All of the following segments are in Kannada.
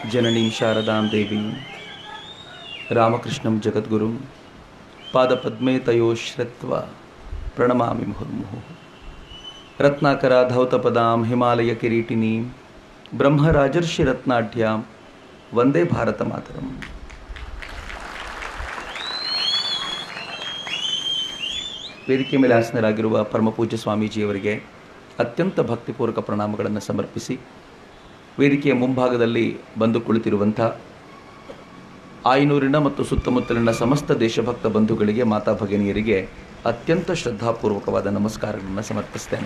ಜನನೀಂ ಶಾರದಾಂ ದೇವೀಂ ರಾಮಕೃಷ್ಣಂ ಜಗದ್ಗುರುಂ ಪಾದಪದ್ಮೇ ತಯೋ ಶ್ರತ್ವ ಪ್ರಣಮಾಮಿ ಮುಹುರ್ಮುಹು ರತ್ನಾಕರ ಧೌತಪದಾಂ ಹಿಮಾಲಯ ಕಿರೀಟಿನೀಂ ಬ್ರಹ್ಮರಾಜರ್ಷಿ ರತ್ನಾಢ್ಯಾಂ ವಂದೇ ಭಾರತ ಮಾತರಂ ವೇದಿಕೆ ಮೇಲೆ ಆಸನರಾಗಿರುವ ಪರಮಪೂಜ್ಯ ಸ್ವಾಮೀಜಿಯವರಿಗೆ ಅತ್ಯಂತ ಭಕ್ತಿಪೂರ್ವಕ ಪ್ರಣಾಮಗಳನ್ನು ಸಮರ್ಪಿಸಿ ವೇದಿಕೆಯ ಮುಂಭಾಗದಲ್ಲಿ ಬಂದು ಕುಳಿತಿರುವಂಥ ಆಯನೂರಿನ ಮತ್ತು ಸುತ್ತಮುತ್ತಲಿನ ಸಮಸ್ತ ದೇಶಭಕ್ತ ಬಂಧುಗಳಿಗೆ ಮಾತಾ ಭಗಿನಿಯರಿಗೆ ಅತ್ಯಂತ ಶ್ರದ್ಧಾಪೂರ್ವಕವಾದ ನಮಸ್ಕಾರಗಳನ್ನು ಸಮರ್ಪಿಸ್ತೇನೆ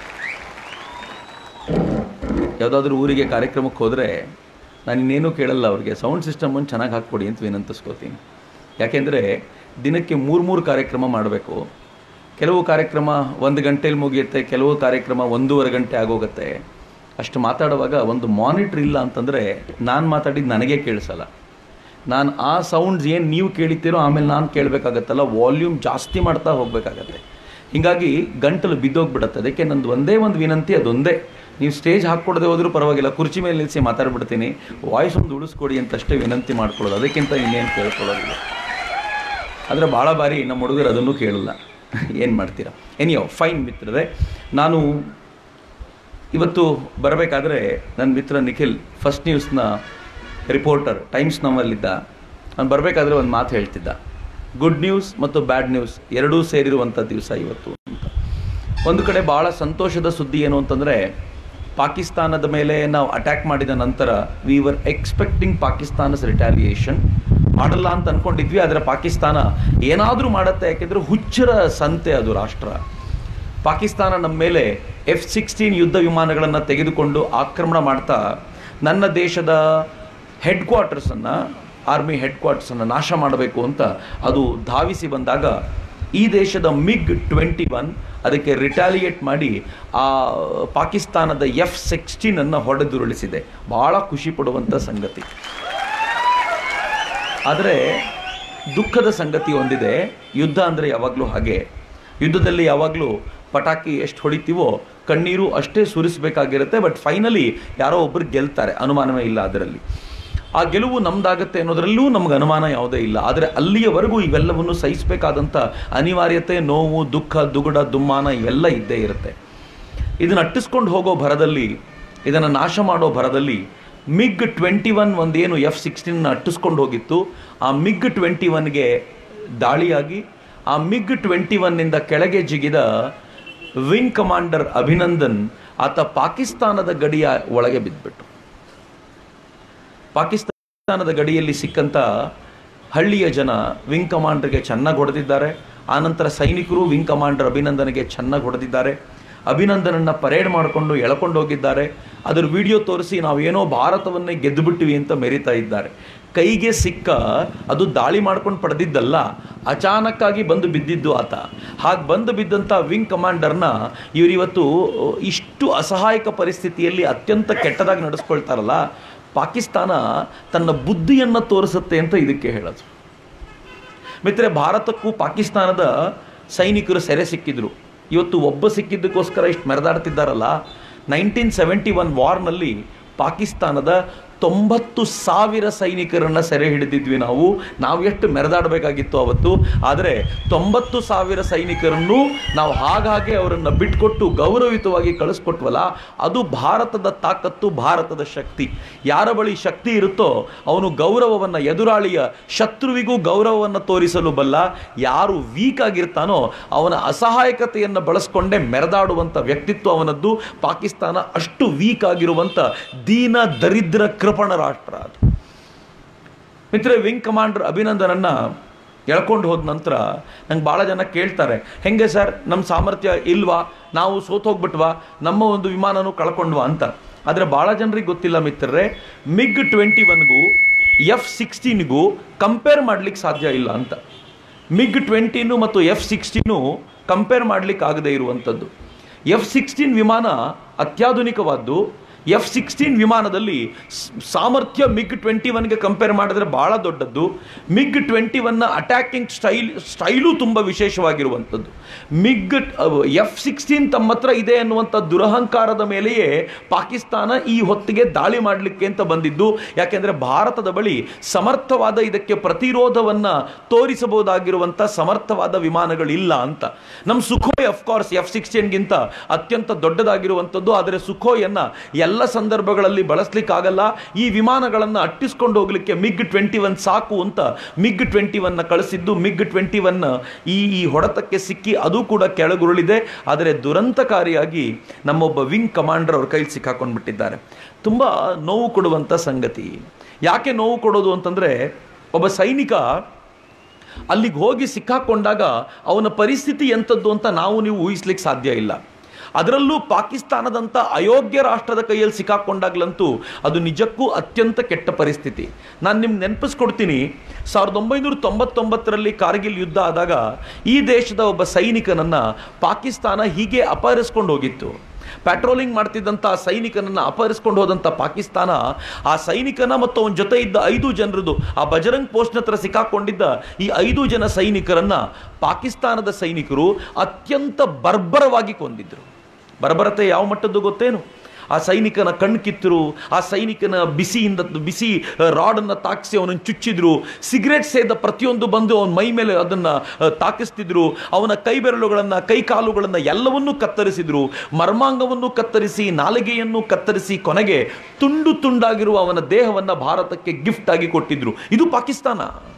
ಯಾವುದಾದ್ರೂ ಊರಿಗೆ ಕಾರ್ಯಕ್ರಮಕ್ಕೆ ಹೋದರೆ ನಾನು ಇನ್ನೇನು ಕೇಳಲ್ಲ ಅವ್ರಿಗೆ ಸೌಂಡ್ ಸಿಸ್ಟಮನ್ನು ಚೆನ್ನಾಗಿ ಹಾಕ್ಕೊಡಿ ಅಂತ ವಿನಂತಿಸ್ಕೋತೀನಿ ಯಾಕೆಂದರೆ ದಿನಕ್ಕೆ ಮೂರು ಮೂರು ಕಾರ್ಯಕ್ರಮ ಮಾಡಬೇಕು ಕೆಲವು ಕಾರ್ಯಕ್ರಮ ಒಂದು ಗಂಟೆಲಿ ಮುಗಿಯುತ್ತೆ ಕೆಲವು ಕಾರ್ಯಕ್ರಮ ಒಂದೂವರೆ ಗಂಟೆ ಆಗೋಗುತ್ತೆ ಅಷ್ಟು ಮಾತಾಡುವಾಗ ಒಂದು ಮಾನಿಟ್ರ್ ಇಲ್ಲ ಅಂತಂದರೆ ನಾನು ಮಾತಾಡಿದ್ದು ನನಗೆ ಕೇಳಿಸಲ್ಲ ನಾನು ಆ ಸೌಂಡ್ಸ್ ಏನು ನೀವು ಕೇಳಿತೀರೋ ಆಮೇಲೆ ನಾನು ಕೇಳಬೇಕಾಗತ್ತಲ್ಲ ವಾಲ್ಯೂಮ್ ಜಾಸ್ತಿ ಮಾಡ್ತಾ ಹೋಗಬೇಕಾಗತ್ತೆ ಹೀಗಾಗಿ ಗಂಟಲು ಬಿದ್ದೋಗ್ಬಿಡುತ್ತೆ ಅದಕ್ಕೆ ನಂದು ಒಂದೇ ಒಂದು ವಿನಂತಿ ಅದೊಂದೇ ನೀವು ಸ್ಟೇಜ್ ಹಾಕ್ಕೊಡದೆ ಹೋದರೂ ಪರವಾಗಿಲ್ಲ ಕುರ್ಚಿ ಮೇಲೆ ನಿಲ್ಲಿಸಿ ಮಾತಾಡ್ಬಿಡ್ತೀನಿ ವಾಯ್ಸ್ ಒಂದು ಉಳಿಸ್ಕೊಡಿ ಅಂತಷ್ಟೇ ವಿನಂತಿ ಮಾಡ್ಕೊಳ್ಳೋದು ಅದಕ್ಕಿಂತ ಇನ್ನೇನು ಕೇಳ್ಕೊಳ್ಳೋದಿಲ್ಲ ಆದರೆ ಭಾಳ ಬಾರಿ ನಮ್ಮ ಹುಡುಗರು ಅದನ್ನು ಕೇಳಲ್ಲ ಏನು ಮಾಡ್ತೀರಾ ಎನಿಯೋ ಫೈನ್ ಮಿತ್ರರೇ ನಾನು ಇವತ್ತು ಬರಬೇಕಾದ್ರೆ ನನ್ನ ಮಿತ್ರ ನಿಖಿಲ್ ಫಸ್ಟ್ ನ್ಯೂಸ್ನ ರಿಪೋರ್ಟರ್ ಟೈಮ್ಸ್ ನವಲ್ಲಿದ್ದ ನಾನು ಬರಬೇಕಾದ್ರೆ ಒಂದು ಮಾತು ಹೇಳ್ತಿದ್ದ ಗುಡ್ ನ್ಯೂಸ್ ಮತ್ತು ಬ್ಯಾಡ್ ನ್ಯೂಸ್ ಎರಡೂ ಸೇರಿರುವಂಥ ದಿವಸ ಇವತ್ತು ಅಂತ ಒಂದು ಕಡೆ ಭಾಳ ಸಂತೋಷದ ಸುದ್ದಿ ಏನು ಅಂತಂದರೆ ಪಾಕಿಸ್ತಾನದ ಮೇಲೆ ನಾವು ಅಟ್ಯಾಕ್ ಮಾಡಿದ ನಂತರ we were expecting Pakistan's retaliation ಮಾಡಲ್ಲ ಅಂತ ಅಂದ್ಕೊಂಡಿದ್ವಿ ಆದರೆ ಪಾಕಿಸ್ತಾನ ಏನಾದರೂ ಮಾಡುತ್ತೆ ಯಾಕೆಂದರೆ ಹುಚ್ಚರ ಸಂತೆ ಅದು ರಾಷ್ಟ್ರ ಪಾಕಿಸ್ತಾನ ನಮ್ಮ ಮೇಲೆ ಎಫ್ ಸಿಕ್ಸ್ಟೀನ್ ಯುದ್ಧ ವಿಮಾನಗಳನ್ನು ತೆಗೆದುಕೊಂಡು ಆಕ್ರಮಣ ಮಾಡ್ತಾ ನನ್ನ ದೇಶದ ಹೆಡ್ ಕ್ವಾರ್ಟರ್ಸನ್ನು ಆರ್ಮಿ ಹೆಡ್ ಕ್ವಾರ್ಟರ್ಸನ್ನು ನಾಶ ಮಾಡಬೇಕು ಅಂತ ಅದು ಧಾವಿಸಿ ಬಂದಾಗ ಈ ದೇಶದ ಮಿಗ್ ಟ್ವೆಂಟಿ ಒನ್ ಅದಕ್ಕೆ ರಿಟಾಲಿಯೇಟ್ ಮಾಡಿ ಆ ಪಾಕಿಸ್ತಾನದ ಎಫ್ ಸಿಕ್ಸ್ಟೀನನ್ನು ಹೊಡೆದುರುಳಿಸಿದೆ ಭಾಳ ಖುಷಿ ಪಡುವಂಥ ಸಂಗತಿ ಆದರೆ ದುಃಖದ ಸಂಗತಿ ಒಂದಿದೆ ಯುದ್ಧ ಅಂದರೆ ಯಾವಾಗಲೂ ಹಾಗೆ ಯುದ್ಧದಲ್ಲಿ ಯಾವಾಗಲೂ ಪಟಾಕಿ ಎಷ್ಟು ಹೊಡಿತೀವೋ ಕಣ್ಣೀರು ಅಷ್ಟೇ ಸುರಿಸಬೇಕಾಗಿರುತ್ತೆ ಬಟ್ ಫೈನಲಿ ಯಾರೋ ಒಬ್ಬರು ಗೆಲ್ತಾರೆ ಅನುಮಾನವೇ ಇಲ್ಲ ಅದರಲ್ಲಿ ಆ ಗೆಲುವು ನಮ್ದಾಗತ್ತೆ ಅನ್ನೋದರಲ್ಲೂ ನಮ್ಗೆ ಅನುಮಾನ ಯಾವುದೇ ಇಲ್ಲ ಆದರೆ ಅಲ್ಲಿಯವರೆಗೂ ಇವೆಲ್ಲವನ್ನು ಸಹಿಸಬೇಕಾದಂಥ ಅನಿವಾರ್ಯತೆ ನೋವು ದುಃಖ ದುಗುಡ ದುಮ್ಮಾನ ಇವೆಲ್ಲ ಇದ್ದೇ ಇರುತ್ತೆ ಇದನ್ನು ಅಟ್ಟಿಸ್ಕೊಂಡು ಹೋಗೋ ಭರದಲ್ಲಿ ಇದನ್ನು ನಾಶ ಮಾಡೋ ಭರದಲ್ಲಿ ಮಿಗ್ ಟ್ವೆಂಟಿ ಒನ್ ಒಂದೇನು ಎಫ್ ಸಿಕ್ಸ್ಟೀನ್ನ ಅಟ್ಟಿಸ್ಕೊಂಡು ಹೋಗಿತ್ತು ಆ ಮಿಗ್ ಟ್ವೆಂಟಿ ಒನ್ಗೆ ದಾಳಿಯಾಗಿ ಆ ಮಿಗ್ ಟ್ವೆಂಟಿ ಒನ್ನಿಂದ ಕೆಳಗೆ ಜಿಗಿದ ವಿಂಗ್ ಕಮಾಂಡರ್ ಅಭಿನಂದನ್ ಆತ ಪಾಕಿಸ್ತಾನದ ಗಡಿಯ ಒಳಗೆ ಬಿದ್ದುಬಿಟ್ಟು ಪಾಕಿಸ್ತಾನದ ಗಡಿಯಲ್ಲಿ ಸಿಕ್ಕಂಥ ಹಳ್ಳಿಯ ಜನ ವಿಂಗ್ ಕಮಾಂಡರ್ಗೆ ಚೆನ್ನಾಗಿ ಹೊಡೆದಿದ್ದಾರೆ ಆನಂತರ ಸೈನಿಕರು ವಿಂಗ್ ಕಮಾಂಡರ್ ಅಭಿನಂದನ್ಗೆ ಚೆನ್ನಾಗಿ ಹೊಡೆದಿದ್ದಾರೆ ಅಭಿನಂದನನ್ನು ಪರೇಡ್ ಮಾಡಿಕೊಂಡು ಎಳ್ಕೊಂಡು ಹೋಗಿದ್ದಾರೆ ಅದರ ವಿಡಿಯೋ ತೋರಿಸಿ ನಾವೇನೋ ಭಾರತವನ್ನೇ ಗೆದ್ದುಬಿಟ್ಟಿವಿ ಅಂತ ಮೆರಿತಾ ಇದ್ದಾರೆ ಕೈಗೆ ಸಿಕ್ಕ ಅದು ದಾಳಿ ಮಾಡ್ಕೊಂಡು ಪಡೆದಿದ್ದಲ್ಲ ಅಚಾನಕ್ಕಾಗಿ ಬಂದು ಬಿದ್ದಿದ್ದು ಆತ ಹಾಗೆ ಬಂದು ಬಿದ್ದಂಥ ವಿಂಗ್ ಕಮಾಂಡರ್ನ ಇವರಿವತ್ತು ಇಷ್ಟು ಅಸಹಾಯಕ ಪರಿಸ್ಥಿತಿಯಲ್ಲಿ ಅತ್ಯಂತ ಕೆಟ್ಟದಾಗಿ ನಡೆಸ್ಕೊಳ್ತಾರಲ್ಲ ಪಾಕಿಸ್ತಾನ ತನ್ನ ಬುದ್ಧಿಯನ್ನು ತೋರಿಸುತ್ತೆ ಅಂತ ಇದಕ್ಕೆ ಹೇಳೋದು ಮಿತ್ರೆ ಭಾರತಕ್ಕೂ ಪಾಕಿಸ್ತಾನದ ಸೈನಿಕರು ಸೆರೆ ಸಿಕ್ಕಿದ್ರು ಇವತ್ತು ಒಬ್ಬ ಸಿಕ್ಕಿದ್ದಕ್ಕೋಸ್ಕರ ಇಷ್ಟು ಮೆರೆದಾಡ್ತಿದ್ದಾರಲ್ಲ ನೈನ್ಟೀನ್ ಸೆವೆಂಟಿ ಒನ್ ವಾರ್ನಲ್ಲಿ ಪಾಕಿಸ್ತಾನದ ತೊಂಬತ್ತು ಸಾವಿರ ಸೈನಿಕರನ್ನು ಸೆರೆ ಹಿಡಿದಿದ್ವಿ ನಾವು ನಾವು ಎಷ್ಟು ಮೆರೆದಾಡಬೇಕಾಗಿತ್ತು ಅವತ್ತು ಆದರೆ ತೊಂಬತ್ತು ಸಾವಿರ ಸೈನಿಕರನ್ನು ನಾವು ಹಾಗಾಗಿ ಅವರನ್ನು ಬಿಟ್ಕೊಟ್ಟು ಗೌರವಿತವಾಗಿ ಕಳಿಸ್ಕೊಟ್ವಲ್ಲ ಅದು ಭಾರತದ ತಾಕತ್ತು ಭಾರತದ ಶಕ್ತಿ ಯಾರ ಬಳಿ ಶಕ್ತಿ ಇರುತ್ತೋ ಅವನು ಗೌರವವನ್ನು ಎದುರಾಳಿಯ ಶತ್ರುವಿಗೂ ಗೌರವವನ್ನು ತೋರಿಸಲು ಬಲ್ಲ ಯಾರು ವೀಕ್ ಆಗಿರ್ತಾನೋ ಅವನ ಅಸಹಾಯಕತೆಯನ್ನು ಬಳಸ್ಕೊಂಡೇ ಮೆರೆದಾಡುವಂಥ ವ್ಯಕ್ತಿತ್ವ ಅವನದ್ದು ಪಾಕಿಸ್ತಾನ ಅಷ್ಟು ವೀಕ್ ಆಗಿರುವಂಥ ದೀನ ದರಿದ್ರ ಕೃಪಣ ರಾಷ್ಟ್ರ ಅದು ಮಿತ್ರ ವಿಂಗ್ ಕಮಾಂಡರ್ ಅಭಿನಂದನನ್ನ ಎಳ್ಕೊಂಡು ಹೋದ ನಂತರ ನಂಗೆ ಭಾಳ ಜನ ಕೇಳ್ತಾರೆ ಹೆಂಗೆ ಸರ್ ನಮ್ಮ ಸಾಮರ್ಥ್ಯ ಇಲ್ವಾ ನಾವು ಸೋತೋಗ್ಬಿಟ್ವಾ ನಮ್ಮ ಒಂದು ವಿಮಾನನೂ ಕಳ್ಕೊಂಡ್ವಾ ಅಂತ ಆದರೆ ಭಾಳ ಜನರಿಗೆ ಗೊತ್ತಿಲ್ಲ ಮಿತ್ರರೇ ಮಿಗ್ ಟ್ವೆಂಟಿ ಒನ್ಗೂ ಎಫ್ ಸಿಕ್ಸ್ಟೀನ್ಗೂ ಕಂಪೇರ್ ಮಾಡ್ಲಿಕ್ಕೆ ಸಾಧ್ಯ ಇಲ್ಲ ಅಂತ ಮಿಗ್ ಟ್ವೆಂಟೀನು ಮತ್ತು ಎಫ್ ಸಿಕ್ಸ್ಟೀನು ಕಂಪೇರ್ ಮಾಡ್ಲಿಕ್ಕೆ ಆಗದೇ ಇರುವಂಥದ್ದು ಎಫ್ ಸಿಕ್ಸ್ಟೀನ್ ವಿಮಾನ ಅತ್ಯಾಧುನಿಕವಾದ್ದು ಎಫ್ ಸಿಕ್ಸ್ಟೀನ್ ವಿಮಾನದಲ್ಲಿ ಸ್- ಸಾಮರ್ಥ್ಯ ಮಿಗ್ ಟ್ವೆಂಟಿ ಒನ್ಗೆ ಕಂಪೇರ್ ಮಾಡಿದ್ರೆ ಬಹಳ ದೊಡ್ಡದ್ದು ಮಿಗ್ ಟ್ವೆಂಟಿ ಒನ್ನ ಅಟ್ಯಾಕಿಂಗ್ ಸ್ಟೈಲ್ ಸ್ಟೈಲು ತುಂಬ ವಿಶೇಷವಾಗಿರುವಂಥದ್ದು ಮಿಗ್ ಎಫ್ ಸಿಕ್ಸ್ಟೀನ್ ತಮ್ಮ ಹತ್ರ ಇದೆ ಅನ್ನುವಂಥ ದುರಹಂಕಾರದ ಮೇಲೆಯೇ ಪಾಕಿಸ್ತಾನ ಈ ಹೊತ್ತಿಗೆ ದಾಳಿ ಮಾಡಲಿಕ್ಕೆ ಅಂತ ಬಂದಿದ್ದು ಯಾಕೆಂದರೆ ಭಾರತದ ಬಳಿ ಸಮರ್ಥವಾದ ಇದಕ್ಕೆ ಪ್ರತಿರೋಧವನ್ನು ತೋರಿಸಬಹುದಾಗಿರುವಂಥ ಸಮರ್ಥವಾದ ವಿಮಾನಗಳಿಲ್ಲ ಅಂತ ನಮ್ಮ ಸುಖೋಯ್ ಅಫ್ಕೋರ್ಸ್ ಎಫ್ ಸಿಕ್ಸ್ಟೀನ್ಗಿಂತ ಅತ್ಯಂತ ದೊಡ್ಡದಾಗಿರುವಂಥದ್ದು ಆದರೆ ಸುಖೋಯನ್ನು ಎಲ್ಲ ಸಂದರ್ಭಗಳಲ್ಲಿ ಬಳಸಲಿಕ್ಕಾಗಲ್ಲ ಈ ವಿಮಾನಗಳನ್ನು ಅಟ್ಟಿಸ್ಕೊಂಡು ಹೋಗಲಿಕ್ಕೆ ಮಿಗ್ ಟ್ವೆಂಟಿ ಒನ್ ಸಾಕು ಅಂತ ಮಿಗ್ ಟ್ವೆಂಟಿ ಒನ್ನ ಕಳಿಸಿದ್ದು ಮಿಗ್ ಟ್ವೆಂಟಿ ಒನ್ ಈ ಈ ಹೊಡೆತಕ್ಕೆ ಸಿಕ್ಕಿ ಅದು ಕೂಡ ಕೆಳಗುರುಳಿದೆ ಆದರೆ ದುರಂತಕಾರಿಯಾಗಿ ನಮ್ಮೊಬ್ಬ ವಿಂಗ್ ಕಮಾಂಡರ್ ಅವ್ರ ಕೈಲಿ ಸಿಕ್ಕಾಕೊಂಡು ಬಿಟ್ಟಿದ್ದಾರೆ ತುಂಬ ನೋವು ಕೊಡುವಂಥ ಸಂಗತಿ ಯಾಕೆ ನೋವು ಕೊಡೋದು ಅಂತಂದರೆ ಒಬ್ಬ ಸೈನಿಕ ಅಲ್ಲಿಗೆ ಹೋಗಿ ಸಿಕ್ಕಾಕೊಂಡಾಗ ಅವನ ಪರಿಸ್ಥಿತಿ ಎಂಥದ್ದು ಅಂತ ನಾವು ನೀವು ಊಹಿಸ್ಲಿಕ್ಕೆ ಸಾಧ್ಯ ಇಲ್ಲ ಅದರಲ್ಲೂ ಪಾಕಿಸ್ತಾನದಂಥ ಅಯೋಗ್ಯ ರಾಷ್ಟ್ರದ ಕೈಯಲ್ಲಿ ಸಿಕ್ಕಾಕೊಂಡಾಗ್ಲಂತೂ ಅದು ನಿಜಕ್ಕೂ ಅತ್ಯಂತ ಕೆಟ್ಟ ಪರಿಸ್ಥಿತಿ ನಾನು ನಿಮ್ಗೆ ನೆನಪಿಸ್ಕೊಡ್ತೀನಿ ಸಾವಿರದ ಒಂಬೈನೂರ ತೊಂಬತ್ತೊಂಬತ್ತರಲ್ಲಿ ಕಾರ್ಗಿಲ್ ಯುದ್ಧ ಆದಾಗ ಈ ದೇಶದ ಒಬ್ಬ ಸೈನಿಕನನ್ನು ಪಾಕಿಸ್ತಾನ ಹೀಗೆ ಅಪಹರಿಸ್ಕೊಂಡು ಹೋಗಿತ್ತು ಪ್ಯಾಟ್ರೋಲಿಂಗ್ ಮಾಡ್ತಿದ್ದಂಥ ಆ ಸೈನಿಕನನ್ನ ಅಪಹರಿಸ್ಕೊಂಡು ಹೋದಂಥ ಪಾಕಿಸ್ತಾನ ಆ ಸೈನಿಕನ ಮತ್ತು ಅವನ ಜೊತೆ ಇದ್ದ ಐದು ಜನರದು ಆ ಬಜರಂಗ್ ಪೋಸ್ಟ್ನ ಹತ್ರ ಸಿಕ್ಕಾಕೊಂಡಿದ್ದ ಈ ಐದು ಜನ ಸೈನಿಕರನ್ನ ಪಾಕಿಸ್ತಾನದ ಸೈನಿಕರು ಅತ್ಯಂತ ಬರ್ಬರವಾಗಿ ಕೊಂದಿದ್ರು ಬರ್ಬರತೆ ಯಾವ ಮಟ್ಟದ್ದು ಗೊತ್ತೇನು ಆ ಸೈನಿಕನ ಕಣ್ಣು ಕಿತ್ತರು ಆ ಸೈನಿಕನ ಬಿಸಿಯಿಂದ ಬಿಸಿ ರಾಡನ್ನು ತಾಕಿಸಿ ಅವನನ್ನು ಚುಚ್ಚಿದ್ರು ಸಿಗರೇಟ್ ಸೇದ ಪ್ರತಿಯೊಂದು ಬಂದು ಅವನ ಮೈ ಮೇಲೆ ಅದನ್ನು ತಾಕಿಸ್ತಿದ್ರು ಅವನ ಕೈ ಬೆರಳುಗಳನ್ನು ಕೈ ಕಾಲುಗಳನ್ನು ಎಲ್ಲವನ್ನೂ ಕತ್ತರಿಸಿದ್ರು ಮರ್ಮಾಂಗವನ್ನು ಕತ್ತರಿಸಿ ನಾಲಿಗೆಯನ್ನು ಕತ್ತರಿಸಿ ಕೊನೆಗೆ ತುಂಡು ತುಂಡಾಗಿರುವ ಅವನ ದೇಹವನ್ನು ಭಾರತಕ್ಕೆ ಗಿಫ್ಟ್ ಆಗಿ ಕೊಟ್ಟಿದ್ರು ಇದು ಪಾಕಿಸ್ತಾನ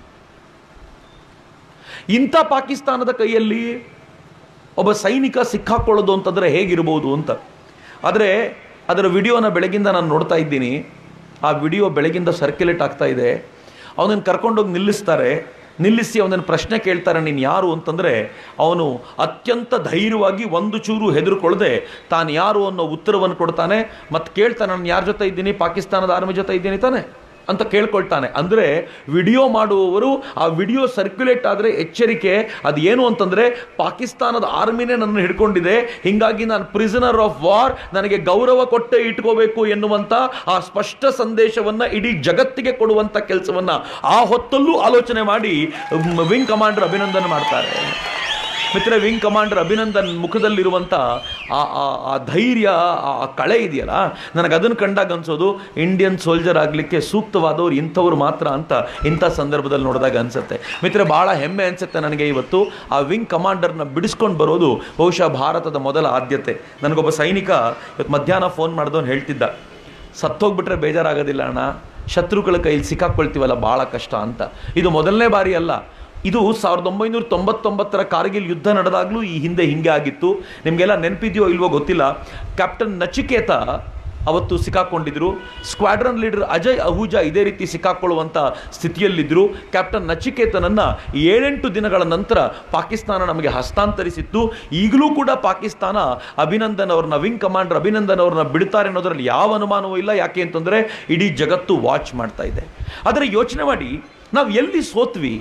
ಇಂಥ ಪಾಕಿಸ್ತಾನದ ಕೈಯಲ್ಲಿ ಒಬ್ಬ ಸೈನಿಕ ಸಿಕ್ಕಾಕೊಳ್ಳೋದು ಅಂತಂದರೆ ಹೇಗಿರ್ಬೋದು ಅಂತ ಆದರೆ ಅದರ ವಿಡಿಯೋನ ಬೆಳಗಿಂದ ನಾನು ನೋಡ್ತಾ ಇದ್ದೀನಿ ಆ ವಿಡಿಯೋ ಬೆಳಗಿಂದ ಸರ್ಕ್ಯುಲೇಟ್ ಆಗ್ತಾ ಇದೆ ಅವನನ್ನು ಕರ್ಕೊಂಡೋಗಿ ನಿಲ್ಲಿಸ್ತಾರೆ ನಿಲ್ಲಿಸಿ ಅವನನ್ನು ಪ್ರಶ್ನೆ ಕೇಳ್ತಾರೆ ನೀನು ಯಾರು ಅಂತಂದರೆ ಅವನು ಅತ್ಯಂತ ಧೈರ್ಯವಾಗಿ ಒಂದು ಚೂರು ಹೆದರ್ಕೊಳ್ಳದೆ ತಾನು ಯಾರು ಅನ್ನೋ ಉತ್ತರವನ್ನು ಕೊಡ್ತಾನೆ ಮತ್ತು ಕೇಳ್ತಾನೆ ನಾನು ಯಾರ ಜೊತೆ ಇದ್ದೀನಿ ಪಾಕಿಸ್ತಾನದ ಆರ್ಮಿ ಜೊತೆ ಇದ್ದೀನಿ ತಾನೆ ಅಂತ ಕೇಳ್ಕೊಳ್ತಾನೆ ಅಂದರೆ ವಿಡಿಯೋ ಮಾಡುವವರು ಆ ವಿಡಿಯೋ ಸರ್ಕ್ಯುಲೇಟ್ ಆದರೆ ಎಚ್ಚರಿಕೆ ಅದು ಏನು ಅಂತಂದರೆ ಪಾಕಿಸ್ತಾನದ ಆರ್ಮಿನೇ ನನ್ನನ್ನು ಹಿಡ್ಕೊಂಡಿದೆ ಹೀಗಾಗಿ ನಾನು ಪ್ರಿಸನರ್ ಆಫ್ ವಾರ್ ನನಗೆ ಗೌರವ ಕೊಟ್ಟೆ ಇಟ್ಕೋಬೇಕು ಎನ್ನುವಂಥ ಆ ಸ್ಪಷ್ಟ ಸಂದೇಶವನ್ನು ಇಡೀ ಜಗತ್ತಿಗೆ ಕೊಡುವಂಥ ಕೆಲಸವನ್ನು ಆ ಹೊತ್ತಲ್ಲೂ ಆಲೋಚನೆ ಮಾಡಿ ವಿಂಗ್ ಕಮಾಂಡರ್ ಅಭಿನಂದನೆ ಮಾಡ್ತಾರೆ ಮಿತ್ರ ವಿಂಗ್ ಕಮಾಂಡರ್ ಅಭಿನಂದನ್ ಮುಖದಲ್ಲಿರುವಂಥ ಆ ಆ- ಆ ಧೈರ್ಯ ಆ ಆ ಕಳೆ ಇದೆಯಲ್ಲ ನನಗೆ ಅದನ್ನು ಕಂಡಾಗ ಅನ್ಸೋದು ಇಂಡಿಯನ್ ಸೋಲ್ಜರ್ ಆಗಲಿಕ್ಕೆ ಸೂಕ್ತವಾದವ್ರು ಇಂಥವ್ರು ಮಾತ್ರ ಅಂತ ಇಂಥ ಸಂದರ್ಭದಲ್ಲಿ ನೋಡಿದಾಗ ಅನ್ಸುತ್ತೆ ಮಿತ್ರ ಭಾಳ ಹೆಮ್ಮೆ ಅನ್ಸುತ್ತೆ ನನಗೆ ಇವತ್ತು ಆ ವಿಂಗ್ ಕಮಾಂಡರ್ನ ಬಿಡಿಸ್ಕೊಂಡು ಬರೋದು ಬಹುಶಃ ಭಾರತದ ಮೊದಲ ಆದ್ಯತೆ ನನಗೊಬ್ಬ ಸೈನಿಕ ಇವತ್ತು ಮಧ್ಯಾಹ್ನ ಫೋನ್ ಮಾಡಿದವನು ಹೇಳ್ತಿದ್ದ ಸತ್ತೋಗ್ಬಿಟ್ರೆ ಬೇಜಾರಾಗೋದಿಲ್ಲ ಅಣ್ಣ ಶತ್ರುಗಳ ಕೈಲಿ ಸಿಕ್ಕಾಕೊಳ್ತೀವಲ್ಲ ಭಾಳ ಕಷ್ಟ ಅಂತ ಇದು ಮೊದಲನೇ ಬಾರಿ ಅಲ್ಲ ಇದು ಸಾವಿರದ ಒಂಬೈನೂರ ತೊಂಬತ್ತೊಂಬತ್ತರ ಕಾರ್ಗಿಲ್ ಯುದ್ಧ ನಡೆದಾಗಲೂ ಈ ಹಿಂದೆ ಹಿಂಗೆ ಆಗಿತ್ತು ನಿಮಗೆಲ್ಲ ನೆನಪಿದೆಯೋ ಇಲ್ವೋ ಗೊತ್ತಿಲ್ಲ ಕ್ಯಾಪ್ಟನ್ ನಚಿಕೇತ ಅವತ್ತು ಸಿಕ್ಕಾಕೊಂಡಿದ್ರು ಸ್ಕ್ವಾಡ್ರನ್ ಲೀಡರ್ ಅಜಯ್ ಅಹುಜಾ ಇದೇ ರೀತಿ ಸಿಕ್ಕಾಕೊಳ್ಳುವಂಥ ಸ್ಥಿತಿಯಲ್ಲಿದ್ದರು ಕ್ಯಾಪ್ಟನ್ ನಚಿಕೇತನನ್ನು ಏಳೆಂಟು ದಿನಗಳ ನಂತರ ಪಾಕಿಸ್ತಾನ ನಮಗೆ ಹಸ್ತಾಂತರಿಸಿತ್ತು ಈಗಲೂ ಕೂಡ ಪಾಕಿಸ್ತಾನ ಅಭಿನಂದನ್ ಅವ್ರನ್ನ ವಿಂಗ್ ಕಮಾಂಡರ್ ಅಭಿನಂದನ್ ಅವ್ರನ್ನ ಬಿಡ್ತಾರೆ ಅನ್ನೋದ್ರಲ್ಲಿ ಯಾವ ಅನುಮಾನವೂ ಇಲ್ಲ ಯಾಕೆ ಅಂತಂದರೆ ಇಡೀ ಜಗತ್ತು ವಾಚ್ ಮಾಡ್ತಾ ಇದೆ ಆದರೆ ಯೋಚನೆ ಮಾಡಿ ನಾವು ಎಲ್ಲಿ ಸೋತ್ವಿ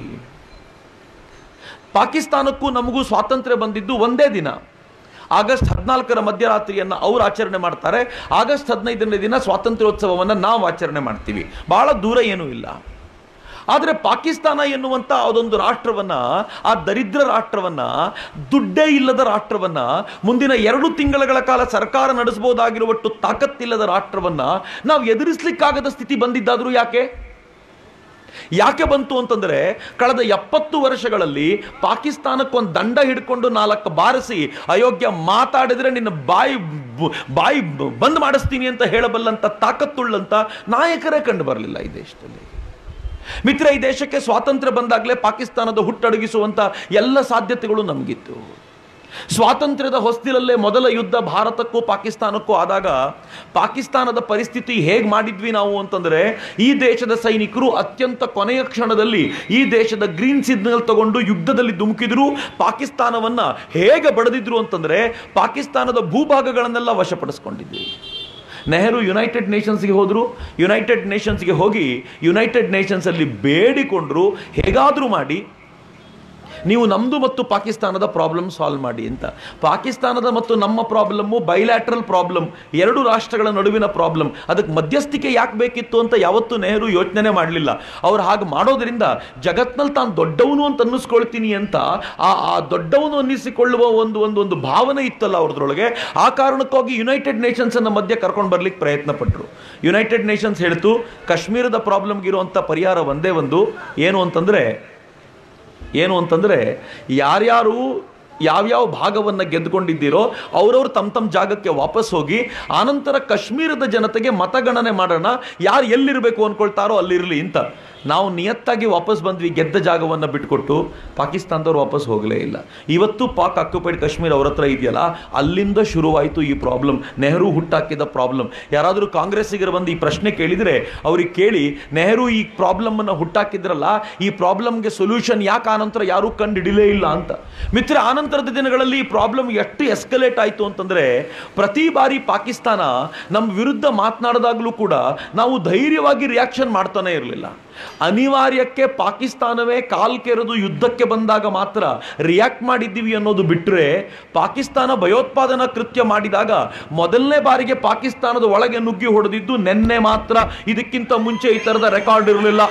ಪಾಕಿಸ್ತಾನಕ್ಕೂ ನಮಗೂ ಸ್ವಾತಂತ್ರ್ಯ ಬಂದಿದ್ದು ಒಂದೇ ದಿನ ಆಗಸ್ಟ್ ಹದಿನಾಲ್ಕರ ಮಧ್ಯರಾತ್ರಿಯನ್ನು ಅವ್ರು ಆಚರಣೆ ಮಾಡ್ತಾರೆ ಆಗಸ್ಟ್ ಹದಿನೈದನೇ ದಿನ ಸ್ವಾತಂತ್ರ್ಯೋತ್ಸವವನ್ನು ನಾವು ಆಚರಣೆ ಮಾಡ್ತೀವಿ ಬಹಳ ದೂರ ಏನೂ ಇಲ್ಲ ಆದರೆ ಪಾಕಿಸ್ತಾನ ಎನ್ನುವಂಥ ಅದೊಂದು ರಾಷ್ಟ್ರವನ್ನ ಆ ದರಿದ್ರ ರಾಷ್ಟ್ರವನ್ನ ದುಡ್ಡೇ ಇಲ್ಲದ ರಾಷ್ಟ್ರವನ್ನ ಮುಂದಿನ ಎರಡು ತಿಂಗಳ ಕಾಲ ಸರ್ಕಾರ ನಡೆಸಬಹುದಾಗಿರುವಷ್ಟು ತಾಕತ್ತಿಲ್ಲದ ರಾಷ್ಟ್ರವನ್ನ ನಾವು ಎದುರಿಸಲಿಕ್ಕಾಗದ ಸ್ಥಿತಿ ಬಂದಿದ್ದಾದರೂ ಯಾಕೆ ಯಾಕೆ ಬಂತು ಅಂತಂದ್ರೆ ಕಳೆದ ಎಪ್ಪತ್ತು ವರ್ಷಗಳಲ್ಲಿ ಪಾಕಿಸ್ತಾನಕ್ಕೊಂದು ದಂಡ ಹಿಡ್ಕೊಂಡು ನಾಲ್ಕು ಬಾರಿಸಿ ಅಯೋಗ್ಯ ಮಾತಾಡಿದ್ರೆ ನಿನ್ನ ಬಾಯಿ ಬ- ಬಾಯಿ ಬ- ಬಂದ್ ಮಾಡಿಸ್ತೀನಿ ಅಂತ ಹೇಳಬಲ್ಲಂತ ತಾಕತ್ತುಳ್ಳಂತ ನಾಯಕರೇ ಕಂಡು ಬರಲಿಲ್ಲ ಈ ದೇಶದಲ್ಲಿ ಮಿತ್ರ ಈ ದೇಶಕ್ಕೆ ಸ್ವಾತಂತ್ರ್ಯ ಬಂದಾಗಲೇ ಪಾಕಿಸ್ತಾನದ ಹುಟ್ಟಡಗಿಸುವಂತ ಎಲ್ಲ ಸಾಧ್ಯತೆಗಳು ನಮಗಿತ್ತು ಸ್ವಾತಂತ್ರ್ಯದ ಹೊಸ್ತಿಲಲ್ಲೇ ಮೊದಲ ಯುದ್ಧ ಭಾರತಕ್ಕೂ ಪಾಕಿಸ್ತಾನಕ್ಕೂ ಆದಾಗ ಪಾಕಿಸ್ತಾನದ ಪರಿಸ್ಥಿತಿ ಹೇಗೆ ಮಾಡಿದ್ವಿ ನಾವು ಅಂತಂದ್ರೆ ಈ ದೇಶದ ಸೈನಿಕರು ಅತ್ಯಂತ ಕೊನೆಯ ಕ್ಷಣದಲ್ಲಿ ಈ ದೇಶದ ಗ್ರೀನ್ ಸಿಗ್ನಲ್ ತಗೊಂಡು ಯುದ್ಧದಲ್ಲಿ ಧುಮುಕಿದ್ರು ಪಾಕಿಸ್ತಾನವನ್ನ ಹೇಗೆ ಬಡದಿದ್ರು ಅಂತಂದ್ರೆ ಪಾಕಿಸ್ತಾನದ ಭೂಭಾಗಗಳನ್ನೆಲ್ಲ ವಶಪಡಿಸ್ಕೊಂಡಿದ್ವಿ ನೆಹರು ಯುನೈಟೆಡ್ ನೇಷನ್ಸ್ಗೆ ಹೋದರು ಯುನೈಟೆಡ್ ನೇಷನ್ಸ್ಗೆ ಹೋಗಿ ಯುನೈಟೆಡ್ ನೇಷನ್ಸಲ್ಲಿ ಬೇಡಿಕೊಂಡ್ರು ಹೇಗಾದರೂ ಮಾಡಿ ನೀವು ನಮ್ಮದು ಮತ್ತು ಪಾಕಿಸ್ತಾನದ ಪ್ರಾಬ್ಲಮ್ ಸಾಲ್ವ್ ಮಾಡಿ ಅಂತ ಪಾಕಿಸ್ತಾನದ ಮತ್ತು ನಮ್ಮ ಪ್ರಾಬ್ಲಮ್ಮು ಬೈಲ್ಯಾಟ್ರಲ್ ಪ್ರಾಬ್ಲಮ್ ಎರಡು ರಾಷ್ಟ್ರಗಳ ನಡುವಿನ ಪ್ರಾಬ್ಲಮ್ ಅದಕ್ಕೆ ಮಧ್ಯಸ್ಥಿಕೆ ಯಾಕೆ ಬೇಕಿತ್ತು ಅಂತ ಯಾವತ್ತೂ ನೆಹರು ಯೋಚನೆ ಮಾಡಲಿಲ್ಲ ಅವ್ರು ಹಾಗೆ ಮಾಡೋದ್ರಿಂದ ಜಗತ್ನಲ್ಲಿ ತಾನು ದೊಡ್ಡವನು ಅಂತ ಅನ್ನಿಸ್ಕೊಳ್ತೀನಿ ಅಂತ ಆ ಆ ದೊಡ್ಡವನು ಅನ್ನಿಸಿಕೊಳ್ಳುವ ಒಂದು ಒಂದು ಒಂದು ಭಾವನೆ ಇತ್ತಲ್ಲ ಅವ್ರದ್ರೊಳಗೆ ಆ ಕಾರಣಕ್ಕಾಗಿ ಯುನೈಟೆಡ್ ನೇಷನ್ಸ್ ಅನ್ನ ಮಧ್ಯೆ ಕರ್ಕೊಂಡು ಬರ್ಲಿಕ್ಕೆ ಪ್ರಯತ್ನ ಪಟ್ಟರು ಯುನೈಟೆಡ್ ನೇಷನ್ಸ್ ಹೇಳ್ತು ಕಾಶ್ಮೀರದ ಪ್ರಾಬ್ಲಮ್ಗೆ ಇರುವಂಥ ಪರಿಹಾರ ಒಂದೇ ಒಂದು ಏನು ಅಂತಂದ್ರೆ ಏನು ಅಂತಂದ್ರೆ ಯಾರ್ಯಾರು ಯಾವ್ಯಾವ ಭಾಗವನ್ನು ಗೆದ್ದುಕೊಂಡಿದ್ದೀರೋ ಅವ್ರವ್ರು ತಮ್ಮ ತಮ್ಮ ಜಾಗಕ್ಕೆ ವಾಪಸ್ ಹೋಗಿ ಆನಂತರ ಕಾಶ್ಮೀರದ ಜನತೆಗೆ ಮತಗಣನೆ ಮಾಡೋಣ ಯಾರು ಎಲ್ಲಿರಬೇಕು ಅನ್ಕೊಳ್ತಾರೋ ಅಲ್ಲಿರಲಿ ಅಂತ ನಾವು ನಿಯತ್ತಾಗಿ ವಾಪಸ್ ಬಂದ್ವಿ ಗೆದ್ದ ಜಾಗವನ್ನು ಬಿಟ್ಕೊಟ್ಟು ಪಾಕಿಸ್ತಾನದವ್ರು ವಾಪಸ್ ಹೋಗಲೇ ಇಲ್ಲ ಇವತ್ತು ಪಾಕ್ ಆಕ್ಯುಪೈಡ್ ಕಾಶ್ಮೀರ ಅವ್ರ ಹತ್ರ ಇದೆಯಲ್ಲ ಅಲ್ಲಿಂದ ಶುರುವಾಯಿತು ಈ ಪ್ರಾಬ್ಲಮ್ ನೆಹರು ಹುಟ್ಟಾಕಿದ ಪ್ರಾಬ್ಲಮ್ ಯಾರಾದರೂ ಕಾಂಗ್ರೆಸ್ಸಿಗರು ಬಂದು ಈ ಪ್ರಶ್ನೆ ಕೇಳಿದರೆ ಅವ್ರಿಗೆ ಕೇಳಿ ನೆಹರು ಈ ಪ್ರಾಬ್ಲಮ್ಮನ್ನು ಹುಟ್ಟಾಕಿದ್ರಲ್ಲ ಈ ಪ್ರಾಬ್ಲಮ್ಗೆ ಸೊಲ್ಯೂಷನ್ ಯಾಕೆ ಆನಂತರ ಯಾರೂ ಕಂಡು ಹಿಡಿಲೇ ಇಲ್ಲ ಅಂತ ಮಿತ್ರ ಆನಂತರದ ದಿನಗಳಲ್ಲಿ ಈ ಪ್ರಾಬ್ಲಮ್ ಎಷ್ಟು ಎಸ್ಕಲೇಟ್ ಆಯಿತು ಅಂತಂದ್ರೆ ಪ್ರತಿ ಬಾರಿ ಪಾಕಿಸ್ತಾನ ನಮ್ಮ ವಿರುದ್ಧ ಮಾತನಾಡಿದಾಗಲೂ ಕೂಡ ನಾವು ಧೈರ್ಯವಾಗಿ ರಿಯಾಕ್ಷನ್ ಮಾಡ್ತಾನೆ ಇರಲಿಲ್ಲ ಅನಿವಾರ್ಯಕ್ಕೆ ಪಾಕಿಸ್ತಾನವೇ ಕಾಲ್ ಕೆರೆದು ಯುದ್ಧಕ್ಕೆ ಬಂದಾಗ ಮಾತ್ರ ರಿಯಾಕ್ಟ್ ಮಾಡಿದ್ದೀವಿ ಅನ್ನೋದು ಬಿಟ್ಟರೆ ಪಾಕಿಸ್ತಾನ ಭಯೋತ್ಪಾದನಾ ಕೃತ್ಯ ಮಾಡಿದಾಗ ಮೊದಲನೇ ಬಾರಿಗೆ ಪಾಕಿಸ್ತಾನದ ಒಳಗೆ ನುಗ್ಗಿ ಹೊಡೆದಿದ್ದು ನಿನ್ನೆ ಮಾತ್ರ ಇದಕ್ಕಿಂತ ಮುಂಚೆ ಈ ಥರದ ರೆಕಾರ್ಡ್ ಇರಲಿಲ್ಲ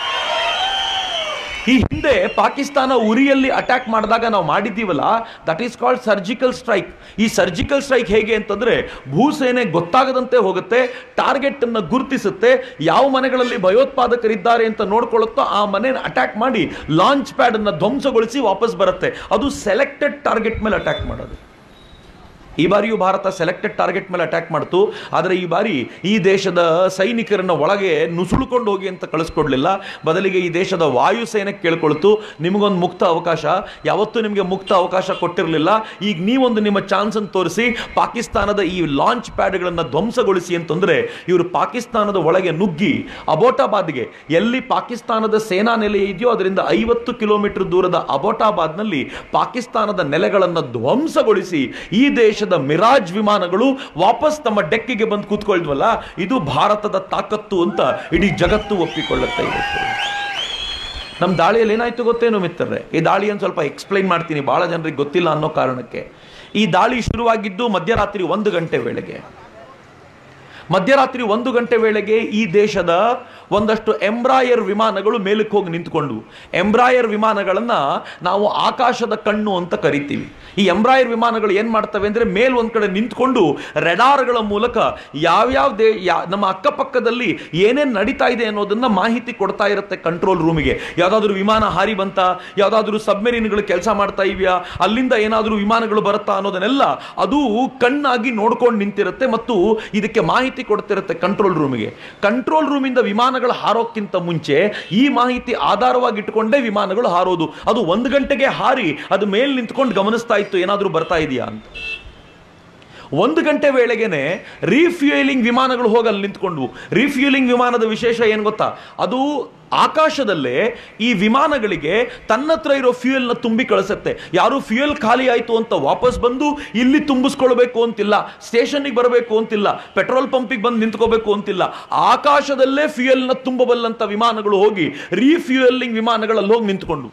ಈ ಹಿಂದೆ ಪಾಕಿಸ್ತಾನ ಉರಿಯಲ್ಲಿ ಅಟ್ಯಾಕ್ ಮಾಡಿದಾಗ ನಾವು ಮಾಡಿದ್ದೀವಲ್ಲ that is called surgical strike ಈ ಸರ್ಜಿಕಲ್ ಸ್ಟ್ರೈಕ್ ಹೇಗೆ ಅಂತಂದ್ರೆ ಭೂಸೇನೆ ಗೊತ್ತಾಗದಂತೆ ಹೋಗುತ್ತೆ ಟಾರ್ಗೆಟ್ ಅನ್ನು ಗುರುತಿಸುತ್ತೆ ಯಾವ ಮನೆಗಳಲ್ಲಿ ಭಯೋತ್ಪಾದಕರಿದ್ದಾರೆ ಅಂತ ನೋಡ್ಕೊಳ್ಳುತ್ತೋ ಆ ಮನೆ ಅಟ್ಯಾಕ್ ಮಾಡಿ ಲಾಂಚ್ ಪ್ಯಾಡ್ ಅನ್ನ ಧ್ವಂಸಗೊಳಿಸಿ ವಾಪಸ್ ಬರುತ್ತೆ ಅದು ಸೆಲೆಕ್ಟೆಡ್ ಟಾರ್ಗೆಟ್ ಮೇಲೆ ಅಟ್ಯಾಕ್ ಮಾಡೋದು ಈ ಬಾರಿಯೂ ಭಾರತ ಸೆಲೆಕ್ಟೆಡ್ ಟಾರ್ಗೆಟ್ ಮೇಲೆ ಅಟ್ಯಾಕ್ ಮಾಡ್ತು ಆದರೆ ಈ ಬಾರಿ ಈ ದೇಶದ ಸೈನಿಕರನ್ನ ಒಳಗೆ ನುಸುಳುಕೊಂಡು ಹೋಗಿ ಅಂತ ಕಳಿಸ್ಕೊಡ್ಲಿಲ್ಲ ಬದಲಿಗೆ ಈ ದೇಶದ ವಾಯುಸೇನೆ ಕೇಳ್ಕೊಳ್ತು ನಿಮಗೊಂದು ಮುಕ್ತ ಅವಕಾಶ ಯಾವತ್ತೂ ನಿಮಗೆ ಮುಕ್ತ ಅವಕಾಶ ಕೊಟ್ಟಿರಲಿಲ್ಲ ಈಗ ನೀವೊಂದು ನಿಮ್ಮ ಚಾನ್ಸ್ ಅನ್ನು ತೋರಿಸಿ ಪಾಕಿಸ್ತಾನದ ಈ ಲಾಂಚ್ ಪ್ಯಾಡ್ಗಳನ್ನು ಧ್ವಂಸಗೊಳಿಸಿ ಅಂತಂದ್ರೆ ಇವರು ಪಾಕಿಸ್ತಾನದ ಒಳಗೆ ನುಗ್ಗಿ ಅಬೋಟಾಬಾದ್ಗೆ ಎಲ್ಲಿ ಪಾಕಿಸ್ತಾನದ ಸೇನಾ ನೆಲೆ ಇದೆಯೋ ಅದರಿಂದ ಐವತ್ತು ಕಿಲೋಮೀಟರ್ ದೂರದ ಅಬೋಟಾಬಾದ್ನಲ್ಲಿ ಪಾಕಿಸ್ತಾನದ ನೆಲೆಗಳನ್ನು ಧ್ವಂಸಗೊಳಿಸಿ ಈ ದೇಶದ ಮಿರಾಜ್ ವಿಮಾನಗಳು ವಾಪಸ್ ತಮ್ಮ ಡೆಕ್ಕಿಗೆ ಬಂದು ಕೂತ್ಕೊಳ್ದ್ವಲ್ಲ ಇದು ಭಾರತದ ತಾಕತ್ತು ಅಂತ ಇಡೀ ಜಗತ್ತು ಒಪ್ಪಿಕೊಳ್ಳುತ್ತೆ ಇವತ್ತು ನಮ್ಮ ದಾಳಿಯಲ್ಲಿ ಏನಾಯ್ತು ಗೊತ್ತೇನು ಮಿತ್ರರೇ ಈ ದಾಳಿಯನ್ನು ಸ್ವಲ್ಪ ಎಕ್ಸ್ಪ್ಲೈನ್ ಮಾಡ್ತೀನಿ ಬಹಳ ಜನರಿಗೆ ಗೊತ್ತಿಲ್ಲ ಅನ್ನೋ ಕಾರಣಕ್ಕೆ ಈ ದಾಳಿ ಶುರುವಾಗಿದ್ದು ಮಧ್ಯರಾತ್ರಿ ಒಂದು ಗಂಟೆ ವೇಳೆಗೆ ಮಧ್ಯರಾತ್ರಿ ಒಂದು ಗಂಟೆ ವೇಳೆಗೆ ಈ ದೇಶದ ಒಂದಷ್ಟು ಎಂಬ್ರಾಯರ್ ವಿಮಾನಗಳು ಮೇಲಕ್ಕೆ ಹೋಗಿ ನಿಂತ್ಕೊಂಡ್ವು ಎಂಬ್ರಾಯರ್ ವಿಮಾನಗಳನ್ನ ನಾವು ಆಕಾಶದ ಕಣ್ಣು ಅಂತ ಕರಿತೀವಿ ಈ ಎಂಬ್ರಾಯರ್ ವಿಮಾನಗಳು ಏನ್ ಮಾಡ್ತವೆ ಅಂದ್ರೆ ಮೇಲ್ ಒಂದ್ ಕಡೆ ನಿಂತ್ಕೊಂಡು ರೆಡಾರ್ಗಳ ಮೂಲಕ ಯಾವ್ಯಾವ ದೇ ಯಾ- ನಮ್ಮ ಅಕ್ಕಪಕ್ಕದಲ್ಲಿ ಏನೇನ್ ನಡೀತಾ ಇದೆ ಅನ್ನೋದನ್ನ ಮಾಹಿತಿ ಕೊಡ್ತಾ ಇರುತ್ತೆ ಕಂಟ್ರೋಲ್ ರೂಮಿಗೆ ಯಾವ್ದಾದ್ರು ವಿಮಾನ ಹಾರಿ ಬಂತ ಯಾವ್ದಾದ್ರು ಸಬ್ಮೆರಿನ್ಗಳು ಕೆಲಸ ಮಾಡ್ತಾ ಇವ್ಯಾ ಅಲ್ಲಿಂದ ಏನಾದರೂ ವಿಮಾನಗಳು ಬರುತ್ತಾ ಅನ್ನೋದನ್ನೆಲ್ಲ ಅದು ಕಣ್ಣಾಗಿ ನೋಡ್ಕೊಂಡು ನಿಂತಿರುತ್ತೆ ಮತ್ತು ಇದಕ್ಕೆ ಮಾಹಿತಿ ಕೊಡ್ತಿರುತ್ತೆ ಕಂಟ್ರೋಲ್ ರೂಮಿಗೆ ಕಂಟ್ರೋಲ್ ರೂಮಿಂದ ವಿಮಾನಗಳು ಹಾರೋಕ್ಕಿಂತ ಮುಂಚೆ ಈ ಮಾಹಿತಿ ಆಧಾರವಾಗಿ ಇಟ್ಕೊಂಡೇ ವಿಮಾನಗಳು ಹಾರೋದು ಅದು ಒಂದು ಗಂಟೆಗೆ ಹಾರಿ ಅದು ಮೇಲ್ ನಿಂತ್ಕೊಂಡು ಗಮನಿಸ್ತಾ ಇತ್ತು ಏನಾದರೂ ಬರ್ತಾ ಇದೆಯಾ ಅಂತ ಒಂದು ಗಂಟೆ ವೇಳೆಗೆನೆ ರೀಫ್ಯೂಯಲಿಂಗ್ ವಿಮಾನಗಳು ಹೋಗಿ ಅಲ್ಲಿ ನಿಂತ್ಕೊಂಡ್ವು ರೀಫ್ಯೂಯಲಿಂಗ್ ವಿಮಾನದ ವಿಶೇಷ ಏನು ಗೊತ್ತಾ ಅದು ಆಕಾಶದಲ್ಲೇ ಈ ವಿಮಾನಗಳಿಗೆ ತನ್ನ ಹತ್ರ ಇರೋ ಫ್ಯೂಯಲ್ನ ತುಂಬಿ ಕಳಿಸುತ್ತೆ ಯಾರು ಫ್ಯೂಯಲ್ ಖಾಲಿ ಆಯಿತು ಅಂತ ವಾಪಸ್ ಬಂದು ಇಲ್ಲಿ ತುಂಬಿಸ್ಕೊಳ್ಬೇಕು ಅಂತಿಲ್ಲ ಸ್ಟೇಷನ್ಗೆ ಬರಬೇಕು ಅಂತಿಲ್ಲ ಪೆಟ್ರೋಲ್ ಪಂಪಿಗೆ ಬಂದು ನಿಂತ್ಕೋಬೇಕು ಅಂತಿಲ್ಲ ಆಕಾಶದಲ್ಲೇ ಫ್ಯೂಯಲ್ನ ತುಂಬಬಲ್ಲಂತ ವಿಮಾನಗಳು ಹೋಗಿ ರೀಫ್ಯೂಯಲಿಂಗ್ ವಿಮಾನಗಳಲ್ಲಿ ಹೋಗಿ ನಿಂತ್ಕೊಂಡು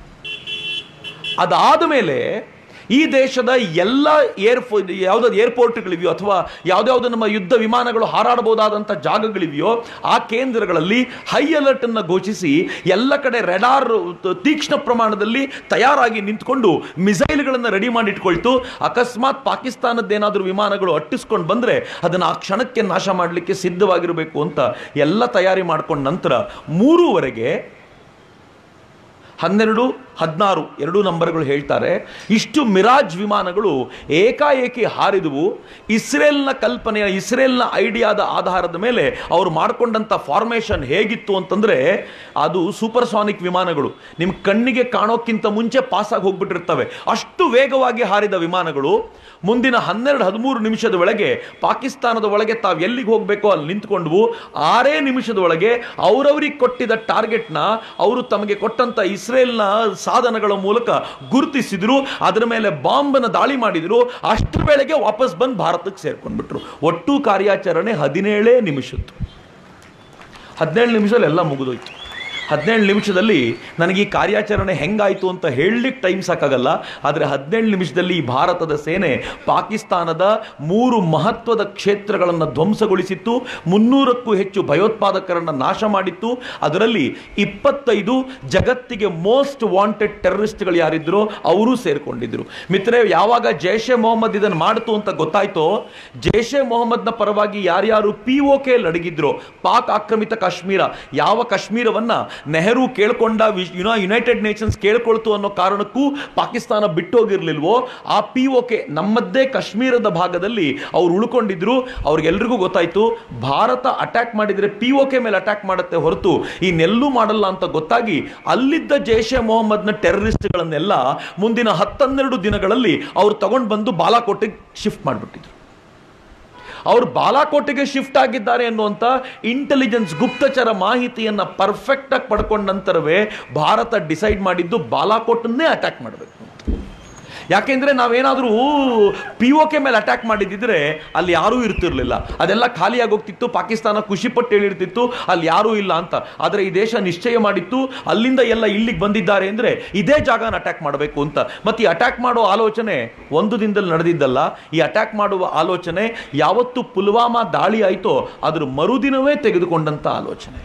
ಅದಾದ ಮೇಲೆ ಈ ದೇಶದ ಎಲ್ಲ ಏರ್ ಯಾವ್ದಾದ್ರು ಏರ್ಪೋರ್ಟ್ಗಳಿವೆಯೋ ಅಥವಾ ಯಾವ್ದಾವ್ದು ನಮ್ಮ ಯುದ್ಧ ವಿಮಾನಗಳು ಹಾರಾಡಬಹುದಾದಂಥ ಜಾಗಗಳಿವೆಯೋ ಆ ಕೇಂದ್ರಗಳಲ್ಲಿ ಹೈ ಅಲರ್ಟ್ ಅನ್ನು ಘೋಷಿಸಿ ಎಲ್ಲ ಕಡೆ ರೆಡಾರ್ ತೀಕ್ಷ್ಣ ಪ್ರಮಾಣದಲ್ಲಿ ತಯಾರಾಗಿ ನಿಂತ್ಕೊಂಡು ಮಿಸೈಲ್ಗಳನ್ನು ರೆಡಿ ಮಾಡಿ ಇಟ್ಕೊಳ್ತು ಅಕಸ್ಮಾತ್ ಪಾಕಿಸ್ತಾನದ್ದೇನಾದ್ರೂ ವಿಮಾನಗಳು ಅಟ್ಟಿಸ್ಕೊಂಡು ಬಂದ್ರೆ ಅದನ್ನ ಆ ಕ್ಷಣಕ್ಕೆ ನಾಶ ಮಾಡಲಿಕ್ಕೆ ಸಿದ್ಧವಾಗಿರಬೇಕು ಅಂತ ಎಲ್ಲ ತಯಾರಿ ಮಾಡ್ಕೊಂಡ ನಂತರ ಮೂರುವರೆಗೆ ಹನ್ನೆರಡು ಹದಿನಾರು ಎರಡು ನಂಬರ್ಗಳು ಹೇಳ್ತಾರೆ ಇಷ್ಟು ಮಿರಾಜ್ ವಿಮಾನಗಳು ಏಕಾಏಕಿ ಹಾರಿದವು ಇಸ್ರೇಲ್ನ ಕಲ್ಪನೆಯ ಇಸ್ರೇಲ್ನ ಐಡಿಯಾದ ಆಧಾರದ ಮೇಲೆ ಅವರು ಮಾಡಿಕೊಂಡಂಥ ಫಾರ್ಮೇಷನ್ ಹೇಗಿತ್ತು ಅಂತಂದ್ರೆ ಅದು ಸೂಪರ್ಸಾನಿಕ್ ವಿಮಾನಗಳು ನಿಮ್ಮ ಕಣ್ಣಿಗೆ ಕಾಣೋಕ್ಕಿಂತ ಮುಂಚೆ ಪಾಸಾಗಿ ಹೋಗ್ಬಿಟ್ಟಿರ್ತವೆ ಅಷ್ಟು ವೇಗವಾಗಿ ಹಾರಿದ ವಿಮಾನಗಳು ಮುಂದಿನ ಹನ್ನೆರಡು ಹದಿಮೂರು ನಿಮಿಷದ ಒಳಗೆ ಪಾಕಿಸ್ತಾನದ ಒಳಗೆ ತಾವು ಎಲ್ಲಿಗೆ ಹೋಗಬೇಕೋ ಅಲ್ಲಿ ನಿಂತ್ಕೊಂಡ್ವು ಆರೇ ನಿಮಿಷದ ಒಳಗೆ ಅವರವರಿಗೆ ಕೊಟ್ಟಿದ್ದ ಟಾರ್ಗೆಟ್ನ ಅವರು ತಮಗೆ ಕೊಟ್ಟಂತ ಇಸ್ರೇಲ್ನ ಸಾಧನಗಳ ಮೂಲಕ ಗುರುತಿಸಿದ್ರು ಅದರ ಮೇಲೆ ಬಾಂಬನ ದಾಳಿ ಮಾಡಿದ್ರು ಅಷ್ಟರ ವೇಳೆಗೆ ವಾಪಸ್ ಬಂದು ಭಾರತಕ್ಕೆ ಸೇರ್ಕೊಂಡ್ಬಿಟ್ರು ಒಟ್ಟು ಕಾರ್ಯಾಚರಣೆ ಹದಿನೇಳೇ ನಿಮಿಷದ್ದು ಹದಿನೇಳು ನಿಮಿಷದಲ್ಲಿ ಎಲ್ಲ ಮುಗಿದೋಯ್ತು ಹದಿನೇಳು ನಿಮಿಷದಲ್ಲಿ ನನಗೆ ಈ ಕಾರ್ಯಾಚರಣೆ ಹೆಂಗಾಯಿತು ಅಂತ ಹೇಳಲಿಕ್ಕೆ ಟೈಮ್ ಸಾಕಾಗಲ್ಲ ಆದರೆ ಹದಿನೇಳು ನಿಮಿಷದಲ್ಲಿ ಈ ಭಾರತದ ಸೇನೆ ಪಾಕಿಸ್ತಾನದ ಮೂರು ಮಹತ್ವದ ಕ್ಷೇತ್ರಗಳನ್ನು ಧ್ವಂಸಗೊಳಿಸಿತ್ತು ಮುನ್ನೂರಕ್ಕೂ ಹೆಚ್ಚು ಭಯೋತ್ಪಾದಕರನ್ನು ನಾಶ ಮಾಡಿತ್ತು ಅದರಲ್ಲಿ ಇಪ್ಪತ್ತೈದು ಜಗತ್ತಿಗೆ ಮೋಸ್ಟ್ ವಾಂಟೆಡ್ ಟೆರರಿಸ್ಟ್ಗಳು ಯಾರಿದ್ರು ಅವರು ಸೇರಿಕೊಂಡಿದ್ರು ಮಿತ್ರೇ ಯಾವಾಗ ಜೈಷೆ ಮೊಹಮ್ಮದ್ ಇದನ್ನು ಮಾಡ್ತು ಅಂತ ಗೊತ್ತಾಯ್ತೋ ಜೈಷೆ ಮೊಹಮ್ಮದ್ನ ಪರವಾಗಿ ಯಾರ್ಯಾರು ಪಿ ಒ ಕೆ ಅಡಗಿದ್ರು ಪಾಕ್ ಆಕ್ರಮಿತ ಕಾಶ್ಮೀರ ಯಾವ ಕಾಶ್ಮೀರವನ್ನ ನೆಹರು ಕೇಳ್ಕೊಂಡ ವಿಶ್- ಯುನಾ ಯುನೈಟೆಡ್ ನೇಷನ್ಸ್ ಕೇಳ್ಕೊಳ್ತು ಅನ್ನೋ ಕಾರಣಕ್ಕೂ ಪಾಕಿಸ್ತಾನ ಬಿಟ್ಟೋಗಿರ್ಲಿಲ್ವೋ ಆ ಪಿ ಒ ಕೆ ನಮ್ಮದ್ದೇ ಕಾಶ್ಮೀರದ ಭಾಗದಲ್ಲಿ ಅವ್ರು ಉಳ್ಕೊಂಡಿದ್ರು ಅವ್ರಿಗೆಲ್ರಿಗೂ ಗೊತ್ತಾಯ್ತು ಭಾರತ ಅಟ್ಯಾಕ್ ಮಾಡಿದ್ರೆ ಪಿ ಒ ಕೆ ಮೇಲೆ ಅಟ್ಯಾಕ್ ಮಾಡುತ್ತೆ ಹೊರತು ಇನ್ನೆಲ್ಲೂ ಮಾಡಲ್ಲ ಅಂತ ಗೊತ್ತಾಗಿ ಅಲ್ಲಿದ್ದ ಜೈಷೆ ಮೊಹಮ್ಮದ್ನ ಟೆರರಿಸ್ಟ್ಗಳನ್ನೆಲ್ಲ ಮುಂದಿನ ಹತ್ತನ್ನೆರಡು ದಿನಗಳಲ್ಲಿ ಅವ್ರು ತಗೊಂಡು ಬಂದು ಬಾಲಾಕೋಟೆಗೆ ಶಿಫ್ಟ್ ಮಾಡಿಬಿಟ್ಟಿದ್ರು ಅವರು ಬಾಲಾಕೋಟೆಗೆ ಶಿಫ್ಟ್ ಆಗಿದ್ದಾರೆ ಅನ್ನುವಂಥ ಇಂಟೆಲಿಜೆನ್ಸ್ ಗುಪ್ತಚರ ಮಾಹಿತಿಯನ್ನ ಪರ್ಫೆಕ್ಟ್ ಆಗಿ ಪಡ್ಕೊಂಡ ನಂತರವೇ ಭಾರತ ಡಿಸೈಡ್ ಮಾಡಿದ್ದು ಬಾಲಾಕೋಟನ್ನೇ ಅಟ್ಯಾಕ್ ಮಾಡಬೇಕು ಅಂತ ಯಾಕೆಂದ್ರೆ ನಾವೇನಾದರೂ ಪಿ ಒ ಕೆ ಮೇಲೆ ಅಟ್ಯಾಕ್ ಮಾಡಿದ್ದಿದ್ರೆ ಅಲ್ಲಿ ಯಾರೂ ಇರ್ತಿರ್ಲಿಲ್ಲ ಅದೆಲ್ಲ ಖಾಲಿಯಾಗಿ ಹೋಗ್ತಿತ್ತು ಪಾಕಿಸ್ತಾನ ಖುಷಿ ಪಟ್ಟು ಹೇಳಿರ್ತಿತ್ತು ಅಲ್ಲಿ ಯಾರೂ ಇಲ್ಲ ಅಂತ ಆದರೆ ಈ ದೇಶ ನಿಶ್ಚಯ ಮಾಡಿತ್ತು ಅಲ್ಲಿಂದ ಎಲ್ಲ ಇಲ್ಲಿಗೆ ಬಂದಿದ್ದಾರೆ ಅಂದ್ರೆ ಇದೇ ಜಾಗನ ಅಟ್ಯಾಕ್ ಮಾಡಬೇಕು ಅಂತ ಮತ್ತೆ ಈ ಅಟ್ಯಾಕ್ ಮಾಡೋ ಆಲೋಚನೆ ಒಂದು ದಿನದಲ್ಲಿ ನಡೆದಿದ್ದಲ್ಲ ಈ ಅಟ್ಯಾಕ್ ಮಾಡುವ ಆಲೋಚನೆ ಯಾವತ್ತು ಪುಲ್ವಾಮಾ ದಾಳಿ ಆಯಿತೋ ಅದ್ರ ಮರುದಿನವೇ ತೆಗೆದುಕೊಂಡಂತ ಆಲೋಚನೆ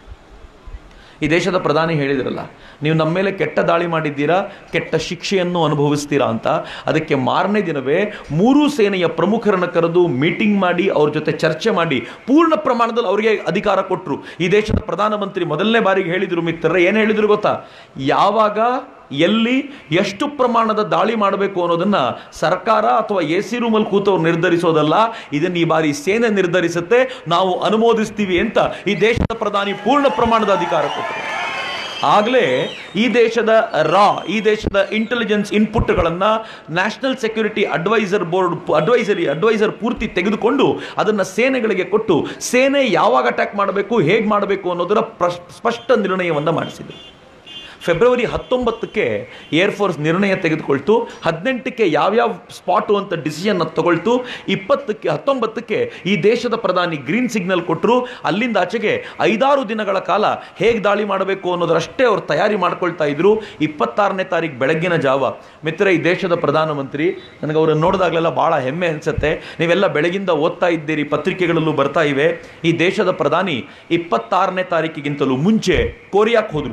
ಈ ದೇಶದ ಪ್ರಧಾನಿ ಹೇಳಿದ್ರಲ್ಲ ನೀವು ನಮ್ಮ ಮೇಲೆ ಕೆಟ್ಟ ದಾಳಿ ಮಾಡಿದ್ದೀರಾ ಕೆಟ್ಟ ಶಿಕ್ಷೆಯನ್ನು ಅನುಭವಿಸ್ತೀರಾ ಅಂತ ಅದಕ್ಕೆ ಮಾರನೇ ದಿನವೇ ಮೂರೂ ಸೇನೆಯ ಪ್ರಮುಖರನ್ನ ಕರೆದು ಮೀಟಿಂಗ್ ಮಾಡಿ ಅವ್ರ ಜೊತೆ ಚರ್ಚೆ ಮಾಡಿ ಪೂರ್ಣ ಪ್ರಮಾಣದಲ್ಲಿ ಅವರಿಗೆ ಅಧಿಕಾರ ಕೊಟ್ಟರು ಈ ದೇಶದ ಪ್ರಧಾನಮಂತ್ರಿ ಮೊದಲನೇ ಬಾರಿಗೆ ಹೇಳಿದ್ರು ಮಿತ್ರರೇ ಏನು ಹೇಳಿದ್ರು ಗೊತ್ತಾ ಯಾವಾಗ ಎಲ್ಲಿ ಎಷ್ಟು ಪ್ರಮಾಣದ ದಾಳಿ ಮಾಡಬೇಕು ಅನ್ನೋದನ್ನ ಸರ್ಕಾರ ಅಥವಾ ಎ ಸಿ ರೂಮಲ್ಲಿ ಕೂತವ್ರು ನಿರ್ಧರಿಸೋದಲ್ಲ ಇದನ್ನ ಈ ಬಾರಿ ಸೇನೆ ನಿರ್ಧರಿಸುತ್ತೆ ನಾವು ಅನುಮೋದಿಸ್ತೀವಿ ಅಂತ ಈ ದೇಶದ ಪ್ರಧಾನಿ ಪೂರ್ಣ ಪ್ರಮಾಣದ ಅಧಿಕಾರ ಕೊಟ್ಟರು ಆಗಲೇ ಈ ದೇಶದ ರಾ ಈ ದೇಶದ ಇಂಟೆಲಿಜೆನ್ಸ್ ಇನ್ಪುಟ್ಗಳನ್ನ national security adviser board advisory adviser ಪೂರ್ತಿ ತೆಗೆದುಕೊಂಡು ಅದನ್ನ ಸೇನೆಗಳಿಗೆ ಕೊಟ್ಟು ಸೇನೆ ಯಾವಾಗ ಅಟ್ಯಾಕ್ ಮಾಡಬೇಕು ಹೇಗೆ ಮಾಡಬೇಕು ಅನ್ನೋದರ ಪ್ರಶ್- ಸ್ಪಷ್ಟ ನಿರ್ಣಯವನ್ನ ಮಾಡಿಸಿದರು ಫೆಬ್ರವರಿ ಹತ್ತೊಂಬತ್ತಕ್ಕೆ ಏರ್ಫೋರ್ಸ್ ನಿರ್ಣಯ ತೆಗೆದುಕೊಳ್ತು ಹದಿನೆಂಟಕ್ಕೆ ಯಾವ್ಯಾವ ಸ್ಪಾಟು ಅಂತ ಡಿಸಿಷನ್ ತಗೊಳ್ತು ಇಪ್ಪತ್ತಕ್ಕೆ ಹತ್ತೊಂಬತ್ತಕ್ಕೆ ಈ ದೇಶದ ಪ್ರಧಾನಿ ಗ್ರೀನ್ ಸಿಗ್ನಲ್ ಕೊಟ್ಟರು ಅಲ್ಲಿಂದ ಆಚೆಗೆ ಐದಾರು ದಿನಗಳ ಕಾಲ ಹೇಗೆ ದಾಳಿ ಮಾಡಬೇಕು ಅನ್ನೋದರಷ್ಟೇ ಅವ್ರು ತಯಾರಿ ಮಾಡ್ಕೊಳ್ತಾ ಇದ್ರು ಇಪ್ಪತ್ತಾರನೇ ತಾರೀಕು ಬೆಳಗ್ಗಿನ ಜಾವ ಮಿತ್ರ ಈ ದೇಶದ ಪ್ರಧಾನಮಂತ್ರಿ ನನಗೆ ಅವರನ್ನು ನೋಡಿದಾಗಲೆಲ್ಲ ಭಾಳ ಹೆಮ್ಮೆ ಅನಿಸುತ್ತೆ ನೀವೆಲ್ಲ ಬೆಳಗಿಂದ ಓದ್ತಾ ಇದ್ದೀರಿ ಪತ್ರಿಕೆಗಳಲ್ಲೂ ಬರ್ತಾ ಇವೆ ಈ ದೇಶದ ಪ್ರಧಾನಿ ಇಪ್ಪತ್ತಾರನೇ ತಾರೀಕಿಗಿಂತಲೂ ಮುಂಚೆ ಕೊರಿಯಾಕ್ಕೆ ಹೋದರು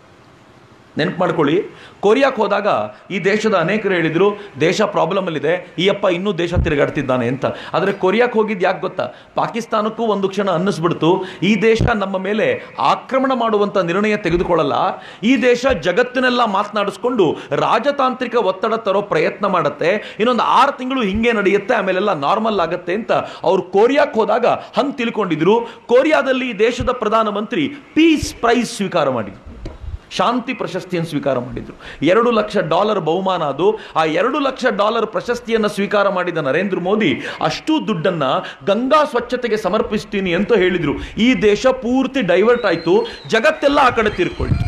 ನೆನಪು ಮಾಡ್ಕೊಳ್ಳಿ ಕೊರಿಯಾಕ್ಕೆ ಹೋದಾಗ ಈ ದೇಶದ ಅನೇಕರು ಹೇಳಿದ್ರು ದೇಶ ಪ್ರಾಬ್ಲಮಲ್ಲಿದೆ ಈ ಅಪ್ಪ ಇನ್ನೂ ದೇಶ ತಿರುಗಾಡ್ತಿದ್ದಾನೆ ಅಂತ ಆದರೆ ಕೊರಿಯಾಕ್ಕೆ ಹೋಗಿದ್ದು ಯಾಕೆ ಗೊತ್ತಾ ಪಾಕಿಸ್ತಾನಕ್ಕೂ ಒಂದು ಕ್ಷಣ ಅನ್ನಿಸ್ಬಿಡ್ತು ಈ ದೇಶ ನಮ್ಮ ಮೇಲೆ ಆಕ್ರಮಣ ಮಾಡುವಂಥ ನಿರ್ಣಯ ತೆಗೆದುಕೊಳ್ಳಲ್ಲ ಈ ದೇಶ ಜಗತ್ತಿನೆಲ್ಲ ಮಾತನಾಡಿಸ್ಕೊಂಡು ರಾಜತಾಂತ್ರಿಕ ಒತ್ತಡ ತರೋ ಪ್ರಯತ್ನ ಮಾಡುತ್ತೆ ಇನ್ನೊಂದು ಆರು ತಿಂಗಳು ಹಿಂಗೆ ನಡೆಯುತ್ತೆ ಆಮೇಲೆಲ್ಲ ನಾರ್ಮಲ್ ಆಗುತ್ತೆ ಅಂತ ಅವ್ರು ಕೊರಿಯಾಕ್ಕೆ ಹೋದಾಗ ಹಂಗೆ ತಿಳ್ಕೊಂಡಿದ್ರು ಕೊರಿಯಾದಲ್ಲಿ ಈ ದೇಶದ ಪ್ರಧಾನಮಂತ್ರಿ ಪೀಸ್ ಪ್ರೈಸ್ ಸ್ವೀಕಾರ ಮಾಡಿದ್ರು ಶಾಂತಿ ಪ್ರಶಸ್ತಿಯನ್ನು ಸ್ವೀಕಾರ ಮಾಡಿದ್ರು ಎರಡು ಲಕ್ಷ ಡಾಲರ್ ಬಹುಮಾನ ಅದು ಆ ಎರಡು ಲಕ್ಷ ಡಾಲರ್ ಪ್ರಶಸ್ತಿಯನ್ನು ಸ್ವೀಕಾರ ಮಾಡಿದ ನರೇಂದ್ರ ಮೋದಿ ಅಷ್ಟು ದುಡ್ಡನ್ನ ಗಂಗಾ ಸ್ವಚ್ಛತೆಗೆ ಸಮರ್ಪಿಸ್ತೀನಿ ಅಂತ ಹೇಳಿದ್ರು ಈ ದೇಶ ಪೂರ್ತಿ ಡೈವರ್ಟ್ ಆಯ್ತು ಜಗತ್ತೆಲ್ಲ ಆ ಕಡೆ ತಿರ್ಕೊಳ್ತು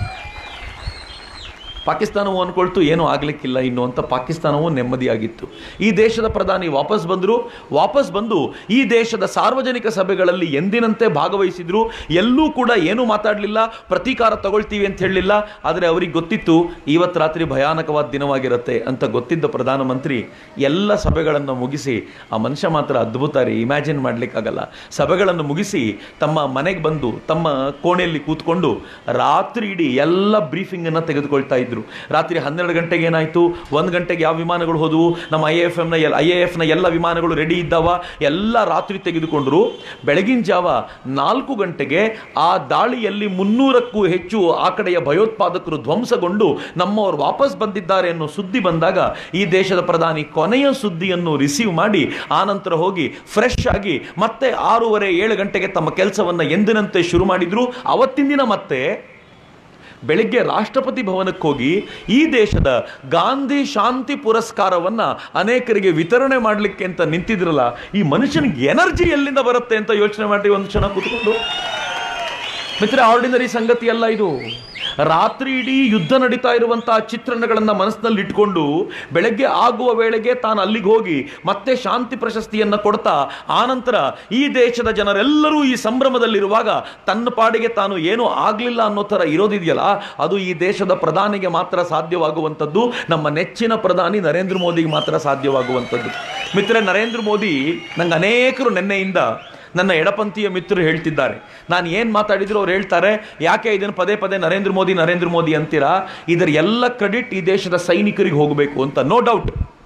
ಪಾಕಿಸ್ತಾನವು ಅನ್ಕೊಳ್ತು ಏನೂ ಆಗ್ಲಿಕ್ಕಿಲ್ಲ ಇನ್ನು ಅಂತ ಪಾಕಿಸ್ತಾನವು ನೆಮ್ಮದಿಯಾಗಿತ್ತು ಈ ದೇಶದ ಪ್ರಧಾನಿ ವಾಪಸ್ ಬಂದರು ವಾಪಸ್ ಬಂದು ಈ ದೇಶದ ಸಾರ್ವಜನಿಕ ಸಭೆಗಳಲ್ಲಿ ಎಂದಿನಂತೆ ಭಾಗವಹಿಸಿದ್ರು ಎಲ್ಲೂ ಕೂಡ ಏನೂ ಮಾತಾಡಲಿಲ್ಲ ಪ್ರತೀಕಾರ ತಗೊಳ್ತೀವಿ ಅಂತ ಹೇಳಲಿಲ್ಲ ಆದರೆ ಅವರಿಗೆ ಗೊತ್ತಿತ್ತು ಇವತ್ತು ರಾತ್ರಿ ಭಯಾನಕವಾದ ದಿನವಾಗಿರುತ್ತೆ ಅಂತ ಗೊತ್ತಿದ್ದ ಪ್ರಧಾನಮಂತ್ರಿ ಎಲ್ಲ ಸಭೆಗಳನ್ನು ಮುಗಿಸಿ ಆ ಮನುಷ್ಯ ಮಾತ್ರ ಅದ್ಭುತ ರೀ ಇಮ್ಯಾಜಿನ್ ಮಾಡ್ಲಿಕ್ಕಾಗಲ್ಲ ಸಭೆಗಳನ್ನು ಮುಗಿಸಿ ತಮ್ಮ ಮನೆಗೆ ಬಂದು ತಮ್ಮ ಕೋಣೆಯಲ್ಲಿ ಕೂತ್ಕೊಂಡು ರಾತ್ರಿ ಇಡೀ ಎಲ್ಲ ಬ್ರೀಫಿಂಗ್ ಅನ್ನ ತೆಗೆದುಕೊಳ್ತಾ ಇದ್ರು ರಾತ್ರಿ ಹನ್ನೆರಡು ಗಂಟೆಗೆ ಏನಾಯ್ತು ಒಂದು ಗಂಟೆಗೆ ಯಾವ ವಿಮಾನಗಳು ಹೋದವು ನಮ್ಮ ಐ ಎಫ್ ಎಮ್ನ ಐ ಎ ಎಫ್ನ ಎಲ್ಲ ವಿಮಾನಗಳು ರೆಡಿ ಇದ್ದಾವ ಎಲ್ಲ ರಾತ್ರಿ ತೆಗೆದುಕೊಂಡ್ರು ಬೆಳಗಿನ ಜಾವ ನಾಲ್ಕು ಗಂಟೆಗೆ ಆ ದಾಳಿಯಲ್ಲಿ ಮುನ್ನೂರಕ್ಕೂ ಹೆಚ್ಚು ಆ ಕಡೆಯ ಭಯೋತ್ಪಾದಕರು ಧ್ವಂಸಗೊಂಡು ನಮ್ಮವರು ವಾಪಸ್ ಬಂದಿದ್ದಾರೆ ಅನ್ನೋ ಸುದ್ದಿ ಬಂದಾಗ ಈ ದೇಶದ ಪ್ರಧಾನಿ ಕೊನೆಯ ಸುದ್ದಿಯನ್ನು ರಿಸೀವ್ ಮಾಡಿ ಆನಂತರ ಹೋಗಿ ಫ್ರೆಶ್ ಆಗಿ ಮತ್ತೆ ಆರೂವರೆ ಏಳು ಗಂಟೆಗೆ ತಮ್ಮ ಕೆಲಸವನ್ನ ಎಂದಿನಂತೆ ಶುರು ಮಾಡಿದ್ರು ಅವತ್ತಿನ ದಿನ ಮತ್ತೆ ಬೆಳಿಗ್ಗೆ ರಾಷ್ಟ್ರಪತಿ ಭವನಕ್ಕೆ ಹೋಗಿ ಈ ದೇಶದ ಗಾಂಧಿ ಶಾಂತಿ ಪುರಸ್ಕಾರವನ್ನ ಅನೇಕರಿಗೆ ವಿತರಣೆ ಮಾಡಲಿಕ್ಕೆ ಅಂತ ನಿಂತಿದ್ರಲ್ಲ ಈ ಮನುಷ್ಯನಿಗೆ ಎನರ್ಜಿ ಎಲ್ಲಿಂದ ಬರುತ್ತೆ ಅಂತ ಯೋಚನೆ ಮಾಡಿ ಒಂದು ಕ್ಷಣ ಕೂತ್ಕೊಂಡು ಮಿತ್ರ ಆರ್ಡಿನರಿ ಸಂಗತಿ ಅಲ್ಲ ಇದು ರಾತ್ರಿ ಇಡೀ ಯುದ್ಧ ನಡೀತಾ ಇರುವಂತಹ ಚಿತ್ರಣಗಳನ್ನ ಮನಸ್ಸಿನಲ್ಲಿ ಇಟ್ಕೊಂಡು ಬೆಳಗ್ಗೆ ಆಗುವ ವೇಳೆಗೆ ತಾನು ಅಲ್ಲಿಗೆ ಹೋಗಿ ಮತ್ತೆ ಶಾಂತಿ ಪ್ರಶಸ್ತಿಯನ್ನ ಕೊಡ್ತಾ ಆನಂತರ ಈ ದೇಶದ ಜನರೆಲ್ಲರೂ ಈ ಸಂಭ್ರಮದಲ್ಲಿರುವಾಗ ತನ್ನ ಪಾಡಿಗೆ ತಾನು ಏನೂ ಆಗ್ಲಿಲ್ಲ ಅನ್ನೋ ಥರ ಇರೋದಿದೆಯಲ್ಲ ಅದು ಈ ದೇಶದ ಪ್ರಧಾನಿಗೆ ಮಾತ್ರ ಸಾಧ್ಯವಾಗುವಂಥದ್ದು ನಮ್ಮ ನೆಚ್ಚಿನ ಪ್ರಧಾನಿ ನರೇಂದ್ರ ಮೋದಿಗೆ ಮಾತ್ರ ಸಾಧ್ಯವಾಗುವಂಥದ್ದು ಮಿತ್ರ ನರೇಂದ್ರ ಮೋದಿ ನಂಗೆ ಅನೇಕರು ನಿನ್ನೆಯಿಂದ ನನ್ನ ಎಡಪಂಥೀಯ ಮಿತ್ರರು ಹೇಳ್ತಿದ್ದಾರೆ ನಾನು ಏನು ಮಾತಾಡಿದ್ರು ಅವ್ರು ಹೇಳ್ತಾರೆ ಯಾಕೆ ಇದನ್ನು ಪದೇ ಪದೇ ನರೇಂದ್ರ ಮೋದಿ ನರೇಂದ್ರ ಮೋದಿ ಅಂತೀರಾ ಇದರ ಎಲ್ಲ ಕ್ರೆಡಿಟ್ ಈ ದೇಶದ ಸೈನಿಕರಿಗೆ ಹೋಗಬೇಕು ಅಂತ ನೋ ಡೌಟ್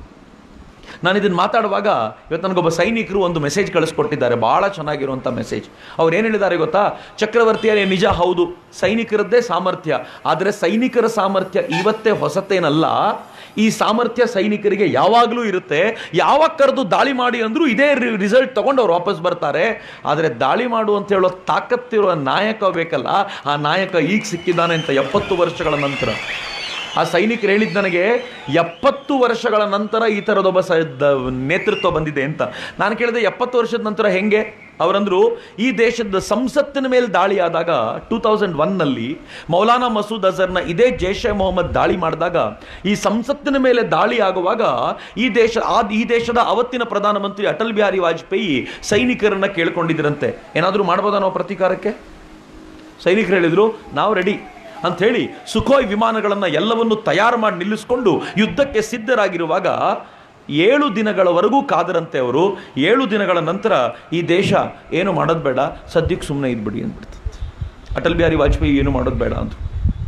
ನಾನು ಇದನ್ನು ಮಾತಾಡುವಾಗ ಇವತ್ತು ನನಗೊಬ್ಬ ಸೈನಿಕರು ಒಂದು ಮೆಸೇಜ್ ಕಳಿಸ್ಕೊಟ್ಟಿದ್ದಾರೆ ಭಾಳ ಚೆನ್ನಾಗಿರುವಂಥ ಮೆಸೇಜ್ ಅವ್ರು ಏನು ಹೇಳಿದ್ದಾರೆ ಗೊತ್ತಾ ಚಕ್ರವರ್ತಿಯರೇ ನಿಜ ಹೌದು ಸೈನಿಕರದ್ದೇ ಸಾಮರ್ಥ್ಯ ಆದರೆ ಸೈನಿಕರ ಸಾಮರ್ಥ್ಯ ಇವತ್ತೇ ಹೊಸತೇನಲ್ಲ ಈ ಸಾಮರ್ಥ್ಯ ಸೈನಿಕರಿಗೆ ಯಾವಾಗಲೂ ಇರುತ್ತೆ ಯಾವಾಗ ಕರೆದು ದಾಳಿ ಮಾಡಿ ಅಂದರೂ ಇದೇ ರಿಸಲ್ಟ್ ತಗೊಂಡು ಅವ್ರು ವಾಪಸ್ ಬರ್ತಾರೆ ಆದರೆ ದಾಳಿ ಮಾಡು ಅಂತ ಹೇಳೋ ತಾಕತ್ತಿರುವ ನಾಯಕ ಬೇಕಲ್ಲ ಆ ನಾಯಕ ಈಗ ಸಿಕ್ಕಿದ್ದಾನೆ ಅಂತ ಎಪ್ಪತ್ತು ವರ್ಷಗಳ ನಂತರ ಆ ಸೈನಿಕರು ಹೇಳಿದ್ ನನಗೆ ಎಪ್ಪತ್ತು ವರ್ಷಗಳ ನಂತರ ಈ ಥರದೊಬ್ಬ ಸ ದ- ನೇತೃತ್ವ ಬಂದಿದೆ ಅಂತ ನಾನು ಕೇಳಿದೆ ಎಪ್ಪತ್ತು ವರ್ಷದ ನಂತರ ಹೆಂಗೆ ಅವರಂದ್ರು ಈ ದೇಶದ ಸಂಸತ್ತಿನ ಮೇಲೆ ದಾಳಿ ಆದಾಗ ಟೂ ತೌಸಂಡ್ ಒನ್ನಲ್ಲಿ ಮೌಲಾನಾ ಮಸೂದ್ ಅಜರ್ನ ಇದೇ ಜೈಷೆ ಮೊಹಮ್ಮದ್ ದಾಳಿ ಮಾಡಿದಾಗ ಈ ಸಂಸತ್ತಿನ ಮೇಲೆ ದಾಳಿ ಆಗುವಾಗ ಈ ದೇಶ ಆ ಈ ದೇಶದ ಅವತ್ತಿನ ಪ್ರಧಾನಮಂತ್ರಿ ಅಟಲ್ ಬಿಹಾರಿ ವಾಜಪೇಯಿ ಸೈನಿಕರನ್ನ ಕೇಳ್ಕೊಂಡಿದ್ರಂತೆ ಏನಾದರೂ ಮಾಡ್ಬೋದಾ ನಾವು ಪ್ರತೀಕಾರಕ್ಕೆ ಸೈನಿಕರು ಹೇಳಿದ್ರು ನಾವು ರೆಡಿ ಅಂತ ಹೇಳಿ ಸುಖೋಯ್ ವಿಮಾನಗಳನ್ನು ಎಲ್ಲವನ್ನು ತಯಾರು ಮಾಡಿ ನಿಲ್ಲಿಸ್ಕೊಂಡು ಯುದ್ಧಕ್ಕೆ ಸಿದ್ಧರಾಗಿರುವಾಗ ಏಳು ದಿನಗಳವರೆಗೂ ಕಾದರಂತೆ ಅವರು ಏಳು ದಿನಗಳ ನಂತರ ಈ ದೇಶ ಏನು ಮಾಡೋದು ಬೇಡ ಸದ್ಯಕ್ಕೆ ಸುಮ್ಮನೆ ಇದ್ಬಿಡಿ ಅಂದ್ಬಿಡ್ತು ಅಟಲ್ ಬಿಹಾರಿ ವಾಜಪೇಯಿ ಏನು ಮಾಡೋದು ಬೇಡ ಅಂತ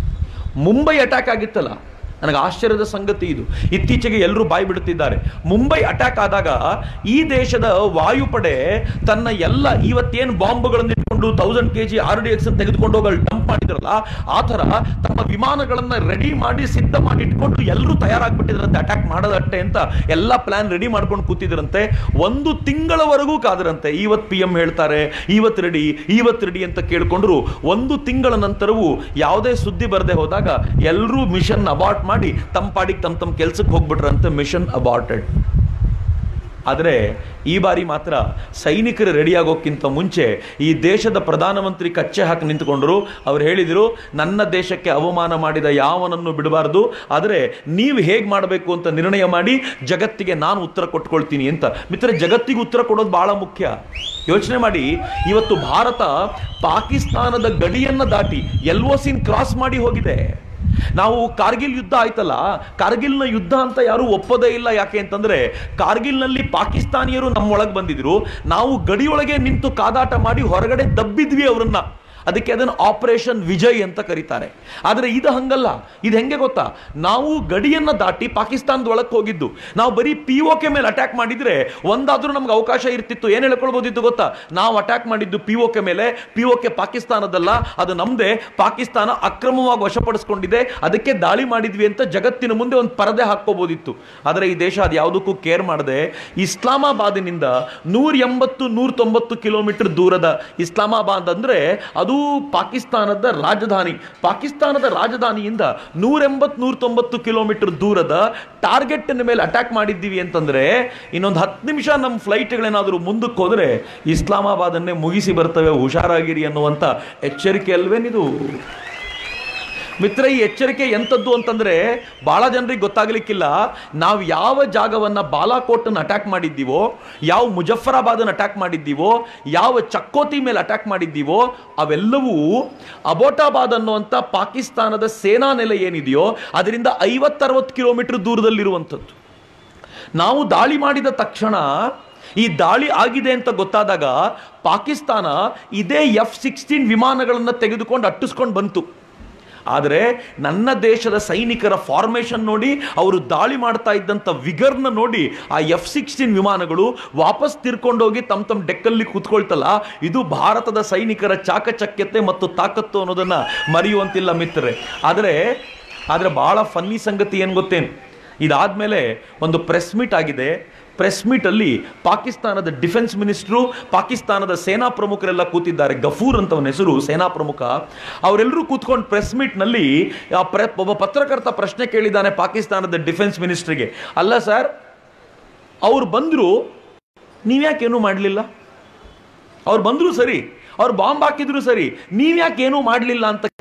ಮುಂಬೈ ಅಟ್ಯಾಕ್ ಆಗಿತ್ತಲ್ಲ ನನಗೆ ಆಶ್ಚರ್ಯದ ಸಂಗತಿ ಇದು ಇತ್ತೀಚೆಗೆ ಎಲ್ಲರೂ ಬಾಯಿ ಬಿಡುತ್ತಿದ್ದಾರೆ ಮುಂಬೈ ಅಟ್ಯಾಕ್ ಆದಾಗ ಈ ದೇಶದ ವಾಯುಪಡೆ ತನ್ನ ಎಲ್ಲ ಇವತ್ತೇನು ಬಾಂಬ್ಗಳನ್ನು ಇಟ್ಕೊಂಡು thousand K G R D X ತೆಗೆದುಕೊಂಡು ಹೋಗಲು ಡಂಪ್ ಮಾಡಿದ್ರಲ್ಲ ಆ ಥರ ತಮ್ಮ ವಿಮಾನಗಳನ್ನ ರೆಡಿ ಮಾಡಿ ಸಿದ್ಧ ಮಾಡಿ ಇಟ್ಕೊಂಡು ಎಲ್ಲರೂ ತಯಾರಾಗ್ಬಿಟ್ಟಿದ್ರಂತೆ ಅಟ್ಯಾಕ್ ಮಾಡೋದಟ್ಟೆ ಅಂತ ಎಲ್ಲ ಪ್ಲಾನ್ ರೆಡಿ ಮಾಡ್ಕೊಂಡು ಕೂತಿದ್ರಂತೆ ಒಂದು ತಿಂಗಳವರೆಗೂ ಕಾದ್ರಂತೆ ಇವತ್ತು ಪಿ ಎಂ ಹೇಳ್ತಾರೆ ಇವತ್ತು ರೆಡಿ ಇವತ್ತು ರೆಡಿ ಅಂತ ಕೇಳ್ಕೊಂಡ್ರು ಒಂದು ತಿಂಗಳ ನಂತರವೂ ಯಾವುದೇ ಸುದ್ದಿ ಬರದೆ ಹೋದಾಗ ಎಲ್ಲರೂ ಮಿಷನ್ ಅಬಾರ್ಟ್ ಮಾಡಿ ತಮ್ಮ ಪಾಡಿಗೆ ತಮ್ಮ ತಮ್ಮ ಕೆಲ್ಸಕ್ಕೆ ಹೋಗ್ಬಿಟ್ರಂತೆ ಮಿಷನ್ ಅಬಾರ್ಟೆಡ್ ಆದರೆ ಈ ಬಾರಿ ಮಾತ್ರ ಸೈನಿಕರು ರೆಡಿ ಆಗೋಕ್ಕಿಂತ ಮುಂಚೆ ಈ ದೇಶದ ಪ್ರಧಾನಮಂತ್ರಿ ಕಚ್ಚೆ ಹಾಕಿ ನಿಂತುಕೊಂಡ್ರು ಅವ್ರು ಹೇಳಿದರು ನನ್ನ ದೇಶಕ್ಕೆ ಅವಮಾನ ಮಾಡಿದ ಯಾವನನ್ನು ಬಿಡಬಾರ್ದು ಆದರೆ ನೀವು ಹೇಗೆ ಮಾಡಬೇಕು ಅಂತ ನಿರ್ಣಯ ಮಾಡಿ ಜಗತ್ತಿಗೆ ನಾನು ಉತ್ತರ ಕೊಟ್ಕೊಳ್ತೀನಿ ಅಂತ ಮಿತ್ರ ಜಗತ್ತಿಗೆ ಉತ್ತರ ಕೊಡೋದು ಬಹಳ ಮುಖ್ಯ ಯೋಚನೆ ಮಾಡಿ ಇವತ್ತು ಭಾರತ ಪಾಕಿಸ್ತಾನದ ಗಡಿಯನ್ನ ದಾಟಿ ಎಲ್ ಒ ಸಿನ್ ಕ್ರಾಸ್ ಮಾಡಿ ಹೋಗಿದೆ ನಾವು ಕಾರ್ಗಿಲ್ ಯುದ್ಧ ಆಯ್ತಲ್ಲ ಕಾರ್ಗಿಲ್ನ ಯುದ್ಧ ಅಂತ ಯಾರು ಒಪ್ಪೋದೇ ಇಲ್ಲ ಯಾಕೆ ಅಂತಂದ್ರೆ ಕಾರ್ಗಿಲ್ನಲ್ಲಿ ಪಾಕಿಸ್ತಾನಿಯರು ನಮ್ಮೊಳಗೆ ಬಂದಿದ್ರು ನಾವು ಗಡಿಯೊಳಗೆ ನಿಂತು ಕಾದಾಟ ಮಾಡಿ ಹೊರಗಡೆ ದಬ್ಬಿದ್ವಿ ಅವರನ್ನ ಅದಕ್ಕೆ ಅದನ್ನು ಆಪರೇಷನ್ ವಿಜಯ್ ಅಂತ ಕರೀತಾರೆ ಆದರೆ ಇದು ಹಂಗಲ್ಲ ಇದು ಹೆಂಗೆ ಗೊತ್ತಾ ನಾವು ಗಡಿಯನ್ನ ದಾಟಿ ಪಾಕಿಸ್ತಾನದ ಒಳಗೆ ಹೋಗಿದ್ದು ನಾವು ಬರೀ ಪಿ ಒ ಕೆ ಮೇಲೆ ಅಟ್ಯಾಕ್ ಮಾಡಿದ್ರೆ ಒಂದಾದ್ರೂ ನಮ್ಗೆ ಅವಕಾಶ ಇರ್ತಿತ್ತು ಏನು ಹೇಳ್ಕೊಳ್ಬೋದಿತ್ತು ಗೊತ್ತಾ ನಾವು ಅಟ್ಯಾಕ್ ಮಾಡಿದ್ದು ಪಿ ಒ ಕೆ ಮೇಲೆ ಪಿ ಒ ಕೆ ಪಾಕಿಸ್ತಾನದಲ್ಲ ಅದು ನಮ್ದೇ ಪಾಕಿಸ್ತಾನ ಅಕ್ರಮವಾಗಿ ವಶಪಡಿಸ್ಕೊಂಡಿದೆ ಅದಕ್ಕೆ ದಾಳಿ ಮಾಡಿದ್ವಿ ಅಂತ ಜಗತ್ತಿನ ಮುಂದೆ ಒಂದು ಪರದೆ ಹಾಕೋಬೋದಿತ್ತು ಆದರೆ ಈ ದೇಶ ಅದು ಯಾವುದಕ್ಕೂ ಕೇರ್ ಮಾಡದೆ ಇಸ್ಲಾಮಾಬಾದಿನಿಂದ ನೂರ ಎಂಬತ್ತು ನೂರ ತೊಂಬತ್ತು ಕಿಲೋಮೀಟರ್ ದೂರದ ಇಸ್ಲಾಮಾಬಾದ್ ಅಂದ್ರೆ ಅದು ಪಾಕಿಸ್ತಾನದ ರಾಜಧಾನಿ ಪಾಕಿಸ್ತಾನದ ರಾಜಧಾನಿಯಿಂದ ನೂರ ಎಂಬತ್ತು ನೂರ ತೊಂಬತ್ತು ಕಿಲೋಮೀಟರ್ ದೂರದ ಟಾರ್ಗೆಟ್ನ ಮೇಲೆ ಅಟ್ಯಾಕ್ ಮಾಡಿದ್ದೀವಿ ಅಂತಂದ್ರೆ ಇನ್ನೊಂದು ಹತ್ತು ನಿಮಿಷ ನಮ್ಮ ಫ್ಲೈಟ್ಗಳೇನಾದರೂ ಮುಂದಕ್ಕೆ ಹೋದರೆ ಇಸ್ಲಾಮಾಬಾದನ್ನೇ ಮುಗಿಸಿ ಬರ್ತವೆ ಹುಷಾರಾಗಿರಿ ಅನ್ನುವಂಥ ಎಚ್ಚರಿಕೆ ಅಲ್ವೇನಿದು ಮಿತ್ರ ಈ ಎಚ್ಚರಿಕೆ ಎಂಥದ್ದು ಅಂತಂದ್ರೆ ಬಹಳ ಜನರಿಗೆ ಗೊತ್ತಾಗ್ಲಿಕ್ಕಿಲ್ಲ ನಾವು ಯಾವ ಜಾಗವನ್ನ ಬಾಲಾಕೋಟನ್ನು ಅಟ್ಯಾಕ್ ಮಾಡಿದ್ದೀವೋ ಯಾವ ಮುಜಫರಾಬಾದನ್ನು ಅಟ್ಯಾಕ್ ಮಾಡಿದ್ದೀವೋ ಯಾವ ಚಕ್ಕೋತಿ ಮೇಲೆ ಅಟ್ಯಾಕ್ ಮಾಡಿದ್ದೀವೋ ಅವೆಲ್ಲವೂ ಅಬೋಟಾಬಾದ್ ಅನ್ನುವಂಥ ಪಾಕಿಸ್ತಾನದ ಸೇನಾ ನೆಲೆ ಏನಿದೆಯೋ ಅದರಿಂದ ಐವತ್ತರವತ್ತು ಕಿಲೋಮೀಟರ್ ದೂರದಲ್ಲಿರುವಂಥದ್ದು ನಾವು ದಾಳಿ ಮಾಡಿದ ತಕ್ಷಣ ಈ ದಾಳಿ ಆಗಿದೆ ಅಂತ ಗೊತ್ತಾದಾಗ ಪಾಕಿಸ್ತಾನ ಇದೇ ಎಫ್ ಸಿಕ್ಸ್ಟೀನ್ ವಿಮಾನಗಳನ್ನು ತೆಗೆದುಕೊಂಡು ಅಟ್ಟಿಸ್ಕೊಂಡು ಬಂತು ಆದರೆ ನನ್ನ ದೇಶದ ಸೈನಿಕರ ಫಾರ್ಮೇಷನ್ ನೋಡಿ ಅವರು ದಾಳಿ ಮಾಡ್ತಾ ಇದ್ದಂಥ ವಿಗರ್ನ ನೋಡಿ ಆ ಎಫ್ ಸಿಕ್ಸ್ಟೀನ್ ವಿಮಾನಗಳು ವಾಪಸ್ ತಿರ್ಕೊಂಡೋಗಿ ತಮ್ಮ ತಮ್ಮ ಡೆಕ್ಕಲ್ಲಿ ಕೂತ್ಕೊಳ್ತಲ್ಲ ಇದು ಭಾರತದ ಸೈನಿಕರ ಚಾಕಚಕ್ಯತೆ ಮತ್ತು ತಾಕತ್ತು ಅನ್ನೋದನ್ನ ಮರೆಯುವಂತಿಲ್ಲ ಮಿತ್ರರೆ ಆದರೆ ಆದರೆ ಬಹಳ ಫನ್ನಿ ಸಂಗತಿ ಏನು ಗೊತ್ತೇನು ಇದಾದ್ಮೇಲೆ ಒಂದು ಪ್ರೆಸ್ ಮೀಟ್ ಆಗಿದೆ ಪ್ರೆಸ್ ಮೀಟಲ್ಲಿ ಪಾಕಿಸ್ತಾನದ ಡಿಫೆನ್ಸ್ ಮಿನಿಸ್ಟ್ರು ಪಾಕಿಸ್ತಾನದ ಸೇನಾ ಪ್ರಮುಖರೆಲ್ಲ ಕೂತಿದ್ದಾರೆ ಗಫೂರ್ ಅಂತ ಅವನ ಹೆಸರು ಸೇನಾ ಪ್ರಮುಖ ಅವರೆಲ್ಲರೂ ಕೂತ್ಕೊಂಡು ಪ್ರೆಸ್ ಮೀಟ್ನಲ್ಲಿ ಆ ಪ್ರೆ ಒಬ್ಬ ಪತ್ರಕರ್ತ ಪ್ರಶ್ನೆ ಕೇಳಿದ್ದಾನೆ ಪಾಕಿಸ್ತಾನದ ಡಿಫೆನ್ಸ್ ಮಿನಿಸ್ಟ್ರಿಗೆ ಅಲ್ಲ ಸರ್ ಅವ್ರು ಬಂದರು ನೀವ್ಯಾಕೇನೂ ಮಾಡಲಿಲ್ಲ ಅವ್ರು ಬಂದ್ರು ಸರಿ ಅವ್ರು ಬಾಂಬ್ ಹಾಕಿದ್ರು ಸರಿ ನೀವ್ಯಾಕೆ ಏನೂ ಮಾಡಲಿಲ್ಲ ಅಂತ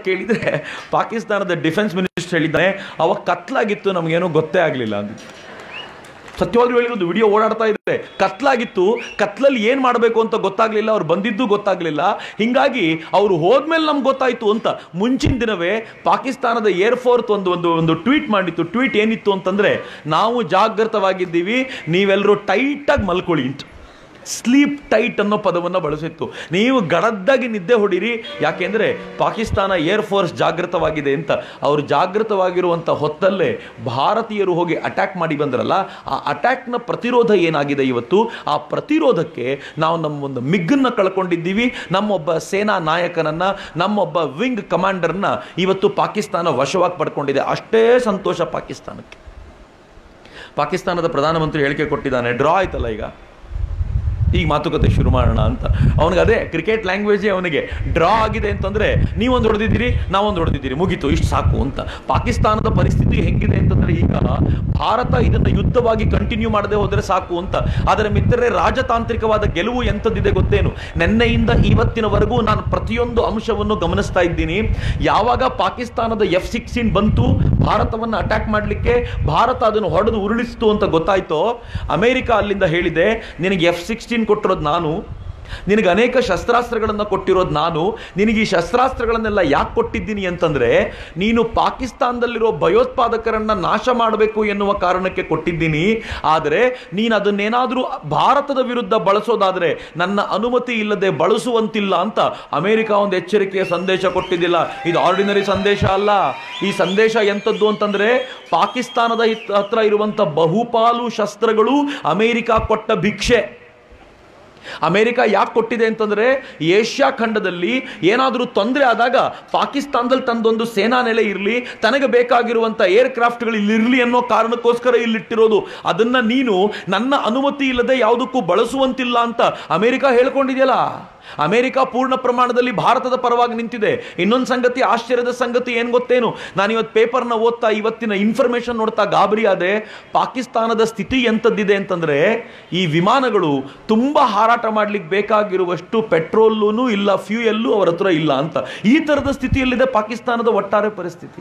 ಕೇಳಿದರೆ ಪಾಕಿಸ್ತಾನದ ಡಿಫೆನ್ಸ್ ಮಿನಿಸ್ಟರ್ ಹೇಳಿದ್ದಾನೆ ಅವಾಗ ಕತ್ಲಾಗಿತ್ತು ನಮಗೇನೋ ಗೊತ್ತೇ ಆಗಲಿಲ್ಲ ಅಂತ ಸತ್ಯವಾಗ್ಲೂ ಹೇಳಿರೋದು ವಿಡಿಯೋ ಓಡಾಡ್ತಾ ಇದೆ ಕತ್ಲಾಗಿತ್ತು ಕತ್ಲಲ್ಲಿ ಏನು ಮಾಡಬೇಕು ಅಂತ ಗೊತ್ತಾಗ್ಲಿಲ್ಲ ಅವ್ರು ಬಂದಿದ್ದು ಗೊತ್ತಾಗ್ಲಿಲ್ಲ ಹಿಂಗಾಗಿ ಅವರು ಹೋದ್ಮೇಲೆ ನಮ್ಗೆ ಗೊತ್ತಾಯ್ತು ಅಂತ ಮುಂಚಿನ ದಿನವೇ ಪಾಕಿಸ್ತಾನದ ಏರ್ ಫೋರ್ಸ್ ಒಂದು ಒಂದು ಒಂದು ಟ್ವೀಟ್ ಮಾಡಿತ್ತು ಟ್ವೀಟ್ ಏನಿತ್ತು ಅಂತಂದ್ರೆ ನಾವು ಜಾಗೃತವಾಗಿದ್ದೀವಿ ನೀವೆಲ್ಲರೂ ಟೈಟಾಗಿ ಮಲ್ಕೊಳ್ಳಿ ಅಂತ ಸ್ಲೀಪ್ ಟೈಟ್ ಅನ್ನೋ ಪದವನ್ನು ಬಳಸಿತ್ತು ನೀವು ಗಡದ್ದಾಗಿ ನಿದ್ದೆ ಹೊಡಿರಿ ಯಾಕೆಂದರೆ ಪಾಕಿಸ್ತಾನ ಏರ್ ಫೋರ್ಸ್ ಜಾಗೃತವಾಗಿದೆ ಅಂತ ಅವರು ಜಾಗೃತವಾಗಿರುವಂಥ ಹೊತ್ತಲ್ಲೇ ಭಾರತೀಯರು ಹೋಗಿ ಅಟ್ಯಾಕ್ ಮಾಡಿ ಬಂದ್ರಲ್ಲ ಆ ಅಟ್ಯಾಕ್ನ ಪ್ರತಿರೋಧ ಏನಾಗಿದೆ ಇವತ್ತು ಆ ಪ್ರತಿರೋಧಕ್ಕೆ ನಾವು ನಮ್ಮ ಒಂದು ಮಿಗ್ಗನ್ನು ಕಳ್ಕೊಂಡಿದ್ದೀವಿ ನಮ್ಮೊಬ್ಬ ಸೇನಾ ನಾಯಕನನ್ನ ನಮ್ಮೊಬ್ಬ ವಿಂಗ್ ಕಮಾಂಡರ್ನ ಇವತ್ತು ಪಾಕಿಸ್ತಾನ ವಶವಾಗಿ ಪಡ್ಕೊಂಡಿದೆ ಅಷ್ಟೇ ಸಂತೋಷ ಪಾಕಿಸ್ತಾನಕ್ಕೆ ಪಾಕಿಸ್ತಾನದ ಪ್ರಧಾನಮಂತ್ರಿ ಹೇಳಿಕೆ ಕೊಟ್ಟಿದ್ದಾನೆ ಡ್ರಾ ಆಯ್ತಲ್ಲ ಈಗ ಈಗ ಮಾತುಕತೆ ಶುರು ಮಾಡೋಣ ಅಂತ ಅವನಿಗೆ ಅದೇ ಕ್ರಿಕೆಟ್ ಲ್ಯಾಂಗ್ವೇಜೇ ಅವನಿಗೆ ಡ್ರಾ ಆಗಿದೆ ಅಂತಂದ್ರೆ ನೀವೊಂದು ಹೊಡೆದಿದ್ದೀರಿ ನಾವೊಂದು ಹೊಡೆದಿದ್ದೀರಿ ಮುಗೀತು ಇಷ್ಟು ಸಾಕು ಅಂತ ಪಾಕಿಸ್ತಾನದ ಪರಿಸ್ಥಿತಿ ಹೆಂಗಿದೆ ಅಂತಂದ್ರೆ ಈಗ ಭಾರತ ಇದನ್ನ ಯುದ್ಧವಾಗಿ ಕಂಟಿನ್ಯೂ ಮಾಡದೆ ಹೋದರೆ ಸಾಕು ಅಂತ ಆದರೆ ಮಿತ್ರರೇ ರಾಜತಾಂತ್ರಿಕವಾದ ಗೆಲುವು ಎಂಥದ್ದಿದೆ ಗೊತ್ತೇನು ನಿನ್ನೆಯಿಂದ ಇವತ್ತಿನವರೆಗೂ ನಾನು ಪ್ರತಿಯೊಂದು ಅಂಶವನ್ನು ಗಮನಿಸ್ತಾ ಇದ್ದೀನಿ ಯಾವಾಗ ಪಾಕಿಸ್ತಾನದ ಎಫ್ ಸಿಕ್ಸ್ಟೀನ್ ಬಂತು ಭಾರತವನ್ನು ಅಟ್ಯಾಕ್ ಮಾಡಲಿಕ್ಕೆ ಭಾರತ ಅದನ್ನು ಹೊಡೆದು ಉರುಳಿಸ್ತು ಅಂತ ಗೊತ್ತಾಯ್ತೋ ಅಮೆರಿಕ ಅಲ್ಲಿಂದ ಹೇಳಿದೆ ನಿನಗೆ ಎಫ್ ಸಿಕ್ಸ್ಟೀನ್ ಕೊಟ್ಟಿರೋದು ನಾನು ನಿನಗೆ ಅನೇಕ ಶಸ್ತ್ರಾಸ್ತ್ರಗಳನ್ನು ಕೊಟ್ಟಿರೋದು ನಾನು ನಿನಗೆ ಈ ಶಸ್ತ್ರಾಸ್ತ್ರಗಳನ್ನೆಲ್ಲ ಯಾಕೆ ಕೊಟ್ಟಿದ್ದೀನಿ ಅಂತಂದ್ರೆ ನೀನು ಪಾಕಿಸ್ತಾನದಲ್ಲಿರೋ ಭಯೋತ್ಪಾದಕರನ್ನ ನಾಶ ಮಾಡಬೇಕು ಎನ್ನುವ ಕಾರಣಕ್ಕೆ ಕೊಟ್ಟಿದ್ದೀನಿ ಆದರೆ ನೀನು ಅದನ್ನೇನಾದರೂ ಭಾರತದ ವಿರುದ್ಧ ಬಳಸೋದಾದ್ರೆ ನನ್ನ ಅನುಮತಿ ಇಲ್ಲದೆ ಬಳಸುವಂತಿಲ್ಲ ಅಂತ ಅಮೆರಿಕ ಒಂದು ಎಚ್ಚರಿಕೆಯ ಸಂದೇಶ ಕೊಟ್ಟಿದ್ದಿಲ್ಲ ಇದು ಆರ್ಡಿನರಿ ಸಂದೇಶ ಅಲ್ಲ ಈ ಸಂದೇಶ ಎಂಥದ್ದು ಅಂತಂದ್ರೆ ಪಾಕಿಸ್ತಾನದ ಹಿತ್- ಹತ್ರ ಇರುವಂತ ಬಹುಪಾಲು ಶಸ್ತ್ರಗಳು ಅಮೆರಿಕ ಕೊಟ್ಟ ಭಿಕ್ಷೆ ಅಮೆರಿಕ ಯಾಕೆ ಕೊಟ್ಟಿದೆ ಅಂತಂದ್ರೆ ಏಷ್ಯಾ ಖಂಡದಲ್ಲಿ ಏನಾದರೂ ತೊಂದರೆ ಆದಾಗ ಪಾಕಿಸ್ತಾನದಲ್ಲಿ ತಂದೊಂದು ಸೇನಾ ನೆಲೆ ಇರಲಿ ತನಗೆ ಬೇಕಾಗಿರುವಂಥ ಏರ್ಕ್ರಾಫ್ಟ್ಗಳು ಇಲ್ಲಿರಲಿ ಅನ್ನೋ ಕಾರಣಕ್ಕೋಸ್ಕರ ಇಲ್ಲಿಟ್ಟಿರೋದು ಅದನ್ನ ನೀನು ನನ್ನ ಅನುಮತಿ ಇಲ್ಲದೆ ಯಾವುದಕ್ಕೂ ಬಳಸುವಂತಿಲ್ಲ ಅಂತ ಅಮೆರಿಕ ಹೇಳ್ಕೊಂಡಿದೆಯಲ್ಲ ಅಮೆರಿಕ ಪೂರ್ಣ ಪ್ರಮಾಣದಲ್ಲಿ ಭಾರತದ ಪರವಾಗಿ ನಿಂತಿದೆ ಇನ್ನೊಂದು ಸಂಗತಿ ಆಶ್ಚರ್ಯದ ಸಂಗತಿ ಏನು ಗೊತ್ತೇನು ನಾನು ಇವತ್ತು ಪೇಪರ್ನ ಓದ್ತಾ ಇವತ್ತಿನ ಇನ್ಫಾರ್ಮೇಶನ್ ನೋಡ್ತಾ ಗಾಬರಿ ಆದೆ ಪಾಕಿಸ್ತಾನದ ಸ್ಥಿತಿ ಎಂಥದ್ದಿದೆ ಅಂತಂದ್ರೆ ಈ ವಿಮಾನಗಳು ತುಂಬಾ ಹಾರಾಟ ಮಾಡ್ಲಿಕ್ಕೆ ಬೇಕಾಗಿರುವಷ್ಟು ಪೆಟ್ರೋಲ್ಲೂ ಇಲ್ಲ ಫ್ಯೂಯಲ್ಲೂ ಅವರ ಹತ್ರ ಇಲ್ಲ ಅಂತ ಈ ಥರದ ಸ್ಥಿತಿಯಲ್ಲಿದೆ ಪಾಕಿಸ್ತಾನದ ಒಟ್ಟಾರೆ ಪರಿಸ್ಥಿತಿ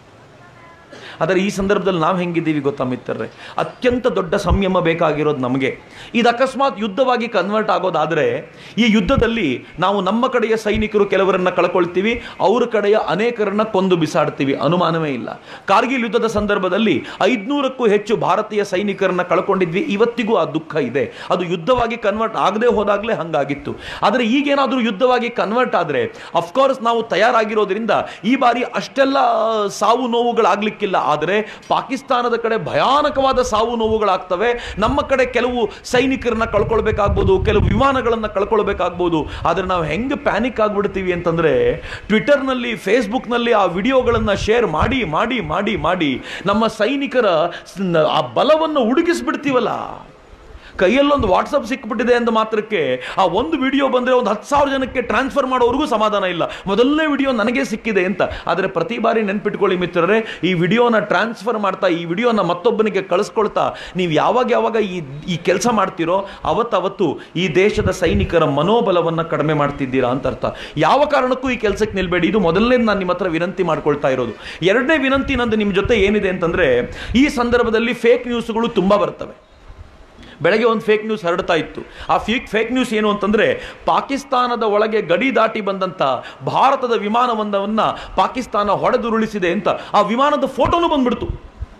ಆದರೆ ಈ ಸಂದರ್ಭದಲ್ಲಿ ನಾವು ಹೆಂಗಿದ್ದೀವಿ ಗೊತ್ತಾ ಮಿತ್ರರೇ ಅತ್ಯಂತ ದೊಡ್ಡ ಸಂಯಮ ಬೇಕಾಗಿರೋದು ನಮಗೆ ಇದು ಅಕಸ್ಮಾತ್ ಯುದ್ಧವಾಗಿ ಕನ್ವರ್ಟ್ ಆಗೋದಾದರೆ ಈ ಯುದ್ಧದಲ್ಲಿ ನಾವು ನಮ್ಮ ಕಡೆಯ ಸೈನಿಕರು ಕೆಲವರನ್ನ ಕಳ್ಕೊಳ್ತೀವಿ ಅವ್ರ ಕಡೆಯ ಅನೇಕರನ್ನ ಕೊಂದು ಬಿಸಾಡ್ತೀವಿ ಅನುಮಾನವೇ ಇಲ್ಲ ಕಾರ್ಗಿಲ್ ಯುದ್ಧದ ಸಂದರ್ಭದಲ್ಲಿ ಐದ್ನೂರಕ್ಕೂ ಹೆಚ್ಚು ಭಾರತೀಯ ಸೈನಿಕರನ್ನ ಕಳ್ಕೊಂಡಿದ್ವಿ ಇವತ್ತಿಗೂ ಆ ದುಃಖ ಇದೆ ಅದು ಯುದ್ಧವಾಗಿ ಕನ್ವರ್ಟ್ ಆಗದೆ ಹೋದಾಗಲೇ ಹಂಗಾಗಿತ್ತು ಆದರೆ ಈಗೇನಾದರೂ ಯುದ್ಧವಾಗಿ ಕನ್ವರ್ಟ್ ಆದರೆ ಅಫ್ಕೋರ್ಸ್ ನಾವು ತಯಾರಾಗಿರೋದ್ರಿಂದ ಈ ಬಾರಿ ಅಷ್ಟೆಲ್ಲ ಸಾವು ನೋವುಗಳಾಗ್ಲಿಕ್ಕಿಲ್ಲ ಆದರೆ ಪಾಕಿಸ್ತಾನದ ಕಡೆ ಭಯಾನಕವಾದ ಸಾವು ನೋವುಗಳಾಗ್ತವೆ ನಮ್ಮ ಕಡೆ ಕೆಲವು ಸೈನಿಕರನ್ನ ಕಳ್ಕೊಳ್ಬೇಕಾಗ್ಬೋದು ಕೆಲವು ವಿಮಾನಗಳನ್ನ ಕಳ್ಕೊಳ್ಬೇಕಾಗ್ಬೋದು ಆದರೆ ನಾವು ಹೆಂಗೆ ಪ್ಯಾನಿಕ್ ಆಗ್ಬಿಡ್ತೀವಿ ಅಂತಂದ್ರೆ ಟ್ವಿಟರ್ನಲ್ಲಿ ಫೇಸ್ಬುಕ್ನಲ್ಲಿ ಆ ವಿಡಿಯೋಗಳನ್ನ ಶೇರ್ ಮಾಡಿ ಮಾಡಿ ಮಾಡಿ ಮಾಡಿ ನಮ್ಮ ಸೈನಿಕರ ಸ್- ಆ ಬಲವನ್ನು ಉಡುಗಿಸ್ಬಿಡ್ತೀವಲ್ಲ ಕೈಯಲ್ಲೊಂದು ವಾಟ್ಸಪ್ ಸಿಕ್ಬಿಟ್ಟಿದೆ ಅಂದ ಮಾತ್ರಕ್ಕೆ ಆ ಒಂದು ವಿಡಿಯೋ ಬಂದರೆ ಒಂದು ಹತ್ತು ಸಾವಿರ ಜನಕ್ಕೆ ಟ್ರಾನ್ಸ್ಫರ್ ಮಾಡೋರಿಗೂ ಸಮಾಧಾನ ಇಲ್ಲ ಮೊದಲನೇ ವಿಡಿಯೋ ನನಗೆ ಸಿಕ್ಕಿದೆ ಅಂತ ಆದರೆ ಪ್ರತಿ ಬಾರಿ ನೆನ್ಪಿಟ್ಕೊಳ್ಳಿ ಮಿತ್ರರೇ ಈ ವಿಡಿಯೋನ ಟ್ರಾನ್ಸ್ಫರ್ ಮಾಡ್ತಾ ಈ ವಿಡಿಯೋನ ಮತ್ತೊಬ್ಬನಿಗೆ ಕಳಿಸ್ಕೊಳ್ತಾ ನೀವು ಯಾವಾಗ ಯಾವಾಗ ಈ ಈ ಕೆಲಸ ಮಾಡ್ತೀರೋ ಅವತ್ತವತ್ತು ಈ ದೇಶದ ಸೈನಿಕರ ಮನೋಬಲವನ್ನು ಕಡಿಮೆ ಮಾಡ್ತಿದ್ದೀರಾ ಅಂತ ಅರ್ಥ ಯಾವ ಕಾರಣಕ್ಕೂ ಈ ಕೆಲಸಕ್ಕೆ ನಿಲ್ಬೇಡಿ ಇದು ಮೊದಲನೇ ನಾನು ನಿಮ್ಮ ಹತ್ರ ವಿನಂತಿ ಮಾಡ್ಕೊಳ್ತಾ ಇರೋದು ಎರಡನೇ ವಿನಂತಿ ನಂದು ನಿಮ್ಮ ಜೊತೆ ಏನಿದೆ ಅಂತಂದ್ರೆ ಈ ಸಂದರ್ಭದಲ್ಲಿ ಫೇಕ್ ನ್ಯೂಸ್ಗಳು ತುಂಬಾ ಬರ್ತವೆ ಬೆಳಗ್ಗೆ ಒಂದು ಫೇಕ್ ನ್ಯೂಸ್ ಹರಡ್ತಾ ಇತ್ತು ಆ ಫೇಕ್ ಫೇಕ್ ನ್ಯೂಸ್ ಏನು ಅಂತಂದ್ರೆ ಪಾಕಿಸ್ತಾನದ ಒಳಗೆ ಗಡಿ ದಾಟಿ ಬಂದಂತ ಭಾರತದ ವಿಮಾನವೊಂದವನ್ನ ಪಾಕಿಸ್ತಾನ ಹೊಡೆದುರುಳಿಸಿದೆ ಅಂತ ಆ ವಿಮಾನದ ಫೋಟೋನು ಬಂದ್ಬಿಡ್ತು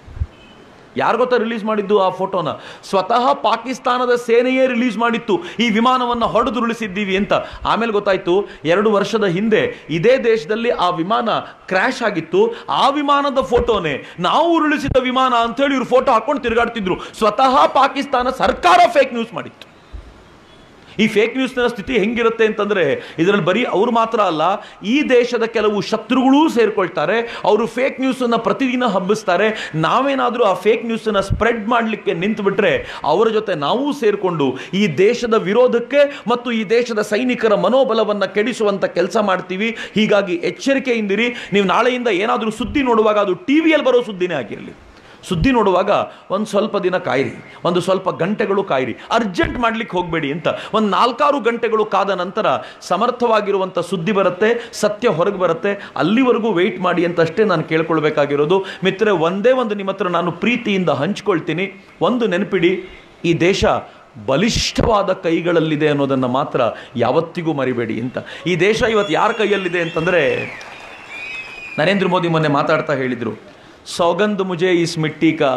ಯಾರು ಗೊತ್ತಾ ರಿಲೀಸ್ ಮಾಡಿದ್ದು ಆ ಫೋಟೋನ ಸ್ವತಃ ಪಾಕಿಸ್ತಾನದ ಸೇನೆಯೇ ರಿಲೀಸ್ ಮಾಡಿತ್ತು ಈ ವಿಮಾನವನ್ನು ಹೊಡೆದುರುಳಿಸಿದ್ದೀವಿ ಅಂತ ಆಮೇಲೆ ಗೊತ್ತಾಯ್ತು ಎರಡು ವರ್ಷದ ಹಿಂದೆ ಇದೇ ದೇಶದಲ್ಲಿ ಆ ವಿಮಾನ ಕ್ರ್ಯಾಶ್ ಆಗಿತ್ತು ಆ ವಿಮಾನದ ಫೋಟೋನೇ ನಾವು ಉರುಳಿಸಿದ ವಿಮಾನ ಅಂತೇಳಿ ಇವ್ರು ಫೋಟೋ ಹಾಕೊಂಡು ತಿರುಗಾಡ್ತಿದ್ರು ಸ್ವತಃ ಪಾಕಿಸ್ತಾನ ಸರ್ಕಾರ ಫೇಕ್ ನ್ಯೂಸ್ ಮಾಡಿತ್ತು ಈ ಫೇಕ್ ನ್ಯೂಸ್ನ ಸ್ಥಿತಿ ಹೆಂಗಿರುತ್ತೆ ಅಂತಂದ್ರೆ ಇದರಲ್ಲಿ ಬರೀ ಅವ್ರು ಮಾತ್ರ ಅಲ್ಲ ಈ ದೇಶದ ಕೆಲವು ಶತ್ರುಗಳೂ ಸೇರ್ಕೊಳ್ತಾರೆ ಅವರು ಫೇಕ್ ನ್ಯೂಸನ್ನು ಪ್ರತಿದಿನ ಹಬ್ಬಿಸ್ತಾರೆ ನಾವೇನಾದರೂ ಆ ಫೇಕ್ ನ್ಯೂಸನ್ನು ಸ್ಪ್ರೆಡ್ ಮಾಡಲಿಕ್ಕೆ ನಿಂತುಬಿಟ್ರೆ ಅವರ ಜೊತೆ ನಾವೂ ಸೇರಿಕೊಂಡು ಈ ದೇಶದ ವಿರೋಧಕ್ಕೆ ಮತ್ತು ಈ ದೇಶದ ಸೈನಿಕರ ಮನೋಬಲವನ್ನು ಕೆಡಿಸುವಂತ ಕೆಲಸ ಮಾಡ್ತೀವಿ ಹೀಗಾಗಿ ಎಚ್ಚರಿಕೆಯಿಂದಿರಿ ನೀವು ನಾಳೆಯಿಂದ ಏನಾದರೂ ಸುದ್ದಿ ನೋಡುವಾಗ ಅದು ಟಿ ವಿಯಲ್ಲಿ ಬರೋ ಸುದ್ದಿನೇ ಆಗಿರಲಿ ಸುದ್ದಿ ನೋಡುವಾಗ ಒಂದು ಸ್ವಲ್ಪ ದಿನ ಕಾಯಿರಿ ಒಂದು ಸ್ವಲ್ಪ ಗಂಟೆಗಳು ಕಾಯಿರಿ ಅರ್ಜೆಂಟ್ ಮಾಡ್ಲಿಕ್ಕೆ ಹೋಗಬೇಡಿ ಅಂತ ಒಂದು ನಾಲ್ಕಾರು ಗಂಟೆಗಳು ಕಾದ ನಂತರ ಸಮರ್ಥವಾಗಿರುವಂಥ ಸುದ್ದಿ ಬರುತ್ತೆ ಸತ್ಯ ಹೊರಗೆ ಬರುತ್ತೆ ಅಲ್ಲಿವರೆಗೂ ವೆಯ್ಟ್ ಮಾಡಿ ಅಂತ ಅಷ್ಟೇ ನಾನು ಕೇಳ್ಕೊಳ್ಬೇಕಾಗಿರೋದು ಮಿತ್ರರೆ ಒಂದೇ ಒಂದು ನಿಮ್ಮ ಹತ್ರ ನಾನು ಪ್ರೀತಿಯಿಂದ ಹಂಚ್ಕೊಳ್ತೀನಿ ಒಂದು ನೆನಪಿಡಿ ಈ ದೇಶ ಬಲಿಷ್ಠವಾದ ಕೈಗಳಲ್ಲಿದೆ ಅನ್ನೋದನ್ನು ಮಾತ್ರ ಯಾವತ್ತಿಗೂ ಮರಿಬೇಡಿ ಅಂತ ಈ ದೇಶ ಇವತ್ತು ಯಾರ ಕೈಯಲ್ಲಿದೆ ಅಂತಂದರೆ ನರೇಂದ್ರ ಮೋದಿ ಮೊನ್ನೆ ಮಾತಾಡ್ತಾ ಹೇಳಿದರು ಸೌಗಂಧ ಮುಜೆ ಇಸ್ ಮಿಟ್ಟಿ ಕಾ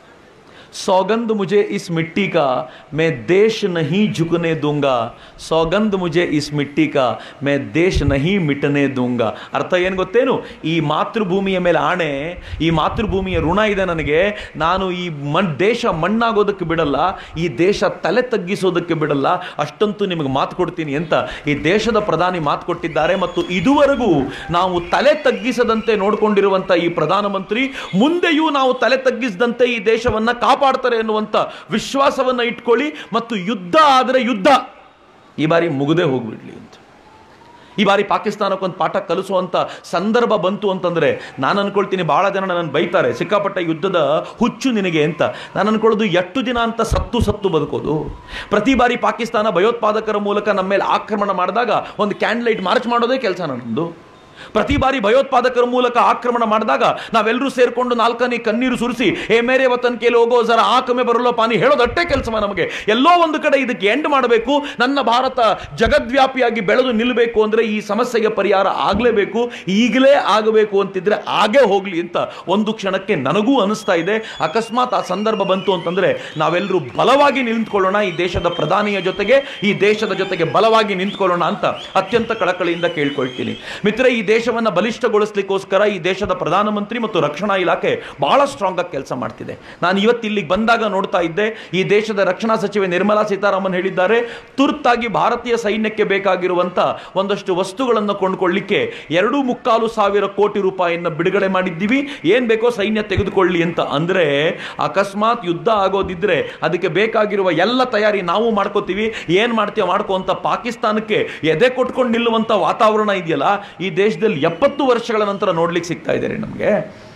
सौगंध मुझे इस मिट्टी का मैं देश नहीं झुकने दूंगा सौगंध मुझे इस मिट्टी का मैं ದೇಶ नहीं ಮಿಟನೆ ದೂಂಗ ಅರ್ಥ ಏನು ಗೊತ್ತೇನು ಈ ಮಾತೃಭೂಮಿಯ ಮೇಲೆ ಆಣೆ ಈ ಮಾತೃಭೂಮಿಯ ಋಣ ಇದೆ ನನಗೆ ನಾನು ಈ ಮಣ್ ದೇಶ ಮಣ್ಣಾಗೋದಕ್ಕೆ ಬಿಡಲ್ಲ ಈ ದೇಶ ತಲೆ ತಗ್ಗಿಸೋದಕ್ಕೆ ಬಿಡಲ್ಲ ಅಷ್ಟಂತೂ ನಿಮಗೆ ಮಾತು ಕೊಡ್ತೀನಿ ಅಂತ ಈ ದೇಶದ ಪ್ರಧಾನಿ ಮಾತು ಕೊಟ್ಟಿದ್ದಾರೆ ಮತ್ತು ಇದುವರೆಗೂ ನಾವು ತಲೆ ತಗ್ಗಿಸದಂತೆ ನೋಡಿಕೊಂಡಿರುವಂಥ ಈ ಪ್ರಧಾನಮಂತ್ರಿ ಮುಂದೆಯೂ ನಾವು ತಲೆ ತಗ್ಗಿಸದಂತೆ ಈ ದೇಶವನ್ನ ಕಾಪಾಡ್ತಾರೆ ಎನ್ನುವಂಥ ವಿಶ್ವಾಸವನ್ನ ಇಟ್ಕೊಳ್ಳಿ ಮತ್ತು ಯುದ್ಧ ಆದರೆ ಯುದ್ಧ ಈ ಬಾರಿ ಮುಗದೆ ಹೋಗ್ಬಿಡ್ಲಿ ಅಂತ ಈ ಬಾರಿ ಪಾಕಿಸ್ತಾನಕ್ಕೊಂದು ಪಾಠ ಕಲಿಸುವಂಥ ಸಂದರ್ಭ ಬಂತು ಅಂತಂದರೆ ನಾನು ಅನ್ಕೊಳ್ತೀನಿ ಭಾಳ ಜನ ನನ್ನ ಬೈತಾರೆ ಸಿಕ್ಕಾಪಟ್ಟ ಯುದ್ಧದ ಹುಚ್ಚು ನಿನಗೆ ಅಂತ ನಾನು ಅನ್ಕೊಳ್ಳೋದು ಎಷ್ಟು ದಿನ ಅಂತ ಸತ್ತು ಸತ್ತು ಬದುಕೋದು ಪ್ರತಿ ಬಾರಿ ಪಾಕಿಸ್ತಾನ ಭಯೋತ್ಪಾದಕರ ಮೂಲಕ ನಮ್ಮ ಮೇಲೆ ಆಕ್ರಮಣ ಮಾಡಿದಾಗ ಒಂದು ಕ್ಯಾಂಡ್ಲೈಟ್ ಮಾರ್ಚ್ ಮಾಡೋದೇ ಕೆಲಸ ನನ್ನದು ಪ್ರತಿ ಬಾರಿ ಭಯೋತ್ಪಾದಕರ ಮೂಲಕ ಆಕ್ರಮಣ ಮಾಡಿದಾಗ ನಾವೆಲ್ಲರೂ ಸೇರ್ಕೊಂಡು ನಾಲ್ಕನೇ ಕಣ್ಣೀರು ಸುರಿಸಿ ಏ ಮೇರೆ ವತನ್ ಕೇಳಿ ಹೋಗೋ ಜರ ಆಕಮೆ ಬರಲೋ ಪಾನಿ ಹೇಳೋದಟ್ಟೇ ಕೆಲಸವ ನಮಗೆ ಎಲ್ಲೋ ಒಂದು ಕಡೆ ಇದಕ್ಕೆ ಎಂಡ್ ಮಾಡಬೇಕು ನನ್ನ ಭಾರತ ಜಗದ್ವ್ಯಾಪಿಯಾಗಿ ಬೆಳೆದು ನಿಲ್ಲಬೇಕು ಅಂದ್ರೆ ಈ ಸಮಸ್ಯೆಗೆ ಪರಿಹಾರ ಆಗಲೇಬೇಕು ಈಗಲೇ ಆಗಬೇಕು ಅಂತಿದ್ರೆ ಆಗೇ ಹೋಗ್ಲಿ ಅಂತ ಒಂದು ಕ್ಷಣಕ್ಕೆ ನನಗೂ ಅನಿಸ್ತಾ ಇದೆ ಅಕಸ್ಮಾತ್ ಆ ಸಂದರ್ಭ ಬಂತು ಅಂತಂದ್ರೆ ನಾವೆಲ್ಲರೂ ಬಲವಾಗಿ ನಿಂತ್ಕೊಳ್ಳೋಣ ಈ ದೇಶದ ಪ್ರಧಾನಿಯ ಜೊತೆಗೆ ಈ ದೇಶದ ಜೊತೆಗೆ ಬಲವಾಗಿ ನಿಂತ್ಕೊಳ್ಳೋಣ ಅಂತ ಅತ್ಯಂತ ಕಳಕಳಿಯಿಂದ ಕೇಳ್ಕೊಳ್ತೀನಿ ಮಿತ್ರ ಈ ದೇಶವನ್ನ ಬಲಿಷ್ಠಗೊಳಿಸ್ಲಿಕ್ಕೋಸ್ಕರ ಈ ದೇಶದ ಪ್ರಧಾನಮಂತ್ರಿ ಮತ್ತು ರಕ್ಷಣಾ ಇಲಾಖೆ ಬಹಳ ಸ್ಟ್ರಾಂಗ್ ಆಗಿ ಕೆಲಸ ಮಾಡ್ತಿದೆ ನಾನು ಇವತ್ತು ಇಲ್ಲಿಗೆ ಬಂದಾಗ ನೋಡ್ತಾ ಇದ್ದೆ ಈ ದೇಶದ ರಕ್ಷಣಾ ಸಚಿವೆ ನಿರ್ಮಲಾ ಸೀತಾರಾಮನ್ ಹೇಳಿದ್ದಾರೆ ತುರ್ತಾಗಿ ಭಾರತೀಯ ಸೈನ್ಯಕ್ಕೆ ಬೇಕಾಗಿರುವಂತ ಒಂದಷ್ಟು ವಸ್ತುಗಳನ್ನು ಕೊಂಡ್ಕೊಳ್ಳಿಕ್ಕೆ ಎರಡು ಮುಕ್ಕಾಲು ಸಾವಿರ ಕೋಟಿ ರೂಪಾಯಿಯನ್ನ ಬಿಡುಗಡೆ ಮಾಡಿದ್ದೀವಿ ಏನ್ ಬೇಕೋ ಸೈನ್ಯ ತೆಗೆದುಕೊಳ್ಳಿ ಅಂತ ಅಂದ್ರೆ ಅಕಸ್ಮಾತ್ ಯುದ್ಧ ಆಗೋದಿದ್ರೆ ಅದಕ್ಕೆ ಬೇಕಾಗಿರುವ ಎಲ್ಲ ತಯಾರಿ ನಾವು ಮಾಡ್ಕೋತೀವಿ ಏನ್ ಮಾಡ್ತೀವಿ ಮಾಡ್ಕೋ ಅಂತ ಪಾಕಿಸ್ತಾನಕ್ಕೆ ಎದೆ ಕೊಟ್ಕೊಂಡು ನಿಲ್ಲುವಂತ ವಾತಾವರಣ ಇದೆಯಲ್ಲ ಈ ದೇಶದಲ್ಲಿ ಎಪ್ಪತ್ತು ವರ್ಷಗಳ ನಂತರ ನೋಡ್ಲಿಕ್ಕೆ ಸಿಗ್ತಾ ಇದೆ ರೀ ನಮಗೆ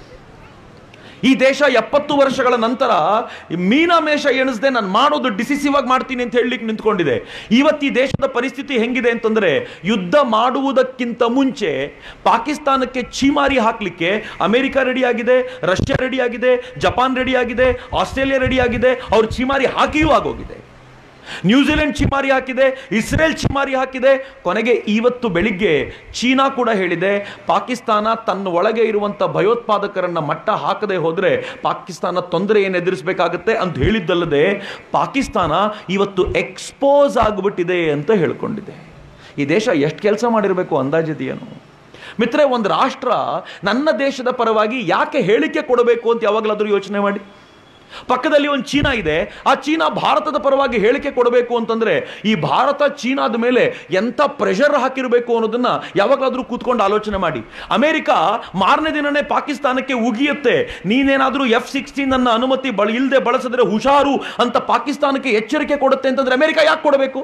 ಈ ದೇಶ ಎಪ್ಪತ್ತು ವರ್ಷಗಳ ನಂತರ ಮೀನಾಮೇಷ ಎಣಿಸದೆ ನಾನು ಮಾಡೋದು ಡಿಸಿಸಿವ್ ಆಗಿ ಮಾಡ್ತೀನಿ ಅಂತ ಹೇಳಲಿಕ್ಕೆ ನಿಂತ್ಕೊಂಡಿದೆ ಇವತ್ತು ಈ ದೇಶದ ಪರಿಸ್ಥಿತಿ ಹೆಂಗಿದೆ ಅಂತಂದ್ರೆ ಯುದ್ಧ ಮಾಡುವುದಕ್ಕಿಂತ ಮುಂಚೆ ಪಾಕಿಸ್ತಾನಕ್ಕೆ ಛೀಮಾರಿ ಹಾಕಲಿಕ್ಕೆ ಅಮೆರಿಕ ರೆಡಿ ಆಗಿದೆ ರಷ್ಯಾ ರೆಡಿ ಆಗಿದೆ ಜಪಾನ್ ರೆಡಿ ಆಗಿದೆ ಆಸ್ಟ್ರೇಲಿಯಾ ರೆಡಿ ಆಗಿದೆ ಅವ್ರು ಛೀಮಾರಿ ಹಾಕಿಯೂ ಆಗೋಗಿದೆ ನ್ಯೂಜಿಲೆಂಡ್ ಚಿಮಾರಿ ಹಾಕಿದೆ ಇಸ್ರೇಲ್ ಚಿಮಾರಿ ಹಾಕಿದೆ ಕೊನೆಗೆ ಇವತ್ತು ಬೆಳಿಗ್ಗೆ ಚೀನಾ ಕೂಡ ಹೇಳಿದೆ ಪಾಕಿಸ್ತಾನ ತನ್ನ ಒಳಗೆ ಇರುವಂತ ಭಯೋತ್ಪಾದಕರನ್ನ ಮಟ್ಟ ಹಾಕದೆ ಹೋದ್ರೆ ಪಾಕಿಸ್ತಾನ ತೊಂದರೆ ಏನು ಎದುರಿಸಬೇಕಾಗತ್ತೆ ಅಂತ ಹೇಳಿದ್ದಲ್ಲದೆ ಪಾಕಿಸ್ತಾನ ಇವತ್ತು ಎಕ್ಸ್ಪೋಸ್ ಆಗಿಬಿಟ್ಟಿದೆ ಅಂತ ಹೇಳ್ಕೊಂಡಿದೆ ಈ ದೇಶ ಎಷ್ಟು ಕೆಲಸ ಮಾಡಿರಬೇಕು ಅಂದಾಜಿದೆಯೇನು ಮಿತ್ರೆ ಒಂದು ರಾಷ್ಟ್ರ ನನ್ನ ದೇಶದ ಪರವಾಗಿ ಯಾಕೆ ಹೇಳಿಕೆ ಕೊಡಬೇಕು ಅಂತ ಯಾವಾಗಲಾದರೂ ಯೋಚನೆ ಮಾಡಿ ಪಕ್ಕದಲ್ಲಿ ಒಂದು ಚೀನಾ ಇದೆ ಆ ಚೀನಾ ಭಾರತದ ಪರವಾಗಿ ಹೇಳಿಕೆ ಕೊಡಬೇಕು ಅಂತಂದ್ರೆ ಈ ಭಾರತ ಚೀನಾದ ಮೇಲೆ ಎಂಥ ಪ್ರೆಷರ್ ಹಾಕಿರಬೇಕು ಅನ್ನೋದನ್ನ ಯಾವಾಗಲಾದ್ರೂ ಕೂತ್ಕೊಂಡು ಆಲೋಚನೆ ಮಾಡಿ ಅಮೆರಿಕ ಮಾರನೇ ದಿನನೇ ಪಾಕಿಸ್ತಾನಕ್ಕೆ ಉಗಿಯುತ್ತೆ ನೀನೇನಾದ್ರೂ ಎಫ್ ಸಿಕ್ಸ್ಟೀನ್ ಅನ್ನ ಅನುಮತಿ ಬಳ ಇಲ್ಲದೆ ಬಳಸಿದ್ರೆ ಹುಷಾರು ಅಂತ ಪಾಕಿಸ್ತಾನಕ್ಕೆ ಎಚ್ಚರಿಕೆ ಕೊಡುತ್ತೆ ಅಂತಂದ್ರೆ ಅಮೆರಿಕ ಯಾಕೆ ಕೊಡಬೇಕು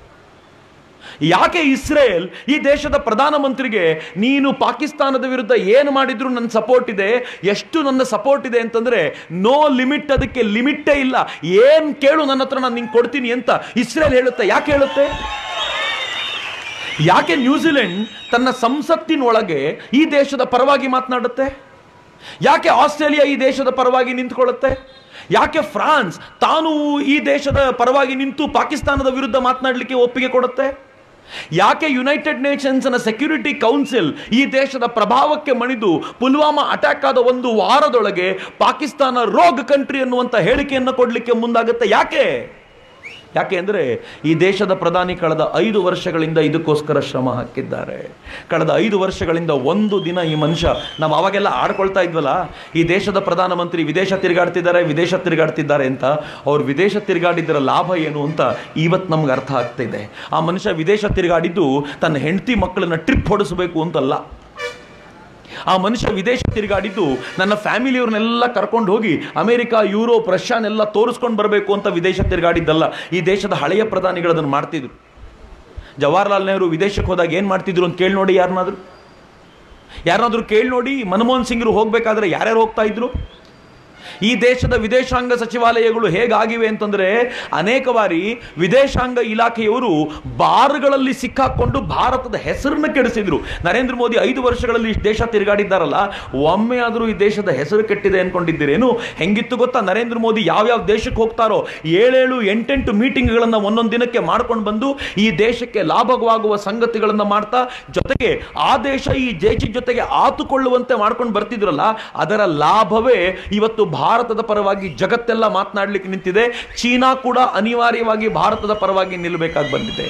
ಯಾಕೆ ಇಸ್ರೇಲ್ ಈ ದೇಶದ ಪ್ರಧಾನಮಂತ್ರಿಗೆ ನೀನು ಪಾಕಿಸ್ತಾನದ ವಿರುದ್ಧ ಏನು ಮಾಡಿದ್ರು ನನ್ನ ಸಪೋರ್ಟ್ ಇದೆ ಎಷ್ಟು ನನ್ನ ಸಪೋರ್ಟ್ ಇದೆ ಅಂತಂದ್ರೆ ನೋ ಲಿಮಿಟ್ ಅದಕ್ಕೆ ಲಿಮಿಟೇ ಇಲ್ಲ ಏನ್ ಕೇಳು ನನ್ನ ಹತ್ರ ನಾನು ನಿಂಗೆ ಕೊಡ್ತೀನಿ ಅಂತ ಇಸ್ರೇಲ್ ಹೇಳುತ್ತೆ ಯಾಕೆ ಹೇಳುತ್ತೆ ಯಾಕೆ ನ್ಯೂಜಿಲೆಂಡ್ ತನ್ನ ಸಂಸತ್ತಿನೊಳಗೆ ಈ ದೇಶದ ಪರವಾಗಿ ಮಾತನಾಡುತ್ತೆ ಯಾಕೆ ಆಸ್ಟ್ರೇಲಿಯಾ ಈ ದೇಶದ ಪರವಾಗಿ ನಿಂತ್ಕೊಳ್ಳುತ್ತೆ ಯಾಕೆ ಫ್ರಾನ್ಸ್ ತಾನು ಈ ದೇಶದ ಪರವಾಗಿ ನಿಂತು ಪಾಕಿಸ್ತಾನದ ವಿರುದ್ಧ ಮಾತನಾಡಲಿಕ್ಕೆ ಒಪ್ಪಿಗೆ ಕೊಡುತ್ತೆ ಯಾಕೆ ಯುನೈಟೆಡ್ ನೇಷನ್ಸ್ನ ಸೆಕ್ಯೂರಿಟಿ ಕೌನ್ಸಿಲ್ ಈ ದೇಶದ ಪ್ರಭಾವಕ್ಕೆ ಮಣಿದು ಪುಲ್ವಾಮಾ ಅಟ್ಯಾಕ್ ಆದ ಒಂದು ವಾರದೊಳಗೆ ಪಾಕಿಸ್ತಾನ ರೋಗ್ ಕಂಟ್ರಿ ಅನ್ನುವಂಥ ಹೇಳಿಕೆಯನ್ನು ಕೊಡಲಿಕ್ಕೆ ಮುಂದಾಗುತ್ತೆ ಯಾಕೆ ಯಾಕೆ ಅಂದರೆ ಈ ದೇಶದ ಪ್ರಧಾನಿ ಕಳೆದ ಐದು ವರ್ಷಗಳಿಂದ ಇದಕ್ಕೋಸ್ಕರ ಶ್ರಮ ಹಾಕಿದ್ದಾರೆ ಕಳೆದ ಐದು ವರ್ಷಗಳಿಂದ ಒಂದು ದಿನ ಈ ಮನುಷ್ಯ ನಾವು ಅವಾಗೆಲ್ಲ ಆಡ್ಕೊಳ್ತಾ ಇದ್ವಲ್ಲ ಈ ದೇಶದ ಪ್ರಧಾನಮಂತ್ರಿ ವಿದೇಶ ತಿರುಗಾಡ್ತಿದ್ದಾರೆ ವಿದೇಶ ತಿರುಗಾಡ್ತಿದ್ದಾರೆ ಅಂತ ಅವ್ರು ವಿದೇಶ ತಿರುಗಾಡಿದ್ದರ ಲಾಭ ಏನು ಅಂತ ಇವತ್ತು ನಮ್ಗೆ ಅರ್ಥ ಆಗ್ತಿದೆ ಆ ಮನುಷ್ಯ ವಿದೇಶ ತಿರುಗಾಡಿದ್ದು ತನ್ನ ಹೆಂಡತಿ ಮಕ್ಕಳನ್ನ ಟ್ರಿಪ್ ಹೊಡಿಸಬೇಕು ಅಂತಲ್ಲ ಆ ಮನುಷ್ಯ ವಿದೇಶ ತಿರುಗಾಡಿದ್ದು ನನ್ನ ಫ್ಯಾಮಿಲಿಯವ್ರನ್ನೆಲ್ಲ ಕರ್ಕೊಂಡು ಹೋಗಿ ಅಮೆರಿಕ ಯುರೋಪ್ ರಷ್ಯಾನೆಲ್ಲ ತೋರಿಸ್ಕೊಂಡು ಬರಬೇಕು ಅಂತ ವಿದೇಶ ತಿರುಗಾಡಿದ್ದಲ್ಲ ಈ ದೇಶದ ಹಳೆಯ ಪ್ರಧಾನಿಗಳು ಅದನ್ನು ಮಾಡ್ತಿದ್ರು ಜವಾಹರ್ಲಾಲ್ ನೆಹರು ವಿದೇಶಕ್ಕೆ ಹೋದಾಗ ಏನು ಮಾಡ್ತಿದ್ರು ಅಂತ ಕೇಳಿ ನೋಡಿ ಯಾರನ್ನಾದ್ರು ಯಾರನ್ನಾದ್ರೂ ಕೇಳಿ ನೋಡಿ ಮನಮೋಹನ್ ಸಿಂಗ್ರು ಹೋಗ್ಬೇಕಾದ್ರೆ ಯಾರ್ಯಾರು ಹೋಗ್ತಾ ಇದ್ರು ಈ ದೇಶದ ವಿದೇಶಾಂಗ ಸಚಿವಾಲಯಗಳು ಹೇಗಾಗಿವೆ ಅಂತಂದ್ರೆ ಅನೇಕ ಬಾರಿ ವಿದೇಶಾಂಗ ಇಲಾಖೆಯವರು ಬಾರ್ಗಳಲ್ಲಿ ಸಿಕ್ಕಾಕೊಂಡು ಭಾರತದ ಹೆಸರನ್ನ ಕೆಡಿಸಿದ್ರು ನರೇಂದ್ರ ಮೋದಿ ಐದು ವರ್ಷಗಳಲ್ಲಿ ಇಷ್ಟು ದೇಶ ತಿರುಗಾಡಿದ್ದಾರಲ್ಲ ಒಮ್ಮೆ ಆದರೂ ಈ ದೇಶದ ಹೆಸರು ಕೆಟ್ಟಿದೆ ಅನ್ಕೊಂಡಿದ್ದೀರೇನು ಹೆಂಗಿತ್ತು ಗೊತ್ತಾ ನರೇಂದ್ರ ಮೋದಿ ಯಾವ್ಯಾವ ದೇಶಕ್ಕೆ ಹೋಗ್ತಾರೋ ಏಳೇಳು ಎಂಟೆಂಟು ಮೀಟಿಂಗ್ಗಳನ್ನು ಒಂದೊಂದು ದಿನಕ್ಕೆ ಮಾಡ್ಕೊಂಡು ಬಂದು ಈ ದೇಶಕ್ಕೆ ಲಾಭವಾಗುವ ಸಂಗತಿಗಳನ್ನು ಮಾಡ್ತಾ ಜೊತೆಗೆ ಆ ದೇಶ ಈ ದೇಶದ ಜೊತೆಗೆ ಆತುಕೊಳ್ಳುವಂತೆ ಮಾಡ್ಕೊಂಡು ಬರ್ತಿದ್ರಲ್ಲ ಅದರ ಲಾಭವೇ ಇವತ್ತು ಭಾರತದ ಪರವಾಗಿ ಜಗತ್ತೆಲ್ಲ ಮಾತನಾಡ್ಲಿಕ್ಕೆ ನಿಂತಿದೆ ಚೀನಾ ಕೂಡ ಅನಿವಾರ್ಯವಾಗಿ ಭಾರತದ ಪರವಾಗಿ ನಿಲ್ಲಬೇಕಾಗಿ ಬಂದಿದೆ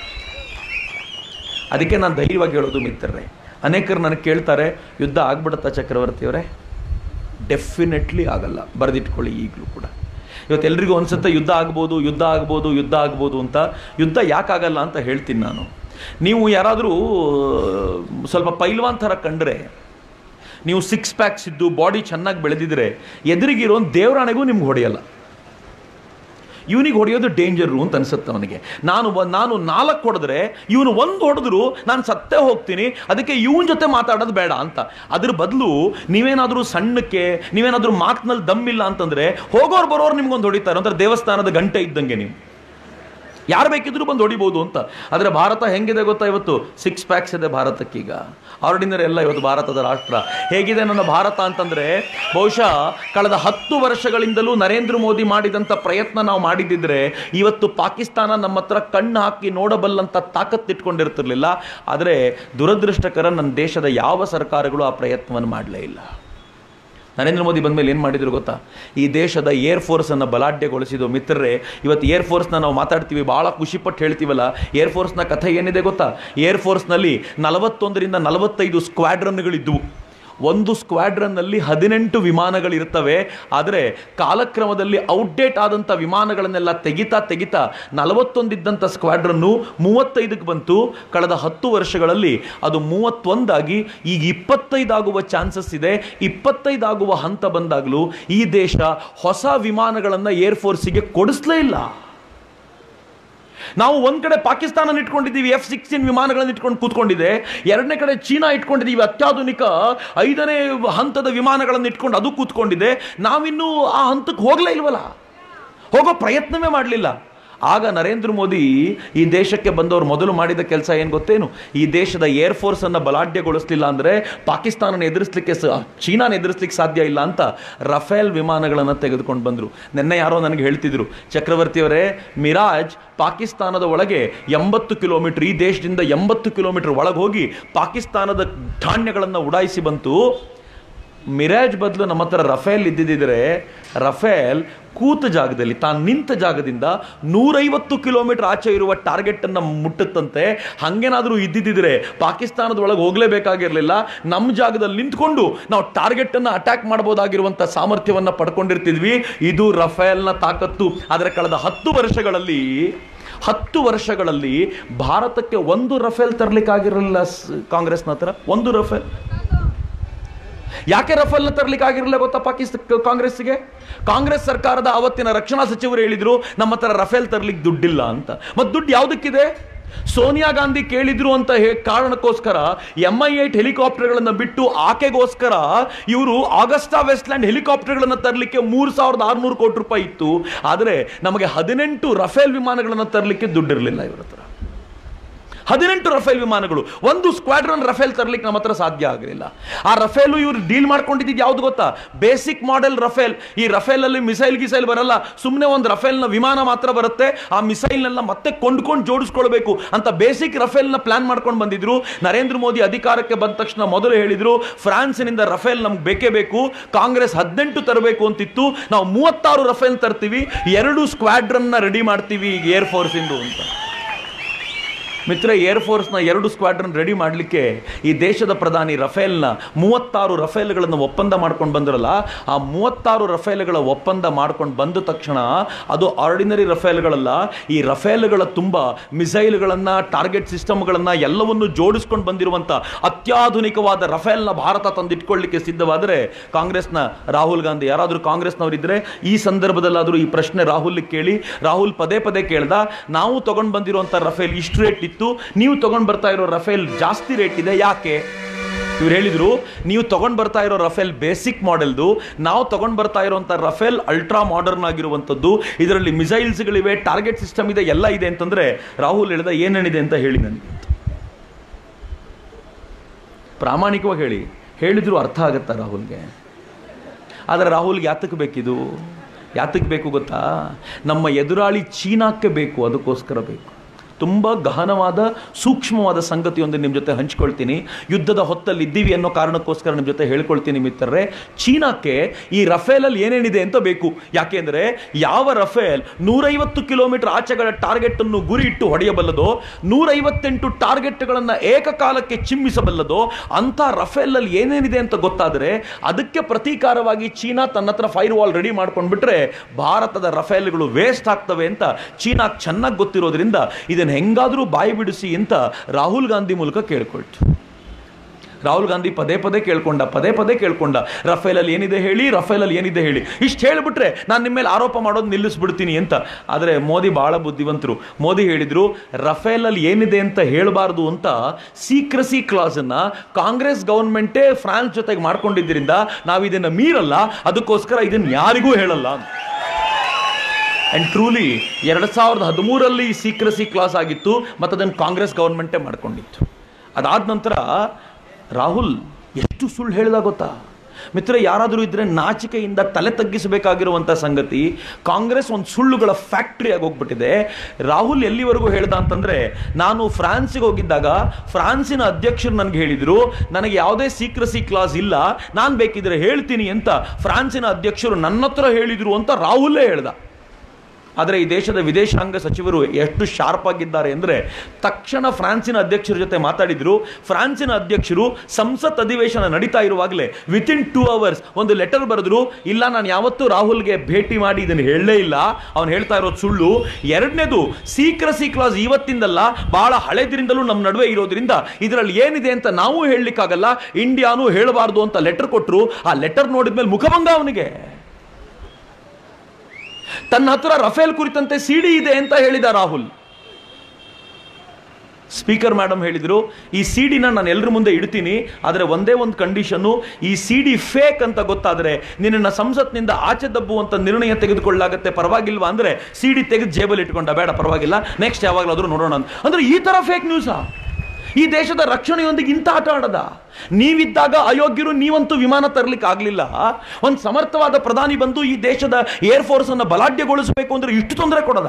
ಅದಕ್ಕೆ ನಾನು ಧೈರ್ಯವಾಗಿ ಹೇಳೋದು ಮಿತ್ರರೇ ಅನೇಕರು ನನಗೆ ಕೇಳ್ತಾರೆ ಯುದ್ಧ ಆಗ್ಬಿಡುತ್ತಾ ಚಕ್ರವರ್ತಿಯವರೇ ಡೆಫಿನೆಟ್ಲಿ ಆಗಲ್ಲ ಬರೆದಿಟ್ಕೊಳ್ಳಿ ಈಗಲೂ ಕೂಡ ಇವತ್ತು ಎಲ್ರಿಗೂ ಅನ್ಸುತ್ತೆ ಯುದ್ಧ ಆಗ್ಬೋದು ಯುದ್ಧ ಆಗ್ಬೋದು ಯುದ್ಧ ಆಗ್ಬೋದು ಅಂತ ಯುದ್ಧ ಯಾಕಾಗಲ್ಲ ಅಂತ ಹೇಳ್ತೀನಿ ನಾನು ನೀವು ಯಾರಾದರೂ ಸ್ವಲ್ಪ ಪೈಲ್ವಾನ್ ಥರ ಕಂಡ್ರೆ ನೀವು ಸಿಕ್ಸ್ ಪ್ಯಾಕ್ಸ್ ಇದ್ದು ಬಾಡಿ ಚೆನ್ನಾಗಿ ಬೆಳೆದಿದ್ರೆ ಎದುರಿಗಿರೋ ದೇವರಾಣೆಗೂ ನಿಮ್ಗೆ ಹೊಡೆಯಲ್ಲ ಇವನಿಗೆ ಹೊಡೆಯೋದು ಡೇಂಜರು ಅಂತ ಅನ್ಸುತ್ತೆ ಅವನಿಗೆ ನಾನು ಬ- ನಾನು ನಾಲ್ಕು ಹೊಡೆದ್ರೆ ಇವನು ಒಂದು ಹೊಡೆದ್ರು ನಾನು ಸತ್ತೇ ಹೋಗ್ತೀನಿ ಅದಕ್ಕೆ ಇವನ ಜೊತೆ ಮಾತಾಡೋದು ಬೇಡ ಅಂತ ಅದ್ರ ಬದಲು ನೀವೇನಾದರೂ ಸಣ್ಣಕ್ಕೆ ನೀವೇನಾದರೂ ಮಾತಿನಲ್ಲಿ ದಮ್ಮಿಲ್ಲ ಅಂತಂದ್ರೆ ಹೋಗೋರು ಬರೋರು ನಿಮ್ಗೊಂದು ಹೊಡಿತಾರೆ ಅಂದ್ರೆ ದೇವಸ್ಥಾನದ ಗಂಟೆ ಇದ್ದಂಗೆ ನೀವು ಯಾರು ಬೇಕಿದ್ರೂ ಬಂದು ಹೊಡಿಬೋದು ಅಂತ ಆದರೆ ಭಾರತ ಹೆಂಗಿದೆ ಗೊತ್ತಾ ಇವತ್ತು ಸಿಕ್ಸ್ ಪ್ಯಾಕ್ಸ್ ಇದೆ ಭಾರತಕ್ಕೀಗ ಆರ್ಡಿನರಿ ಎಲ್ಲ ಇವತ್ತು ಭಾರತದ ರಾಷ್ಟ್ರ ಹೇಗಿದೆ ನನ್ನ ಭಾರತ ಅಂತಂದ್ರೆ ಬಹುಶಃ ಕಳೆದ ಹತ್ತು ವರ್ಷಗಳಿಂದಲೂ ನರೇಂದ್ರ ಮೋದಿ ಮಾಡಿದಂಥ ಪ್ರಯತ್ನ ನಾವು ಮಾಡಿದ್ದಿದ್ರೆ ಇವತ್ತು ಪಾಕಿಸ್ತಾನ ನಮ್ಮ ಹತ್ರ ಕಣ್ಣು ಹಾಕಿ ನೋಡಬಲ್ಲಂಥ ತಾಕತ್ತಿಟ್ಕೊಂಡಿರ್ತಿರ್ಲಿಲ್ಲ ಆದರೆ ದುರದೃಷ್ಟಕರ ನನ್ನ ದೇಶದ ಯಾವ ಸರ್ಕಾರಗಳು ಆ ಪ್ರಯತ್ನವನ್ನು ಮಾಡಲೇ ಇಲ್ಲ ನರೇಂದ್ರ ಮೋದಿ ಬಂದಮೇಲೆ ಏನು ಮಾಡಿದ್ರು ಗೊತ್ತಾ ಈ ದೇಶದ ಏರ್ ಫೋರ್ಸನ್ನು ಬಲಾಢ್ಯಗೊಳಿಸಿದ್ದು ಮಿತ್ರರೇ ಇವತ್ತು ಏರ್ ಫೋರ್ಸ್ನ ನಾವು ಮಾತಾಡ್ತೀವಿ ಭಾಳ ಖುಷಿಪಟ್ಟು ಹೇಳ್ತೀವಲ್ಲ ಏರ್ ಫೋರ್ಸ್ನ ಕಥೆ ಏನಿದೆ ಗೊತ್ತಾ ಏರ್ ಫೋರ್ಸ್ನಲ್ಲಿ ನಲವತ್ತೊಂದರಿಂದ ನಲವತ್ತೈದು ಸ್ಕ್ವಾಡ್ರನ್ಗಳಿದ್ದವು ಒಂದು ಸ್ಕ್ವಾಡ್ರನ್ನಲ್ಲಿ ಹದಿನೆಂಟು ವಿಮಾನಗಳಿರ್ತವೆ ಆದರೆ ಕಾಲಕ್ರಮದಲ್ಲಿ ಔಟ್ಡೇಟ್ ಆದಂಥ ವಿಮಾನಗಳನ್ನೆಲ್ಲ ತೆಗಿತಾ ತೆಗಿತಾ ನಲವತ್ತೊಂದಿದ್ದಂಥ ಸ್ಕ್ವಾಡ್ರನ್ನು ಮೂವತ್ತೈದಕ್ಕೆ ಬಂತು ಕಳೆದ ಹತ್ತು ವರ್ಷಗಳಲ್ಲಿ ಅದು ಮೂವತ್ತೊಂದಾಗಿ ಈಗ ಇಪ್ಪತ್ತೈದಾಗುವ ಚಾನ್ಸಸ್ ಇದೆ ಇಪ್ಪತ್ತೈದಾಗುವ ಹಂತ ಬಂದಾಗಲೂ ಈ ದೇಶ ಹೊಸ ವಿಮಾನಗಳನ್ನು ಏರ್ ಫೋರ್ಸಿಗೆ ಕೊಡಿಸ್ಲೇ ಇಲ್ಲ ನಾವು ಒಂದ್ ಕಡೆ ಪಾಕಿಸ್ತಾನ ಇಟ್ಕೊಂಡಿದ್ದೀವಿ ಎಫ್ ಸಿಕ್ಸ್ಟೀನ್ ವಿಮಾನಗಳನ್ನು ಇಟ್ಕೊಂಡು ಕೂತ್ಕೊಂಡಿದೆ ಎರಡನೇ ಕಡೆ ಚೀನಾ ಇಟ್ಕೊಂಡಿದ್ದೀವಿ ಅತ್ಯಾಧುನಿಕ ಐದನೇ ಹಂತದ ವಿಮಾನಗಳನ್ನು ಇಟ್ಕೊಂಡು ಅದು ಕೂತ್ಕೊಂಡಿದೆ ನಾವಿನ್ನೂ ಆ ಹಂತಕ್ಕೆ ಹೋಗ್ಲೇ ಇಲ್ವಲ್ಲ ಹೋಗೋ ಪ್ರಯತ್ನವೇ ಮಾಡಲಿಲ್ಲ ಆಗ ನರೇಂದ್ರ ಮೋದಿ ಈ ದೇಶಕ್ಕೆ ಬಂದವರು ಮೊದಲು ಮಾಡಿದ ಕೆಲಸ ಏನು ಗೊತ್ತೇನು ಈ ದೇಶದ ಏರ್ ಫೋರ್ಸನ್ನು ಬಲಾಢ್ಯಗೊಳಿಸಲಿಲ್ಲ ಅಂದರೆ ಪಾಕಿಸ್ತಾನನ ಎದುರಿಸಲಿಕ್ಕೆ ಸ ಚೀನಾನ ಎದುರಿಸಲಿಕ್ಕೆ ಸಾಧ್ಯ ಇಲ್ಲ ಅಂತ ರಫೇಲ್ ವಿಮಾನಗಳನ್ನು ತೆಗೆದುಕೊಂಡು ಬಂದರು ನಿನ್ನೆ ಯಾರೋ ನನಗೆ ಹೇಳ್ತಿದ್ರು ಚಕ್ರವರ್ತಿಯವರೇ ಮಿರಾಜ್ ಪಾಕಿಸ್ತಾನದ ಒಳಗೆ ಎಂಬತ್ತು ಕಿಲೋಮೀಟರ್ ಈ ದೇಶದಿಂದ ಎಂಬತ್ತು ಕಿಲೋಮೀಟರ್ ಒಳಗೆ ಹೋಗಿ ಪಾಕಿಸ್ತಾನದ ಠಾಣ್ಯಗಳನ್ನು ಉಡಾಯಿಸಿ ಬಂತು ಮಿರಾಜ್ ಬದಲು ನಮ್ಮ ಹತ್ರ ರಫೇಲ್ ಇದ್ದಿದ್ದರೆ ರಫೇಲ್ ಕೂತ ಜಾಗದಲ್ಲಿ ತಾನು ನಿಂತ ಜಾಗದಿಂದ ನೂರೈವತ್ತು ಕಿಲೋಮೀಟರ್ ಆಚೆ ಇರುವ ಟಾರ್ಗೆಟನ್ನು ಮುಟ್ಟುತ್ತಂತೆ ಹಂಗೇನಾದರೂ ಇದ್ದಿದ್ದರೆ ಪಾಕಿಸ್ತಾನದ ಒಳಗೆ ಹೋಗಲೇಬೇಕಾಗಿರಲಿಲ್ಲ ನಮ್ಮ ಜಾಗದಲ್ಲಿ ನಿಂತ್ಕೊಂಡು ನಾವು ಟಾರ್ಗೆಟನ್ನು ಅಟ್ಯಾಕ್ ಮಾಡ್ಬೋದಾಗಿರುವಂಥ ಸಾಮರ್ಥ್ಯವನ್ನು ಪಡ್ಕೊಂಡಿರ್ತಿದ್ವಿ ಇದು ರಫೇಲ್ನ ತಾಕತ್ತು ಆದರೆ ಕಳೆದ ಹತ್ತು ವರ್ಷಗಳಲ್ಲಿ ಹತ್ತು ವರ್ಷಗಳಲ್ಲಿ ಭಾರತಕ್ಕೆ ಒಂದು ರಫೇಲ್ ತರಲಿಕ್ಕಾಗಿರಲಿಲ್ಲ ಕಾಂಗ್ರೆಸ್ನ ಹತ್ರ ಒಂದು ರಫೇಲ್ ಯಾಕೆ ರಫೇಲ್ನ ತರಲಿಕ್ಕೆ ಆಗಿರಲಿಲ್ಲ ಗೊತ್ತಾ ಪಾಕಿಸ್ತಾನ ಕಾಂಗ್ರೆಸ್ಗೆ ಕಾಂಗ್ರೆಸ್ ಸರ್ಕಾರದ ಅವತ್ತಿನ ರಕ್ಷಣಾ ಸಚಿವರು ಹೇಳಿದ್ರು ನಮ್ಮ ಹತ್ರ ರಫೇಲ್ ತರಲಿಕ್ಕೆ ದುಡ್ಡಿಲ್ಲ ಅಂತ ಮತ್ತು ದುಡ್ಡು ಯಾವುದಕ್ಕಿದೆ ಸೋನಿಯಾ ಗಾಂಧಿ ಕೇಳಿದ್ರು ಅಂತ ಹೇ ಕಾರಣಕ್ಕೋಸ್ಕರ ಎಂ ಐ ಏಟ್ ಹೆಲಿಕಾಪ್ಟರ್ಗಳನ್ನು ಬಿಟ್ಟು ಆಕೆಗೋಸ್ಕರ ಇವರು ಆಗಸ್ಟಾ ವೆಸ್ಟ್ಲ್ಯಾಂಡ್ ಹೆಲಿಕಾಪ್ಟರ್ಗಳನ್ನು ತರಲಿಕ್ಕೆ ಮೂರು ಸಾವಿರದ ಆರುನೂರು ಕೋಟಿ ರೂಪಾಯಿ ಇತ್ತು ಆದರೆ ನಮಗೆ ಹದಿನೆಂಟು ರಫೇಲ್ ವಿಮಾನಗಳನ್ನು ತರಲಿಕ್ಕೆ ದುಡ್ಡಿರಲಿಲ್ಲ ಇವರ ಹತ್ರ ಹದಿನೆಂಟು ರಫೇಲ್ ವಿಮಾನಗಳು ಒಂದು ಸ್ಕ್ವಾಡ್ರನ್ ರಫೇಲ್ ತರಲಿಕ್ಕೆ ನಮ್ಮ ಹತ್ರ ಸಾಧ್ಯ ಆಗಲಿಲ್ಲ ಆ ರಫೇಲು ಇವರು ಡೀಲ್ ಮಾಡ್ಕೊಂಡಿದ್ದು ಯಾವ್ದು ಗೊತ್ತಾ ಬೇಸಿಕ್ ಮಾಡೆಲ್ ರಫೇಲ್ ಈ ರಫೇಲಲ್ಲಿ ಮಿಸೈಲ್ ಗಿಸೈಲ್ ಬರಲ್ಲ ಸುಮ್ಮನೆ ಒಂದು ರಫೇಲ್ನ ವಿಮಾನ ಮಾತ್ರ ಬರುತ್ತೆ ಆ ಮಿಸೈಲ್ನೆಲ್ಲ ಮತ್ತೆ ಕೊಂಡ್ಕೊಂಡು ಜೋಡಿಸ್ಕೊಳ್ಬೇಕು ಅಂತ ಬೇಸಿಕ್ ರಫೇಲ್ನ ಪ್ಲಾನ್ ಮಾಡ್ಕೊಂಡು ಬಂದಿದ್ರು ನರೇಂದ್ರ ಮೋದಿ ಅಧಿಕಾರಕ್ಕೆ ಬಂದ ತಕ್ಷಣ ಮೊದಲು ಹೇಳಿದ್ರು ಫ್ರಾನ್ಸ್ನಿಂದ ರಫೇಲ್ ನಮ್ಗೆ ಬೇಕೇ ಬೇಕು ಕಾಂಗ್ರೆಸ್ ಹದಿನೆಂಟು ತರಬೇಕು ಅಂತಿತ್ತು ನಾವು ಮೂವತ್ತಾರು ರಫೇಲ್ ತರ್ತೀವಿ ಎರಡು ಸ್ಕ್ವಾಡ್ರನ್ನ ರೆಡಿ ಮಾಡ್ತೀವಿ ಈಗ ಏರ್ ಫೋರ್ಸ್ ಇಂದು ಅಂತ ಮಿತ್ರ ಏರ್ ಫೋರ್ಸ್ನ ಎರಡು ಸ್ಕ್ವಾಡ್ರನ್ ರೆಡಿ ಮಾಡಲಿಕ್ಕೆ ಈ ದೇಶದ ಪ್ರಧಾನಿ ರಫೇಲ್ನ ಮೂವತ್ತಾರು ರಫೇಲ್ಗಳನ್ನು ಒಪ್ಪಂದ ಮಾಡ್ಕೊಂಡು ಬಂದ್ರಲ್ಲ ಆ ಮೂವತ್ತಾರು ರಫೇಲ್ಗಳ ಒಪ್ಪಂದ ಮಾಡ್ಕೊಂಡು ಬಂದ ತಕ್ಷಣ ಅದು ಆರ್ಡಿನರಿ ರಫೇಲ್ಗಳಲ್ಲ ಈ ರಫೇಲ್ಗಳ ತುಂಬ ಮಿಸೈಲ್ಗಳನ್ನು ಟಾರ್ಗೆಟ್ ಸಿಸ್ಟಮ್ಗಳನ್ನು ಎಲ್ಲವನ್ನು ಜೋಡಿಸ್ಕೊಂಡು ಬಂದಿರುವಂಥ ಅತ್ಯಾಧುನಿಕವಾದ ರಫೇಲ್ನ ಭಾರತ ತಂದಿಟ್ಕೊಳ್ಳಿಕ್ಕೆ ಸಿದ್ಧವಾದರೆ ಕಾಂಗ್ರೆಸ್ನ ರಾಹುಲ್ ಗಾಂಧಿ ಯಾರಾದರೂ ಕಾಂಗ್ರೆಸ್ನವರಿದ್ದರೆ ಈ ಸಂದರ್ಭದಲ್ಲಾದರೂ ಈ ಪ್ರಶ್ನೆ ರಾಹುಲ್ ಕೇಳಿ ರಾಹುಲ್ ಪದೇ ಪದೇ ಕೇಳ್ದ ನಾವು ತಗೊಂಡು ಬಂದಿರುವಂಥ ರಫೇಲ್ ಇಷ್ಟು ರೇಟ್ ಇತ್ತು ನೀವು ತಗೊಂಡು ಬರ್ತಾ ಇರೋ ರಫೇಲ್ ಜಾಸ್ತಿ ರೇಟ್ ಇದೆ ಯಾಕೆ ಇವ್ರು ಹೇಳಿದ್ರು ನೀವು ತಗೊಂಡ್ ಬರ್ತಾ ಇರೋ ರಫೇಲ್ ಬೇಸಿಕ್ ಮಾಡೆಲ್ದು ನಾವು ತಗೊಂಡ್ ಬರ್ತಾ ಇರುವಂತ ರಫೇಲ್ ಅಲ್ಟ್ರಾ ಮಾಡರ್ನ್ ಆಗಿರುವಂತದ್ದು ಇದರಲ್ಲಿ ಮಿಸೈಲ್ಸ್ಗಳಿವೆ ಟಾರ್ಗೆಟ್ ಸಿಸ್ಟಮ್ ಇದೆ ಎಲ್ಲ ಇದೆ ಅಂತಂದ್ರೆ ರಾಹುಲ್ ಹೇಳಿದ ಏನೇನಿದೆ ಅಂತ ಹೇಳಿ ನನಗೆ ಪ್ರಾಮಾಣಿಕವಾಗಿ ಹೇಳಿ ಹೇಳಿದ್ರು ಅರ್ಥ ಆಗತ್ತಾ ರಾಹುಲ್ಗೆ ಆದರೆ ರಾಹುಲ್ಗೆ ಯಾತಕ್ಕೆ ಬೇಕಿದು ಯಾತಕ್ಕೆ ಬೇಕು ಗೊತ್ತಾ ನಮ್ಮ ಎದುರಾಳಿ ಚೀನಾಕ್ಕೆ ಬೇಕು ಅದಕ್ಕೋಸ್ಕರ ಬೇಕು ತುಂಬ ಗಹನವಾದ ಸೂಕ್ಷ್ಮವಾದ ಸಂಗತಿಯೊಂದು ನಿಮ್ಮ ಜೊತೆ ಹಂಚ್ಕೊಳ್ತೀನಿ ಯುದ್ಧದ ಹೊತ್ತಲ್ಲಿ ಇದ್ದೀವಿ ಅನ್ನೋ ಕಾರಣಕ್ಕೋಸ್ಕರ ನಿಮ್ಮ ಜೊತೆ ಹೇಳ್ಕೊಳ್ತೀನಿ ಮಿತ್ರರೇ ಚೀನಾಕ್ಕೆ ಈ ರಫೇಲಲ್ಲಿ ಏನೇನಿದೆ ಅಂತ ಬೇಕು ಯಾಕೆಂದರೆ ಯಾವ ರಫೇಲ್ ನೂರೈವತ್ತು ಕಿಲೋಮೀಟರ್ ಆಚೆಗಳ ಟಾರ್ಗೆಟ್ ಅನ್ನು ಗುರಿ ಇಟ್ಟು ಹೊಡೆಯಬಲ್ಲದೋ ನೂರೈವತ್ತೆಂಟು ಟಾರ್ಗೆಟ್ಗಳನ್ನು ಏಕಕಾಲಕ್ಕೆ ಚಿಮ್ಮಿಸಬಲ್ಲದೋ ಅಂಥ ರಫೇಲಲ್ಲಿ ಏನೇನಿದೆ ಅಂತ ಗೊತ್ತಾದರೆ ಅದಕ್ಕೆ ಪ್ರತೀಕಾರವಾಗಿ ಚೀನಾ ತನ್ನ ಹತ್ರ ಫೈರ್ ವಾಲ್ ರೆಡಿ ಮಾಡ್ಕೊಂಡ್ಬಿಟ್ರೆ ಭಾರತದ ರಫೇಲ್ಗಳು ವೇಸ್ಟ್ ಆಗ್ತವೆ ಅಂತ ಚೀನಾ ಚೆನ್ನಾಗಿ ಗೊತ್ತಿರೋದ್ರಿಂದ ಇದನ್ನು ಹೆಂಗಾದರೂ ಬಾಯಿ ಬಿಡಿಸಿ ಅಂತ ರಾಹುಲ್ ಗಾಂಧಿ ಮೂಲಕ ಕೇಳ್ಕೊಳ್ತು ರಾಹುಲ್ ಗಾಂಧಿ ಪದೇ ಪದೇ ಕೇಳ್ಕೊಂಡ ಪದೇ ಪದೇ ಕೇಳ್ಕೊಂಡ ರಫೇಲಲ್ಲಿ ಏನಿದೆ ಹೇಳಿ ರಫೇಲಲ್ಲಿ ಏನಿದೆ ಹೇಳಿ ಇಷ್ಟು ಹೇಳಿಬಿಟ್ರೆ ನಾನು ನಿಮ್ಮ ಮೇಲೆ ಆರೋಪ ಮಾಡೋದು ನಿಲ್ಲಿಸ್ಬಿಡ್ತೀನಿ ಅಂತ ಆದರೆ ಮೋದಿ ಬಹಳ ಬುದ್ಧಿವಂತರು ಮೋದಿ ಹೇಳಿದ್ರು ರಫೇಲಲ್ಲಿ ಏನಿದೆ ಅಂತ ಹೇಳಬಾರ್ದು ಅಂತ ಸೀಕ್ರಸಿ ಕ್ಲಾಸನ್ನು ಕಾಂಗ್ರೆಸ್ ಗೌರ್ಮೆಂಟೇ ಫ್ರಾನ್ಸ್ ಜೊತೆಗೆ ಮಾಡ್ಕೊಂಡಿದ್ದರಿಂದ ನಾವು ಇದನ್ನು ಮೀರಲ್ಲ ಅದಕ್ಕೋಸ್ಕರ ಇದನ್ನು ಯಾರಿಗೂ ಹೇಳಲ್ಲ ಅಂತ ಆ್ಯಂಡ್ ಟ್ರೂಲಿ ಎರಡು ಸಾವಿರದ ಹದಿಮೂರಲ್ಲಿ ಸೀಕ್ರಸಿ ಕ್ಲಾಸ್ ಆಗಿತ್ತು ಮತ್ತು ಅದನ್ನು ಕಾಂಗ್ರೆಸ್ ಗೌರ್ಮೆಂಟೇ ಮಾಡ್ಕೊಂಡಿತ್ತು ಅದಾದ ನಂತರ ರಾಹುಲ್ ಎಷ್ಟು ಸುಳ್ಳು ಹೇಳಿದ ಗೊತ್ತಾ ಮಿತ್ರ ಯಾರಾದರೂ ಇದ್ರೆ ನಾಚಿಕೆಯಿಂದ ತಲೆ ತಗ್ಗಿಸಬೇಕಾಗಿರುವಂಥ ಸಂಗತಿ ಕಾಂಗ್ರೆಸ್ ಒಂದು ಸುಳ್ಳುಗಳ ಫ್ಯಾಕ್ಟ್ರಿ ಆಗಿ ಹೋಗ್ಬಿಟ್ಟಿದೆ ರಾಹುಲ್ ಎಲ್ಲಿವರೆಗೂ ಹೇಳ್ದ ಅಂತಂದ್ರೆ ನಾನು ಫ್ರಾನ್ಸಿಗೆ ಹೋಗಿದ್ದಾಗ ಫ್ರಾನ್ಸಿನ ಅಧ್ಯಕ್ಷರು ನನಗೆ ಹೇಳಿದ್ರು ನನಗೆ ಯಾವುದೇ ಸೀಕ್ರಸಿ ಕ್ಲಾಸ್ ಇಲ್ಲ ನಾನು ಬೇಕಿದ್ರೆ ಹೇಳ್ತೀನಿ ಅಂತ ಫ್ರಾನ್ಸಿನ ಅಧ್ಯಕ್ಷರು ನನ್ನ ಹತ್ರ ಹೇಳಿದ್ರು ಅಂತ ರಾಹುಲ್ಲೇ ಹೇಳ್ದ ಆದರೆ ಈ ದೇಶದ ವಿದೇಶಾಂಗ ಸಚಿವರು ಎಷ್ಟು ಶಾರ್ಪ್ ಆಗಿದ್ದಾರೆ ಅಂದರೆ ತಕ್ಷಣ ಫ್ರಾನ್ಸಿನ ಅಧ್ಯಕ್ಷರ ಜೊತೆ ಮಾತಾಡಿದ್ರು ಫ್ರಾನ್ಸಿನ ಅಧ್ಯಕ್ಷರು ಸಂಸತ್ ಅಧಿವೇಶನ ನಡೀತಾ ಇರುವಾಗಲೇ ವಿತಿನ್ ಟೂ ಅವರ್ಸ್ ಒಂದು ಲೆಟರ್ ಬರೆದ್ರು ಇಲ್ಲ ನಾನು ಯಾವತ್ತೂ ರಾಹುಲ್ಗೆ ಭೇಟಿ ಮಾಡಿ ಇದನ್ನು ಹೇಳಲೇ ಇಲ್ಲ ಅವನು ಹೇಳ್ತಾ ಇರೋದು ಸುಳ್ಳು ಎರಡನೇದು ಸೀಕ್ರಸಿ ಕ್ಲಾಸ್ ಇವತ್ತಿಂದಲ್ಲ ಬಹಳ ಹಳೆದ್ರಿಂದಲೂ ನಮ್ಮ ನಡುವೆ ಇರೋದ್ರಿಂದ ಇದರಲ್ಲಿ ಏನಿದೆ ಅಂತ ನಾವು ಹೇಳಲಿಕ್ಕಾಗಲ್ಲ ಇಂಡಿಯಾನು ಹೇಳಬಾರ್ದು ಅಂತ ಲೆಟರ್ ಕೊಟ್ಟರು ಆ ಲೆಟರ್ ನೋಡಿದ್ಮೇಲೆ ಮುಖಭಂಗ ಅವನಿಗೆ ತನ್ನ ಹತ್ರ ರಫೇಲ್ ಕುರಿತಂತೆ ಸಿಡಿ ಇದೆ ಅಂತ ಹೇಳಿದ ರಾಹುಲ್ ಸ್ಪೀಕರ್ ಮೇಡಮ್ ಹೇಳಿದ್ರು ಈ ಸಿಡಿನ ನಾನು ಎಲ್ಲರ ಮುಂದೆ ಇಡ್ತೀನಿ ಆದರೆ ಒಂದೇ ಒಂದು ಕಂಡೀಷನ್ನು ಈ ಸಿಡಿ ಫೇಕ್ ಅಂತ ಗೊತ್ತಾದರೆ ನಿನ್ನನ್ನು ಸಂಸತ್ನಿಂದ ಆಚೆ ದಬ್ಬುವಂತ ನಿರ್ಣಯ ತೆಗೆದುಕೊಳ್ಳಾಗತ್ತೆ ಪರವಾಗಿಲ್ವಾ ಅಂದ್ರೆ ಸಿಡಿ ತೆಗೆದು ಜೇಬಲ್ಲಿ ಇಟ್ಕೊಂಡ ಬೇಡ ಪರವಾಗಿಲ್ಲ ನೆಕ್ಸ್ಟ್ ಯಾವಾಗಲಾದ್ರೂ ನೋಡೋಣ ಅಂತ ಅಂದ್ರೆ ಈ ತರ ಫೇಕ್ ನ್ಯೂಸಾ ಈ ದೇಶದ ರಕ್ಷಣೆಯೊಂದಿಗೆ ಇಂಥ ಆಟ ಆಡದ ನೀವಿದ್ದಾಗ ಅಯೋಗ್ಯರು ನೀವಂತೂ ವಿಮಾನ ತರಲಿಕ್ಕೆ ಆಗಲಿಲ್ಲ ಒಂದು ಸಮರ್ಥವಾದ ಪ್ರಧಾನಿ ಬಂದು ಈ ದೇಶದ ಏರ್ ಫೋರ್ಸ್ ಅನ್ನು ಬಲಾಢ್ಯಗೊಳಿಸಬೇಕು ಅಂದ್ರೆ ಇಷ್ಟು ತೊಂದರೆ ಕೊಡದ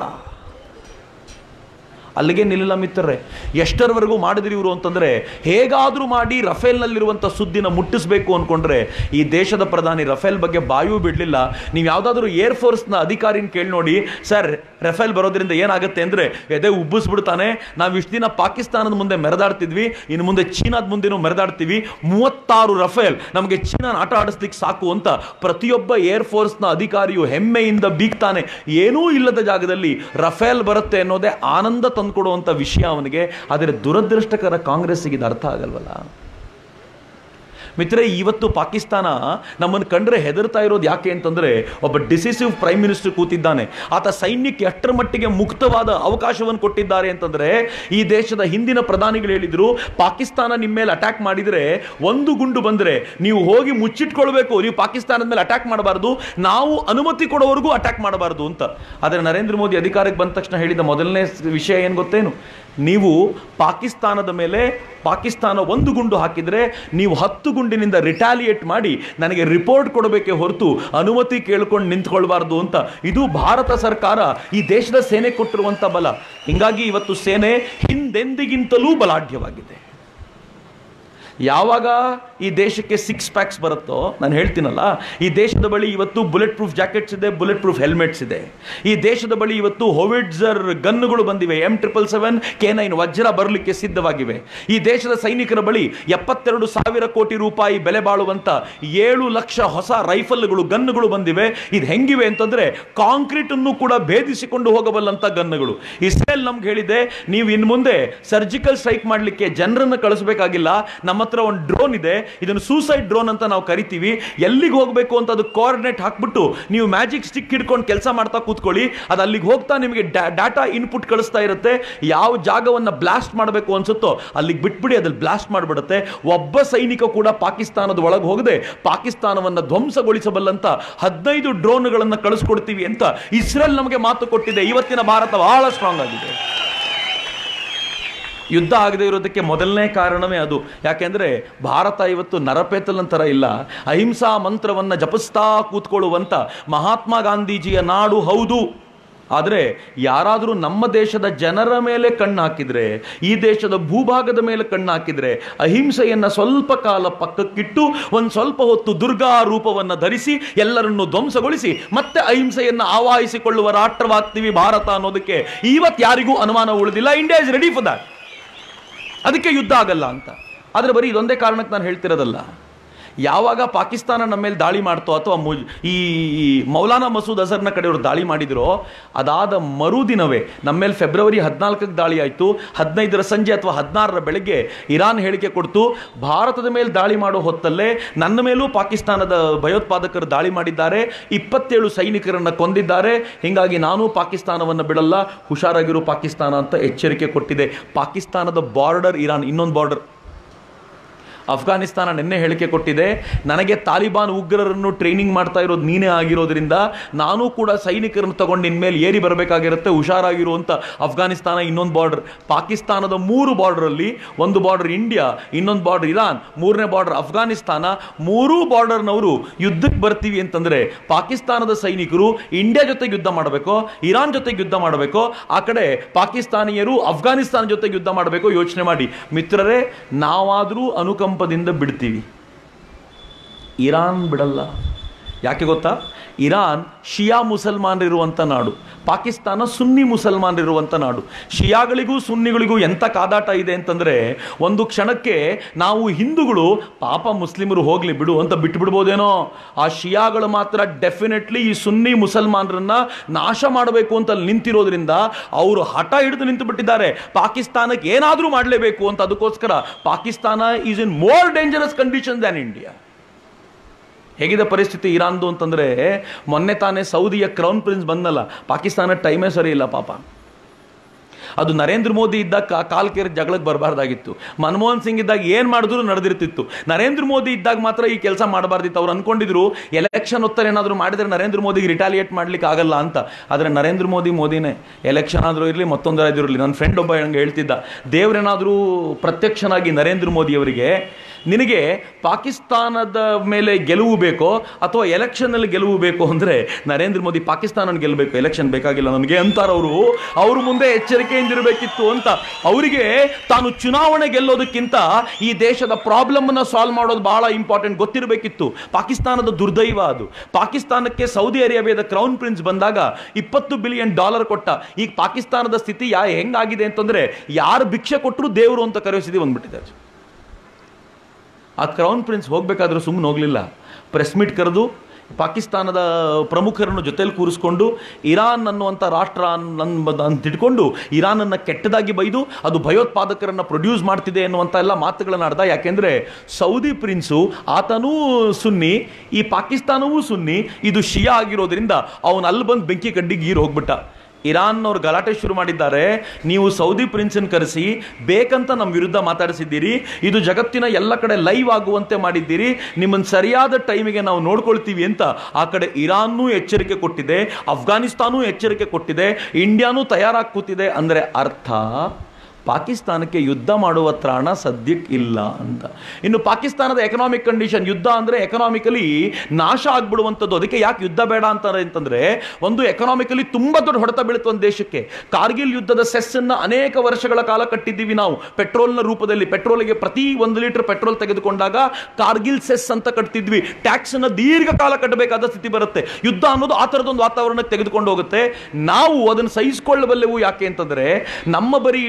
ಅಲ್ಲಿಗೆ ನಿಲ್ಲಿಲ್ಲ ಮಿತ್ರರೇ ಎಷ್ಟರವರೆಗೂ ಮಾಡಿದ್ರಿ ಇವರು ಅಂತಂದ್ರೆ ಹೇಗಾದರೂ ಮಾಡಿ ರಫೇಲ್ನಲ್ಲಿರುವಂಥ ಸುದ್ದಿನ ಮುಟ್ಟಿಸಬೇಕು ಅಂದ್ಕೊಂಡ್ರೆ ಈ ದೇಶದ ಪ್ರಧಾನಿ ರಫೇಲ್ ಬಗ್ಗೆ ಬಾಯೂ ಬಿಡಲಿಲ್ಲ ನೀವು ಯಾವುದಾದ್ರೂ ಏರ್ ಫೋರ್ಸ್ನ ಅಧಿಕಾರಿನ ಕೇಳಿ ನೋಡಿ ಸರ್ ರಫೇಲ್ ಬರೋದ್ರಿಂದ ಏನಾಗುತ್ತೆ ಅಂದರೆ ಎದೆ ಉಬ್ಬಿಸ್ಬಿಡ್ತಾನೆ ನಾವು ಇಷ್ಟು ದಿನ ಪಾಕಿಸ್ತಾನದ ಮುಂದೆ ಮೆರೆದಾಡ್ತಿದ್ವಿ ಇನ್ನು ಮುಂದೆ ಚೀನಾದ ಮುಂದೆನೂ ಮೆರೆದಾಡ್ತೀವಿ ಮೂವತ್ತಾರು ರಫೇಲ್ ನಮಗೆ ಚೀನಾನ ಆಟ ಆಡಿಸ್ಲಿಕ್ಕೆ ಸಾಕು ಅಂತ ಪ್ರತಿಯೊಬ್ಬ ಏರ್ ಫೋರ್ಸ್ನ ಅಧಿಕಾರಿಯು ಹೆಮ್ಮೆಯಿಂದ ಬೀಗ್ತಾನೆ ಏನೂ ಇಲ್ಲದ ಜಾಗದಲ್ಲಿ ರಫೇಲ್ ಬರುತ್ತೆ ಅನ್ನೋದೇ ಆನಂದ ತಂದುಕೊಡುವಂಥ ವಿಷಯ ಅವನಿಗೆ ಆದರೆ ದುರದೃಷ್ಟಕರ ಕಾಂಗ್ರೆಸ್ಸಿಗೆ ಇದು ಅರ್ಥ ಆಗಲ್ವಲ್ಲ ಮಿತ್ರೇ ಇವತ್ತು ಪಾಕಿಸ್ತಾನ ನಮ್ಮನ್ನು ಕಂಡ್ರೆ ಹೆದರ್ತಾ ಇರೋದು ಯಾಕೆ ಅಂತಂದ್ರೆ ಒಬ್ಬ ಡಿಸಿಸಿವ್ ಪ್ರೈಮ್ ಮಿನಿಸ್ಟರ್ ಕೂತಿದ್ದಾನೆ ಆತ ಸೈನ್ಯಕ್ಕೆ ಎಷ್ಟರ ಮಟ್ಟಿಗೆ ಮುಕ್ತವಾದ ಅವಕಾಶವನ್ನು ಕೊಟ್ಟಿದ್ದಾರೆ ಅಂತಂದ್ರೆ ಈ ದೇಶದ ಹಿಂದಿನ ಪ್ರಧಾನಿಗಳು ಹೇಳಿದ್ರು ಪಾಕಿಸ್ತಾನ ನಿಮ್ಮ ಮೇಲೆ ಅಟ್ಯಾಕ್ ಮಾಡಿದ್ರೆ ಒಂದು ಗುಂಡು ಬಂದ್ರೆ ನೀವು ಹೋಗಿ ಮುಚ್ಚಿಟ್ಕೊಳ್ಬೇಕು ನೀವು ಪಾಕಿಸ್ತಾನದ ಮೇಲೆ ಅಟ್ಯಾಕ್ ಮಾಡಬಾರ್ದು ನಾವು ಅನುಮತಿ ಕೊಡೋವರೆಗೂ ಅಟ್ಯಾಕ್ ಮಾಡಬಾರ್ದು ಅಂತ ಆದರೆ ನರೇಂದ್ರ ಮೋದಿ ಅಧಿಕಾರಕ್ಕೆ ಬಂದ ತಕ್ಷಣ ಹೇಳಿದ ಮೊದಲನೇ ವಿಷಯ ಏನು ಗೊತ್ತೇನು ನೀವು ಪಾಕಿಸ್ತಾನದ ಮೇಲೆ ಪಾಕಿಸ್ತಾನ ಒಂದು ಗುಂಡು ಹಾಕಿದರೆ ನೀವು ಹತ್ತು ಗುಂಡಿನಿಂದ ರಿಟಾಲಿಯೇಟ್ ಮಾಡಿ ನನಗೆ ರಿಪೋರ್ಟ್ ಕೊಡಬೇಕೆ ಹೊರತು ಅನುಮತಿ ಕೇಳ್ಕೊಂಡು ನಿಂತ್ಕೊಳ್ಬಾರ್ದು ಅಂತ ಇದು ಭಾರತ ಸರ್ಕಾರ ಈ ದೇಶದ ಸೇನೆ ಕೊಟ್ಟಿರುವಂಥ ಬಲ ಹಿಂಗಾಗಿ ಇವತ್ತು ಸೇನೆ ಹಿಂದೆಂದಿಗಿಂತಲೂ ಬಲಾಢ್ಯವಾಗಿದೆ ಯಾವಾಗ ಈ ದೇಶಕ್ಕೆ ಸಿಕ್ಸ್ ಪ್ಯಾಕ್ಸ್ ಬರುತ್ತೋ ನಾನು ಹೇಳ್ತೀನಲ್ಲ ಈ ದೇಶದ ಬಳಿ ಇವತ್ತು ಬುಲೆಟ್ ಪ್ರೂಫ್ ಜಾಕೆಟ್ಸ್ ಇದೆ ಬುಲೆಟ್ ಪ್ರೂಫ್ ಹೆಲ್ಮೆಟ್ಸ್ ಇದೆ ಈ ದೇಶದ ಬಳಿ ಇವತ್ತು ಹೋವಿಡ್ಸರ್ ಗನ್ನುಗಳು ಬಂದಿವೆ M triple seven K nine Vajra ಬರಲಿಕ್ಕೆ ಸಿದ್ಧವಾಗಿವೆ ಈ ದೇಶದ ಸೈನಿಕರ ಬಳಿ ಎಪ್ಪತ್ತೆರಡು ಸಾವಿರ ಕೋಟಿ ರೂಪಾಯಿ ಬೆಲೆ ಬಾಳುವಂತ ಏಳು ಲಕ್ಷ ಹೊಸ ರೈಫಲ್ಗಳು ಗನ್ನುಗಳು ಬಂದಿವೆ ಇದು ಹೆಂಗಿವೆ ಅಂತಂದ್ರೆ ಕಾಂಕ್ರೀಟ್ ಅನ್ನು ಕೂಡ ಭೇದಿಸಿಕೊಂಡು ಹೋಗಬಲ್ಲಂತ ಗನ್ನುಗಳು ಇಸ್ರೇಲ್ ನಮ್ಗೆ ಹೇಳಿದೆ ನೀವು ಇನ್ನು ಮುಂದೆ ಸರ್ಜಿಕಲ್ ಸ್ಟ್ರೈಕ್ ಮಾಡಲಿಕ್ಕೆ ಜನರನ್ನು ಕಳಿಸಬೇಕಾಗಿಲ್ಲ ನಮ್ಮ ಹತ್ರ ಒಂದು ಡ್ರೋನ್ ಇದೆ ಇದನ್ನು ಸೂಸೈಡ್ ಡ್ರೋನ್ ಅಂತ ನಾವು ಕರಿತೀವಿ ಎಲ್ಲಿಗೆ ಹೋಗಬೇಕು ಅಂತ ಅದು ಕೋಆರ್ಡಿನೇಟ್ ಹಾಕ್ಬಿಟ್ಟು ನೀವು ಮ್ಯಾಜಿಕ್ ಸ್ಟಿಕ್ ಹಿಡ್ಕೊಂಡು ಕೆಲಸ ಮಾಡ್ತಾ ಕೂತ್ಕೊಳ್ಳಿ ಅದು ಅಲ್ಲಿಗೆ ಹೋಗ್ತಾ ನಿಮಗೆ ಡಾಟಾ ಇನ್ಪುಟ್ ಕಳಿಸ್ತಾ ಇರುತ್ತೆ ಯಾವ ಜಾಗವನ್ನು ಬ್ಲಾಸ್ಟ್ ಮಾಡಬೇಕು ಅನ್ಸುತ್ತೋ ಅಲ್ಲಿಗೆ ಬಿಟ್ಬಿಡಿ ಅದ್ರಲ್ಲಿ ಬ್ಲಾಸ್ಟ್ ಮಾಡಿಬಿಡುತ್ತೆ ಒಬ್ಬ ಸೈನಿಕ ಕೂಡ ಪಾಕಿಸ್ತಾನದ ಒಳಗೆ ಹೋಗದೆ ಪಾಕಿಸ್ತಾನವನ್ನು ಧ್ವಂಸಗೊಳಿಸಬಲ್ಲಂತ ಹದಿನೈದು ಡ್ರೋನ್ಗಳನ್ನು ಕಳಿಸ್ಕೊಡ್ತೀವಿ ಅಂತ ಇಸ್ರೇಲ್ ನಮಗೆ ಮಾತು ಕೊಟ್ಟಿದೆ ಇವತ್ತಿನ ಭಾರತ ಬಹಳ ಸ್ಟ್ರಾಂಗ್ ಆಗಿದೆ ಯುದ್ಧ ಆಗದೆ ಇರೋದಕ್ಕೆ ಮೊದಲನೇ ಕಾರಣವೇ ಅದು ಯಾಕೆಂದ್ರೆ ಭಾರತ ಇವತ್ತು ನರಪೇತಲನ್ ಥರ ಇಲ್ಲ ಅಹಿಂಸಾ ಮಂತ್ರವನ್ನು ಜಪಿಸ್ತಾ ಕೂತ್ಕೊಳ್ಳುವಂತ ಮಹಾತ್ಮ ಗಾಂಧೀಜಿಯ ನಾಡು ಹೌದು ಆದರೆ ಯಾರಾದರೂ ನಮ್ಮ ದೇಶದ ಜನರ ಮೇಲೆ ಕಣ್ಣು ಹಾಕಿದ್ರೆ ಈ ದೇಶದ ಭೂಭಾಗದ ಮೇಲೆ ಕಣ್ಣು ಹಾಕಿದ್ರೆ ಅಹಿಂಸೆಯನ್ನ ಸ್ವಲ್ಪ ಕಾಲ ಪಕ್ಕಕ್ಕಿಟ್ಟು ಒಂದು ಸ್ವಲ್ಪ ಹೊತ್ತು ದುರ್ಗಾ ರೂಪವನ್ನು ಧರಿಸಿ ಎಲ್ಲರನ್ನು ಧ್ವಂಸಗೊಳಿಸಿ ಮತ್ತೆ ಅಹಿಂಸೆಯನ್ನು ಆವಾಹಿಸಿಕೊಳ್ಳುವ ರಾಷ್ಟ್ರವಾಗ್ತೀವಿ ಭಾರತ ಅನ್ನೋದಕ್ಕೆ ಇವತ್ತು ಯಾರಿಗೂ ಅನುಮಾನ ಉಳಿದಿಲ್ಲ India is ready for that ಅದಕ್ಕೆ ಯುದ್ಧ ಆಗಲ್ಲ ಅಂತ ಆದರೆ ಬರೀ ಇದೊಂದೇ ಕಾರಣಕ್ಕೆ ನಾನು ಹೇಳ್ತಿರೋದಲ್ಲ ಯಾವಾಗ ಪಾಕಿಸ್ತಾನ ನಮ್ಮ ಮೇಲೆ ದಾಳಿ ಮಾಡ್ತೋ ಅಥವಾ ಮು ಈ ಈ ಮೌಲಾನಾ ಮಸೂದ್ ಅಜರ್ನ ಕಡೆಯವರು ದಾಳಿ ಮಾಡಿದ್ರೋ ಅದಾದ ಮರುದಿನವೇ ನಮ್ಮ ಮೇಲೆ ಫೆಬ್ರವರಿ ಹದಿನಾಲ್ಕಕ್ಕೆ ದಾಳಿ ಆಯಿತು ಹದಿನೈದರ ಸಂಜೆ ಅಥವಾ ಹದಿನಾರರ ಬೆಳಗ್ಗೆ ಇರಾನ್ ಹೇಳಿಕೆ ಕೊಡ್ತು ಭಾರತದ ಮೇಲೆ ದಾಳಿ ಮಾಡೋ ಹೊತ್ತಲ್ಲೇ ನನ್ನ ಮೇಲೂ ಪಾಕಿಸ್ತಾನದ ಭಯೋತ್ಪಾದಕರು ದಾಳಿ ಮಾಡಿದ್ದಾರೆ ಇಪ್ಪತ್ತೇಳು ಸೈನಿಕರನ್ನು ಕೊಂದಿದ್ದಾರೆ ಹೀಗಾಗಿ ನಾನು ಪಾಕಿಸ್ತಾನವನ್ನು ಬಿಡಲ್ಲ ಹುಷಾರಾಗಿರು ಪಾಕಿಸ್ತಾನ ಅಂತ ಎಚ್ಚರಿಕೆ ಕೊಟ್ಟಿದೆ ಪಾಕಿಸ್ತಾನದ ಬಾರ್ಡರ್ ಇರಾನ್ ಇನ್ನೊಂದು ಬಾರ್ಡರ್ ಅಫ್ಘಾನಿಸ್ತಾನ ನಿನ್ನೆ ಹೇಳಿಕೆ ಕೊಟ್ಟಿದೆ ನನಗೆ ತಾಲಿಬಾನ್ ಉಗ್ರರನ್ನು ಟ್ರೈನಿಂಗ್ ಮಾಡ್ತಾ ಇರೋದು ನೀನೇ ಆಗಿರೋದ್ರಿಂದ ನಾನು ಕೂಡ ಸೈನಿಕರನ್ನು ತಗೊಂಡು ಇನ್ಮೇಲೆ ಏರಿ ಬರಬೇಕಾಗಿರುತ್ತೆ ಹುಷಾರಾಗಿರು ಅಂತ ಅಫ್ಘಾನಿಸ್ತಾನ ಇನ್ನೊಂದು ಬಾರ್ಡರ್ ಪಾಕಿಸ್ತಾನದ ಮೂರು ಬಾರ್ಡರಲ್ಲಿ ಒಂದು ಬಾರ್ಡರ್ ಇಂಡಿಯಾ ಇನ್ನೊಂದು ಬಾರ್ಡರ್ ಇರಾನ್ ಮೂರನೇ ಬಾರ್ಡರ್ ಅಫ್ಘಾನಿಸ್ತಾನ ಮೂರೂ ಬಾರ್ಡರ್ನವರು ಯುದ್ಧಕ್ಕೆ ಬರ್ತೀವಿ ಅಂತಂದ್ರೆ ಪಾಕಿಸ್ತಾನದ ಸೈನಿಕರು ಇಂಡಿಯಾ ಜೊತೆಗೆ ಯುದ್ಧ ಮಾಡಬೇಕು ಇರಾನ್ ಜೊತೆಗೆ ಯುದ್ಧ ಮಾಡಬೇಕು ಆ ಕಡೆ ಪಾಕಿಸ್ತಾನಿಯರು ಅಫ್ಘಾನಿಸ್ತಾನ ಜೊತೆಗೆ ಯುದ್ಧ ಮಾಡಬೇಕು ಯೋಚನೆ ಮಾಡಿ ಮಿತ್ರರೇ ನಾವಾದರೂ ಅನುಕಂಪದಿಂದ ಬಿಡ್ತೀವಿ ಇರಾನ್ ಬಿಡಲ್ಲ ಯಾಕೆ ಗೊತ್ತಾ ಇರಾನ್ ಶಿಯಾ ಮುಸಲ್ಮಾನರಿರುವಂಥ ನಾಡು ಪಾಕಿಸ್ತಾನ ಸುನ್ನಿ ಮುಸಲ್ಮಾನರಿರುವಂಥ ನಾಡು ಶಿಯಾಗಳಿಗೂ ಸುನ್ನಿಗಳಿಗೂ ಎಂಥ ಕಾದಾಟ ಇದೆ ಅಂತಂದರೆ ಒಂದು ಕ್ಷಣಕ್ಕೆ ನಾವು ಹಿಂದೂಗಳು ಪಾಪ ಮುಸ್ಲಿಮರು ಹೋಗಲಿ ಬಿಡು ಅಂತ ಬಿಟ್ಟು ಬಿಡ್ಬೋದೇನೋ ಆ ಶಿಯಾಗಳು ಮಾತ್ರ ಡೆಫಿನೆಟ್ಲಿ ಈ ಸುನ್ನಿ ಮುಸಲ್ಮಾನರನ್ನ ನಾಶ ಮಾಡಬೇಕು ಅಂತ ಅಲ್ಲಿ ನಿಂತಿರೋದ್ರಿಂದ ಅವರು ಹಠ ಹಿಡಿದು ನಿಂತು ಬಿಟ್ಟಿದ್ದಾರೆ ಪಾಕಿಸ್ತಾನಕ್ಕೆ ಏನಾದರೂ ಮಾಡಲೇಬೇಕು ಅಂತ ಅದಕ್ಕೋಸ್ಕರ Pakistan is in more dangerous condition than India ಹೇಗಿದೆ ಪರಿಸ್ಥಿತಿ ಇರಾನ್ದು ಅಂತಂದರೆ ಮೊನ್ನೆ ತಾನೇ ಸೌದಿಯ ಕ್ರೌನ್ ಪ್ರಿನ್ಸ್ ಬಂದಲ್ಲ ಪಾಕಿಸ್ತಾನ ಟೈಮೇ ಸರಿ ಇಲ್ಲ ಪಾಪ ಅದು ನರೇಂದ್ರ ಮೋದಿ ಇದ್ದಾಗ ಕಾ- ಕಾಲ್ ಕೇರಿ ಜಗಳಕ್ಕೆ ಬರಬಾರ್ದಾಗಿತ್ತು ಮನಮೋಹನ್ ಸಿಂಗ್ ಇದ್ದಾಗ ಏನು ಮಾಡಿದ್ರು ನಡೆದಿರ್ತಿತ್ತು ನರೇಂದ್ರ ಮೋದಿ ಇದ್ದಾಗ ಮಾತ್ರ ಈ ಕೆಲಸ ಮಾಡಬಾರ್ದಿತ್ತು ಅವ್ರು ಅನ್ಕೊಂಡಿದ್ರು ಎಲೆಕ್ಷನ್ ಉತ್ತರ ಏನಾದರೂ ಮಾಡಿದ್ರೆ ನರೇಂದ್ರ ಮೋದಿಗೆ ರಿಟಾಲಿಯೇಟ್ ಮಾಡ್ಲಿಕ್ಕೆ ಆಗಲ್ಲ ಅಂತ ಆದರೆ ನರೇಂದ್ರ ಮೋದಿ ಮೋದಿನೇ ಎಲೆಕ್ಷನ್ ಆದರೂ ಇರಲಿ ಮತ್ತೊಂದು ಇರಲಿ ನನ್ನ ಫ್ರೆಂಡ್ ಒಬ್ಬ ಹಂಗೆ ಹೇಳ್ತಿದ್ದ ದೇವರೇನಾದರೂ ಪ್ರತ್ಯಕ್ಷನಾಗಿ ನರೇಂದ್ರ ಮೋದಿ ಅವರಿಗೆ ನಿನಗೆ ಪಾಕಿಸ್ತಾನದ ಮೇಲೆ ಗೆಲುವು ಬೇಕೋ ಅಥವಾ ಎಲೆಕ್ಷನ್ನಲ್ಲಿ ಗೆಲುವು ಬೇಕು ಅಂದರೆ ನರೇಂದ್ರ ಮೋದಿ ಪಾಕಿಸ್ತಾನ ಗೆಲ್ಲಬೇಕು ಎಲೆಕ್ಷನ್ ಬೇಕಾಗಿಲ್ಲ ನನಗೆ ಅಂತಾರವರು ಅವರು ಮುಂದೆ ಎಚ್ಚರಿಕೆಯಿಂದಿರಬೇಕಿತ್ತು ಅಂತ ಅವರಿಗೆ ತಾನು ಚುನಾವಣೆ ಗೆಲ್ಲೋದಕ್ಕಿಂತ ಈ ದೇಶದ ಪ್ರಾಬ್ಲಮ್ನ ಸಾಲ್ವ್ ಮಾಡೋದು ಬಹಳ ಇಂಪಾರ್ಟೆಂಟ್ ಗೊತ್ತಿರಬೇಕಿತ್ತು ಪಾಕಿಸ್ತಾನದ ದುರ್ದೈವ ಅದು ಪಾಕಿಸ್ತಾನಕ್ಕೆ ಸೌದಿ ಅರೇಬಿಯಾದ ಕ್ರೌನ್ ಪ್ರಿನ್ಸ್ ಬಂದಾಗ ಇಪ್ಪತ್ತು ಬಿಲಿಯನ್ ಡಾಲರ್ ಕೊಟ್ಟ ಈಗ ಪಾಕಿಸ್ತಾನದ ಸ್ಥಿತಿ ಯಾ ಹೆಂಗಾಗಿದೆ ಅಂತಂದ್ರೆ ಯಾರು ಭಿಕ್ಷೆ ಕೊಟ್ಟರು ದೇವರು ಅಂತ ಕರೆಯೋ ಸ್ಥಿತಿ ಬಂದ್ಬಿಟ್ಟಿದೆ ಆ ಕ್ರೌನ್ ಪ್ರಿನ್ಸ್ ಹೋಗಬೇಕಾದ್ರೂ ಸುಮ್ಮನೆ ಹೋಗಲಿಲ್ಲ ಪ್ರೆಸ್ ಮೀಟ್ ಕರೆದು ಪಾಕಿಸ್ತಾನದ ಪ್ರಮುಖರನ್ನು ಜೊತೆಲಿ ಕೂರಿಸ್ಕೊಂಡು ಇರಾನ್ ಅನ್ನುವಂಥ ರಾಷ್ಟ್ರ ನನ್ನ ಅಂತ ಇಟ್ಕೊಂಡು ಇರಾನನ್ನು ಕೆಟ್ಟದಾಗಿ ಬೈದು ಅದು ಭಯೋತ್ಪಾದಕರನ್ನು ಪ್ರೊಡ್ಯೂಸ್ ಮಾಡ್ತಿದೆ ಎನ್ನುವಂಥ ಎಲ್ಲ ಮಾತುಗಳನ್ನು ಆಡ್ದ ಯಾಕೆಂದರೆ ಸೌದಿ ಪ್ರಿನ್ಸು ಆತನೂ ಸುನ್ನಿ ಈ ಪಾಕಿಸ್ತಾನವೂ ಸುನ್ನಿ ಇದು ಶಿಯಾ ಆಗಿರೋದ್ರಿಂದ ಅವನು ಅಲ್ಲಿ ಬಂದು ಬೆಂಕಿ ಕಡ್ಡಿಗೆ ಗೀರು ಹೋಗ್ಬಿಟ್ಟ ಇರಾನ್ನವ್ರು ಗಲಾಟೆ ಶುರು ಮಾಡಿದ್ದಾರೆ ನೀವು ಸೌದಿ ಪ್ರಿನ್ಸನ್ ಕರೆಸಿ ಬೇಕಂತ ನಮ್ಮ ವಿರುದ್ಧ ಮಾತಾಡಿಸಿದ್ದೀರಿ ಇದು ಜಗತ್ತಿನ ಎಲ್ಲ ಕಡೆ ಲೈವ್ ಆಗುವಂತೆ ಮಾಡಿದ್ದೀರಿ ನಿಮ್ಮನ್ನು ಸರಿಯಾದ ಟೈಮಿಗೆ ನಾವು ನೋಡ್ಕೊಳ್ತೀವಿ ಅಂತ ಆ ಕಡೆ ಇರಾನ್ನೂ ಎಚ್ಚರಿಕೆ ಕೊಟ್ಟಿದೆ ಅಫ್ಘಾನಿಸ್ತಾನೂ ಎಚ್ಚರಿಕೆ ಕೊಟ್ಟಿದೆ ಇಂಡಿಯಾನೂ ತಯಾರಾಗಿ ಕೂತಿದೆ ಅಂದರೆ ಅರ್ಥ ಪಾಕಿಸ್ತಾನಕ್ಕೆ ಯುದ್ಧ ಮಾಡುವ ತ್ರಾಣ ಸದ್ಯಕ್ಕೆ ಇಲ್ಲ ಅಂತ ಇನ್ನು ಪಾಕಿಸ್ತಾನದ ಎಕನಾಮಿಕ್ ಕಂಡೀಷನ್ ಯುದ್ಧ ಅಂದರೆ ಎಕನಾಮಿಕಲಿ ನಾಶ ಆಗ್ಬಿಡುವಂಥದ್ದು ಅದಕ್ಕೆ ಯಾಕೆ ಯುದ್ಧ ಬೇಡ ಅಂತಾರೆ ಅಂತಂದ್ರೆ ಒಂದು ಎಕನಾಮಿಕಲಿ ತುಂಬ ದೊಡ್ಡ ಹೊಡೆತ ಬೀಳುತ್ತೆ ಒಂದು ದೇಶಕ್ಕೆ ಕಾರ್ಗಿಲ್ ಯುದ್ಧದ ಸೆಸ್ಸನ್ನು ಅನೇಕ ವರ್ಷಗಳ ಕಾಲ ಕಟ್ಟಿದ್ದೀವಿ ನಾವು ಪೆಟ್ರೋಲ್ನ ರೂಪದಲ್ಲಿ ಪೆಟ್ರೋಲ್ಗೆ ಪ್ರತಿ ಒಂದು ಲೀಟರ್ ಪೆಟ್ರೋಲ್ ತೆಗೆದುಕೊಂಡಾಗ ಕಾರ್ಗಿಲ್ ಸೆಸ್ ಅಂತ ಕಟ್ತಿದ್ವಿ ಟ್ಯಾಕ್ಸ್ ಅನ್ನ ದೀರ್ಘಕಾಲ ಕಟ್ಟಬೇಕಾದ ಸ್ಥಿತಿ ಬರುತ್ತೆ ಯುದ್ಧ ಅನ್ನೋದು ಆ ಥರದೊಂದು ವಾತಾವರಣಕ್ಕೆ ತೆಗೆದುಕೊಂಡು ಹೋಗುತ್ತೆ ನಾವು ಅದನ್ನು ಸಹಿಸಿಕೊಳ್ಳಬಲ್ಲೆವು ಯಾಕೆ ಅಂತಂದ್ರೆ ನಮ್ಮ ಬರಿ ಬಳಿ ಇರುವ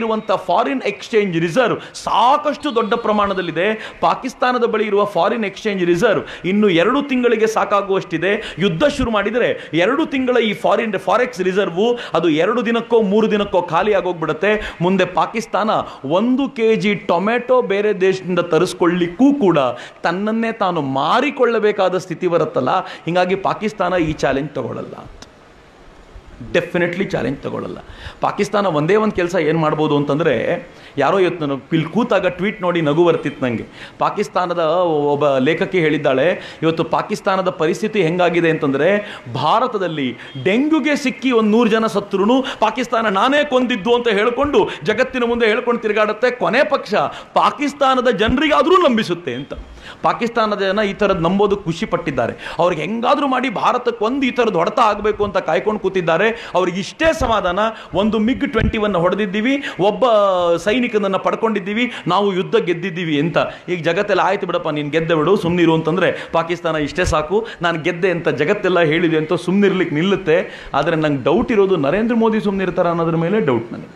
ಇರುವಂಥ ಫಾರಿನ್ ಎಕ್ಸ್ಚೇಂಜ್ ರಿಸರ್ವ್ ಸಾಕಷ್ಟು ದೊಡ್ಡ ಪ್ರಮಾಣದಲ್ಲಿದೆ ಪಾಕಿಸ್ತಾನದ ಬಳಿ ಇರುವ ಫಾರಿನ್ ಎಕ್ಸ್ಚೇಂಜ್ ರಿಸರ್ವ್ ಇನ್ನು ಎರಡು ತಿಂಗಳಿಗೆ ಸಾಕಾಗುವಷ್ಟಿದೆ ಯುದ್ಧ ಶುರು ಮಾಡಿದರೆ ಎರಡು ತಿಂಗಳ ಈ ಫಾರಿನ್ ಫಾರೆಕ್ಸ್ ರಿಸರ್ವ್ ಅದು ಎರಡು ದಿನಕ್ಕೋ ಮೂರು ದಿನಕ್ಕೋ ಖಾಲಿ ಆಗೋಗ್ಬಿಡುತ್ತೆ ಮುಂದೆ ಪಾಕಿಸ್ತಾನ ಒಂದು ಕೆ ಜಿ ಟೊಮೆಟೊ ಬೇರೆ ದೇಶದಿಂದ ತರಿಸ್ಕೊಳ್ಳಿಕ್ಕೂ ಕೂಡ ತನ್ನನ್ನೇ ತಾನು ಮಾರಿಕೊಳ್ಳಬೇಕಾದ ಸ್ಥಿತಿ ಬರುತ್ತಲ್ಲ ಹೀಗಾಗಿ ಪಾಕಿಸ್ತಾನ ಈ ಚಾಲೆಂಜ್ ತಗೊಳ್ಳಲ್ಲ ಡೆಫಿನೆಟ್ಲಿ ಚಾಲೆಂಜ್ ತಗೊಳ್ಳಲ್ಲ ಪಾಕಿಸ್ತಾನ ಒಂದೇ ಒಂದು ಕೆಲಸ ಏನು ಮಾಡ್ಬೋದು ಅಂತಂದರೆ ಯಾರೋ ಇವತ್ತು ನಾನು ಇಲ್ಲಿ ಕೂತಾಗ ಟ್ವೀಟ್ ನೋಡಿ ನಗು ಬರ್ತಿತ್ತು ನನಗೆ ಪಾಕಿಸ್ತಾನದ ಒಬ್ಬ ಲೇಖಕಿ ಹೇಳಿದ್ದಾಳೆ ಇವತ್ತು ಪಾಕಿಸ್ತಾನದ ಪರಿಸ್ಥಿತಿ ಹೆಂಗಾಗಿದೆ ಅಂತಂದರೆ ಭಾರತದಲ್ಲಿ ಡೆಂಗ್ಯೂಗೆ ಸಿಕ್ಕಿ ಒಂದು ನೂರು ಜನ ಸತ್ರು ಪಾಕಿಸ್ತಾನ ನಾನೇ ಕೊಂದಿದ್ದು ಅಂತ ಹೇಳ್ಕೊಂಡು ಜಗತ್ತಿನ ಮುಂದೆ ಹೇಳ್ಕೊಂಡು ತಿರುಗಾಡುತ್ತೆ ಕೊನೆ ಪಕ್ಷ ಪಾಕಿಸ್ತಾನದ ಜನರಿಗಾದರೂ ನಂಬಿಸುತ್ತೆ ಅಂತ ಪಾಕಿಸ್ತಾನದ ಜನ ಈ ಥರದ್ದು ನಂಬೋದು ಖುಷಿ ಪಟ್ಟಿದ್ದಾರೆ ಅವ್ರಿಗೆ ಹೆಂಗಾದ್ರೂ ಮಾಡಿ ಭಾರತಕ್ಕೆ ಒಂದು ಈ ಥರದ್ದು ಹೊಡೆತ ಆಗಬೇಕು ಅಂತ ಕಾಯ್ಕೊಂಡು ಕೂತಿದ್ದಾರೆ ಅವ್ರಿಗೆ ಇಷ್ಟೇ ಸಮಾಧಾನ ಒಂದು ಮಿಗ್ ಟ್ವೆಂಟಿ ಒನ್ ಹೊಡೆದಿದ್ದೀವಿ ಒಬ್ಬ ಸೈನಿಕನನ್ನು ಪಡ್ಕೊಂಡಿದ್ದೀವಿ ನಾವು ಯುದ್ಧ ಗೆದ್ದಿದ್ದೀವಿ ಅಂತ ಈಗ ಜಗತ್ತೆಲ್ಲ ಆಯ್ತು ಬಿಡಪ್ಪ ನೀನು ಗೆದ್ದೆ ಬಿಡು ಸುಮ್ಮನಿರು ಅಂತಂದರೆ ಪಾಕಿಸ್ತಾನ ಇಷ್ಟೇ ಸಾಕು ನಾನು ಗೆದ್ದೆ ಅಂತ ಜಗತ್ತೆಲ್ಲ ಹೇಳಿದೆ ಅಂತ ಸುಮ್ಮನಿರ್ಲಿಕ್ಕೆ ನಿಲ್ಲುತ್ತೆ ಆದರೆ ನಂಗೆ ಡೌಟ್ ಇರೋದು ನರೇಂದ್ರ ಮೋದಿ ಸುಮ್ಮನಿರ್ತಾರ ಅನ್ನೋದ್ರ ಮೇಲೆ ಡೌಟ್ ನನಗೆ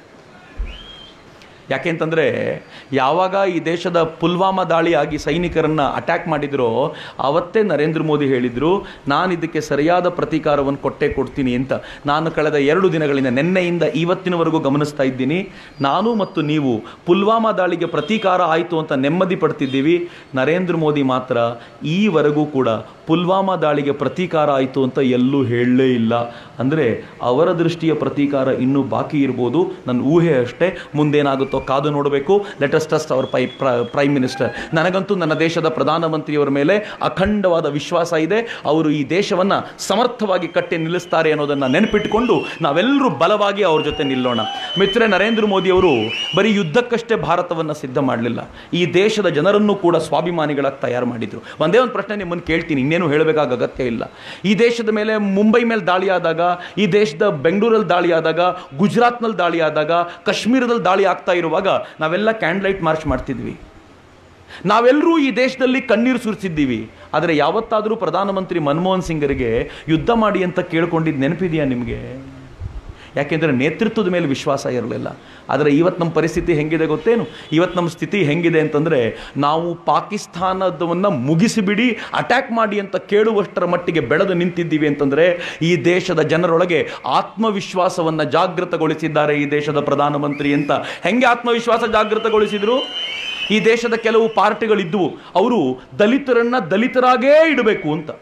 ಯಾಕೆಂತಂದರೆ ಯಾವಾಗ ಈ ದೇಶದ ಪುಲ್ವಾಮಾ ದಾಳಿ ಆಗಿ ಸೈನಿಕರನ್ನು ಅಟ್ಯಾಕ್ ಮಾಡಿದ್ರೋ ಅವತ್ತೇ ನರೇಂದ್ರ ಮೋದಿ ಹೇಳಿದರು ನಾನು ಇದಕ್ಕೆ ಸರಿಯಾದ ಪ್ರತೀಕಾರವನ್ನು ಕೊಟ್ಟೇ ಕೊಡ್ತೀನಿ ಅಂತ ನಾನು ಕಳೆದ ಎರಡು ದಿನಗಳಿಂದ ನಿನ್ನೆಯಿಂದ ಇವತ್ತಿನವರೆಗೂ ಗಮನಿಸ್ತಾ ಇದ್ದೀನಿ ನಾನು ಮತ್ತು ನೀವು ಪುಲ್ವಾಮಾ ದಾಳಿಗೆ ಪ್ರತೀಕಾರ ಆಯಿತು ಅಂತ ನೆಮ್ಮದಿ ಪಡ್ತಿದ್ದೀವಿ ನರೇಂದ್ರ ಮೋದಿ ಮಾತ್ರ ಈವರೆಗೂ ಕೂಡ ಪುಲ್ವಾಮಾ ದಾಳಿಗೆ ಪ್ರತೀಕಾರ ಆಯಿತು ಅಂತ ಎಲ್ಲೂ ಹೇಳಲೇ ಇಲ್ಲ ಅಂದರೆ ಅವರ ದೃಷ್ಟಿಯ ಪ್ರತೀಕಾರ ಇನ್ನೂ ಬಾಕಿ ಇರ್ಬೋದು ನನ್ನ ಊಹೆ ಅಷ್ಟೇ ಮುಂದೇನಾಗುತ್ತೋ ಕಾದು ನೋಡಬೇಕು ಲೆಟಸ್ ಟ್ರಸ್ಟ್ ಅವರ್ ಪೈ ಪ್ರೈಮ್ ಮಿನಿಸ್ಟರ್ ನನಗಂತೂ ನನ್ನ ದೇಶದ ಪ್ರಧಾನಮಂತ್ರಿಯವರ ಮೇಲೆ ಅಖಂಡವಾದ ವಿಶ್ವಾಸ ಇದೆ ಅವರು ಈ ದೇಶವನ್ನು ಸಮರ್ಥವಾಗಿ ಕಟ್ಟಿ ನಿಲ್ಲಿಸ್ತಾರೆ ಅನ್ನೋದನ್ನು ನೆನಪಿಟ್ಟುಕೊಂಡು ನಾವೆಲ್ಲರೂ ಬಲವಾಗಿ ಅವ್ರ ಜೊತೆ ನಿಲ್ಲೋಣ ಮಿತ್ರರೆ ನರೇಂದ್ರ ಮೋದಿಯವರು ಬರೀ ಯುದ್ಧಕ್ಕಷ್ಟೇ ಭಾರತವನ್ನು ಸಿದ್ಧ ಮಾಡಲಿಲ್ಲ ಈ ದೇಶದ ಜನರನ್ನು ಕೂಡ ಸ್ವಾಭಿಮಾನಿಗಳಾಗಿ ತಯಾರು ಮಾಡಿದರು ಒಂದೇ ಒಂದು ಪ್ರಶ್ನೆ ನಿಮ್ಮನ್ನು ಕೇಳ್ತೀನಿ ಇನ್ನೇನು ಹೇಳಬೇಕಾದ ಅಗತ್ಯ ಇಲ್ಲ ಈ ದೇಶದ ಮೇಲೆ ಮುಂಬೈ ಮೇಲೆ ದಾಳಿ ಆದಾಗ ಈ ದೇಶದ ಬೆಂಗಳೂರಲ್ಲಿ ದಾಳಿ ಆದಾಗ ಗುಜರಾತ್ನಲ್ಲಿ ದಾಳಿ ಆದಾಗ ಕಾಶ್ಮೀರದಲ್ಲಿ ದಾಳಿ ಆಗ್ತಾ ಇರುವಾಗ ನಾವೆಲ್ಲ ಕ್ಯಾಂಡ್ಲೈಟ್ ಮಾರ್ಚ್ ಮಾಡ್ತಿದ್ವಿ ನಾವೆಲ್ಲರೂ ಈ ದೇಶದಲ್ಲಿ ಕಣ್ಣೀರು ಸುರಿಸಿದ್ದೀವಿ ಆದರೆ ಯಾವತ್ತಾದರೂ ಪ್ರಧಾನಮಂತ್ರಿ ಮನಮೋಹನ್ ಸಿಂಗರಿಗೆ ಯುದ್ಧ ಮಾಡಿ ಅಂತ ಕೇಳ್ಕೊಂಡಿದ್ದು ನೆನಪಿದೆಯಾ ನಿಮಗೆ ಯಾಕೆಂದರೆ ನೇತೃತ್ವದ ಮೇಲೆ ವಿಶ್ವಾಸ ಇರಲಿಲ್ಲ ಆದರೆ ಇವತ್ತು ನಮ್ಮ ಪರಿಸ್ಥಿತಿ ಹೆಂಗಿದೆ ಗೊತ್ತೇನು ಇವತ್ತು ನಮ್ಮ ಸ್ಥಿತಿ ಹೆಂಗಿದೆ ಅಂತಂದರೆ ನಾವು ಪಾಕಿಸ್ತಾನದವನ್ನು ಮುಗಿಸಿಬಿಡಿ ಅಟ್ಯಾಕ್ ಮಾಡಿ ಅಂತ ಕೇಳುವಷ್ಟರ ಮಟ್ಟಿಗೆ ಬೆಳೆದು ನಿಂತಿದ್ದೀವಿ ಅಂತಂದರೆ ಈ ದೇಶದ ಜನರೊಳಗೆ ಆತ್ಮವಿಶ್ವಾಸವನ್ನು ಜಾಗೃತಗೊಳಿಸಿದ್ದಾರೆ ಈ ದೇಶದ ಪ್ರಧಾನಮಂತ್ರಿ ಅಂತ ಹೆಂಗೆ ಆತ್ಮವಿಶ್ವಾಸ ಜಾಗೃತಗೊಳಿಸಿದ್ರು ಈ ದೇಶದ ಕೆಲವು ಪಾರ್ಟಿಗಳಿದ್ವು ಅವರು ದಲಿತರನ್ನ ದಲಿತರಾಗೇ ಇಡಬೇಕು ಅಂತ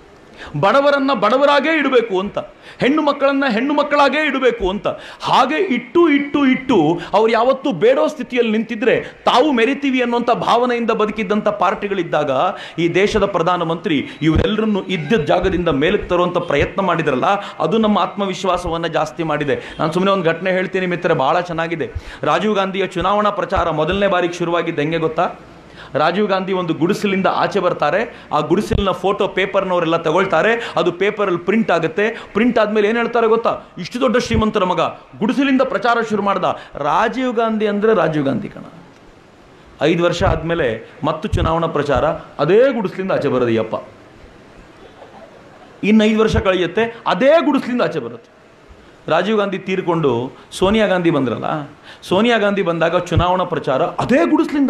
ಬಡವರನ್ನ ಬಡವರಾಗೇ ಇಡಬೇಕು ಅಂತ ಹೆಣ್ಣು ಮಕ್ಕಳನ್ನ ಹೆಣ್ಣು ಮಕ್ಕಳಾಗೇ ಇಡಬೇಕು ಅಂತ ಹಾಗೆ ಇಟ್ಟು ಇಟ್ಟು ಇಟ್ಟು ಅವ್ರು ಯಾವತ್ತೂ ಬೇಡೋ ಸ್ಥಿತಿಯಲ್ಲಿ ನಿಂತಿದ್ರೆ ತಾವು ಮೆರಿತೀವಿ ಅನ್ನುವಂಥ ಭಾವನೆಯಿಂದ ಬದುಕಿದ್ದಂಥ ಪಾರ್ಟಿಗಳಿದ್ದಾಗ ಈ ದೇಶದ ಪ್ರಧಾನಮಂತ್ರಿ ಇವರೆಲ್ಲರನ್ನು ಇದ್ದ ಜಾಗದಿಂದ ಮೇಲಕ್ಕೆ ತರುವಂಥ ಪ್ರಯತ್ನ ಮಾಡಿದ್ರಲ್ಲ ಅದು ನಮ್ಮ ಆತ್ಮವಿಶ್ವಾಸವನ್ನು ಜಾಸ್ತಿ ಮಾಡಿದೆ ನಾನು ಸುಮ್ಮನೆ ಒಂದು ಘಟನೆ ಹೇಳ್ತೀನಿ ಮಿತ್ರ ಬಹಳ ಚೆನ್ನಾಗಿದೆ ರಾಜೀವ್ ಗಾಂಧಿಯ ಚುನಾವಣಾ ಪ್ರಚಾರ ಮೊದಲನೇ ಬಾರಿಗೆ ಶುರುವಾಗಿದ್ದು ಹೆಂಗೆ ಗೊತ್ತಾ ರಾಜೀವ್ ಗಾಂಧಿ ಒಂದು ಗುಡಿಸಲಿಂದ ಆಚೆ ಬರ್ತಾರೆ ಆ ಗುಡಿಸಲಿನ ಫೋಟೋ ಪೇಪರ್ನವರೆಲ್ಲ ತಗೊಳ್ತಾರೆ ಅದು ಪೇಪರಲ್ಲಿ ಪ್ರಿಂಟ್ ಆಗುತ್ತೆ ಪ್ರಿಂಟ್ ಆದಮೇಲೆ ಏನು ಹೇಳ್ತಾರೆ ಗೊತ್ತಾ ಇಷ್ಟು ದೊಡ್ಡ ಶ್ರೀಮಂತರ ಮಗ ಗುಡಿಸಲಿಂದ ಪ್ರಚಾರ ಶುರು ಮಾಡ್ದ ರಾಜೀವ್ ಗಾಂಧಿ ಅಂದರೆ ರಾಜೀವ್ ಗಾಂಧಿ ಕಣ ಐದು ವರ್ಷ ಆದಮೇಲೆ ಮತ್ತು ಚುನಾವಣಾ ಪ್ರಚಾರ ಅದೇ ಗುಡಿಸಲಿಂದ ಆಚೆ ಬರೋದಯ್ಯಪ್ಪ ಇನ್ನು ಐದು ವರ್ಷ ಕಳೆಯುತ್ತೆ ಅದೇ ಗುಡಿಸಲಿಂದ ಆಚೆ ಬರುತ್ತೆ ರಾಜೀವ್ ಗಾಂಧಿ ತೀರ್ಕೊಂಡು ಸೋನಿಯಾ ಗಾಂಧಿ ಬಂದ್ರಲ್ಲ ಸೋನಿಯಾ ಗಾಂಧಿ ಬಂದಾಗ ಚುನಾವಣಾ ಪ್ರಚಾರ ಅದೇ ಗುಡಿಸ್ಲಿಂದ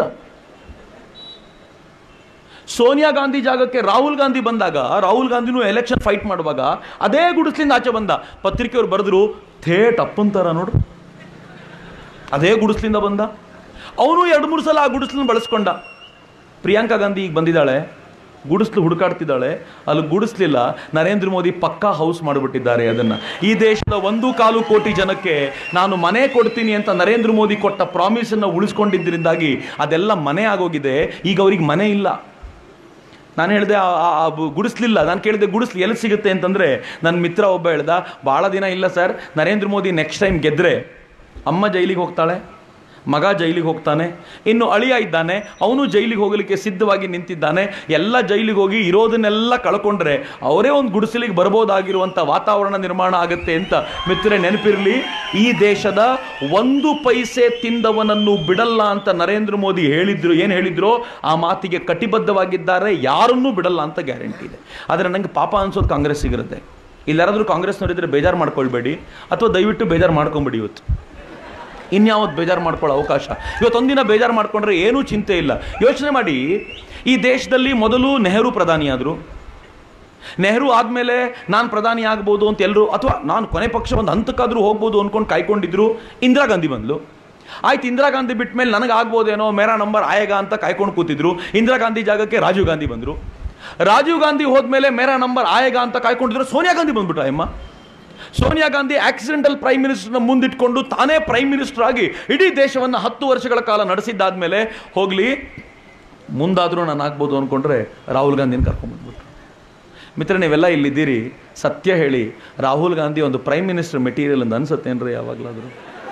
ಸೋನಿಯಾ ಗಾಂಧಿ ಜಾಗಕ್ಕೆ ರಾಹುಲ್ ಗಾಂಧಿ ಬಂದಾಗ ರಾಹುಲ್ ಗಾಂಧಿನೂ ಎಲೆಕ್ಷನ್ ಫೈಟ್ ಮಾಡುವಾಗ ಅದೇ ಗುಡಿಸ್ಲಿಂದ ಆಚೆ ಬಂದ ಪತ್ರಿಕೆಯವ್ರು ಬರೆದ್ರು ಥೇಟ್ ಅಪ್ಪಂತಾರ ನೋಡು ಅದೇ ಗುಡಿಸ್ಲಿಂದ ಬಂದ ಅವನು ಎರಡು ಮೂರು ಸಲ ಆ ಗುಡಿಸ್ಲನ್ನ ಬಳಸ್ಕೊಂಡ ಪ್ರಿಯಾಂಕಾ ಗಾಂಧಿ ಈಗ ಬಂದಿದ್ದಾಳೆ ಗುಡಿಸ್ಲು ಹುಡುಕಾಡ್ತಿದ್ದಾಳೆ ಅಲ್ಲಿ ಗುಡಿಸ್ಲಿಲ್ಲ ನರೇಂದ್ರ ಮೋದಿ ಪಕ್ಕಾ ಹೌಸ್ ಮಾಡಿಬಿಟ್ಟಿದ್ದಾರೆ ಅದನ್ನು ಈ ದೇಶದ ಒಂದು ಕಾಲು ಕೋಟಿ ಜನಕ್ಕೆ ನಾನು ಮನೆ ಕೊಡ್ತೀನಿ ಅಂತ ನರೇಂದ್ರ ಮೋದಿ ಕೊಟ್ಟ ಪ್ರಾಮಿಸನ್ನು ಉಳಿಸ್ಕೊಂಡಿದ್ದರಿಂದಾಗಿ ಅದೆಲ್ಲ ಮನೆ ಆಗೋಗಿದೆ ಈಗ ಅವ್ರಿಗೆ ಮನೆ ಇಲ್ಲ ನಾನು ಹೇಳಿದೆ ಗುಡಿಸ್ಲಿಲ್ಲ ನಾನು ಕೇಳಿದೆ ಗುಡಿಸ್ಲಿ ಎಲ್ಲಿ ಸಿಗುತ್ತೆ ಅಂತಂದರೆ ನನ್ನ ಮಿತ್ರ ಒಬ್ಬ ಹೇಳ್ದ ಭಾಳ ದಿನ ಇಲ್ಲ sir Narendra Modi next time ಗೆದ್ದರೆ ಅಮ್ಮ ಜೈಲಿಗೆ ಹೋಗ್ತಾಳೆ ಮಗ ಜೈಲಿಗೆ ಹೋಗ್ತಾನೆ ಇನ್ನು ಅಳಿಯ ಇದ್ದಾನೆ ಅವನು ಜೈಲಿಗೆ ಹೋಗಲಿಕ್ಕೆ ಸಿದ್ಧವಾಗಿ ನಿಂತಿದ್ದಾನೆ ಎಲ್ಲ ಜೈಲಿಗೆ ಹೋಗಿ ಇರೋದನ್ನೆಲ್ಲ ಕಳ್ಕೊಂಡ್ರೆ ಅವರೇ ಒಂದು ಗುಡಿಸಲಿಗೆ ಬರ್ಬೋದಾಗಿರುವಂಥ ವಾತಾವರಣ ನಿರ್ಮಾಣ ಆಗುತ್ತೆ ಅಂತ ಮಿತ್ರರೆ ನೆನಪಿರಲಿ ಈ ದೇಶದ ಒಂದು ಪೈಸೆ ತಿಂದವನನ್ನು ಬಿಡಲ್ಲ ಅಂತ ನರೇಂದ್ರ ಮೋದಿ ಹೇಳಿದ್ರು ಏನು ಹೇಳಿದ್ರು ಆ ಮಾತಿಗೆ ಕಟಿಬದ್ಧವಾಗಿದ್ದಾರೆ ಯಾರನ್ನೂ ಬಿಡಲ್ಲ ಅಂತ ಗ್ಯಾರಂಟಿ ಇದೆ ಆದರೆ ನನಗೆ ಪಾಪ ಅನ್ಸೋದು ಕಾಂಗ್ರೆಸ್ಸಿಗಿರುತ್ತೆ ಇಲ್ಲಿ ಯಾರಾದರೂ ಕಾಂಗ್ರೆಸ್ನವರಿದ್ದರೆ ಬೇಜಾರು ಮಾಡ್ಕೊಳ್ಬೇಡಿ ಅಥವಾ ದಯವಿಟ್ಟು ಬೇಜಾರು ಮಾಡ್ಕೊಂಬಿಡಿ ಇವತ್ತು ಇನ್ಯಾವತ್ತು ಬೇಜಾರು ಮಾಡ್ಕೊಳ್ಳೋ ಅವಕಾಶ ಇವತ್ತೊಂದಿನ ಬೇಜಾರು ಮಾಡ್ಕೊಂಡ್ರೆ ಏನೂ ಚಿಂತೆ ಇಲ್ಲ ಯೋಚನೆ ಮಾಡಿ ಈ ದೇಶದಲ್ಲಿ ಮೊದಲು ನೆಹರು ಪ್ರಧಾನಿಯಾದರು ನೆಹರು ಆದಮೇಲೆ ನಾನು ಪ್ರಧಾನಿ ಆಗ್ಬೋದು ಅಂತ ಎಲ್ಲರೂ ಅಥವಾ ನಾನು ಕೊನೆ ಪಕ್ಷ ಒಂದು ಹಂತಕ್ಕಾದರೂ ಹೋಗ್ಬೋದು ಅಂದ್ಕೊಂಡು ಕಾಯ್ಕೊಂಡಿದ್ರು ಇಂದಿರಾ ಗಾಂಧಿ ಬಂದ್ಲು ಆಯ್ತು ಇಂದಿರಾ ಗಾಂಧಿ ಬಿಟ್ಟ ಮೇಲೆ ನನಗೆ ಆಗ್ಬೋದೇನೋ ಮೇರಾ ನಂಬರ್ ಆಯೇಗ ಅಂತ ಕಾಯ್ಕೊಂಡು ಕೂತಿದ್ರು ಇಂದಿರಾ ಗಾಂಧಿ ಜಾಗಕ್ಕೆ ರಾಜೀವ್ ಗಾಂಧಿ ಬಂದರು ರಾಜೀವ್ ಗಾಂಧಿ ಹೋದ್ಮೇಲೆ ಮೇರಾ ನಂಬರ್ ಆಯೇಗ ಅಂತ ಕಾಯ್ಕೊಂಡಿದ್ರು ಸೋನಿಯಾ ಗಾಂಧಿ ಬಂದ್ಬಿಟ್ಟ ಅಮ್ಮ ಸೋನಿಯಾ ಗಾಂಧಿ ಆಕ್ಸಿಡೆಂಟಲ್ ಪ್ರೈಮ್ ಮಿನಿಸ್ಟರ್ನ ಮುಂದಿಟ್ಕೊಂಡು ತಾನೇ ಪ್ರೈಮ್ ಮಿನಿಸ್ಟರ್ ಆಗಿ ಇಡೀ ದೇಶವನ್ನು ಹತ್ತು ವರ್ಷಗಳ ಕಾಲ ನಡೆಸಿದ್ದಾದ್ಮೇಲೆ ಹೋಗ್ಲಿ ಮುಂದಾದರೂ ನಾನು ಆಗ್ಬೋದು ಅಂದ್ಕೊಂಡ್ರೆ ರಾಹುಲ್ ಗಾಂಧಿನ ಕರ್ಕೊಂಡ್ಬಂದ್ಬಿಟ್ರು ಮಿತ್ರ ನೀವೆಲ್ಲ ಇಲ್ಲಿದ್ದೀರಿ ಸತ್ಯ ಹೇಳಿ ರಾಹುಲ್ ಗಾಂಧಿ ಒಂದು ಪ್ರೈಮ್ ಮಿನಿಸ್ಟರ್ ಮೆಟೀರಿಯಲ್ ಅಂತ ಅನ್ಸತ್ತೇನ್ರಿ ಯಾವಾಗಲಾದರೂ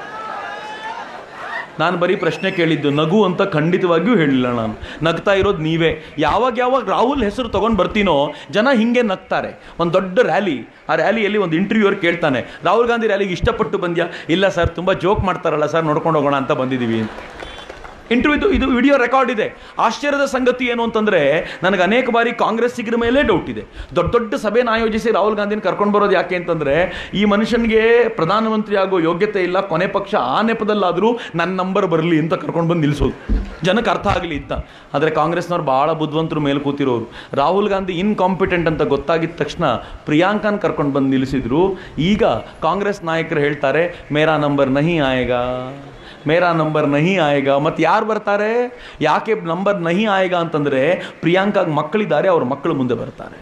ನಾನು ಬರೀ ಪ್ರಶ್ನೆ ಕೇಳಿದ್ದು ನಗು ಅಂತ ಖಂಡಿತವಾಗಿಯೂ ಹೇಳಿಲ್ಲ ನಾನು ನಗ್ತಾ ಇರೋದು ನೀವೇ ಯಾವಾಗ ಯಾವಾಗ ರಾಹುಲ್ ಹೆಸರು ತಗೊಂಡು ಬರ್ತೀನೋ ಜನ ಹಿಂಗೆ ನಗ್ತಾರೆ ಒಂದು ದೊಡ್ಡ ರ್ಯಾಲಿ ಆ ರ್ಯಾಲಿಯಲ್ಲಿ ಒಂದು ಇಂಟರ್ವ್ಯೂವರ್ ಕೇಳ್ತಾನೆ ರಾಹುಲ್ ಗಾಂಧಿ ರ್ಯಾಲಿಗೆ ಇಷ್ಟಪಟ್ಟು ಬಂದ್ಯಾ ಇಲ್ಲ ಸರ್ ತುಂಬ ಜೋಕ್ ಮಾಡ್ತಾರಲ್ಲ ಸರ್ ನೋಡ್ಕೊಂಡು ಹೋಗೋಣ ಅಂತ ಬಂದಿದ್ದೀವಿ ಇಂಟರ್ವ್ಯೂ ಇದು ವಿಡಿಯೋ ರೆಕಾರ್ಡ್ ಇದೆ ಆಶ್ಚರ್ಯದ ಸಂಗತಿ ಏನು ಅಂತಂದ್ರೆ ನನಗೆ ಅನೇಕ ಬಾರಿ ಕಾಂಗ್ರೆಸ್ಸಿಗರ ಮೇಲೆ ಡೌಟ್ ಇದೆ ದೊಡ್ಡ ದೊಡ್ಡ ಸಭೆನ ಆಯೋಜಿಸಿ ರಾಹುಲ್ ಗಾಂಧಿನ ಕರ್ಕೊಂಡು ಬರೋದು ಯಾಕೆ ಅಂತಂದ್ರೆ ಈ ಮನುಷ್ಯನಿಗೆ ಪ್ರಧಾನಮಂತ್ರಿ ಆಗೋ ಯೋಗ್ಯತೆ ಇಲ್ಲ ಕೊನೆ ಪಕ್ಷ ಆ ನೆಪದಲ್ಲಾದರೂ ನನ್ನ ನಂಬರ್ ಬರಲಿ ಅಂತ ಕರ್ಕೊಂಡು ಬಂದು ನಿಲ್ಲಿಸೋದು ಜನಕ್ಕೆ ಅರ್ಥ ಆಗಲಿ ಅಂತ ಆದರೆ ಕಾಂಗ್ರೆಸ್ನವ್ರು ಭಾಳ ಬುದ್ಧಿವಂತರು ಮೇಲೆ ಕೂತಿರೋರು ರಾಹುಲ್ ಗಾಂಧಿ ಇನ್ಕಾಂಪಿಟೆಂಟ್ ಅಂತ ಗೊತ್ತಾಗಿದ ತಕ್ಷಣ ಪ್ರಿಯಾಂಕನ್ ಕರ್ಕೊಂಡು ಬಂದು ನಿಲ್ಲಿಸಿದ್ರು ಈಗ ಕಾಂಗ್ರೆಸ್ ನಾಯಕರು ಹೇಳ್ತಾರೆ ಮೇರಾ ನಂಬರ್ ನಹಿ ಆಯೇಗಾ ಮೇರಾ ನಂಬರ್ ನಹಿ ಆಯೇಗಾ ಮತ್ತು ಯಾರು ಬರ್ತಾರೆ ಯಾಕೆ ನಂಬರ್ ನಹಿ ಆಯೇಗಾ ಅಂತಂದರೆ ಪ್ರಿಯಾಂಕಾಗ್ ಮಕ್ಕಳಿದ್ದಾರೆ ಅವ್ರ ಮಕ್ಕಳು ಮುಂದೆ ಬರ್ತಾರೆ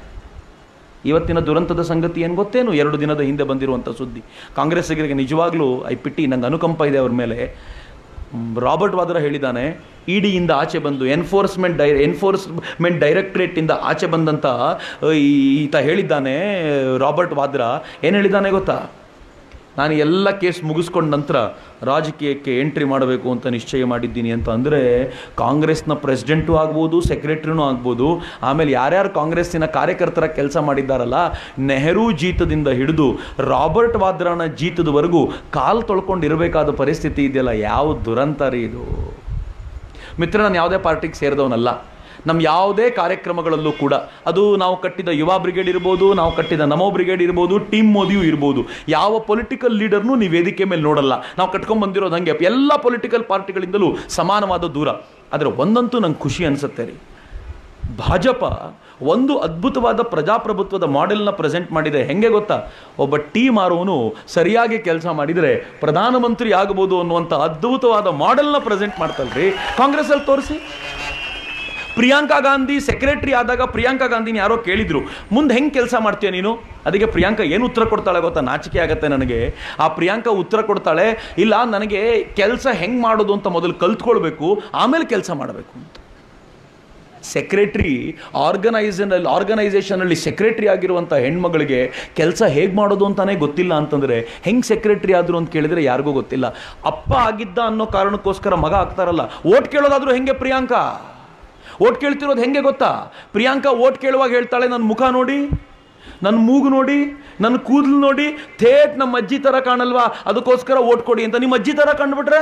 ಇವತ್ತಿನ ದುರಂತದ ಸಂಗತಿ ಏನು ಗೊತ್ತೇನು ಎರಡು ದಿನದ ಹಿಂದೆ ಬಂದಿರುವಂಥ ಸುದ್ದಿ ಕಾಂಗ್ರೆಸ್ಸಿಗರಿಗೆ ನಿಜವಾಗ್ಲೂ ಐ ಪಿಟ್ಟಿ ನಂಗೆ ಅನುಕಂಪ ಇದೆ ಅವ್ರ ಮೇಲೆ ಮ್, ರಾಬರ್ಟ್ ವಾದ್ರಾ ಹೇಳಿದ್ದಾನೆ ಇಡಿಯಿಂದ ಆಚೆ ಬಂದು ಎನ್ಫೋರ್ಸ್ಮೆಂಟ್ ಡೈ ಎನ್ಫೋರ್ಸ್ಮೆಂಟ್ ಡೈರೆಕ್ಟ್ರೇಟಿಂದ ಆಚೆ ಬಂದಂಥ ಅ, ಈ- ಈತ ಹೇಳಿದ್ದಾನೆ ರಾಬರ್ಟ್ ವಾದ್ರಾ ಏನು ಹೇಳಿದ್ದಾನೆ ಗೊತ್ತಾ ನಾನು ಎಲ್ಲ ಕೇಸ್ ಮುಗಿಸ್ಕೊಂಡ ನಂತರ ರಾಜಕೀಯಕ್ಕೆ ಎಂಟ್ರಿ ಮಾಡಬೇಕು ಅಂತ ನಿಶ್ಚಯ ಮಾಡಿದ್ದೀನಿ ಅಂತ ಅಂದರೆ ಕಾಂಗ್ರೆಸ್ನ ಪ್ರೆಸಿಡೆಂಟು ಆಗ್ಬೋದು ಸೆಕ್ರೆಟ್ರಿನೂ ಆಗ್ಬೋದು ಆಮೇಲೆ ಯಾರ್ಯಾರು ಕಾಂಗ್ರೆಸ್ಸಿನ ಕಾರ್ಯಕರ್ತರ ಕೆಲಸ ಮಾಡಿದ್ದಾರಲ್ಲ ನೆಹರು ಜೀತದಿಂದ ಹಿಡಿದು ರಾಬರ್ಟ್ ವಾದ್ರಾನ ಜೀತದವರೆಗೂ ಕಾಲು ತೊಳ್ಕೊಂಡು ಇರಬೇಕಾದ ಪರಿಸ್ಥಿತಿ ಇದೆಯಲ್ಲ ಯಾವ ದುರಂತ ರೀ ಇದು ಮಿತ್ರ ನಾನು ಯಾವುದೇ ಪಾರ್ಟಿಗೆ ಸೇರಿದವನಲ್ಲ ನಮ್ಮ ಯಾವುದೇ ಕಾರ್ಯಕ್ರಮಗಳಲ್ಲೂ ಕೂಡ ಅದು ನಾವು ಕಟ್ಟಿದ ಯುವ ಬ್ರಿಗೇಡ್ ಇರ್ಬೋದು ನಾವು ಕಟ್ಟಿದ ನಮೋ ಬ್ರಿಗೇಡ್ ಇರ್ಬೋದು ಟೀಮ್ ಮೋದಿಯೂ ಇರ್ಬೋದು ಯಾವ ಪೊಲಿಟಿಕಲ್ ಲೀಡರ್ನೂ ನೀವು ವೇದಿಕೆ ಮೇಲೆ ನೋಡಲ್ಲ ನಾವು ಕಟ್ಕೊಂಡ್ ಬಂದಿರೋದು ಹಂಗೆ ಎಲ್ಲ ಪೊಲಿಟಿಕಲ್ ಪಾರ್ಟಿಗಳಿಂದಲೂ ಸಮಾನವಾದ ದೂರ ಆದರೆ ಒಂದಂತೂ ನಂಗೆ ಖುಷಿ ಅನಿಸುತ್ತೆ ರೀ ಭಾಜಪ ಒಂದು ಅದ್ಭುತವಾದ ಪ್ರಜಾಪ್ರಭುತ್ವದ ಮಾಡೆಲ್ನ ಪ್ರೆಸೆಂಟ್ ಮಾಡಿದೆ ಹೆಂಗೆ ಗೊತ್ತಾ ಒಬ್ಬ ಟೀ ಮಾರುವನು ಸರಿಯಾಗಿ ಕೆಲಸ ಮಾಡಿದರೆ ಪ್ರಧಾನಮಂತ್ರಿ ಆಗಬಹುದು ಅನ್ನುವಂಥ ಅದ್ಭುತವಾದ ಮಾಡೆಲ್ನ ಪ್ರೆಸೆಂಟ್ ಮಾಡ್ತಲ್ರಿ ಕಾಂಗ್ರೆಸ್ಸಲ್ಲಿ ತೋರಿಸಿ ಪ್ರಿಯಾಂಕಾ ಗಾಂಧಿ ಸೆಕ್ರೆಟರಿ ಆದಾಗ ಪ್ರಿಯಾಂಕಾ ಗಾಂಧಿನ ಯಾರೋ ಕೇಳಿದ್ರು ಮುಂದೆ ಹೆಂಗೆ ಕೆಲಸ ಮಾಡ್ತೀಯ ನೀನು ಅದಕ್ಕೆ ಪ್ರಿಯಾಂಕಾ ಏನು ಉತ್ತರ ಕೊಡ್ತಾಳೆ ಗೊತ್ತಾ ನಾಚಿಕೆ ಆಗತ್ತೆ ನನಗೆ ಆ ಪ್ರಿಯಾಂಕಾ ಉತ್ತರ ಕೊಡ್ತಾಳೆ ಇಲ್ಲ ನನಗೆ ಕೆಲಸ ಹೆಂಗೆ ಮಾಡೋದು ಅಂತ ಮೊದಲು ಕಲ್ತ್ಕೊಳ್ಬೇಕು ಆಮೇಲೆ ಕೆಲಸ ಮಾಡಬೇಕು ಅಂತ ಸೆಕ್ರೆಟ್ರಿ ಆರ್ಗನೈಸನಲ್ಲಿ ಆರ್ಗನೈಸೇಷನಲ್ಲಿ ಸೆಕ್ರೆಟ್ರಿ ಆಗಿರುವಂಥ ಹೆಣ್ಮಗಳಿಗೆ ಕೆಲಸ ಹೇಗೆ ಮಾಡೋದು ಅಂತಾನೆ ಗೊತ್ತಿಲ್ಲ ಅಂತಂದರೆ ಹೆಂಗೆ ಸೆಕ್ರೆಟ್ರಿ ಆದರು ಅಂತ ಕೇಳಿದರೆ ಯಾರಿಗೂ ಗೊತ್ತಿಲ್ಲ ಅಪ್ಪ ಆಗಿದ್ದ ಅನ್ನೋ ಕಾರಣಕ್ಕೋಸ್ಕರ ಮಗ ಆಗ್ತಾರಲ್ಲ ಓಟ್ ಕೇಳೋದಾದ್ರೂ ಹೆಂಗೆ ಪ್ರಿಯಾಂಕಾ ಓಟ್ ಕೇಳ್ತಿರೋದು ಹೆಂಗೆ ಗೊತ್ತಾ ಪ್ರಿಯಾಂಕಾ ಓಟ್ ಕೇಳುವಾಗ ಹೇಳ್ತಾಳೆ ನನ್ನ ಮುಖ ನೋಡಿ ನನ್ನ ಮೂಗು ನೋಡಿ ನನ್ನ ಕೂದಲು ನೋಡಿ ಥೇಟ್ ನಮ್ಮ ಅಜ್ಜಿ ಥರ ಕಾಣಲ್ವಾ ಅದಕ್ಕೋಸ್ಕರ ಓಟ್ ಕೊಡಿ ಅಂತ ನಿಮ್ಮ ಅಜ್ಜಿ ಥರ ಕಂಡುಬಿಟ್ರೆ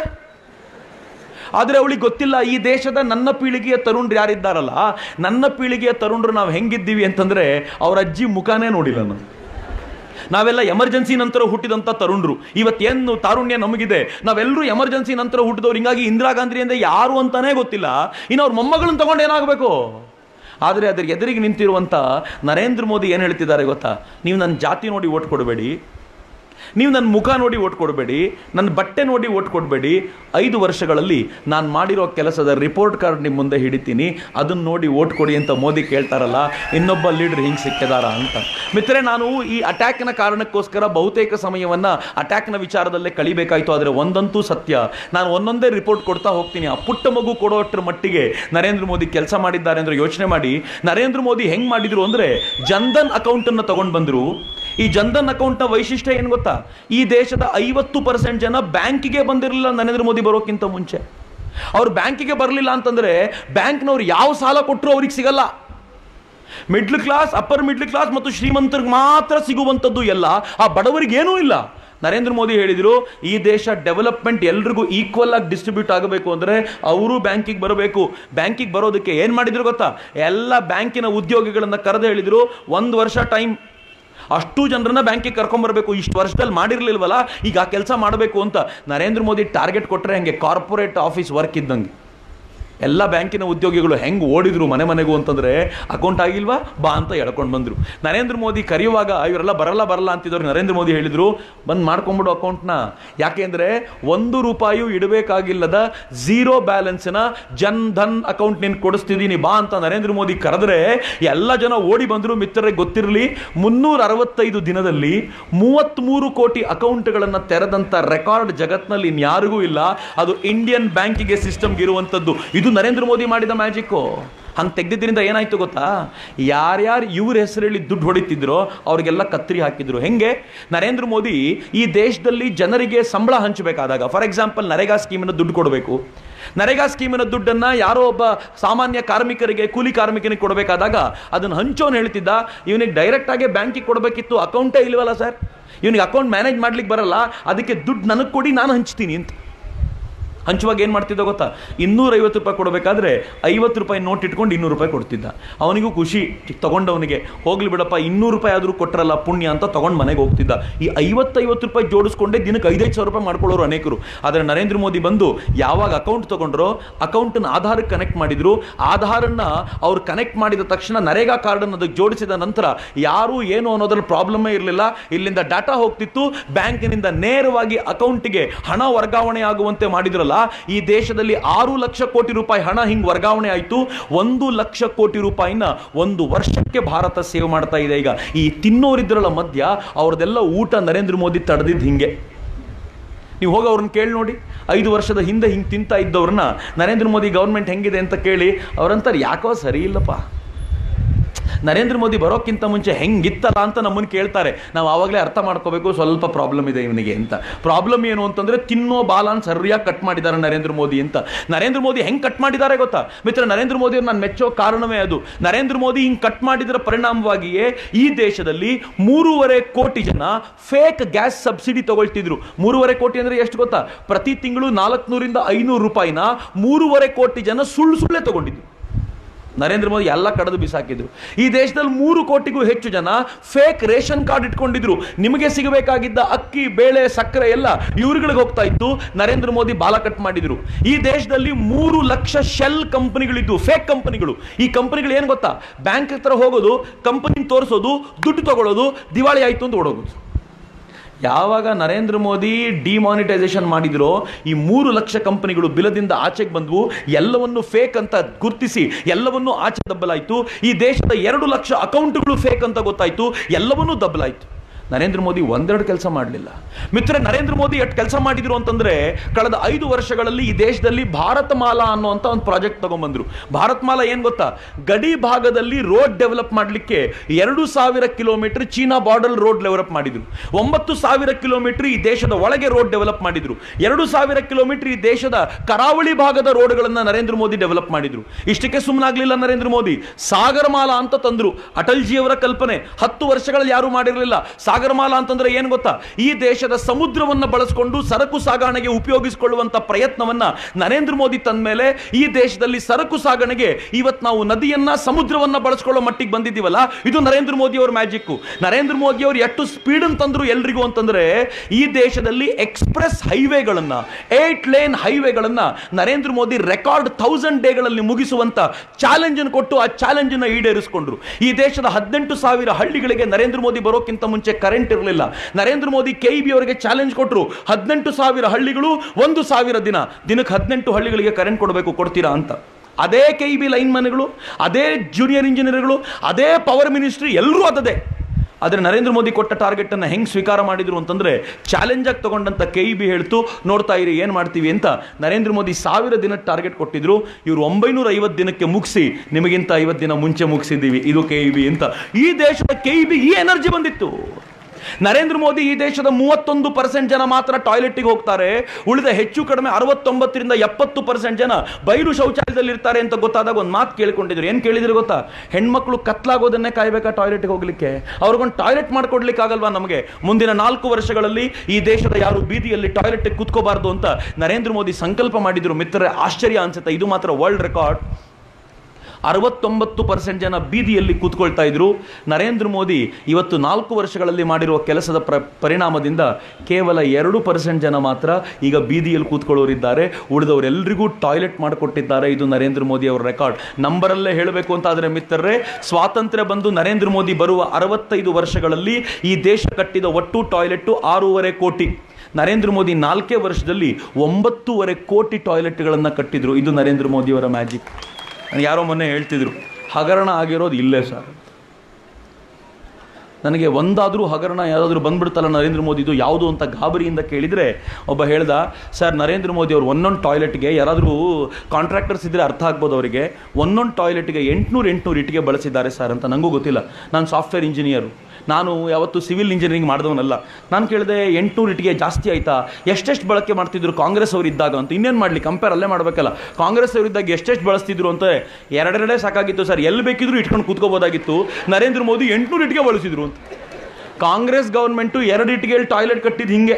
ಆದರೆ ಅವಳಿಗೆ ಗೊತ್ತಿಲ್ಲ ಈ ದೇಶದ ನನ್ನ ಪೀಳಿಗೆಯ ತರುಣರು ಯಾರಿದ್ದಾರಲ್ಲ ನನ್ನ ಪೀಳಿಗೆಯ ತರುಣರು ನಾವು ಹೆಂಗಿದ್ದೀವಿ ಅಂತಂದರೆ ಅವ್ರ ಅಜ್ಜಿ ಮುಖಾನೇ ನೋಡಿಲ್ಲ ನಾನು ನಾವೆಲ್ಲ ಎಮರ್ಜೆನ್ಸಿ ನಂತರ ಹುಟ್ಟಿದಂಥ ತರುಣರು ಇವತ್ತೇನು ತಾರುಣ್ಯ ನಮಗಿದೆ ನಾವೆಲ್ಲರೂ ಎಮರ್ಜೆನ್ಸಿ ನಂತರ ಹುಟ್ಟಿದವ್ರು ಹಿಂಗಾಗಿ ಇಂದಿರಾ ಗಾಂಧಿ ಅಂದರೆ ಯಾರು ಅಂತಾನೇ ಗೊತ್ತಿಲ್ಲ ಇನ್ನು ಅವ್ರ ಮೊಮ್ಮಗಳನ್ನ ತಗೊಂಡು ಏನಾಗಬೇಕು ಆದರೆ ಅದ್ರ ಎದುರಿಗೆ ನಿಂತಿರುವಂಥ ನರೇಂದ್ರ ಮೋದಿ ಏನು ಹೇಳ್ತಿದ್ದಾರೆ ಗೊತ್ತಾ ನೀವು ನನ್ನ ಜಾತಿ ನೋಡಿ ಓಟ್ ಕೊಡಬೇಡಿ ನೀವು ನನ್ನ ಮುಖ ನೋಡಿ ಓಟ್ ಕೊಡಬೇಡಿ ನನ್ನ ಬಟ್ಟೆ ನೋಡಿ ಓಟ್ ಕೊಡಬೇಡಿ ಐದು ವರ್ಷಗಳಲ್ಲಿ ನಾನು ಮಾಡಿರೋ ಕೆಲಸದ ರಿಪೋರ್ಟ್ ಕಾರ್ಡ್ ನಿಮ್ಮ ಮುಂದೆ ಹಿಡಿತೀನಿ ಅದನ್ನು ನೋಡಿ ಓಟ್ ಕೊಡಿ ಅಂತ ಮೋದಿ ಕೇಳ್ತಾರಲ್ಲ ಇನ್ನೊಬ್ಬ ಲೀಡರ್ ಹಿಂಗೆ ಸಿಕ್ಕಿದಾರ ಅಂತ ಮಿತ್ರರೆ ನಾನು ಈ ಅಟ್ಯಾಕ್ನ ಕಾರಣಕ್ಕೋಸ್ಕರ ಬಹುತೇಕ ಸಮಯವನ್ನು ಅಟ್ಯಾಕ್ನ ವಿಚಾರದಲ್ಲೇ ಕಳಿಬೇಕಾಯಿತು ಆದರೆ ಒಂದಂತೂ ಸತ್ಯ ನಾನು ಒಂದೊಂದೇ ರಿಪೋರ್ಟ್ ಕೊಡ್ತಾ ಹೋಗ್ತೀನಿ ಆ ಪುಟ್ಟ ಮಗು ಕೊಡೋಷ್ಟರ ಮಟ್ಟಿಗೆ ನರೇಂದ್ರ ಮೋದಿ ಕೆಲಸ ಮಾಡಿದ್ದಾರೆ ಅಂದರೆ ಯೋಚನೆ ಮಾಡಿ ನರೇಂದ್ರ ಮೋದಿ ಹೆಂಗೆ ಮಾಡಿದ್ರು ಅಂದರೆ ಜನ್ಧನ್ ಅಕೌಂಟನ್ನು ತಗೊಂಡು ಬಂದರು ಈ ಜನ್ಧನ್ ಅಕೌಂಟ್ನ ವೈಶಿಷ್ಟ್ಯ ಏನು ಗೊತ್ತಾ ಈ ದೇಶದ ಐವತ್ತು ಪರ್ಸೆಂಟ್ ಜನ ಬ್ಯಾಂಕಿಗೆ ಬಂದಿರಲಿಲ್ಲ ನರೇಂದ್ರ ಮೋದಿ ಬರೋಕ್ಕಿಂತ ಮುಂಚೆ ಅವ್ರು ಬ್ಯಾಂಕಿಗೆ ಬರಲಿಲ್ಲ ಅಂತಂದ್ರೆ ಬ್ಯಾಂಕ್ನವ್ರು ಯಾವ ಸಾಲ ಕೊಟ್ಟರು ಅವ್ರಿಗೆ ಸಿಗಲ್ಲ middle class upper middle class ಮತ್ತು ಶ್ರೀಮಂತರಿಗೆ ಮಾತ್ರ ಸಿಗುವಂಥದ್ದು ಎಲ್ಲ ಆ ಬಡವರಿಗೆ ಏನೂ ಇಲ್ಲ ನರೇಂದ್ರ ಮೋದಿ ಹೇಳಿದರು ಈ ದೇಶ ಡೆವಲಪ್ಮೆಂಟ್ ಎಲ್ರಿಗೂ ಈಕ್ವಲ್ ಆಗಿ ಡಿಸ್ಟ್ರಿಬ್ಯೂಟ್ ಆಗಬೇಕು ಅಂದರೆ ಅವರು ಬ್ಯಾಂಕಿಗೆ ಬರಬೇಕು ಬ್ಯಾಂಕಿಗೆ ಬರೋದಕ್ಕೆ ಏನು ಮಾಡಿದ್ರು ಗೊತ್ತಾ ಎಲ್ಲ ಬ್ಯಾಂಕಿನ ಉದ್ಯೋಗಿಗಳನ್ನು ಕರೆದು ಹೇಳಿದರು ಒಂದು ವರ್ಷ ಟೈಮ್ ಅಷ್ಟು ಜನರನ್ನ ಬ್ಯಾಂಕಿಗೆ ಕರ್ಕೊಂಬರ್ಬೇಕು ಇಷ್ಟು ವರ್ಷದಲ್ಲಿ ಮಾಡಿರ್ಲಿಲ್ವಲ್ಲ ಈಗ ಆ ಕೆಲಸ ಮಾಡಬೇಕು ಅಂತ ನರೇಂದ್ರ ಮೋದಿ ಟಾರ್ಗೆಟ್ ಕೊಟ್ಟರೆ ಹಂಗೆ ಕಾರ್ಪೊರೇಟ್ ಆಫೀಸ್ ವರ್ಕ್ ಇದ್ದಂಗೆ ಎಲ್ಲ ಬ್ಯಾಂಕಿನ ಉದ್ಯೋಗಿಗಳು ಹೆಂಗೆ ಓಡಿದ್ರು ಮನೆ ಮನೆಗೂ ಅಂತಂದ್ರೆ ಅಕೌಂಟ್ ಆಗಿಲ್ವಾ ಬಾ ಅಂತ ಎಳ್ಕೊಂಡು ಬಂದ್ರು ನರೇಂದ್ರ ಮೋದಿ ಕರೆಯುವಾಗ ಇವರೆಲ್ಲ ಬರಲ್ಲ ಬರಲ್ಲ ಅಂತಿದ್ದವ್ರು ನರೇಂದ್ರ ಮೋದಿ ಹೇಳಿದ್ರು ಬಂದ್ ಮಾಡ್ಕೊಂಬಿಡು ಅಕೌಂಟ್ನ ಯಾಕೆಂದ್ರೆ ಒಂದು ರೂಪಾಯಿ ಇಡಬೇಕಾಗಿಲ್ಲದ ಝೀರೋ ಬ್ಯಾಲೆನ್ಸ್ನ ಜನ್ ಧನ್ ಅಕೌಂಟ್ ನೀನು ಕೊಡಿಸ್ತಿದ್ದೀನಿ ಬಾ ಅಂತ ನರೇಂದ್ರ ಮೋದಿ ಕರೆದ್ರೆ ಎಲ್ಲ ಜನ ಓಡಿ ಬಂದ್ರು ಮಿತ್ರರಿಗೆ ಗೊತ್ತಿರಲಿ ಮುನ್ನೂರ ಅರವತ್ತೈದು ದಿನದಲ್ಲಿ ಮೂವತ್ತ್ಮೂರು ಕೋಟಿ ಅಕೌಂಟ್ಗಳನ್ನು ತೆರೆದಂಥ ರೆಕಾರ್ಡ್ ಜಗತ್ನಲ್ಲಿ ಇನ್ಯಾರಿಗೂ ಇಲ್ಲ ಅದು ಇಂಡಿಯನ್ ಬ್ಯಾಂಕಿಗೆ ಸಿಸ್ಟಮ್ಗೆ ಇರುವಂಥದ್ದು ಇದು ನರೇಂದ್ರ ಮೋದಿ ಮಾಡಿದ ಮ್ಯಾಜಿಕ್ಕು ಹಂಗೆ ತೆಗೆದಿದ್ದರಿಂದ ಏನಾಯ್ತು ಗೊತ್ತಾ ಯಾರ್ಯಾರು ಇವ್ರ ಹೆಸರಲ್ಲಿ ದುಡ್ಡು ಹೊಡಿತಿದ್ರೋ ಅವ್ರಿಗೆಲ್ಲ ಕತ್ತರಿ ಹಾಕಿದ್ರು ಹೆಂಗೆ ನರೇಂದ್ರ ಮೋದಿ ಈ ದೇಶದಲ್ಲಿ ಜನರಿಗೆ ಸಂಬಳ ಹಂಚಬೇಕಾದಾಗ ಫಾರ್ ಎಕ್ಸಾಂಪಲ್ ನರೇಗಾ ಸ್ಕೀಮಿನ ದುಡ್ಡು ಕೊಡಬೇಕು ನರೇಗಾ ಸ್ಕೀಮಿನ ದುಡ್ಡನ್ನ ಯಾರೋ ಒಬ್ಬ ಸಾಮಾನ್ಯ ಕಾರ್ಮಿಕರಿಗೆ ಕೂಲಿ ಕಾರ್ಮಿಕನಿಗೆ ಕೊಡಬೇಕಾದಾಗ ಅದನ್ನು ಹಂಚೋನ್ ಹೇಳ್ತಿದ್ದ ಇವನಿಗೆ ಡೈರೆಕ್ಟ್ ಆಗಿ ಬ್ಯಾಂಕಿಗೆ ಕೊಡಬೇಕಿತ್ತು ಅಕೌಂಟೇ ಇಲ್ವಲ್ಲ ಸರ್ ಇವನಿಗೆ ಅಕೌಂಟ್ ಮ್ಯಾನೇಜ್ ಮಾಡ್ಲಿಕ್ಕೆ ಬರಲ್ಲ ಅದಕ್ಕೆ ದುಡ್ಡು ನನಗೆ ಕೊಡಿ ನಾನು ಹಂಚ್ತೀನಿ ಅಂತ ಹಂಚುವಾಗ ಏನು ಮಾಡ್ತಿದ್ದ ಗೊತ್ತಾ ಇನ್ನೂರೈವತ್ತು ರೂಪಾಯಿ ಕೊಡಬೇಕಾದ್ರೆ ಐವತ್ತು ರೂಪಾಯಿ ನೋಟ್ ಇಟ್ಕೊಂಡು ಇನ್ನೂರು ರೂಪಾಯಿ ಕೊಡ್ತಿದ್ದ ಅವನಿಗೂ ಖುಷಿ ತಗೊಂಡವನಿಗೆ ಹೋಗ್ಲಿ ಬಿಡಪ್ಪ ಇನ್ನೂರು ರೂಪಾಯಿ ಆದರೂ ಕೊಟ್ಟರಲ್ಲ ಪುಣ್ಯ ಅಂತ ತಗೊಂಡು ಮನೆಗೆ ಹೋಗ್ತಿದ್ದ ಈ ಐವತ್ತೈವತ್ತು ರೂಪಾಯಿ ಜೋಡಿಸ್ಕೊಂಡೇ ದಿನಕ್ಕೆ ಐದೈದು ಸಾವಿರ ರೂಪಾಯಿ ಮಾಡ್ಕೊಳ್ಳೋರು ಅನೇಕರು ಆದರೆ ನರೇಂದ್ರ ಮೋದಿ ಬಂದು ಯಾವಾಗ ಅಕೌಂಟ್ ತಗೊಂಡ್ರೋ ಅಕೌಂಟನ್ನು ಆಧಾರಕ್ಕೆ ಕನೆಕ್ಟ್ ಮಾಡಿದ್ರು ಆಧಾರನ್ನ ಅವ್ರು ಕನೆಕ್ಟ್ ಮಾಡಿದ ತಕ್ಷಣ ನರೇಗಾ ಕಾರ್ಡನ್ನು ಅದಕ್ಕೆ ಜೋಡಿಸಿದ ನಂತರ ಯಾರು ಏನು ಅನ್ನೋದ್ರಲ್ಲಿ ಪ್ರಾಬ್ಲಮ್ಮೇ ಇರಲಿಲ್ಲ ಇಲ್ಲಿಂದ ಡಾಟಾ ಹೋಗ್ತಿತ್ತು ಬ್ಯಾಂಕಿನಿಂದ ನೇರವಾಗಿ ಅಕೌಂಟಿಗೆ ಹಣ ವರ್ಗಾವಣೆ ಆಗುವಂತೆ ಮಾಡಿದ್ರಲ್ಲ ಈ ದೇಶದಲ್ಲಿ ಆರು ಲಕ್ಷ ಕೋಟಿ ರೂಪಾಯಿ ಹಣ ಹಿಂಗ್ ವರ್ಗಾವಣೆ ಆಯಿತು ಒಂದು ಲಕ್ಷ ಕೋಟಿ ರೂಪಾಯಿನ ಒಂದು ವರ್ಷಕ್ಕೆ ಭಾರತ ಸೇವ್ ಮಾಡ್ತಾ ಇದೆ ಈಗ ಈ ತಿನ್ನೋರಿದ್ರಲ್ಲ ಮಧ್ಯ ಅವ್ರದೆಲ್ಲ ಊಟ ನರೇಂದ್ರ ಮೋದಿ ತಡೆದಿದ್ದು ಹಿಂಗೆ ನೀವು ಹೋಗಿ ಅವ್ರನ್ನ ಕೇಳಿ ನೋಡಿ ಐದು ವರ್ಷದ ಹಿಂದೆ ಹಿಂಗೆ ತಿಂತಾ ಇದ್ದವ್ರನ್ನ ನರೇಂದ್ರ ಮೋದಿ ಗೌರ್ಮೆಂಟ್ ಹೆಂಗಿದೆ ಅಂತ ಕೇಳಿ ಅವ್ರಂತಾರೆ ಯಾಕೋ ಸರಿ ಇಲ್ಲಪ್ಪ ನರೇಂದ್ರ ಮೋದಿ ಬರೋಕ್ಕಿಂತ ಮುಂಚೆ ಹೆಂಗಿತ್ತಲ್ಲ ಅಂತ ನಮ್ಮನ್ನು ಕೇಳ್ತಾರೆ ನಾವು ಆವಾಗಲೇ ಅರ್ಥ ಮಾಡ್ಕೋಬೇಕು ಸ್ವಲ್ಪ ಪ್ರಾಬ್ಲಮ್ ಇದೆ ಇವನಿಗೆ ಅಂತ ಪ್ರಾಬ್ಲಮ್ ಏನು ಅಂತಂದ್ರೆ ತಿನ್ನೋ ಬಾಲನ್ ಸರಿಯಾಗಿ ಕಟ್ ಮಾಡಿದ್ದಾರೆ ನರೇಂದ್ರ ಮೋದಿ ಅಂತ ನರೇಂದ್ರ ಮೋದಿ ಹೆಂಗ್ ಕಟ್ ಮಾಡಿದ್ದಾರೆ ಗೊತ್ತಾ ಮಿತ್ರ ನರೇಂದ್ರ ಮೋದಿ ನಾನು ಮೆಚ್ಚೋ ಕಾರಣವೇ ಅದು ನರೇಂದ್ರ ಮೋದಿ ಹಿಂಗ್ ಕಟ್ ಮಾಡಿದರ ಪರಿಣಾಮವಾಗಿಯೇ ಈ ದೇಶದಲ್ಲಿ ಮೂರುವರೆ ಕೋಟಿ ಜನ ಫೇಕ್ ಗ್ಯಾಸ್ ಸಬ್ಸಿಡಿ ತಗೊಳ್ತಿದ್ರು ಮೂರುವರೆ ಕೋಟಿ ಅಂದ್ರೆ ಎಷ್ಟು ಗೊತ್ತಾ ಪ್ರತಿ ತಿಂಗಳು ನಾಲ್ಕುನೂರಿಂದ ಐನೂರು ರೂಪಾಯಿನ ಮೂರುವರೆ ಕೋಟಿ ಜನ ಸುಳ್ಳು ಸುಳ್ಳೇ ತಗೊಂಡಿದ್ರು ನರೇಂದ್ರ ಮೋದಿ ಎಲ್ಲ ಕಡೆದು ಬಿಸಾಕಿದ್ರು ಈ ದೇಶದಲ್ಲಿ ಮೂರು ಕೋಟಿಗೂ ಹೆಚ್ಚು ಜನ ಫೇಕ್ ರೇಷನ್ ಕಾರ್ಡ್ ಇಟ್ಕೊಂಡಿದ್ರು ನಿಮಗೆ ಸಿಗಬೇಕಾಗಿದ್ದ ಅಕ್ಕಿ ಬೇಳೆ ಸಕ್ಕರೆ ಎಲ್ಲ ಇವ್ರುಗಳಿಗೆ ಹೋಗ್ತಾ ಇತ್ತು ನರೇಂದ್ರ ಮೋದಿ ಬಾಲ ಕಟ್ ಮಾಡಿದ್ರು ಈ ದೇಶದಲ್ಲಿ ಮೂರು ಲಕ್ಷ ಶೆಲ್ ಕಂಪನಿಗಳಿದ್ದು ಫೇಕ್ ಕಂಪನಿಗಳು ಈ ಕಂಪನಿಗಳು ಏನು ಗೊತ್ತಾ ಬ್ಯಾಂಕ್ ಹತ್ರ ಹೋಗೋದು ಕಂಪನಿ ತೋರಿಸೋದು ದುಡ್ಡು ತಗೊಳ್ಳೋದು ದಿವಾಳಿ ಆಯ್ತು ಅಂತ ಓಡೋಗೋದು ಯಾವಾಗ ನರೇಂದ್ರ ಮೋದಿ ಡಿಮಾನಿಟೈಸೇಷನ್ ಮಾಡಿದ್ರೋ ಈ ಮೂರು ಲಕ್ಷ ಕಂಪನಿಗಳು ಬಿಲದಿಂದ ಆಚೆಗೆ ಬಂದವು ಎಲ್ಲವನ್ನು ಫೇಕ್ ಅಂತ ಗುರುತಿಸಿ ಎಲ್ಲವನ್ನೂ ಆಚೆ ದಬ್ಬಲಾಯಿತು ಈ ದೇಶದ ಎರಡು ಲಕ್ಷ ಅಕೌಂಟ್ಗಳು ಫೇಕ್ ಅಂತ ಗೊತ್ತಾಯ್ತು ಎಲ್ಲವನ್ನೂ ದಬ್ಬಲಾಯಿತು ನರೇಂದ್ರ ಮೋದಿ ಒಂದೆರಡು ಕೆಲಸ ಮಾಡಲಿಲ್ಲ ಮಿತ್ರ ನರೇಂದ್ರ ಮೋದಿ ಎಷ್ಟು ಕೆಲಸ ಮಾಡಿದ್ರು ಅಂತಂದ್ರೆ ಕಳೆದ ಐದು ವರ್ಷಗಳಲ್ಲಿ ಈ ದೇಶದಲ್ಲಿ ಭಾರತ ಮಾಲಾ ಅನ್ನುವಂಥ ಒಂದು ಪ್ರಾಜೆಕ್ಟ್ ತಗೊಂಡ್ಬಂದ್ರು ಭಾರತ್ ಮಾಲಾ ಏನ್ ಗೊತ್ತಾ ಗಡಿ ಭಾಗದಲ್ಲಿ ರೋಡ್ ಡೆವಲಪ್ ಮಾಡಲಿಕ್ಕೆ ಎರಡು ಸಾವಿರ kilometre China border road develop ಮಾಡಿದ್ರು ಒಂಬತ್ತು ಸಾವಿರ ಕಿಲೋಮೀಟರ್ ಈ ದೇಶದ ಒಳಗೆ ರೋಡ್ ಡೆವಲಪ್ ಮಾಡಿದ್ರು ಎರಡು ಸಾವಿರ ಕಿಲೋಮೀಟರ್ ಈ ದೇಶದ ಕರಾವಳಿ ಭಾಗದ ರೋಡ್ಗಳನ್ನ ನರೇಂದ್ರ ಮೋದಿ ಡೆವಲಪ್ ಮಾಡಿದ್ರು ಇಷ್ಟಕ್ಕೆ ಸುಮ್ಮನಾಗ್ಲಿಲ್ಲ ನರೇಂದ್ರ ಮೋದಿ ಸಾಗರಮಾಲಾ ಅಂತ ತಂದ್ರು ಅಟಲ್ಜಿಯವರ ಕಲ್ಪನೆ ಹತ್ತು ವರ್ಷಗಳಲ್ಲಿ ಯಾರು ಮಾಡಿರಲಿಲ್ಲ ಸಾಗರಮಾಲಾ ಅಂತಂದ್ರೆ ಏನು ಗೊತ್ತಾ ಈ ದೇಶದ ಸಮುದ್ರವನ್ನ ಬಳಸಿಕೊಂಡು ಸರಕು ಸಾಗಣೆಗೆ ಉಪಯೋಗಿಸಿಕೊಳ್ಳುವಂತ ಪ್ರಯತ್ನವನ್ನ ನರೇಂದ್ರ ಮೋದಿ ತಂದ ಮೇಲೆ ಈ ದೇಶದಲ್ಲಿ ಸರಕು ಸಾಗಣೆಗೆ ಇವತ್ತು ನಾವು ನದಿಯನ್ನ ಸಮುದ್ರವನ್ನ ಬಳಸ್ಕೊಳ್ಳೋ ಮಟ್ಟಿಗೆ ಬಂದಿದ್ದೀವಲ್ಲ ಇದು ನರೇಂದ್ರ ಮೋದಿ ಅವರ ಮ್ಯಾಜಿಕ್ ನರೇಂದ್ರ ಮೋದಿ ಅವರು ಎಷ್ಟು ಸ್ಪೀಡ್ ತಂದ್ರು ಎಲ್ರಿಗೂ ಅಂತಂದ್ರೆ ಈ ದೇಶದಲ್ಲಿ ಎಕ್ಸ್ಪ್ರೆಸ್ ಹೈವೇಗಳನ್ನ ಏಟ್ ಲೇನ್ ಹೈವೇಗಳನ್ನ ನರೇಂದ್ರ ಮೋದಿ ರೆಕಾರ್ಡ್ ಥೌಸಂಡ್ ಡೇಗಳಲ್ಲಿ ಮುಗಿಸುವಂತ ಚಾಲೆಂಜ್ ಅನ್ನು ಕೊಟ್ಟು ಆ ಚಾಲೆಂಜ್ ಅನ್ನು ಈಡೇರಿಸಿಕೊಂಡ್ರು ಈ ದೇಶದ ಹದಿನೆಂಟು ಸಾವಿರ ಹಳ್ಳಿಗಳಿಗೆ ನರೇಂದ್ರ ಮೋದಿ ಬರೋಕ್ಕಿಂತ ಮುಂಚೆ ಕರೆಂಟ್ ಇರಲಿಲ್ಲ ನರೇಂದ್ರ ಮೋದಿ ಕೆಇಬಿ ಅವರಿಗೆ ಚಾಲೆಂಜ್ ಕೊಟ್ಟರು ಹದಿನೆಂಟು ಸಾವಿರ ಹಳ್ಳಿಗಳು ಒಂದು ಸಾವಿರ ದಿನ ದಿನಕ್ಕೆ ಹದಿನೆಂಟು ಹಳ್ಳಿಗಳಿಗೆ ಕರೆಂಟ್ ಕೊಡಬೇಕು ಕೊಡ್ತೀರಾ ಅಂತ ಅದೇ ಕೆ ಇ ಬಿ ಲೈನ್ ಮನ್ಗಳು ಅದೇ ಜೂನಿಯರ್ ಇಂಜಿನಿಯರ್ಗಳು ಅದೇ ಪವರ್ ಮಿನಿಸ್ಟ್ರಿ ಎಲ್ಲರೂ ಅದದೇ ಆದರೆ ನರೇಂದ್ರ ಮೋದಿ ಕೊಟ್ಟ ಟಾರ್ಗೆಟ್ ಅನ್ನು ಹೆಂಗ್ ಸ್ವೀಕಾರ ಮಾಡಿದ್ರು ಅಂತಂದ್ರೆ ಚಾಲೆಂಜ್ ಆಗಿ ತಗೊಂಡಂತ ಕೆ ಇ ಬಿ ಹೇಳ್ತು ನೋಡ್ತಾ ಇರಿ ಏನ್ ಮಾಡ್ತೀವಿ ಅಂತ ನರೇಂದ್ರ ಮೋದಿ ಸಾವಿರ ದಿನ ಟಾರ್ಗೆಟ್ ಕೊಟ್ಟಿದ್ರು ಇವರು ಒಂಬೈನೂರ ಐವತ್ತು ದಿನಕ್ಕೆ ಮುಗಿಸಿ ನಿಮಗಿಂತ ಐವತ್ತು ದಿನ ಮುಂಚೆ ಮುಗಿಸಿದ್ದೀವಿ ಇದು ಕೆ ಇ ಬಿ ಅಂತ ಈ ದೇಶದ ಕೆ ಇ ಬಿ ಈ ಎನರ್ಜಿ ಬಂದಿತ್ತು ನರೇಂದ್ರ ಮೋದಿ ಈ ದೇಶದ ಮೂವತ್ತೊಂದು ಪರ್ಸೆಂಟ್ ಜನ ಮಾತ್ರ ಟಾಯ್ಲೆಟ್ಗೆ ಹೋಗ್ತಾರೆ ಉಳಿದ ಹೆಚ್ಚು ಕಡಿಮೆ ಅರವತ್ತೊಂಬತ್ತರಿಂದ ಎಪ್ಪತ್ತು ಪರ್ಸೆಂಟ್ ಜನ ಬಯಲು ಶೌಚಾಲಯದಲ್ಲಿ ಇರ್ತಾರೆ ಅಂತ ಗೊತ್ತಾದಾಗ ಒಂದು ಮಾತು ಕೇಳಿಕೊಂಡಿದ್ರು ಏನು ಕೇಳಿದ್ರು ಗೊತ್ತಾ ಹೆಣ್ಮಕ್ಳು ಕತ್ಲಾಗೋದನ್ನೇ ಕಾಯ್ಬೇಕಾ ಟಾಯ್ಲೆಟ್ಗೆ ಹೋಗ್ಲಿಕ್ಕೆ ಅವ್ರಿಗೊಂದು ಟಾಯ್ಲೆಟ್ ಮಾಡ್ಕೊಡ್ಲಿಕ್ಕೆ ಆಗಲ್ವಾ ನಮಗೆ ಮುಂದಿನ ನಾಲ್ಕು ವರ್ಷಗಳಲ್ಲಿ ಈ ದೇಶದ ಯಾರು ಬೀದಿಯಲ್ಲಿ ಟಾಯ್ಲೆಟ್ ಕೂತ್ಕೋಬಾರ್ದು ಅಂತ ನರೇಂದ್ರ ಮೋದಿ ಸಂಕಲ್ಪ ಮಾಡಿದ್ರು ಮಿತ್ರರೇ ಆಶ್ಚರ್ಯ ಅನ್ಸುತ್ತೆ ಇದು ಮಾತ್ರ ವರ್ಲ್ಡ್ ರೆಕಾರ್ಡ್ ಅರವತ್ತೊಂಬತ್ತು ಪರ್ಸೆಂಟ್ ಜನ ಬೀದಿಯಲ್ಲಿ ಕೂತ್ಕೊಳ್ತಾ ಇದ್ರು ನರೇಂದ್ರ ಮೋದಿ ಇವತ್ತು ನಾಲ್ಕು ವರ್ಷಗಳಲ್ಲಿ ಮಾಡಿರುವ ಕೆಲಸದ ಪ್ರ ಪರಿಣಾಮದಿಂದ ಕೇವಲ ಎರಡು ಪರ್ಸೆಂಟ್ ಜನ ಮಾತ್ರ ಈಗ ಬೀದಿಯಲ್ಲಿ ಕೂತ್ಕೊಳ್ಳೋರಿದ್ದಾರೆ ಉಳಿದವರೆಲ್ಲರಿಗೂ ಟಾಯ್ಲೆಟ್ ಮಾಡಿಕೊಟ್ಟಿದ್ದಾರೆ ಇದು ನರೇಂದ್ರ ಮೋದಿ ಅವರ ರೆಕಾರ್ಡ್ ನಂಬರಲ್ಲೇ ಹೇಳಬೇಕು ಅಂತ ಆದರೆ ಮಿತ್ರರೇ ಸ್ವಾತಂತ್ರ್ಯ ಬಂದು ನರೇಂದ್ರ ಮೋದಿ ಬರುವ ಅರವತ್ತೈದು ವರ್ಷಗಳಲ್ಲಿ ಈ ದೇಶ ಕಟ್ಟಿದ ಒಟ್ಟು ಟಾಯ್ಲೆಟ್ಟು ಆರೂವರೆ ಕೋಟಿ ನರೇಂದ್ರ ಮೋದಿ ನಾಲ್ಕೇ ವರ್ಷದಲ್ಲಿ ಒಂಬತ್ತೂವರೆ ಕೋಟಿ ಟಾಯ್ಲೆಟ್ಗಳನ್ನು ಕಟ್ಟಿದ್ರು ಇದು ನರೇಂದ್ರ ಮೋದಿಯವರ ಮ್ಯಾಜಿಕ್ ಯಾರೋ ಮೊನ್ನೆ ಹೇಳ್ತಿದ್ರು ಹಗರಣ ಆಗಿರೋದು ಇಲ್ಲೇ ಸರ್ ನನಗೆ ಒಂದಾದರೂ ಹಗರಣ ಯಾವುದಾದ್ರೂ ಬಂದ್ಬಿಡ್ತಲ್ಲ ನರೇಂದ್ರ ಮೋದಿದು ಯಾವುದು ಅಂತ ಗಾಬರಿಯಿಂದ ಕೇಳಿದರೆ ಒಬ್ಬ ಹೇಳ್ದ ಸರ್ ನರೇಂದ್ರ ಮೋದಿ ಅವರು ಒಂದೊಂದು ಟಾಯ್ಲೆಟ್ಗೆ ಯಾರಾದರೂ ಕಾಂಟ್ರಾಕ್ಟರ್ಸ್ ಇದ್ದರೆ ಅರ್ಥ ಆಗ್ಬೋದು ಅವರಿಗೆ ಒಂದೊಂದು ಟಾಯ್ಲೆಟ್ಗೆ ಎಂಟುನೂರು ಎಂಟುನೂರು ಇಟ್ಟಿಗೆ ಬಳಸಿದ್ದಾರೆ ಸರ್ ಅಂತ ನನಗೂ ಗೊತ್ತಿಲ್ಲ ನಾನು ಸಾಫ್ಟ್ವೇರ್ ಇಂಜಿನಿಯರು ನಾನು ಯಾವತ್ತು ಸಿವಿಲ್ ಇಂಜಿನಿಯರಿಂಗ್ ಮಾಡಿದವನಲ್ಲ ನಾನು ಕೇಳಿದೆ ಎಂಟುನೂರು ಇಟ್ಟಿಗೆ ಜಾಸ್ತಿ ಆಯ್ತಾ ಎಷ್ಟೆಷ್ಟು ಬಳಕೆ ಮಾಡ್ತಿದ್ರು ಕಾಂಗ್ರೆಸ್ ಅವರು ಇದ್ದಾಗ ಅಂತ ಇನ್ನೇನು ಮಾಡಲಿ ಕಂಪೇರ್ ಅಲ್ಲೇ ಮಾಡಬೇಕಲ್ಲ ಕಾಂಗ್ರೆಸ್ ಅವರು ಇದ್ದಾಗ ಎಷ್ಟೆಷ್ಟು ಬಳಸ್ತಿದ್ರು ಅಂತ ಎರಡೆರಡೇ ಸಾಕಾಗಿತ್ತು ಸರ್ ಎಲ್ಲಿ ಬೇಕಿದ್ರು ಇಟ್ಕೊಂಡು ಕೂತ್ಕೋಬೋದಾಗಿತ್ತು ನರೇಂದ್ರ ಮೋದಿ ಎಂಟುನೂರು ಇಟ್ಟಿಗೆ ಬಳಸಿದ್ರು ಅಂತ ಕಾಂಗ್ರೆಸ್ ಗೌರ್ಮೆಂಟು ಎರಡು ಇಟ್ಟಿಗೆಯಲ್ಲಿ ಟಾಯ್ಲೆಟ್ ಕಟ್ಟಿದ್ದು ಹಿಂಗೆ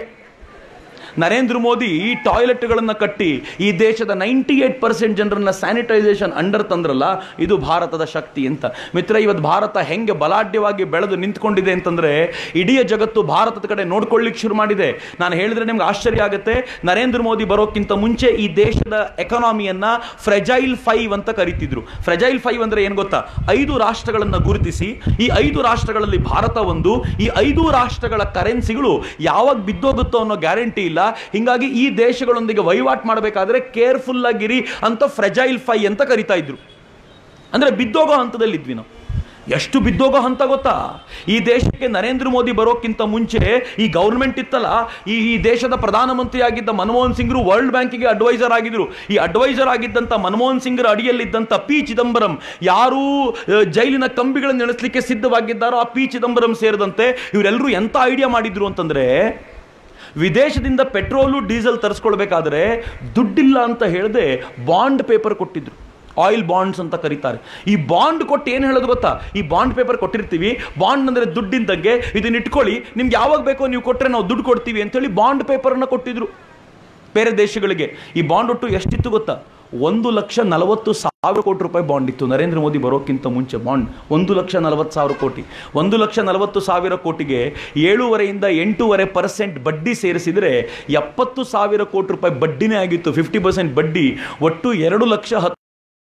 ನರೇಂದ್ರ ಮೋದಿ ಈ ಟಾಯ್ಲೆಟ್ಗಳನ್ನು ಕಟ್ಟಿ ಈ ದೇಶದ ನೈಂಟಿ ಏಟ್ ಪರ್ಸೆಂಟ್ ಜನರನ್ನ ಸ್ಯಾನಿಟೈಸೇಷನ್ ಅಂಡರ್ ತಂದ್ರಲ್ಲ ಇದು ಭಾರತದ ಶಕ್ತಿ ಅಂತ ಮಿತ್ರ ಇವತ್ತು ಭಾರತ ಹೆಂಗೆ ಬಲಾಢ್ಯವಾಗಿ ಬೆಳೆದು ನಿಂತ್ಕೊಂಡಿದೆ ಅಂತಂದ್ರೆ ಇಡೀ ಜಗತ್ತು ಭಾರತದ ಕಡೆ ನೋಡ್ಕೊಳ್ಳಿಕ್ಕೆ ಶುರು ಮಾಡಿದೆ ನಾನು ಹೇಳಿದ್ರೆ ನಿಮ್ಗೆ ಆಶ್ಚರ್ಯ ಆಗುತ್ತೆ ನರೇಂದ್ರ ಮೋದಿ ಬರೋಕ್ಕಿಂತ ಮುಂಚೆ ಈ ದೇಶದ ಎಕಾನಮಿಯನ್ನ ಫ್ರೆಜೈಲ್ ಫೈವ್ ಅಂತ ಕರಿತಿದ್ರು ಫ್ರೆಜೈಲ್ ಫೈವ್ ಅಂದ್ರೆ ಏನು ಗೊತ್ತಾ ಐದು ರಾಷ್ಟ್ರಗಳನ್ನು ಗುರುತಿಸಿ ಈ ಐದು ರಾಷ್ಟ್ರಗಳಲ್ಲಿ ಭಾರತ ಒಂದು ಈ ಐದು ರಾಷ್ಟ್ರಗಳ ಕರೆನ್ಸಿಗಳು ಯಾವಾಗ ಬಿದ್ದೋಗುತ್ತೋ ಅನ್ನೋ ಗ್ಯಾರಂಟಿ ಇಲ್ಲ ಹಿಂಗಾಗಿ ಈ ದೇಶಗಳೊಂದಿಗೆ ವಹಿವಾಟು ಮಾಡಬೇಕಾದ್ರೆ ಕೇರ್ಫುಲ್ ಆಗಿರಿ ಅಂತ ಫ್ರೆಜೈಲ್ ಫೈ ಅಂತ ಕರಿತಾ ಇದ್ರು ಅಂದ್ರೆ ಬಿದ್ದೋಗೋ ಹಂತದಲ್ಲಿದ್ವಿ ನಾವು ಎಷ್ಟು ಬಿದ್ದೋಗೋ ಹಂತ ಗೊತ್ತಾ ಈ ದೇಶಕ್ಕೆ ನರೇಂದ್ರ ಮೋದಿ ಬರೋಕ್ಕಿಂತ ಮುಂಚೆ ಈ ಗೌರ್ಮೆಂಟ್ ಇತ್ತಲ್ಲ ಈ ಈ ದೇಶದ ಪ್ರಧಾನಮಂತ್ರಿ ಆಗಿದ್ದ ಮನಮೋಹನ್ ಸಿಂಗ್ರು ವರ್ಲ್ಡ್ ಬ್ಯಾಂಕಿಗೆ ಅಡ್ವೈಸರ್ ಆಗಿದ್ರು ಈ ಅಡ್ವೈಸರ್ ಆಗಿದ್ದಂಥ ಮನಮೋಹನ್ ಸಿಂಗ್ರ ಅಡಿಯಲ್ಲಿದ್ದಂಥ ಪಿ ಚಿದಂಬರಂ ಯಾರು ಆ, ಜೈಲಿನ ಕಂಬಿಗಳನ್ನು ನೆನೆಸಲಿಕ್ಕೆ ಸಿದ್ಧವಾಗಿದ್ದಾರೋ ಆ ಪಿ ಚಿದಂಬರಂ ಸೇರಿದಂತೆ ಇವರೆಲ್ಲರೂ ಎಂಥ ಐಡಿಯಾ ಮಾಡಿದ್ರು ಅಂತಂದ್ರೆ ವಿದೇಶದಿಂದ ಪೆಟ್ರೋಲು ಡೀಸೆಲ್ ತರಿಸ್ಕೊಳ್ಬೇಕಾದ್ರೆ ದುಡ್ಡಿಲ್ಲ ಅಂತ ಹೇಳದೆ ಬಾಂಡ್ ಪೇಪರ್ ಕೊಟ್ಟಿದ್ರು ಆಯಿಲ್ ಬಾಂಡ್ಸ್ ಅಂತ ಕರೀತಾರೆ ಈ ಬಾಂಡ್ ಕೊಟ್ಟು ಏನು ಹೇಳೋದು ಗೊತ್ತಾ ಈ ಬಾಂಡ್ ಪೇಪರ್ ಕೊಟ್ಟಿರ್ತೀವಿ ಬಾಂಡ್ ಅಂದರೆ ದುಡ್ಡಿಂದಂಗೆ ಇದನ್ನ ಇಟ್ಕೊಳ್ಳಿ ನಿಮ್ಗೆ ಯಾವಾಗ ಬೇಕೋ ನೀವು ಕೊಟ್ಟರೆ ನಾವು ದುಡ್ಡು ಕೊಡ್ತೀವಿ ಅಂತೇಳಿ ಬಾಂಡ್ ಪೇಪರನ್ನು ಕೊಟ್ಟಿದ್ರು ಬೇರೆ ದೇಶಗಳಿಗೆ ಈ ಬಾಂಡ್ ಒಟ್ಟು ಎಷ್ಟಿತ್ತು ಗೊತ್ತಾ ಒಂದು ಲಕ್ಷ ನಲವತ್ತು ಸಾವಿರ ಕೋಟಿ ರೂಪಾಯಿ ಬಾಂಡ್ ಇತ್ತು ನರೇಂದ್ರ ಮೋದಿ ಬರೋಕ್ಕಿಂತ ಮುಂಚೆ ಬಾಂಡ್ ಒಂದು ಲಕ್ಷ ನಲವತ್ತು ಸಾವಿರ ಕೋಟಿ ಒಂದು ಲಕ್ಷ ನಲವತ್ತು ಸಾವಿರ ಕೋಟಿಗೆ ಏಳೂವರೆಯಿಂದ ಎಂಟೂವರೆ ಪರ್ಸೆಂಟ್ ಬಡ್ಡಿ ಸೇರಿಸಿದರೆ ಎಪ್ಪತ್ತು ಸಾವಿರ ಕೋಟಿ ರೂಪಾಯಿ ಬಡ್ಡಿನೇ ಆಗಿತ್ತು ಫಿಫ್ಟಿ ಪರ್ಸೆಂಟ್ ಬಡ್ಡಿ ಒಟ್ಟು ಎರಡು ಲಕ್ಷ ಹತ್ತು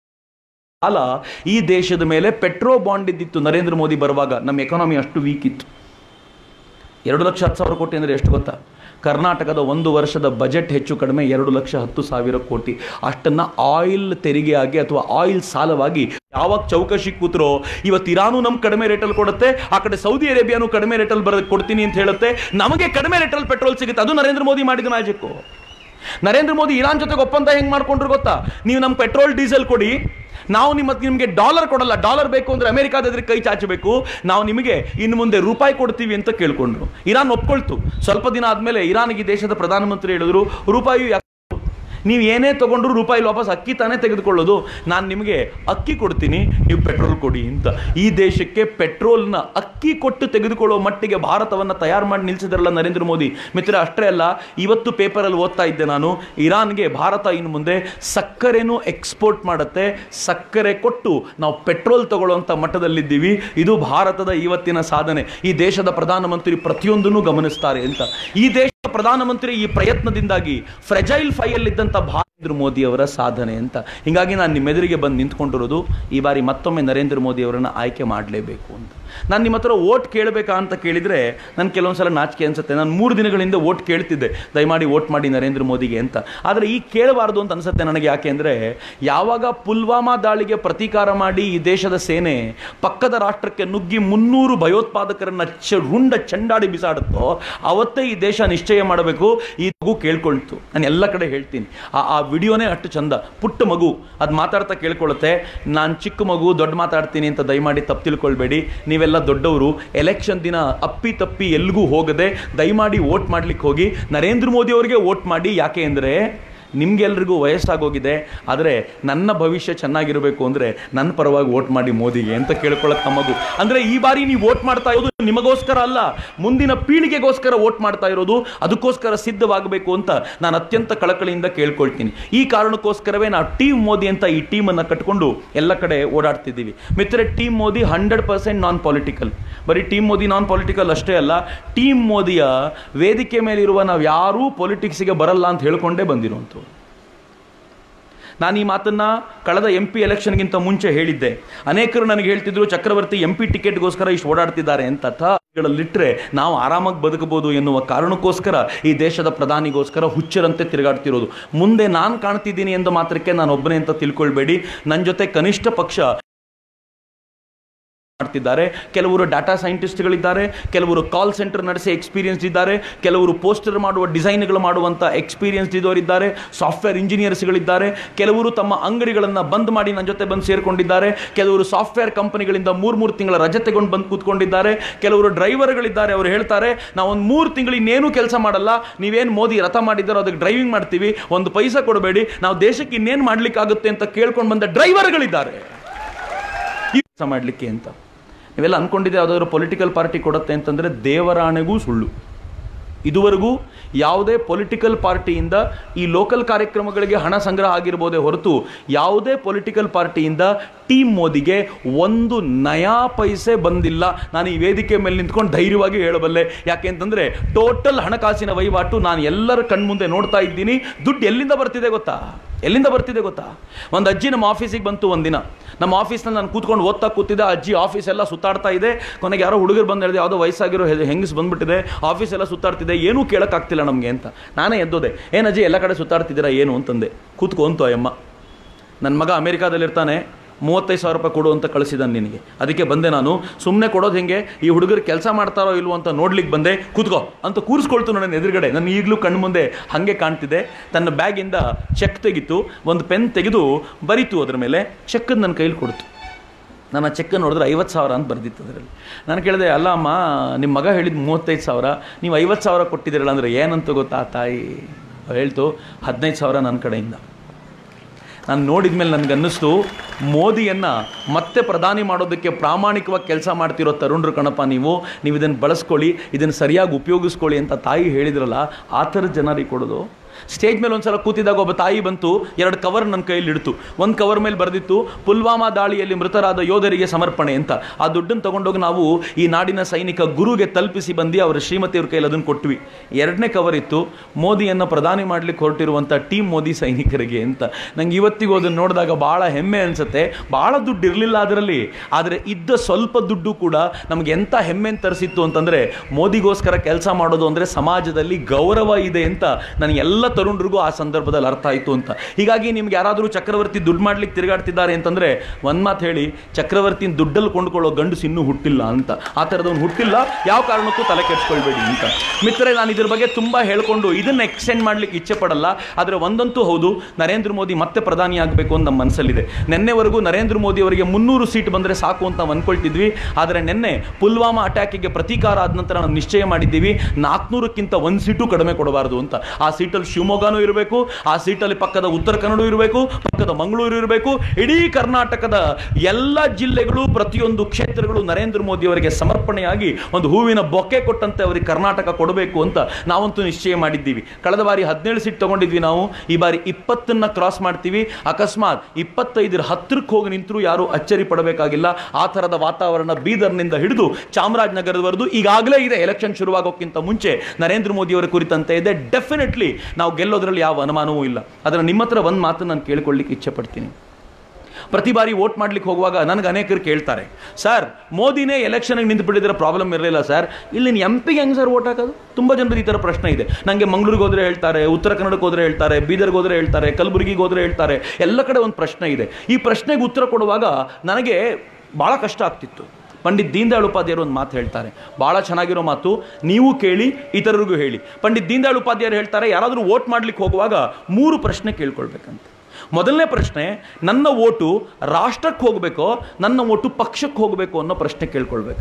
ಕಾಲ ಈ ದೇಶದ ಮೇಲೆ ಪೆಟ್ರೋ ಬಾಂಡ್ ಇದ್ದಿತ್ತು ನರೇಂದ್ರ ಮೋದಿ ಬರುವಾಗ ನಮ್ಮ ಎಕಾನಮಿ ಅಷ್ಟು ವೀಕ್ ಇತ್ತು ಎರಡು ಲಕ್ಷ ಹತ್ತು ಸಾವಿರ ಕೋಟಿ ಅಂದರೆ ಎಷ್ಟು ಗೊತ್ತಾ ಕರ್ನಾಟಕದ ಒಂದು ವರ್ಷದ ಬಜೆಟ್ ಹೆಚ್ಚು ಕಡಿಮೆ ಎರಡು ಲಕ್ಷ ಹತ್ತು ಸಾವಿರ ಕೋಟಿ ಅಷ್ಟನ್ನ ಆಯಿಲ್ ತೆರಿಗೆಯಾಗಿ ಅಥವಾ ಆಯಿಲ್ ಸಾಲವಾಗಿ ಯಾವಾಗ ಚೌಕಶಿ ಕೂತ್ರೋ ಇವತ್ತು ಇರಾನು ನಮ್ಗೆ ಕಡಿಮೆ ರೇಟಲ್ಲಿ ಕೊಡುತ್ತೆ ಆ ಕಡೆ ಸೌದಿ ಅರೇಬಿಯಾನು ಕಡಿಮೆ ರೇಟಲ್ಲಿ ಬರ ಕೊಡ್ತೀನಿ ಅಂತ ಹೇಳುತ್ತೆ ನಮಗೆ ಕಡಿಮೆ ರೇಟಲ್ಲಿ ಪೆಟ್ರೋಲ್ ಸಿಗುತ್ತೆ ಅದು ನರೇಂದ್ರ ಮೋದಿ ಮಾಡಿದ ಮ್ಯಾಜಿಕ್ಕು ನರೇಂದ್ರ ಮೋದಿ ಇರಾನ್ ಜೊತೆಗೆ ಒಪ್ಪಂದ ಹೆಂಗ್ ಮಾಡ್ಕೊಂಡ್ರು ಗೊತ್ತಾ ನೀವು ನಮ್ಮ ಪೆಟ್ರೋಲ್ ಡೀಸೆಲ್ ಕೊಡಿ ನಾವು ನಿಮ್ಮ ನಿಮಗೆ ಡಾಲರ್ ಕೊಡಲ್ಲ ಡಾಲರ್ ಬೇಕು ಅಂದ್ರೆ ಅಮೆರಿಕಾದ ಎದುರು ಕೈ ಚಾಚಬೇಕು ನಾವು ನಿಮಗೆ ಇನ್ನು ಮುಂದೆ ರೂಪಾಯಿ ಕೊಡ್ತೀವಿ ಅಂತ ಕೇಳ್ಕೊಂಡ್ರು ಇರಾನ್ ಒಪ್ಕೊಳ್ತು ಸ್ವಲ್ಪ ದಿನ ಆದ್ಮೇಲೆ ಇರಾನ್ಗೆ ಈ ದೇಶದ ಪ್ರಧಾನಮಂತ್ರಿ ಹೇಳಿದ್ರು ರೂಪಾಯಿ ಯಾಕೆ ನೀವು ಏನೇ ತಗೊಂಡ್ರು ರೂಪಾಯಿ ವಾಪಸ್ ಅಕ್ಕಿ ತಾನೇ ತೆಗೆದುಕೊಳ್ಳೋದು ನಾನು ನಿಮಗೆ ಅಕ್ಕಿ ಕೊಡ್ತೀನಿ ನೀವು ಪೆಟ್ರೋಲ್ ಕೊಡಿ ಅಂತ ಈ ದೇಶಕ್ಕೆ ಪೆಟ್ರೋಲ್ನ ಅಕ್ಕಿ ಕೊಟ್ಟು ತೆಗೆದುಕೊಳ್ಳೋ ಮಟ್ಟಿಗೆ ಭಾರತವನ್ನು ತಯಾರು ಮಾಡಿ ನಿಲ್ಲಿಸಿದ್ರಲ್ಲ ನರೇಂದ್ರ ಮೋದಿ ಮಿತ್ರ ಅಷ್ಟೇ ಅಲ್ಲ ಇವತ್ತು ಪೇಪರಲ್ಲಿ ಓದ್ತಾ ಇದ್ದೆ ನಾನು ಇರಾನ್ಗೆ ಭಾರತ ಇನ್ನು ಮುಂದೆ ಸಕ್ಕರೆನೂ ಎಕ್ಸ್ಪೋರ್ಟ್ ಮಾಡುತ್ತೆ ಸಕ್ಕರೆ ಕೊಟ್ಟು ನಾವು ಪೆಟ್ರೋಲ್ ತಗೊಳ್ಳುವಂಥ ಮಟ್ಟದಲ್ಲಿದ್ದೀವಿ ಇದು ಭಾರತದ ಇವತ್ತಿನ ಸಾಧನೆ ಈ ದೇಶದ ಪ್ರಧಾನಮಂತ್ರಿ ಪ್ರತಿಯೊಂದನ್ನು ಗಮನಿಸ್ತಾರೆ ಅಂತ ಈ ದೇಶ ಪ್ರಧಾನಮಂತ್ರಿ ಈ ಪ್ರಯತ್ನದಿಂದಾಗಿ ಫ್ರೆಜೈಲ್ ಫೈಯಲ್ಲಿದ್ದಂಥ ನರೇಂದ್ರ ಮೋದಿ ಅವರ ಸಾಧನೆ ಅಂತ ಹಿಂಗಾಗಿ ನಾನು ನಿಮ್ಮೆದುರಿಗೆ ಬಂದು ನಿಂತ್ಕೊಂಡಿರೋದು ಈ ಬಾರಿ ಮತ್ತೊಮ್ಮೆ ನರೇಂದ್ರ ಮೋದಿ ಅವರನ್ನು ಆಯ್ಕೆ ಮಾಡಲೇಬೇಕು ಅಂತ ನಾನು ನಿಮ್ಮ ಹತ್ರ ಓಟ್ ಕೇಳಬೇಕಾ ಅಂತ ಕೇಳಿದರೆ ನಾನು ಕೆಲವೊಂದು ಸಲ ನಾಚಿಕೆ ಅನ್ಸುತ್ತೆ ನಾನು ಮೂರು ದಿನಗಳಿಂದ ಓಟ್ ಕೇಳ್ತಿದ್ದೆ ದಯಮಾಡಿ ಓಟ್ ಮಾಡಿ ನರೇಂದ್ರ ಮೋದಿಗೆ ಅಂತ ಆದರೆ ಈಗ ಕೇಳಬಾರ್ದು ಅಂತ ಅನ್ಸುತ್ತೆ ನನಗೆ ಯಾಕೆ ಅಂದರೆ ಯಾವಾಗ ಪುಲ್ವಾಮಾ ದಾಳಿಗೆ ಪ್ರತೀಕಾರ ಮಾಡಿ ಈ ದೇಶದ ಸೇನೆ ಪಕ್ಕದ ರಾಷ್ಟ್ರಕ್ಕೆ ನುಗ್ಗಿ ಮುನ್ನೂರು ಭಯೋತ್ಪಾದಕರನ್ನ ಚ ರುಂಡ ಚಂಡಾಡಿ ಬಿಸಾಡುತ್ತೋ ಅವತ್ತೇ ಈ ದೇಶ ನಿಶ್ಚಯ ಮಾಡಬೇಕು ಈ ಮಗು ಕೇಳ್ಕೊಳ್ತು ನಾನು ಎಲ್ಲ ಕಡೆ ಹೇಳ್ತೀನಿ ಆ ಆ ವಿಡಿಯೋನೇ ಅಷ್ಟು ಚಂದ ಪುಟ್ಟ ಮಗು ಅದು ಮಾತಾಡ್ತಾ ಕೇಳ್ಕೊಳ್ಳುತ್ತೆ ನಾನು ಚಿಕ್ಕ ಮಗು ದೊಡ್ಡ ಮಾತಾಡ್ತೀನಿ ಅಂತ ದಯಮಾಡಿ ತಪ್ಪು ತಿಳ್ಕೊಳ್ಬೇಡಿ ನೀವೆಲ್ಲ ದೊಡ್ಡವರು ಎಲೆಕ್ಷನ್ ದಿನ ಅಪ್ಪಿ ತಪ್ಪಿ ಎಲ್ಗೂ ಹೋಗದೆ ದಯಮಾಡಿ ವೋಟ್ ಮಾಡ್ಲಿಕ್ಕೆ ಹೋಗಿ ನರೇಂದ್ರ ಮೋದಿ ಅವರಿಗೆ ವೋಟ್ ಮಾಡಿ ಯಾಕೆ ಅಂದರೆ ನಿಮ್ಗೆಲ್ರಿಗೂ ವಯಸ್ಸಾಗೋಗಿದೆ ಆದರೆ ನನ್ನ ಭವಿಷ್ಯ ಚೆನ್ನಾಗಿರಬೇಕು ಅಂದರೆ ನನ್ನ ಪರವಾಗಿ ವೋಟ್ ಮಾಡಿ ಮೋದಿಗೆ ಅಂತ ಕೇಳ್ಕೊಳ್ಳೋಕೆ ನಮಗು ಅಂದರೆ ಈ ಬಾರಿ ನೀವು ವೋಟ್ ಮಾಡ್ತಾ ಇರೋದು ನಿಮಗೋಸ್ಕರ ಅಲ್ಲ ಮುಂದಿನ ಪೀಳಿಗೆಗೋಸ್ಕರ ವೋಟ್ ಮಾಡ್ತಾ ಇರೋದು ಅದಕ್ಕೋಸ್ಕರ ಸಿದ್ಧವಾಗಬೇಕು ಅಂತ ನಾನು ಅತ್ಯಂತ ಕಳಕಳಿಯಿಂದ ಕೇಳ್ಕೊಳ್ತೀನಿ ಈ ಕಾರಣಕ್ಕೋಸ್ಕರವೇ ನಾವು ಟೀಮ್ ಮೋದಿ ಅಂತ ಈ ಟೀಮನ್ನು ಕಟ್ಕೊಂಡು ಎಲ್ಲ ಕಡೆ ಓಡಾಡ್ತಿದ್ದೀವಿ ಮಿತ್ರ team Modi hundred percent non political ಬರೀ ಟೀಮ್ ಮೋದಿ ನಾನ್ ಪೊಲಿಟಿಕಲ್ ಅಷ್ಟೇ ಅಲ್ಲ ಟೀಮ್ ಮೋದಿಯ ವೇದಿಕೆ ಮೇಲಿರುವ ನಾವು ಯಾರೂ ಪೊಲಿಟಿಕ್ಸಿಗೆ ಬರಲ್ಲ ಅಂತ ಹೇಳ್ಕೊಂಡೇ ಬಂದಿರುವಂಥವ್ರು ನಾನು ಈ ಮಾತನ್ನ ಕಳೆದ ಎಂ ಪಿ ಎಲೆಕ್ಷನ್ಗಿಂತ ಮುಂಚೆ ಹೇಳಿದ್ದೆ ಅನೇಕರು ನನಗೆ ಹೇಳ್ತಿದ್ರು ಚಕ್ರವರ್ತಿ ಎಂ ಪಿ ಟಿಕೆಟ್ಗೋಸ್ಕರ ಇಷ್ಟು ಓಡಾಡ್ತಿದ್ದಾರೆ ಅಂತ ಗಳಲ್ಲಿಟ್ಟರೆ ನಾವು ಆರಾಮಾಗಿ ಬದುಕಬಹುದು ಎನ್ನುವ ಕಾರಣಕ್ಕೋಸ್ಕರ ಈ ದೇಶದ ಪ್ರಧಾನಿಗೋಸ್ಕರ ಹುಚ್ಚರಂತೆ ತಿರುಗಾಡ್ತಿರೋದು ಮುಂದೆ ನಾನು ಕಾಣ್ತಿದ್ದೀನಿ ಎಂದು ಮಾತ್ರಕ್ಕೆ ನಾನು ಒಬ್ಬನೇ ಅಂತ ತಿಳ್ಕೊಳ್ಬೇಡಿ ನನ್ನ ಜೊತೆ ಕನಿಷ್ಠ ಪಕ್ಷ ಮಾಡ್ತಿದ್ದಾರೆ ಕೆಲವರು ಡಾಟಾ ಸೈಂಟಿಸ್ಟ್ಗಳಿದ್ದಾರೆ ಕೆಲವರು ಕಾಲ್ ಸೆಂಟರ್ ನಡೆಸಿ ಎಕ್ಸ್ಪೀರಿಯನ್ಸ್ ಇದ್ದಾರೆ ಕೆಲವರು ಪೋಸ್ಟರ್ ಮಾಡುವ ಡಿಸೈನ್ಗಳು ಮಾಡುವಂಥ ಎಕ್ಸ್ಪೀರಿಯನ್ಸ್ ಇದ್ದವರಿದ್ದಾರೆ ಸಾಫ್ಟ್ವೇರ್ ಇಂಜಿನಿಯರ್ಸ್ಗಳಿದ್ದಾರೆ ಕೆಲವರು ತಮ್ಮ ಅಂಗಡಿಗಳನ್ನು ಬಂದ್ ಮಾಡಿ ನನ್ನ ಜೊತೆ ಬಂದು ಸೇರಿಕೊಂಡಿದ್ದಾರೆ ಕೆಲವರು ಸಾಫ್ಟ್ವೇರ್ ಕಂಪನಿಗಳಿಂದ ಮೂರು ಮೂರು ತಿಂಗಳ ರಜೆ ತಗೊಂಡು ಬಂದು ಕೂತ್ಕೊಂಡಿದ್ದಾರೆ ಕೆಲವರು ಡ್ರೈವರ್ಗಳಿದ್ದಾರೆ ಅವರು ಹೇಳ್ತಾರೆ ನಾವು ಒಂದು ಮೂರು ತಿಂಗಳು ಇನ್ನೇನು ಕೆಲಸ ಮಾಡಲ್ಲ ನೀವೇನು ಮೋದಿ ರಥ ಮಾಡಿದ್ದಾರೋ ಅದಕ್ಕೆ ಡ್ರೈವಿಂಗ್ ಮಾಡ್ತೀವಿ ಒಂದು ಪೈಸಾ ಕೊಡಬೇಡಿ ನಾವು ದೇಶಕ್ಕೆ ಇನ್ನೇನು ಮಾಡ್ಲಿಕ್ಕಾಗುತ್ತೆ ಅಂತ ಕೇಳ್ಕೊಂಡು ಬಂದ ಡ್ರೈವರ್ಗಳಿದ್ದಾರೆ ಈ ಕೆಲಸ ಮಾಡಲಿಕ್ಕೆ ಅಂತ ನೀವೆಲ್ಲ ಅನ್ಕೊಂಡಿದ್ದೆ ಯಾವುದಾದ್ರು ಪೊಲಿಟಿಕಲ್ ಪಾರ್ಟಿ ಕೊಡುತ್ತೆ ಅಂತಂದರೆ ದೇವರಾಣೆಗೂ ಸುಳ್ಳು ಇದುವರೆಗೂ ಯಾವುದೇ ಪೊಲಿಟಿಕಲ್ ಪಾರ್ಟಿಯಿಂದ ಈ ಲೋಕಲ್ ಕಾರ್ಯಕ್ರಮಗಳಿಗೆ ಹಣ ಸಂಗ್ರಹ ಆಗಿರ್ಬೋದೇ ಹೊರತು ಯಾವುದೇ ಪೊಲಿಟಿಕಲ್ ಪಾರ್ಟಿಯಿಂದ ಟೀಮ್ ಮೋದಿಗೆ ಒಂದು ನಯಾ ಪೈಸೆ ಬಂದಿಲ್ಲ ನಾನು ಈ ವೇದಿಕೆ ಮೇಲೆ ನಿಂತ್ಕೊಂಡು ಧೈರ್ಯವಾಗಿ ಹೇಳಬಲ್ಲೆ ಯಾಕೆ ಅಂತಂದರೆ ಟೋಟಲ್ ಹಣಕಾಸಿನ ವಹಿವಾಟು ನಾನು ಎಲ್ಲರ ಕಣ್ಮುಂದೆ ನೋಡ್ತಾ ಇದ್ದೀನಿ ದುಡ್ಡು ಎಲ್ಲಿಂದ ಬರ್ತಿದೆ ಗೊತ್ತಾ ಎಲ್ಲಿಂದ ಬರ್ತಿದೆ ಗೊತ್ತಾ ಒಂದು ಅಜ್ಜಿ ನಮ್ಮ ಆಫೀಸಿಗೆ ಬಂತು ಒಂದಿನ ನಮ್ಮ ಆಫೀಸ್ನಲ್ಲಿ ನಾನು ಕೂತ್ಕೊಂಡು ಓದ್ತಾ ಕೂತಿದ್ದೆ ಆ ಅಜ್ಜಿ ಆಫೀಸ್ ಎಲ್ಲ ಸುತ್ತಾಡ್ತಾ ಇದೆ ಕೊನೆಗೆ ಯಾರೋ ಹುಡುಗರು ಬಂದು ಹೇಳಿದೆ ಯಾವುದೋ ವಯಸ್ಸಾಗಿರೋ ಹೆಂಗಸ್ ಬಂದ್ಬಿಟ್ಟಿದೆ ಆಫೀಸ್ ಎಲ್ಲ ಸುತ್ತಾಡ್ತಿದೆ ಏನೂ ಕೇಳೋಕ್ಕಾಗ್ತಿಲ್ಲ ನಮಗೆ ಅಂತ ನಾನೇ ಎದ್ದೋದೆ ಏನು ಅಜ್ಜಿ ಎಲ್ಲ ಕಡೆ ಸುತ್ತಾಡ್ತಿದ್ದೀರಾ ಏನು ಅಂತಂದೆ ಕೂತ್ಕೊ ಅಂತು ಆ ಅಮ್ಮ ನನ್ನ ಮಗ ಅಮೇರಿಕಾದಲ್ಲಿರ್ತಾನೆ ಮೂವತ್ತೈದು ಸಾವಿರ ರೂಪಾಯಿ ಕೊಡು ಅಂತ ಕಳಿಸಿದ್ದಾನೆ ನಿನಗೆ ಅದಕ್ಕೆ ಬಂದೆ ನಾನು ಸುಮ್ಮನೆ ಕೊಡೋದು ಹೆಂಗೆ ಈ ಹುಡುಗರು ಕೆಲಸ ಮಾಡ್ತಾರೋ ಇಲ್ವೋ ಅಂತ ನೋಡ್ಲಿಕ್ಕೆ ಬಂದೆ ಕೂತ್ಕೋ ಅಂತ ಕೂರಿಸ್ಕೊಳ್ತು ನನ್ನ ಎದುರುಗಡೆ ನನ್ನ ಈಗಲೂ ಕಣ್ಣು ಮುಂದೆ ಹಾಗೆ ಕಾಣ್ತಿದೆ ತನ್ನ ಬ್ಯಾಗಿಂದ ಚೆಕ್ ತೆಗಿತು ಒಂದು ಪೆನ್ ತೆಗೆದು ಬರೀತು ಅದ್ರ ಮೇಲೆ ಚೆಕ್ಕನ್ನು ನನ್ನ ಕೈಲಿ ಕೊಡ್ತು ನಾನು ಆ ಚೆಕ್ ನೋಡಿದ್ರೆ ಐವತ್ತು ಸಾವಿರ ಅಂತ ಬರ್ದಿತ್ತು ಅದರಲ್ಲಿ ನಾನು ಕೇಳಿದೆ ಅಲ್ಲ ಅಮ್ಮ ನಿಮ್ಮ ಮಗ ಹೇಳಿದ ಮೂವತ್ತೈದು ಸಾವಿರ ನೀವು ಐವತ್ತು ಸಾವಿರ ಕೊಟ್ಟಿದ್ದೀರಲ್ಲ ಅಂದರೆ ಏನಂತ ಗೊತ್ತಾ ತಾಯಿ ಹೇಳ್ತು ಹದಿನೈದು ಸಾವಿರ ನನ್ನ ಕಡೆಯಿಂದ ನಾನು ನೋಡಿದ ಮೇಲೆ ನನಗೆ ಅನ್ನಿಸ್ತು ಮೋದಿಯನ್ನು ಮತ್ತೆ ಪ್ರಧಾನಿ ಮಾಡೋದಕ್ಕೆ ಪ್ರಾಮಾಣಿಕವಾಗಿ ಕೆಲಸ ಮಾಡ್ತಿರೋ ತರುಣರು ಕಣಪ್ಪ ನೀವು ನೀವು ಇದನ್ನು ಬಳಸ್ಕೊಳ್ಳಿ ಇದನ್ನು ಸರಿಯಾಗಿ ಉಪಯೋಗಿಸ್ಕೊಳ್ಳಿ ಅಂತ ತಾಯಿ ಹೇಳಿದ್ರಲ್ಲ ಆ ಥರದ ಜನರಿಗೆ ಕೊಡೋದು ಸ್ಟೇಜ್ ಮೇಲೆ ಒಂದ್ಸಲ ಕೂತಿದ್ದಾಗ ಒಬ್ಬ ತಾಯಿ ಬಂತು ಎರಡು ಕವರ್ ನನ್ನ ಕೈಯಲ್ಲಿ ಇಡ್ತು ಒಂದು ಕವರ್ ಮೇಲೆ ಬರೆದಿತ್ತು ಪುಲ್ವಾಮಾ ದಾಳಿಯಲ್ಲಿ ಮೃತರಾದ ಯೋಧರಿಗೆ ಸಮರ್ಪಣೆ ಅಂತ ಆ ದುಡ್ಡನ್ನು ತಗೊಂಡೋಗಿ ನಾವು ಈ ನಾಡಿನ ಸೈನಿಕ ಗುರುಗೆ ತಲುಪಿಸಿ ಬಂದು ಅವರ ಶ್ರೀಮತಿಯವ್ರ ಕೈಯಲ್ಲಿ ಅದನ್ನು ಕೊಟ್ವಿ ಎರಡನೇ ಕವರ್ ಇತ್ತು ಮೋದಿಯನ್ನು ಪ್ರಧಾನಿ ಮಾಡ್ಲಿಕ್ಕೆ ಹೊರಟಿರುವಂಥ ಟೀಮ್ ಮೋದಿ ಸೈನಿಕರಿಗೆ ಅಂತ ನಂಗೆ ಇವತ್ತಿಗೂ ಅದನ್ನು ನೋಡಿದಾಗ ಭಾಳ ಹೆಮ್ಮೆ ಅನಿಸುತ್ತೆ ಭಾಳ ದುಡ್ಡು ಇರಲಿಲ್ಲ ಅದರಲ್ಲಿ ಆದರೆ ಇದ್ದ ಸ್ವಲ್ಪ ದುಡ್ಡು ಕೂಡ ನಮ್ಗೆ ಎಂಥ ಹೆಮ್ಮೆ ತರಿಸಿತ್ತು ಅಂತಂದರೆ ಮೋದಿಗೋಸ್ಕರ ಕೆಲಸ ಮಾಡೋದು ಅಂದರೆ ಸಮಾಜದಲ್ಲಿ ಗೌರವ ಇದೆ ಅಂತ ನನಗೆ ಎಲ್ಲ ತರುಣರಿಗೂ ಆ ಸಂದರ್ಭದಲ್ಲಿ ಅರ್ಥ ಆಯಿತು ಅಂತ ಹೀಗಾಗಿ ನಿಮ್ಗೆ ಯಾರಾದರೂ ಚಕ್ರವರ್ತಿ ದುಡ್ಡು ಮಾಡ್ಲಿಕ್ಕೆ ತಿರುಗಾಡ್ತಿದ್ದಾರೆ ಅಂತಂದರೆ ಒಂದು ಮಾತು ಹೇಳಿ ಚಕ್ರವರ್ತಿನ ದುಡ್ಡಲ್ಲಿ ಕೊಂಡ್ಕೊಳ್ಳೋ ಗಂಡಸು ಇನ್ನೂ ಹುಟ್ಟಿಲ್ಲ ಅಂತ ಆ ಥರದವ್ನು ಹುಟ್ಟಿಲ್ಲ ಯಾವ ಕಾರಣಕ್ಕೂ ತಲೆ ಕೆಡಿಸ್ಕೊಳ್ಬೇಡಿ ಅಂತ ಮಿತ್ರರೇ ನಾನು ಇದ್ರ ಬಗ್ಗೆ ತುಂಬ ಹೇಳ್ಕೊಂಡು ಇದನ್ನು ಎಕ್ಸ್ಟೆಂಡ್ ಮಾಡ್ಲಿಕ್ಕೆ ಇಚ್ಛೆ ಪಡಲ್ಲ ಆದರೆ ಒಂದಂತೂ ಹೌದು ನರೇಂದ್ರ ಮೋದಿ ಮತ್ತೆ ಪ್ರಧಾನಿ ಆಗಬೇಕು ಅಂತ ನಮ್ಮ ಮನಸ್ಸಲ್ಲಿದೆ ನಿನ್ನೆವರೆಗೂ ನರೇಂದ್ರ ಮೋದಿ ಅವರಿಗೆ ಮುನ್ನೂರು ಸೀಟ್ ಬಂದರೆ ಸಾಕು ಅಂತ ನಾವು ಅನ್ಕೊಳ್ತಿದ್ವಿ ಆದರೆ ನಿನ್ನೆ ಪುಲ್ವಾಮಾ ಅಟ್ಯಾಕಿಗೆ ಪ್ರತೀಕಾರ ಆದ ನಂತರ ನಾವು ನಿಶ್ಚಯ ಮಾಡಿದ್ದೀವಿ ನಾಲ್ಕುನೂರಕ್ಕಿಂತ ಒಂದು ಸೀಟು ಕಡಿಮೆ ಕೊಡಬಾರದು ಅಂತ ಆ ಸೀಟಲ್ಲಿ ಶಿವಮೊಗ್ಗನೂ ಇರಬೇಕು ಆ ಸೀಟಲ್ಲಿ ಪಕ್ಕದ ಉತ್ತರ ಕನ್ನಡ ಇರಬೇಕು ಪಕ್ಕದ ಮಂಗಳೂರು ಇರಬೇಕು ಇಡೀ ಕರ್ನಾಟಕದ ಎಲ್ಲ ಜಿಲ್ಲೆಗಳು ಪ್ರತಿಯೊಂದು ಕ್ಷೇತ್ರಗಳು ನರೇಂದ್ರ ಮೋದಿ ಅವರಿಗೆ ಸಮರ್ಪಣೆಯಾಗಿ ಒಂದು ಹೂವಿನ ಬೊಕ್ಕೆ ಕೊಟ್ಟಂತೆ ಅವರಿಗೆ ಕರ್ನಾಟಕ ಕೊಡಬೇಕು ಅಂತ ನಾವಂತೂ ನಿಶ್ಚಯ ಮಾಡಿದ್ದೀವಿ ಕಳೆದ ಬಾರಿ ಹದಿನೇಳು ಸೀಟ್ ತಗೊಂಡಿದ್ವಿ ನಾವು ಈ ಬಾರಿ ಇಪ್ಪತ್ತನ್ನ ಕ್ರಾಸ್ ಮಾಡ್ತೀವಿ ಅಕಸ್ಮಾತ್ ಇಪ್ಪತ್ತೈದರ ಹತ್ತಿರಕ್ಕೆ ಹೋಗಿ ನಿಂತರೂ ಯಾರು ಅಚ್ಚರಿ ಪಡಬೇಕಾಗಿಲ್ಲ ಆ ಥರದ ವಾತಾವರಣ ಬೀದರ್ನಿಂದ ಹಿಡಿದು ಚಾಮರಾಜನಗರದವರೆಗೂ ಈಗಾಗಲೇ ಇದೆ ಎಲೆಕ್ಷನ್ ಶುರುವಾಗೋಕ್ಕಿಂತ ಮುಂಚೆ ನರೇಂದ್ರ ಮೋದಿ ಅವರ ಕುರಿತಂತೆ ಇದೆ ಡೆಫಿನೆಟ್ಲಿ ನಾವು ಗೆಲ್ಲೋದ್ರಲ್ಲಿ ಯಾವ ಅನುಮಾನವೂ ಇಲ್ಲ ಆದರೆ ನಿಮ್ಮ ಹತ್ರ ಒಂದು ಮಾತು ನಾನು ಕೇಳ್ಕೊಳ್ಳಿಕ್ಕೆ ಇಚ್ಛೆ ಪಡ್ತೀನಿ ಪ್ರತಿ ಬಾರಿ ವೋಟ್ ಮಾಡ್ಲಿಕ್ಕೆ ಹೋಗುವಾಗ ನನಗೆ ಅನೇಕರು ಕೇಳ್ತಾರೆ ಸರ್ ಮೋದಿನೇ ಎಲೆಕ್ಷನ್ಗೆ ನಿಂತು ಬಿಟ್ಟಿದ್ರೆ ಪ್ರಾಬ್ಲಮ್ ಇರಲಿಲ್ಲ ಸರ್ ಇಲ್ಲಿ ಎಂ ಪಿಗೆ ಹೆಂಗೆ ಸರ್ ವೋಟ್ ಹಾಕೋದು ತುಂಬ ಜನರಿಗೆ ಈ ಥರ ಪ್ರಶ್ನೆ ಇದೆ ನನಗೆ ಮಂಗಳೂರಿಗೆ ಹೋದ್ರೆ ಹೇಳ್ತಾರೆ ಉತ್ತರ ಕನ್ನಡಕ್ಕೆ ಹೋದ್ರೆ ಹೇಳ್ತಾರೆ ಬೀದರ್ಗೆ ಹೋದ್ರೆ ಹೇಳ್ತಾರೆ ಕಲಬುರಗಿಗೆ ಹೋದ್ರೆ ಹೇಳ್ತಾರೆ ಎಲ್ಲ ಕಡೆ ಒಂದು ಪ್ರಶ್ನೆ ಇದೆ ಈ ಪ್ರಶ್ನೆಗೆ ಉತ್ತರ ಕೊಡುವಾಗ ನನಗೆ ಭಾಳ ಕಷ್ಟ ಆಗ್ತಿತ್ತು ಪಂಡಿತ್ ದೀನದಯಾಳ್ ಉಪಾಧ್ಯಾಯರು ಒಂದು ಮಾತು ಹೇಳ್ತಾರೆ ಭಾಳ ಚೆನ್ನಾಗಿರೋ ಮಾತು ನೀವು ಕೇಳಿ ಇತರರಿಗೂ ಹೇಳಿ ಪಂಡಿತ್ ದೀನದಯಾಳ್ ಉಪಾಧ್ಯಾಯರು ಹೇಳ್ತಾರೆ ಯಾರಾದರೂ ವೋಟ್ ಮಾಡ್ಲಿಕ್ಕೆ ಹೋಗುವಾಗ ಮೂರು ಪ್ರಶ್ನೆ ಕೇಳ್ಕೊಳ್ಬೇಕಂತ ಮೊದಲನೇ ಪ್ರಶ್ನೆ ನನ್ನ ಓಟು ರಾಷ್ಟ್ರಕ್ಕೆ ಹೋಗಬೇಕೋ ನನ್ನ ಓಟು ಪಕ್ಷಕ್ಕೆ ಹೋಗಬೇಕು ಅನ್ನೋ ಪ್ರಶ್ನೆ ಕೇಳ್ಕೊಳ್ಬೇಕಂತ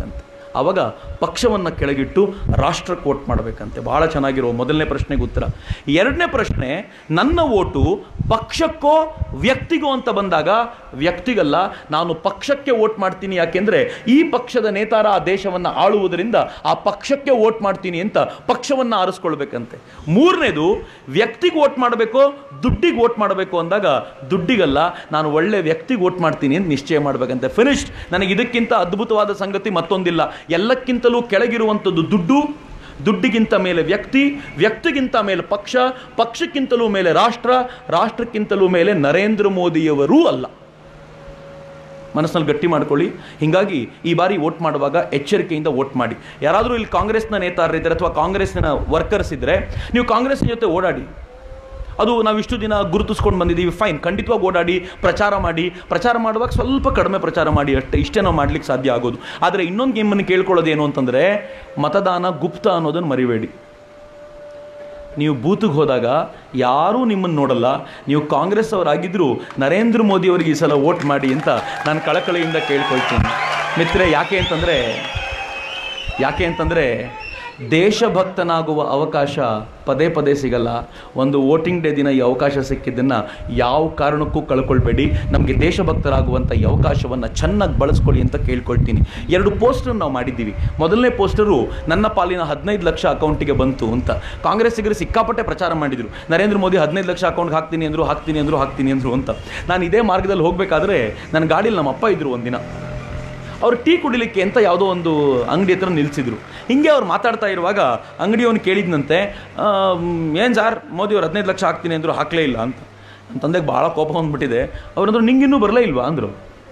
ಆವಾಗ ಪಕ್ಷವನ್ನು ಕೆಳಗಿಟ್ಟು ರಾಷ್ಟ್ರಕ್ಕೆ ವೋಟ್ ಮಾಡಬೇಕಂತೆ ಭಾಳ ಚೆನ್ನಾಗಿರೋ ಮೊದಲನೇ ಪ್ರಶ್ನೆಗೆ ಉತ್ತರ ಎರಡನೇ ಪ್ರಶ್ನೆ ನನ್ನ ಓಟು ಪಕ್ಷಕ್ಕೋ ವ್ಯಕ್ತಿಗೋ ಅಂತ ಬಂದಾಗ ವ್ಯಕ್ತಿಗಲ್ಲ ನಾನು ಪಕ್ಷಕ್ಕೆ ವೋಟ್ ಮಾಡ್ತೀನಿ ಯಾಕೆಂದರೆ ಈ ಪಕ್ಷದ ನೇತಾರ ಆ ದೇಶವನ್ನು ಆಳುವುದರಿಂದ ಆ ಪಕ್ಷಕ್ಕೆ ವೋಟ್ ಮಾಡ್ತೀನಿ ಅಂತ ಪಕ್ಷವನ್ನು ಆರಿಸ್ಕೊಳ್ಬೇಕಂತೆ ಮೂರನೇದು ವ್ಯಕ್ತಿಗೆ ವೋಟ್ ಮಾಡಬೇಕು ದುಡ್ಡಿಗೆ ವೋಟ್ ಮಾಡಬೇಕು ಅಂದಾಗ ದುಡ್ಡಿಗಲ್ಲ ನಾನು ಒಳ್ಳೆ ವ್ಯಕ್ತಿಗೆ ವೋಟ್ ಮಾಡ್ತೀನಿ ಅಂತ ನಿಶ್ಚಯ ಮಾಡಬೇಕಂತೆ ಫಿನಿಶ್ಡ್ ನನಗೆ ಇದಕ್ಕಿಂತ ಅದ್ಭುತವಾದ ಸಂಗತಿ ಮತ್ತೊಂದಿಲ್ಲ ಎಲ್ಲಕ್ಕಿಂತಲೂ ಕೆಳಗಿರುವಂಥದ್ದು ದುಡ್ಡು ದುಡ್ಡಿಗಿಂತ ಮೇಲೆ ವ್ಯಕ್ತಿ ವ್ಯಕ್ತಿಗಿಂತ ಮೇಲೆ ಪಕ್ಷ ಪಕ್ಷಕ್ಕಿಂತಲೂ ಮೇಲೆ ರಾಷ್ಟ್ರ ರಾಷ್ಟ್ರಕ್ಕಿಂತಲೂ ಮೇಲೆ ನರೇಂದ್ರ ಮೋದಿಯವರೂ ಅಲ್ಲ ಮನಸ್ಸಲ್ಲಿ ಗಟ್ಟಿ ಮಾಡ್ಕೊಳ್ಳಿ ಹೀಗಾಗಿ ಈ ಬಾರಿ ವೋಟ್ ಮಾಡುವಾಗ ಎಚ್ಚರಿಕೆಯಿಂದ ವೋಟ್ ಮಾಡಿ ಯಾರಾದರೂ ಇಲ್ಲಿ ಕಾಂಗ್ರೆಸ್ನ ನೇತಾರರಿದ್ದಾರೆ ಅಥವಾ ಕಾಂಗ್ರೆಸ್ನ ವರ್ಕರ್ಸ್ ಇದ್ದರೆ ನೀವು ಕಾಂಗ್ರೆಸ್ನ ಜೊತೆ ಓಡಾಡಿ ಅದು ನಾವು ಇಷ್ಟು ದಿನ ಗುರುತಿಸ್ಕೊಂಡು ಬಂದಿದ್ದೀವಿ ಫೈನ್ ಖಂಡಿತವಾಗಿ ಓಡಾಡಿ ಪ್ರಚಾರ ಮಾಡಿ ಪ್ರಚಾರ ಮಾಡುವಾಗ ಸ್ವಲ್ಪ ಕಡಿಮೆ ಪ್ರಚಾರ ಮಾಡಿ ಅಷ್ಟೇ ಇಷ್ಟೇ ನಾವು ಮಾಡ್ಲಿಕ್ಕೆ ಸಾಧ್ಯ ಆಗೋದು ಆದರೆ ಇನ್ನೊಂದು ನಿಮ್ಮನ್ನು ಕೇಳ್ಕೊಳ್ಳೋದು ಏನು ಅಂತಂದರೆ ಮತದಾನ ಗುಪ್ತ ಅನ್ನೋದನ್ನು ಮರಿಬೇಡಿ ನೀವು ಬೂತ್ಗೆ ಹೋದಾಗ ಯಾರೂ ನಿಮ್ಮನ್ನು ನೋಡಲ್ಲ ನೀವು ಕಾಂಗ್ರೆಸ್ ಅವರಾಗಿದ್ದರೂ ನರೇಂದ್ರ ಮೋದಿ ಅವರಿಗೆ ಈ ಸಲ ವೋಟ್ ಮಾಡಿ ಅಂತ ನಾನು ಕಳಕಳಿಯಿಂದ ಕೇಳ್ಕೊಳ್ತೀನಿ ಮಿತ್ರೆ ಯಾಕೆ ಅಂತಂದರೆ ಯಾಕೆ ಅಂತಂದರೆ ದೇಶಭಕ್ತನಾಗುವ ಅವಕಾಶ ಪದೇ ಪದೇ ಸಿಗಲ್ಲ ಒಂದು ವೋಟಿಂಗ್ ಡೇ ದಿನ ಈ ಅವಕಾಶ ಸಿಕ್ಕಿದ್ದನ್ನು ಯಾವ ಕಾರಣಕ್ಕೂ ಕಳ್ಕೊಳ್ಬೇಡಿ ನಮಗೆ ದೇಶಭಕ್ತರಾಗುವಂಥ ಈ ಅವಕಾಶವನ್ನು ಚೆನ್ನಾಗಿ ಬಳಸ್ಕೊಳ್ಳಿ ಅಂತ ಕೇಳ್ಕೊಳ್ತೀನಿ ಎರಡು ಪೋಸ್ಟರ್ ನಾವು ಮಾಡಿದ್ದೀವಿ ಮೊದಲನೇ ಪೋಸ್ಟರು ನನ್ನ ಪಾಲಿನ ಹದಿನೈದು ಲಕ್ಷ ಅಕೌಂಟಿಗೆ ಬಂತು ಅಂತ ಕಾಂಗ್ರೆಸ್ಸಿಗರು ಸಿಕ್ಕಾಪಟ್ಟೆ ಪ್ರಚಾರ ಮಾಡಿದರು ನರೇಂದ್ರ ಮೋದಿ ಹದಿನೈದು ಲಕ್ಷ ಅಕೌಂಟ್ಗೆ ಹಾಕ್ತೀನಿ ಅಂದರು ಹಾಕ್ತೀನಿ ಅಂದರು ಹಾಕ್ತೀನಿ ಅಂದರು ಅಂತ ನಾನು ಇದೇ ಮಾರ್ಗದಲ್ಲಿ ಹೋಗಬೇಕಾದ್ರೆ ನನ್ನ ಗಾಡೀಲಿ ನಮ್ಮ ಅಪ್ಪ ಇದ್ದರು ಒಂದಿನ ಅವ್ರು ಟೀ ಕುಡಿಲಿಕ್ಕೆ ಅಂತ ಯಾವುದೋ ಒಂದು ಅಂಗಡಿ ಹತ್ರ ನಿಲ್ಲಿಸಿದ್ರು ಹಿಂಗೆ ಅವ್ರು ಮಾತಾಡ್ತಾ ಇರುವಾಗ ಅಂಗಡಿಯವನು ಕೇಳಿದ್ನಂತೆ ಏನು ಸಾರ್ ಮೋದಿ ಅವ್ರು ಹದಿನೈದು ಲಕ್ಷ ಹಾಕ್ತೀನಿ ಅಂದರು ಹಾಕಲೇ ಇಲ್ಲ ಅಂತ ನನ್ನ ತಂದೆಗೆ ಭಾಳ ಕೋಪ ಬಂದ್ಬಿಟ್ಟಿದೆ ಅವ್ರಂದ್ರು ನಿಂಗಿನ್ನೂ ಬರಲೇ ಇಲ್ವಾ ಅಂದರು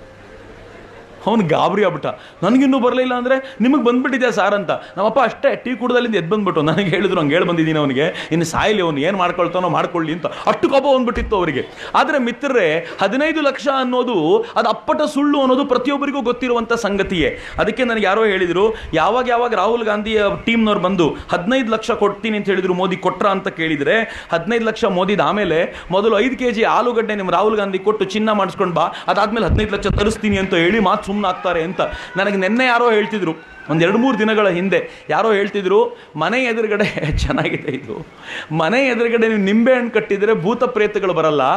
ಅವನು ಗಾಬರಿ ಆಗ್ಬಿಟ್ಟ ನನಗಿನ್ನೂ ಬರಲಿಲ್ಲ ಅಂದರೆ ನಿಮಗೆ ಬಂದ್ಬಿಟ್ಟಿದೆ ಸಾರ್ ಅಂತ ನಮ್ಮಪ್ಪ ಅಷ್ಟೇ ಟೀ ಕುಡ್ದಲ್ಲಿಂದ ಎದ್ದು ಬಂದ್ಬಿಟ್ಟು ನನಗೆ ಹೇಳಿದ್ರು ಹಂಗೆ ಹೇಳಿ ಬಂದಿದ್ದೀನಿ ಅವನಿಗೆ ಇನ್ನು ಸಾಯಿಲಿ ಅವನು ಏನು ಮಾಡ್ಕೊಳ್ತಾನೋ ಮಾಡ್ಕೊಳ್ಳಿ ಅಂತ ಅಷ್ಟು ಕೋಪ ಬಂದ್ಬಿಟ್ಟಿತ್ತು ಅವರಿಗೆ ಆದರೆ ಮಿತ್ರರೇ ಹದಿನೈದು ಲಕ್ಷ ಅನ್ನೋದು ಅದು ಅಪ್ಪಟ ಸುಳ್ಳು ಅನ್ನೋದು ಪ್ರತಿಯೊಬ್ಬರಿಗೂ ಗೊತ್ತಿರುವಂಥ ಸಂಗತಿಯೇ ಅದಕ್ಕೆ ನನಗೆ ಯಾರೋ ಹೇಳಿದರು ಯಾವಾಗ ಯಾವಾಗ ರಾಹುಲ್ ಗಾಂಧಿಯ ಟೀಮ್ನವ್ರು ಬಂದು ಹದಿನೈದು ಲಕ್ಷ ಕೊಡ್ತೀನಿ ಅಂತ ಹೇಳಿದ್ರು ಮೋದಿ ಕೊಟ್ರ ಅಂತ ಕೇಳಿದರೆ ಹದಿನೈದು ಲಕ್ಷ ಮೋದಿದ ಆಮೇಲೆ ಮೊದಲು ಐದು ಕೆ ಜಿ ಆಲೂಗಡ್ಡೆ ನಿಮ್ಮ ರಾಹುಲ್ ಗಾಂಧಿ ಕೊಟ್ಟು ಚಿನ್ನ ಮಾಡಿಸ್ಕೊಂಡು ಬಾ ಅದಾದ್ಮೇಲೆ ಹದಿನೈದು ಲಕ್ಷ ತರಿಸ್ತೀನಿ ಅಂತ ಹೇಳಿ ಮಾತು ಸುಮ್ಮನೆ ಆಗ್ತಾರೆ ಅಂತ ನನಗೆ ನಿನ್ನೆ ಯಾರೋ ಹೇಳ್ತಿದ್ರು ಒಂದು ಎರಡು ಮೂರು ದಿನಗಳ ಹಿಂದೆ ಯಾರೋ ಹೇಳ್ತಿದ್ರು ಮನೆ ಎದುರುಗಡೆ ಚೆನ್ನಾಗಿದೆ ಇದು ಮನೆ ಎದುರುಗಡೆ ನೀವು ನಿಂಬೆ ಹಣ್ಣು ಕಟ್ಟಿದರೆ ಭೂತ ಪ್ರೇತಗಳು ಬರಲ್ಲ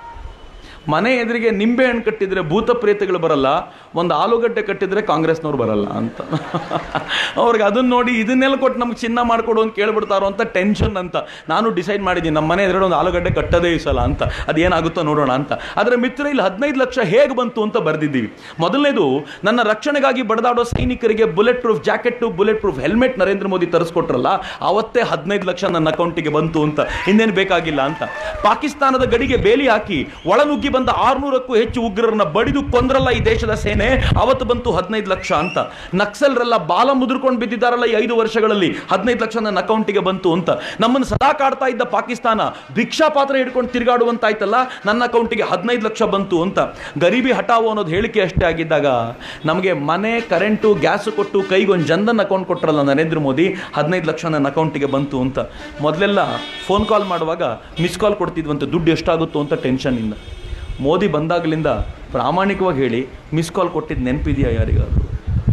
ಮನೆ ಎದುರಿಗೆ ನಿಂಬೆ ಹಣ್ಣು ಕಟ್ಟಿದರೆ ಭೂತ ಪ್ರೇತಗಳು ಬರಲ್ಲ ಒಂದು ಆಲೂಗಡ್ಡೆ ಕಟ್ಟಿದರೆ ಕಾಂಗ್ರೆಸ್ನವ್ರು ಬರಲ್ಲ ಅಂತ ಅವ್ರಿಗೆ ಅದನ್ನ ನೋಡಿ ಇದನ್ನೆಲ್ಲ ಕೊಟ್ಟು ನಮ್ಗೆ ಚಿನ್ನ ಮಾಡಿಕೊಡು ಅಂತ ಕೇಳ್ಬಿಡ್ತಾರೋ ಅಂತ ಟೆನ್ಷನ್ ಅಂತ ನಾನು ಡಿಸೈಡ್ ಮಾಡಿದ್ದೀನಿ ನಮ್ಮ ಮನೆ ಎದುರುಗಡೆ ಒಂದು ಆಲೂಗಡ್ಡೆ ಕಟ್ಟದೇ ಈ ಸಲ ಅಂತ ಅದೇನಾಗುತ್ತೋ ನೋಡೋಣ ಅಂತ ಆದರೆ ಮಿತ್ರ ಇಲ್ಲಿ ಹದಿನೈದು ಲಕ್ಷ ಹೇಗೆ ಬಂತು ಅಂತ ಬರೆದಿದ್ದೀವಿ ಮೊದಲನೇದು ನನ್ನ ರಕ್ಷಣೆಗಾಗಿ ಬಡದಾಡೋ ಸೈನಿಕರಿಗೆ bullet proof jacket bullet proof helmet Narendra Modi ತರಿಸ್ಕೊಟ್ರಲ್ಲ ಅವತ್ತೇ ಹದಿನೈದು ಲಕ್ಷ ನನ್ನ ಅಕೌಂಟಿಗೆ ಬಂತು ಅಂತ ಇನ್ನೇನು ಬೇಕಾಗಿಲ್ಲ ಅಂತ ಪಾಕಿಸ್ತಾನದ ಗಡಿಗೆ ಬೇಲಿ ಹಾಕಿ ಒಳನುಗ್ಗಿ ಬಂದ ಆರ್ನೂರಕ್ಕೂ ಹೆಚ್ಚು ಉಗ್ರರನ್ನ ಬಡಿದು ಕೊಂದ್ರಲ್ಲ ಈ ದೇಶದ ಸೇನೆ ಅವತ್ತು ಬಂತು ಹದಿನೈದು ಲಕ್ಷ ಅಂತ ನಕ್ಸಲ್ರೆಲ್ಲ ಬಾಲ ಮುದುರ್ಕೊಂಡು ಬಿದ್ದಿದ್ದಾರಲ್ಲ ಈ ಐದು ವರ್ಷಗಳಲ್ಲಿ ಹದಿನೈದು ಲಕ್ಷ ನನ್ನ ಅಕೌಂಟಿಗೆ ಬಂತು ಅಂತ ನಮ್ಮನ್ನು ಸದಾ ಕಾಡ್ತಾ ಇದ್ದ ಪಾಕಿಸ್ತಾನ ಭಿಕ್ಷಾ ಪಾತ್ರ ಹಿಡ್ಕೊಂಡು ತಿರುಗಾಡುವಂತಾಯ್ತಲ್ಲ ನನ್ನ ಅಕೌಂಟಿಗೆ ಹದಿನೈದು ಲಕ್ಷ ಬಂತು ಅಂತ ಗರೀಬಿ ಹಟಾವು ಅನ್ನೋದು ಹೇಳಿಕೆ ಅಷ್ಟೇ ಆಗಿದ್ದಾಗ ನಮಗೆ ಮನೆ ಕರೆಂಟು ಗ್ಯಾಸ್ ಕೊಟ್ಟು ಕೈಗೊಂದು ಜನ್ಧನ್ ಅಕೌಂಟ್ ಕೊಟ್ಟರಲ್ಲ ನರೇಂದ್ರ ಮೋದಿ ಹದಿನೈದು ಲಕ್ಷ ನನ್ನ ಅಕೌಂಟಿಗೆ ಬಂತು ಅಂತ ಮೊದಲೆಲ್ಲ ಫೋನ್ ಕಾಲ್ ಮಾಡುವಾಗ ಮಿಸ್ ಕಾಲ್ ಕೊಡ್ತಿದ್ವಂತೆ ದುಡ್ಡು ಎಷ್ಟಾಗುತ್ತೋ ಅಂತ ಟೆನ್ಷನ್ನಿಂದ ಮೋದಿ ಬಂದಾಗಲಿಂದ ಪ್ರಾಮಾಣಿಕವಾಗಿ ಹೇಳಿ ಮಿಸ್ ಕಾಲ್ ಕೊಟ್ಟಿದ್ದು ನೆನಪಿದೆಯಾ ಯಾರಿಗಾದ್ರು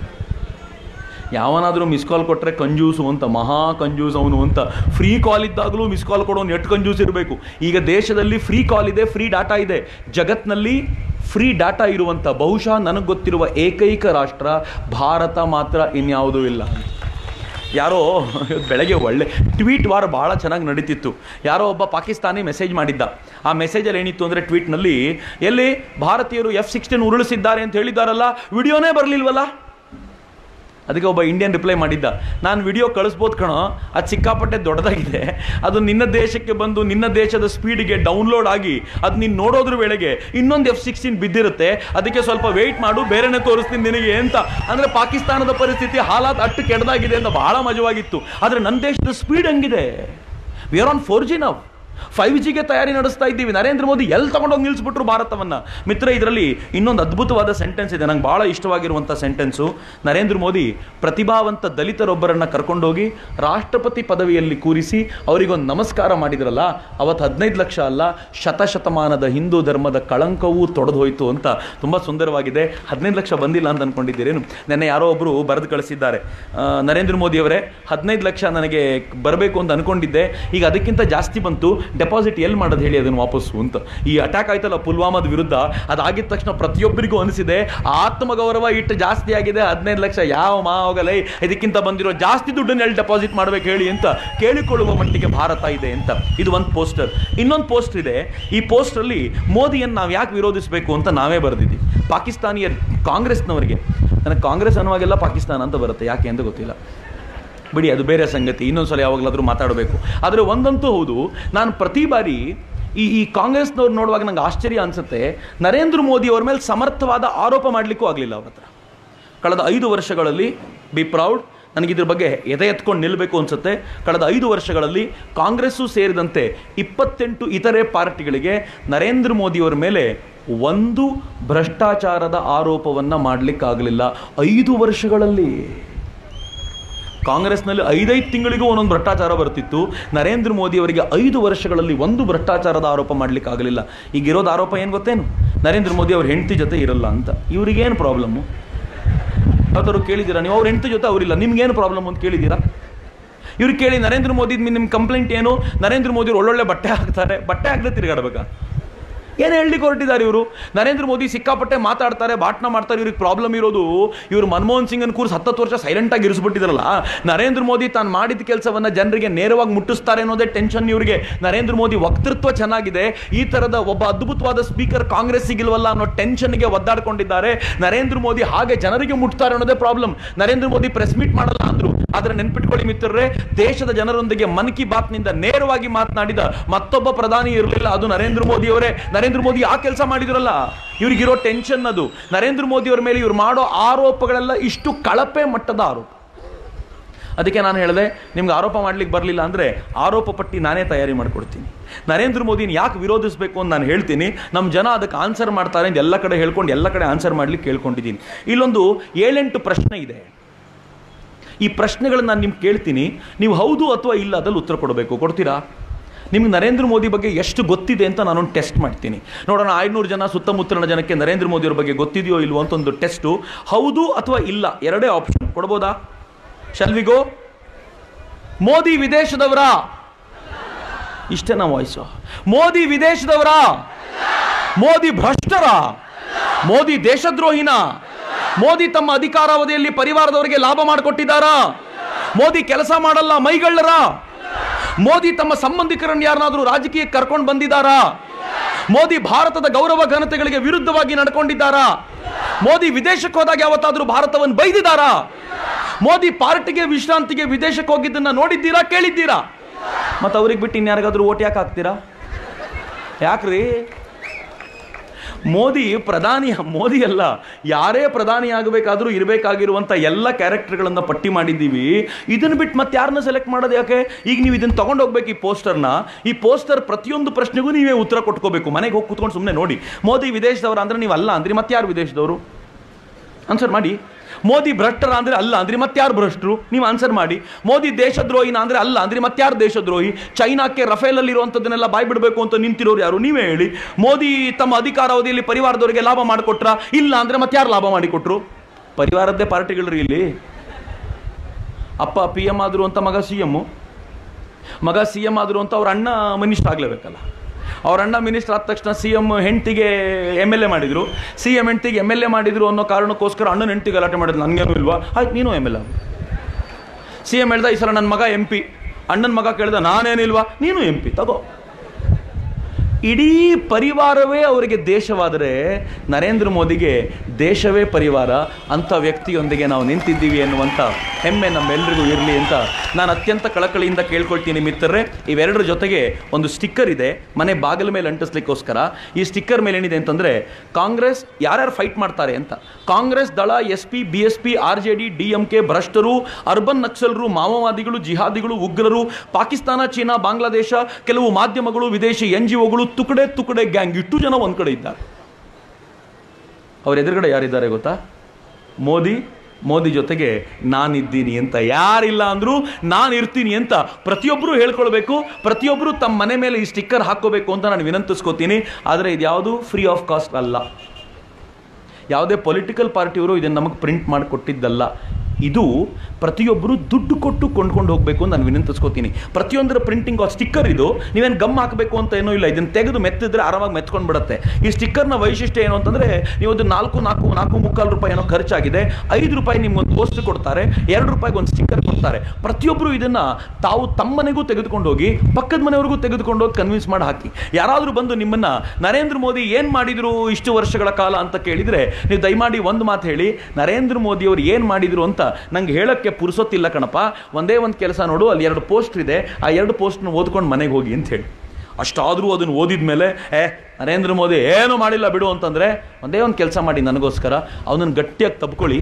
ಯಾವನಾದರೂ ಮಿಸ್ ಕಾಲ್ ಕೊಟ್ಟರೆ ಕಂಜೂಸು ಅಂತ ಮಹಾ ಕಂಜೂಸ್ ಅವನು ಅಂತ ಫ್ರೀ ಕಾಲ್ ಇದ್ದಾಗಲೂ ಮಿಸ್ ಕಾಲ್ ಕೊಡೋನು ಎಷ್ಟು ಕಂಜೂಸ್ ಇರಬೇಕು ಈಗ ದೇಶದಲ್ಲಿ ಫ್ರೀ ಕಾಲ್ ಇದೆ ಫ್ರೀ ಡಾಟಾ ಇದೆ ಜಗತ್ನಲ್ಲಿ ಫ್ರೀ ಡಾಟಾ ಇರುವಂಥ ಬಹುಶಃ ನನಗೆ ಗೊತ್ತಿರುವ ಏಕೈಕ ರಾಷ್ಟ್ರ ಭಾರತ ಮಾತ್ರ ಇನ್ಯಾವುದೂ ಇಲ್ಲ ಯಾರೋ ಇವತ್ತು ಬೆಳಗ್ಗೆ ಒಳ್ಳೆ ಟ್ವೀಟ್ ವಾರ ಭಾಳ ಚೆನ್ನಾಗಿ ನಡೀತಿತ್ತು ಯಾರೋ ಒಬ್ಬ ಪಾಕಿಸ್ತಾನಿ ಮೆಸೇಜ್ ಮಾಡಿದ್ದ ಆ ಮೆಸೇಜಲ್ಲಿ ಏನಿತ್ತು ಅಂದರೆ ಟ್ವೀಟ್ನಲ್ಲಿ ಎಲ್ಲಿ ಭಾರತೀಯರು ಎಫ್ ಸಿಕ್ಸ್ಟೀನ್ ಉರುಳಿಸಿದ್ದಾರೆ ಅಂತ ಹೇಳಿದಾರಲ್ಲ ವಿಡಿಯೋನೇ ಬರಲಿಲ್ವಲ್ಲ ಅದಕ್ಕೆ ಒಬ್ಬ ಇಂಡಿಯನ್ ರಿಪ್ಲೈ ಮಾಡಿದ್ದ ನಾನು ವಿಡಿಯೋ ಕಳಿಸ್ಬೋದು ಕಣೋ ಅದು ಸಿಕ್ಕಾಪಟ್ಟೆ ದೊಡ್ಡದಾಗಿದೆ ಅದು ನಿನ್ನ ದೇಶಕ್ಕೆ ಬಂದು ನಿನ್ನ ದೇಶದ ಸ್ಪೀಡಿಗೆ ಡೌನ್ಲೋಡ್ ಆಗಿ ಅದು ನೀನು ನೋಡೋದ್ರ ವೇಳೆಗೆ ಇನ್ನೊಂದು ಎಫ್ ಸಿಕ್ಸ್ಟೀನ್ ಬಿದ್ದಿರುತ್ತೆ ಅದಕ್ಕೆ ಸ್ವಲ್ಪ ವೆಯ್ಟ್ ಮಾಡು ಬೇರೆನೇ ತೋರಿಸ್ತೀನಿ ನಿನಗೆ ಅಂತ ಅಂದರೆ ಪಾಕಿಸ್ತಾನದ ಪರಿಸ್ಥಿತಿ ಹಾಲಾತ್ ಅಟ್ಟು ಕೆಟ್ಟದಾಗಿದೆ ಅಂತ ಬಹಳ ಮಜವಾಗಿತ್ತು ಆದರೆ ನನ್ನ ದೇಶದ ಸ್ಪೀಡ್ ಹಂಗಿದೆ we are on four G ನಾವು ಫೈವ್ ಜಿಗೆ ತಯಾರಿ ನಡೆಸ್ತಾ ಇದ್ದೀವಿ ನರೇಂದ್ರ ಮೋದಿ ಎಲ್ಲಿ ತಗೊಂಡೋಗಿ ನಿಲ್ಲಿಸ್ಬಿಟ್ರು ಭಾರತವನ್ನ ಮಿತ್ರ ಇದರಲ್ಲಿ ಇನ್ನೊಂದು ಅದ್ಭುತವಾದ ಸೆಂಟೆನ್ಸ್ ಇದೆ ನಂಗೆ ಬಹಳ ಇಷ್ಟವಾಗಿರುವಂಥ ಸೆಂಟೆನ್ಸು ನರೇಂದ್ರ ಮೋದಿ ಪ್ರತಿಭಾವಂತ ದಲಿತರೊಬ್ಬರನ್ನ ಕರ್ಕೊಂಡೋಗಿ ರಾಷ್ಟ್ರಪತಿ ಪದವಿಯಲ್ಲಿ ಕೂರಿಸಿ ಅವರಿಗೊಂದು ನಮಸ್ಕಾರ ಮಾಡಿದ್ರಲ್ಲ ಅವತ್ತು ಹದಿನೈದು ಲಕ್ಷ ಅಲ್ಲ ಶತಶತಮಾನದ ಹಿಂದೂ ಧರ್ಮದ ಕಳಂಕವೂ ತೊಡೆದು ಹೋಯಿತು ಅಂತ ತುಂಬ ಸುಂದರವಾಗಿದೆ ಹದಿನೈದು ಲಕ್ಷ ಬಂದಿಲ್ಲ ಅಂತ ಅನ್ಕೊಂಡಿದ್ದೀರೇನು ನೆನ್ನೆ ಯಾರೋ ಒಬ್ಬರು ಬರೆದು ಕಳಿಸಿದ್ದಾರೆ ಆ, ನರೇಂದ್ರ ಮೋದಿ ಅವರೇ ಹದಿನೈದು ಲಕ್ಷ ನನಗೆ ಬರಬೇಕು ಅಂತ ಅನ್ಕೊಂಡಿದ್ದೆ ಈಗ ಅದಕ್ಕಿಂತ ಜಾಸ್ತಿ ಬಂತು ಡೆಪಾಸಿಟ್ ಎಲ್ಲಿ ಮಾಡೋದು ಹೇಳಿ ಅದನ್ನು ವಾಪಸ್ಸು ಅಂತ ಈ ಅಟ್ಯಾಕ್ ಆಯ್ತಲ್ಲ ಪುಲ್ವಾಮಾದ ವಿರುದ್ಧ ಅದಾಗಿದ ತಕ್ಷಣ ಪ್ರತಿಯೊಬ್ಬರಿಗೂ ಅನಿಸಿದೆ ಆತ್ಮಗೌರವ ಇಟ್ಟು ಜಾಸ್ತಿ ಆಗಿದೆ ಹದಿನೈದು ಲಕ್ಷ ಯಾವ ಮಾ ಹೋಗಲ್ಲ ಏಯ್, ಇದಕ್ಕಿಂತ ಬಂದಿರೋ ಜಾಸ್ತಿ ದುಡ್ಡನ್ನು ಎಲ್ಲಿ ಡೆಪಾಸಿಟ್ ಮಾಡ್ಬೇಕು ಹೇಳಿ ಅಂತ ಕೇಳಿಕೊಳ್ಳುವ ಮಟ್ಟಿಗೆ ಭಾರತ ಇದೆ ಅಂತ ಇದು ಒಂದು ಪೋಸ್ಟರ್ ಇನ್ನೊಂದು ಪೋಸ್ಟ್ ಇದೆ ಈ ಪೋಸ್ಟಲ್ಲಿ ಮೋದಿಯನ್ನು ನಾವು ಯಾಕೆ ವಿರೋಧಿಸಬೇಕು ಅಂತ ನಾವೇ ಬರೆದಿದ್ದೀವಿ ಪಾಕಿಸ್ತಾನಿಯ ಕಾಂಗ್ರೆಸ್ನವರಿಗೆ ನನಗೆ ಕಾಂಗ್ರೆಸ್ ಅನ್ನುವಾಗೆಲ್ಲ ಪಾಕಿಸ್ತಾನ ಅಂತ ಬರುತ್ತೆ ಯಾಕೆ ಅಂತ ಗೊತ್ತಿಲ್ಲ ಬಿಡಿ ಅದು ಬೇರೆ ಸಂಗತಿ ಇನ್ನೊಂದ್ಸಲ ಯಾವಾಗಲಾದರೂ ಮಾತಾಡಬೇಕು ಆದರೆ ಒಂದಂತೂ ಹೌದು ನಾನು ಪ್ರತಿ ಬಾರಿ ಈ ಈ ಕಾಂಗ್ರೆಸ್ನವ್ರು ನೋಡುವಾಗ ನಂಗೆ ಆಶ್ಚರ್ಯ ಅನಿಸುತ್ತೆ ನರೇಂದ್ರ ಮೋದಿ ಅವ್ರ ಮೇಲೆ ಸಮರ್ಥವಾದ ಆರೋಪ ಮಾಡಲಿಕ್ಕೂ ಆಗಲಿಲ್ಲ ಅವ್ರ ಹತ್ರ ಕಳೆದ ಐದು ವರ್ಷಗಳಲ್ಲಿ ಬಿ ಪ್ರೌಡ್ ನನಗೆ ಇದ್ರ ಬಗ್ಗೆ ಎದೆ ಎತ್ಕೊಂಡು ನಿಲ್ಲಬೇಕು ಅನಿಸುತ್ತೆ ಕಳೆದ ಐದು ವರ್ಷಗಳಲ್ಲಿ ಕಾಂಗ್ರೆಸ್ಸು ಸೇರಿದಂತೆ ಇಪ್ಪತ್ತೆಂಟು ಇತರೆ ಪಾರ್ಟಿಗಳಿಗೆ ನರೇಂದ್ರ ಮೋದಿಯವರ ಮೇಲೆ ಒಂದು ಭ್ರಷ್ಟಾಚಾರದ ಆರೋಪವನ್ನು ಮಾಡಲಿಕ್ಕಾಗಲಿಲ್ಲ ಐದು ವರ್ಷಗಳಲ್ಲಿ ಕಾಂಗ್ರೆಸ್ನಲ್ಲಿ ಐದೈದು ತಿಂಗಳಿಗೂ ಒಂದೊಂದು ಭ್ರಷ್ಟಾಚಾರ ಬರ್ತಿತ್ತು ನರೇಂದ್ರ ಮೋದಿ ಅವರಿಗೆ ಐದು ವರ್ಷಗಳಲ್ಲಿ ಒಂದು ಭ್ರಷ್ಟಾಚಾರದ ಆರೋಪ ಮಾಡ್ಲಿಕ್ಕೆ ಆಗಲಿಲ್ಲ ಈಗಿರೋದು ಆರೋಪ ಏನು ಗೊತ್ತೇನು ನರೇಂದ್ರ ಮೋದಿ ಅವ್ರ ಹೆಂಡತಿ ಜೊತೆ ಇರಲ್ಲ ಅಂತ ಇವ್ರಿಗೇನು ಪ್ರಾಬ್ಲಮ್ಮು ಯಾವ್ದಾದ್ರು ಕೇಳಿದ್ದೀರಾ ನೀವು ಅವ್ರ ಹೆಂಡತಿ ಜೊತೆ ಅವರಿಲ್ಲ ನಿಮ್ಗೇನು ಪ್ರಾಬ್ಲಮ್ ಅಂತ ಕೇಳಿದ್ದೀರಾ ಇವ್ರು ಕೇಳಿ ನರೇಂದ್ರ ಮೋದಿ ನಿಮ್ಮ ಕಂಪ್ಲೇಂಟ್ ಏನು ನರೇಂದ್ರ ಮೋದಿ ಅವ್ರು ಒಳ್ಳೊಳ್ಳೆ ಬಟ್ಟೆ ಹಾಕ್ತಾರೆ ಬಟ್ಟೆ ಹಾಕದೆ ತಿರುಗಾಡ್ಬೇಕಾ ಏನು ಹೇಳಲಿಕ್ಕೆ ಹೊರಟಿದ್ದಾರೆ ಇವರು ನರೇಂದ್ರ ಮೋದಿ ಸಿಕ್ಕಾಪಟ್ಟೆ ಮಾತಾಡ್ತಾರೆ ಭಾಷಣ ಮಾಡ್ತಾರೆ ಇವ್ರಿಗೆ ಪ್ರಾಬ್ಲಮ್ ಇರೋದು ಇವರು ಮನಮೋಹನ್ ಸಿಂಗನ್ ಕೂರ್ಸ್ ಹತ್ತತ್ತು ವರ್ಷ ಸೈಲೆಂಟಾಗಿ ಇರಿಸ್ಬಿಟ್ಟಿದ್ರಲ್ಲ ನರೇಂದ್ರ ಮೋದಿ ತಾನು ಮಾಡಿದ ಕೆಲಸವನ್ನ ಜನರಿಗೆ ನೇರವಾಗಿ ಮುಟ್ಟಿಸ್ತಾರೆ ಅನ್ನೋದೇ ಟೆನ್ಷನ್ ಇವರಿಗೆ ನರೇಂದ್ರ ಮೋದಿ ವಕ್ತೃತ್ವ ಚೆನ್ನಾಗಿದೆ ಈ ಥರದ ಒಬ್ಬ ಅದ್ಭುತವಾದ ಸ್ಪೀಕರ್ ಕಾಂಗ್ರೆಸ್ ಸಿಗಿಲ್ವಲ್ಲ ಅನ್ನೋ ಟೆನ್ಷನ್ಗೆ ಒದ್ದಾಡ್ಕೊಂಡಿದ್ದಾರೆ ನರೇಂದ್ರ ಮೋದಿ ಹಾಗೆ ಜನರಿಗೆ ಮುಟ್ತಾರೆ ಅನ್ನೋದೇ problem Narendra Modi press meet ಮಾಡಲ್ಲ ಅಂದ್ರು ಆದ್ರೆ ನೆನ್ಪಿಟ್ಕೊಳ್ಳಿ ಮಿತ್ರರೇ ದೇಶದ ಜನರೊಂದಿಗೆ ಮನ್ ಕಿ ಬಾತ್ನಿಂದ ನೇರವಾಗಿ ಮಾತನಾಡಿದ ಮತ್ತೊಬ್ಬ ಪ್ರಧಾನಿ ಇರಲಿಲ್ಲ ಅದು ನರೇಂದ್ರ ಮೋದಿ ಅವರೇ ನರೇಂದ್ರ ಮೋದಿ ಆ ಕೆಲಸ ಮಾಡಿದ್ರಲ್ಲ ಇವ್ರಿಗಿರೋ ಟೆನ್ಷನ್ ಅದು ನರೇಂದ್ರ ಮೋದಿ ಅವರ ಮೇಲೆ ಇವ್ರು ಮಾಡೋ ಆರೋಪಗಳೆಲ್ಲ ಇಷ್ಟು ಕಳಪೆ ಮಟ್ಟದ ಆರೋಪ ಅದಕ್ಕೆ ನಾನು ಹೇಳಿದೆ ನಿಮ್ಗೆ ಆರೋಪ ಮಾಡ್ಲಿಕ್ಕೆ ಬರಲಿಲ್ಲ ಅಂದರೆ ಆರೋಪ ಪಟ್ಟಿ ನಾನೇ ತಯಾರಿ ಮಾಡಿಕೊಡ್ತೀನಿ ನರೇಂದ್ರ ಮೋದಿನ ಯಾಕೆ ವಿರೋಧಿಸಬೇಕು ಅಂತ ನಾನು ಹೇಳ್ತೀನಿ ನಮ್ಮ ಜನ ಅದಕ್ಕೆ ಆನ್ಸರ್ ಮಾಡ್ತಾರೆ ಅಂತ ಎಲ್ಲ ಕಡೆ ಹೇಳ್ಕೊಂಡು ಎಲ್ಲ ಕಡೆ ಆನ್ಸರ್ ಮಾಡ್ಲಿಕ್ಕೆ ಕೇಳ್ಕೊಂಡಿದ್ದೀನಿ ಇಲ್ಲೊಂದು ಏಳೆಂಟು ಪ್ರಶ್ನೆ ಇದೆ ಈ ಪ್ರಶ್ನೆಗಳನ್ನ ನಾನು ನಿಮ್ಗೆ ಕೇಳ್ತೀನಿ ನೀವು ಹೌದು ಅಥವಾ ಇಲ್ಲ ಅದ್ರಲ್ಲಿ ಉತ್ತರ ಕೊಡಬೇಕು ಕೊಡ್ತೀರಾ ನಿಮ್ಗೆ ನರೇಂದ್ರ ಮೋದಿ ಬಗ್ಗೆ ಎಷ್ಟು ಗೊತ್ತಿದೆ ಅಂತ ನಾನೊಂದು ಟೆಸ್ಟ್ ಮಾಡ್ತೀನಿ ನೋಡೋಣ ಐನೂರು ಜನ ಸುತ್ತಮುತ್ತಲಿನ ಜನಕ್ಕೆ ನರೇಂದ್ರ ಮೋದಿಯವ್ರ ಬಗ್ಗೆ ಗೊತ್ತಿದೆಯೋ ಇಲ್ವೋ ಅಂತ ಒಂದು ಟೆಸ್ಟು ಹೌದು ಅಥವಾ ಇಲ್ಲ ಎರಡೇ ಆಪ್ಷನ್ ಕೊಡ್ಬೋದಾ ಶಲ್ವಿಗೋ ಮೋದಿ ವಿದೇಶದವರ ಇಷ್ಟೇನಾ ವಾಯ್ಸು ಮೋದಿ ವಿದೇಶದವರ ಮೋದಿ ಭ್ರಷ್ಟರ ಮೋದಿ ದೇಶದ್ರೋಹಿನ ಮೋದಿ ತಮ್ಮ ಅಧಿಕಾರಾವಧಿಯಲ್ಲಿ ಪರಿವಾರದವರಿಗೆ ಲಾಭ ಮಾಡಿಕೊಟ್ಟಿದ್ದಾರಾ ಮೋದಿ ಕೆಲಸ ಮಾಡಲ್ಲ ಮೈಗಳ್ಳರ ಮೋದಿ ತಮ್ಮ ಸಂಬಂಧಿಕರನ್ನು ಯಾರನ್ನಾದರೂ ರಾಜಕೀಯಕ್ಕೆ ಕರ್ಕೊಂಡು ಬಂದಿದ್ದಾರಾ ಮೋದಿ ಭಾರತದ ಗೌರವ ಘನತೆಗಳಿಗೆ ವಿರುದ್ಧವಾಗಿ ನಡ್ಕೊಂಡಿದ್ದಾರಾ ಮೋದಿ ವಿದೇಶಕ್ಕೆ ಹೋದಾಗ ಯಾವತ್ತಾದ್ರೂ ಭಾರತವನ್ನು ಬೈದಿದ್ದಾರಾ ಮೋದಿ ಪಾರ್ಟಿಗೆ ವಿಶ್ರಾಂತಿಗೆ ವಿದೇಶಕ್ಕೆ ಹೋಗಿದ್ದನ್ನ ನೋಡಿದ್ದೀರಾ ಕೇಳಿದ್ದೀರಾ ಮತ್ತು ಅವ್ರಿಗೆ ಬಿಟ್ಟು ಇನ್ಯಾರಿಗಾದ್ರೂ ಓಟ್ ಯಾಕೆ ಹಾಕ್ತೀರಾ ಯಾಕ್ರಿ ಮೋದಿ ಪ್ರಧಾನಿ ಮೋದಿ ಅಲ್ಲ ಯಾರೇ ಪ್ರಧಾನಿ ಆಗಬೇಕಾದ್ರೂ ಇರಬೇಕಾಗಿರುವಂಥ ಎಲ್ಲ ಕ್ಯಾರೆಕ್ಟರ್ಗಳನ್ನು ಪಟ್ಟಿ ಮಾಡಿದ್ದೀವಿ ಇದನ್ನು ಬಿಟ್ಟು ಮತ್ತೆ ಯಾರನ್ನ ಸೆಲೆಕ್ಟ್ ಮಾಡೋದು ಯಾಕೆ ಈಗ ನೀವು ಇದನ್ನು ತಗೊಂಡೋಗ್ಬೇಕು ಈ ಪೋಸ್ಟರ್ನ ಈ ಪೋಸ್ಟರ್ ಪ್ರತಿಯೊಂದು ಪ್ರಶ್ನೆಗೂ ನೀವೇ ಉತ್ತರ ಕೊಟ್ಕೋಬೇಕು ಮನೆಗೆ ಹೋಗಿ ಕೂತ್ಕೊಂಡು ಸುಮ್ಮನೆ ನೋಡಿ ಮೋದಿ ವಿದೇಶದವರು ಅಂದ್ರೆ ನೀವು ಅಲ್ಲ ಅಂದ್ರಿ ಮತ್ತೆ ಯಾರು ವಿದೇಶದವರು ಆನ್ಸರ್ ಮಾಡಿ ಮೋದಿ ಭ್ರಷ್ಟರ ಅಂದ್ರೆ ಅಲ್ಲ ಅಂದ್ರೆ ಮತ್ತಾರು ಭ್ರಷ್ಟರು ನೀವು ಆನ್ಸರ್ ಮಾಡಿ ಮೋದಿ ದೇಶದ್ರೋಹಿನ ಅಂದ್ರೆ ಅಲ್ಲ ಅಂದ್ರೆ ಮತ್ತಾರು ದೇಶದ್ರೋಹಿ ಚೈನಾಕ್ಕೆ ರಫೇಲಲ್ಲಿ ಇರುವಂಥದ್ದನ್ನೆಲ್ಲ ಬಾಯ್ ಬಿಡಬೇಕು ಅಂತ ನಿಂತಿರೋರು ಯಾರು ನೀವೇ ಹೇಳಿ ಮೋದಿ ತಮ್ಮ ಅಧಿಕಾರಾವಧಿಯಲ್ಲಿ ಪರಿವಾರದವರಿಗೆ ಲಾಭ ಮಾಡಿಕೊಟ್ರ ಇಲ್ಲ ಅಂದ್ರೆ ಮತ್ತಾರು ಲಾಭ ಮಾಡಿಕೊಟ್ರು ಪರಿವಾರದ್ದೇ ಪಾರ್ಟಿಗಳ್ರಿ ಇಲ್ಲಿ ಅಪ್ಪ ಪಿ ಎಮ್ ಆದರು ಅಂತ ಮಗ ಸಿ ಎಮ್ಮು ಮಗ ಸಿ ಎಮ್ ಆದರು ಅಂತ ಅವ್ರ ಅಣ್ಣ ಮಿನಿಸ್ಟರ್ ಆಗಲೇಬೇಕಲ್ಲ ಅವ್ರ ಅಣ್ಣ ಮಿನಿಸ್ಟರ್ ಆದ ತಕ್ಷಣ ಸಿ ಎಮ್ ಹೆಂಡ್ತಿಗೆ ಎಮ್ ಎಲ್ ಎ ಮಾಡಿದ್ರು ಸಿ ಎಮ್ ಹೆಂಡ್ತಿಗೆ ಎಮ್ ಎಲ್ ಎ ಮಾಡಿದ್ರು ಅನ್ನೋ ಕಾರಣಕ್ಕೋಸ್ಕರ ಅಣ್ಣನ ಹೆಂಡ್ತಿ ಗಲಾಟೆ ಮಾಡಿದ್ರು ನನಗೇನು ಇಲ್ವಾ ಆಯ್ತು ನೀನು M L A C M ಹೇಳ್ದ ಈ ಸಲ ನನ್ನ ಮಗ ಎಂ ಪಿ ಅಣ್ಣನ ಮಗ ಕೇಳ್ದ ನಾನೇನಿಲ್ವಾ ನೀನು ಎಂ ಪಿ ತಗೋ ಇಡೀ ಪರಿವಾರವೇ ಅವರಿಗೆ ದೇಶವಾದರೆ ನರೇಂದ್ರ ಮೋದಿಗೆ ದೇಶವೇ ಪರಿವಾರ ಅಂಥ ವ್ಯಕ್ತಿಯೊಂದಿಗೆ ನಾವು ನಿಂತಿದ್ದೀವಿ ಎನ್ನುವಂಥ ಹೆಮ್ಮೆ ನಮ್ಮೆಲ್ಲರಿಗೂ ಇರಲಿ ಅಂತ ನಾನು ಅತ್ಯಂತ ಕಳಕಳಿಯಿಂದ ಕೇಳ್ಕೊಳ್ತೀನಿ ಮಿತ್ರರೇ ಇವೆರಡರ ಜೊತೆಗೆ ಒಂದು ಸ್ಟಿಕ್ಕರ್ ಇದೆ ಮನೆ ಬಾಗಿಲ ಮೇಲೆ ಅಂಟಿಸ್ಲಿಕ್ಕೋಸ್ಕರ ಈ ಸ್ಟಿಕ್ಕರ್ ಮೇಲೆ ಏನಿದೆ ಅಂತಂದರೆ ಕಾಂಗ್ರೆಸ್ ಯಾರ್ಯಾರು ಫೈಟ್ ಮಾಡ್ತಾರೆ ಅಂತ ಕಾಂಗ್ರೆಸ್ ದಳ S P B S P R J D D M K ಭ್ರಷ್ಟರು ಅರ್ಬನ್ ನಕ್ಸಲರು ಮಾವೋವಾದಿಗಳು ಜಿಹಾದಿಗಳು ಉಗ್ರರು ಪಾಕಿಸ್ತಾನ ಚೀನಾ ಬಾಂಗ್ಲಾದೇಶ ಕೆಲವು ಮಾಧ್ಯಮಗಳು ವಿದೇಶಿ ಎನ್ ಜಿ ಒಗಳು ತುಕಡೆ ತುಕಡೆ ಗ್ಯಾಂಗ್ ಇಷ್ಟು ಜನ ಒಂದು ಕಡೆ ಇದ್ದಾರೆ ಅವ್ರ ಎದುರುಗಡೆ ಯಾರಿದ್ದಾರೆ ಗೊತ್ತಾ ಮೋದಿ ಮೋದಿ ಜೊತೆಗೆ ನಾನಿದ್ದೀನಿ ಅಂತ ಯಾರಿಲ್ಲ ಅಂದರೂ ನಾನು ಇರ್ತೀನಿ ಅಂತ ಪ್ರತಿಯೊಬ್ಬರು ಹೇಳ್ಕೊಳ್ಬೇಕು ಪ್ರತಿಯೊಬ್ಬರು ತಮ್ಮ ಮನೆ ಮೇಲೆ ಈ ಸ್ಟಿಕ್ಕರ್ ಹಾಕ್ಕೋಬೇಕು ಅಂತ ನಾನು ವಿನಂತಿಸ್ಕೋತೀನಿ ಆದರೆ ಇದು ಯಾವುದು ಫ್ರೀ ಆಫ್ ಕಾಸ್ಟ್ ಅಲ್ಲ ಯಾವುದೇ ಪೊಲಿಟಿಕಲ್ ಪಾರ್ಟಿಯವರು ಇದನ್ನು ನಮಗೆ ಪ್ರಿಂಟ್ ಮಾಡಿ ಕೊಟ್ಟಿದ್ದಲ್ಲ ಇದು ಪ್ರತಿಯೊಬ್ಬರು ದುಡ್ಡು ಕೊಟ್ಟು ಕೊಂಡ್ಕೊಂಡು ಹೋಗಬೇಕು ಅಂತ ನಾನು ವಿನಂತಿಸ್ಕೋತೀನಿ ಪ್ರತಿಯೊಂದರ ಪ್ರಿಂಟಿಂಗ್ ಸ್ಟಿಕ್ಕರ್ ಇದು ನೀವೇನು ಗಮ್ ಹಾಕಬೇಕು ಅಂತ ಏನೂ ಇಲ್ಲ ಇದನ್ನು ತೆಗೆದು ಮೆತ್ತಿದ್ರೆ ಆರಾಮಾಗಿ ಮೆತ್ಕೊಂಡು ಬಿಡುತ್ತೆ ಈ ಸ್ಟಿಕ್ಕರ್ನ ವೈಶಿಷ್ಟ್ಯ ಏನು ಅಂತಂದರೆ ನೀವು ಒಂದು ನಾಲ್ಕು ನಾಲ್ಕು ನಾಲ್ಕು ಮುಕ್ಕಾಲು ರೂಪಾಯಿ ಏನೋ ಖರ್ಚಾಗಿದೆ ಐದು ರೂಪಾಯಿ ನಿಮ್ಗೊಂದು ಪೋಸ್ಟ್ ಕೊಡ್ತಾರೆ ಎರಡು ರೂಪಾಯಿಗೆ ಒಂದು ಸ್ಟಿಕ್ಕರ್ ಕೊಡ್ತಾರೆ ಪ್ರತಿಯೊಬ್ಬರು ಇದನ್ನು ತಾವು ತಮ್ಮನೆಗೂ ತೆಗೆದುಕೊಂಡು ಹೋಗಿ ಪಕ್ಕದ ಮನೆಯವ್ರಿಗೂ ತೆಗೆದುಕೊಂಡು ಹೋಗಿ ಕನ್ವಿನ್ಸ್ ಮಾಡಿ ಹಾಕಿ ಯಾರಾದರೂ ಬಂದು ನಿಮ್ಮನ್ನು ನರೇಂದ್ರ ಮೋದಿ ಏನು ಮಾಡಿದ್ರು ಇಷ್ಟು ವರ್ಷಗಳ ಕಾಲ ಅಂತ ಕೇಳಿದರೆ ನೀವು ದಯಮಾಡಿ ಒಂದು ಮಾತು ಹೇಳಿ ನರೇಂದ್ರ ಮೋದಿ ಅವರು ಏನು ಮಾಡಿದ್ರು ಅಂತ ನಂಗೆ ಹೇಳೋಕ್ಕೆ ಪುರುಸೊತ್ತಿಲ್ಲ ಕಣಪ್ಪ ಒಂದೇ ಒಂದು ಕೆಲಸ ನೋಡು ಅಲ್ಲಿ ಎರಡು ಪೋಸ್ಟ್ ಇದೆ ಆ ಎರಡು ಪೋಸ್ಟ್ನ ಓದ್ಕೊಂಡು ಮನೆಗೆ ಹೋಗಿ ಅಂತ ಹೇಳಿ ಅಷ್ಟಾದರೂ ಅದನ್ನು ಓದಿದ ಮೇಲೆ ಏ ನರೇಂದ್ರ ಮೋದಿ ಏನು ಮಾಡಿಲ್ಲ ಬಿಡು ಅಂತಂದರೆ ಒಂದೇ ಒಂದು ಕೆಲಸ ಮಾಡಿ ನನಗೋಸ್ಕರ ಅವನನ್ನು ಗಟ್ಟಿಯಾಗಿ ತಬ್ಕೊಳ್ಳಿ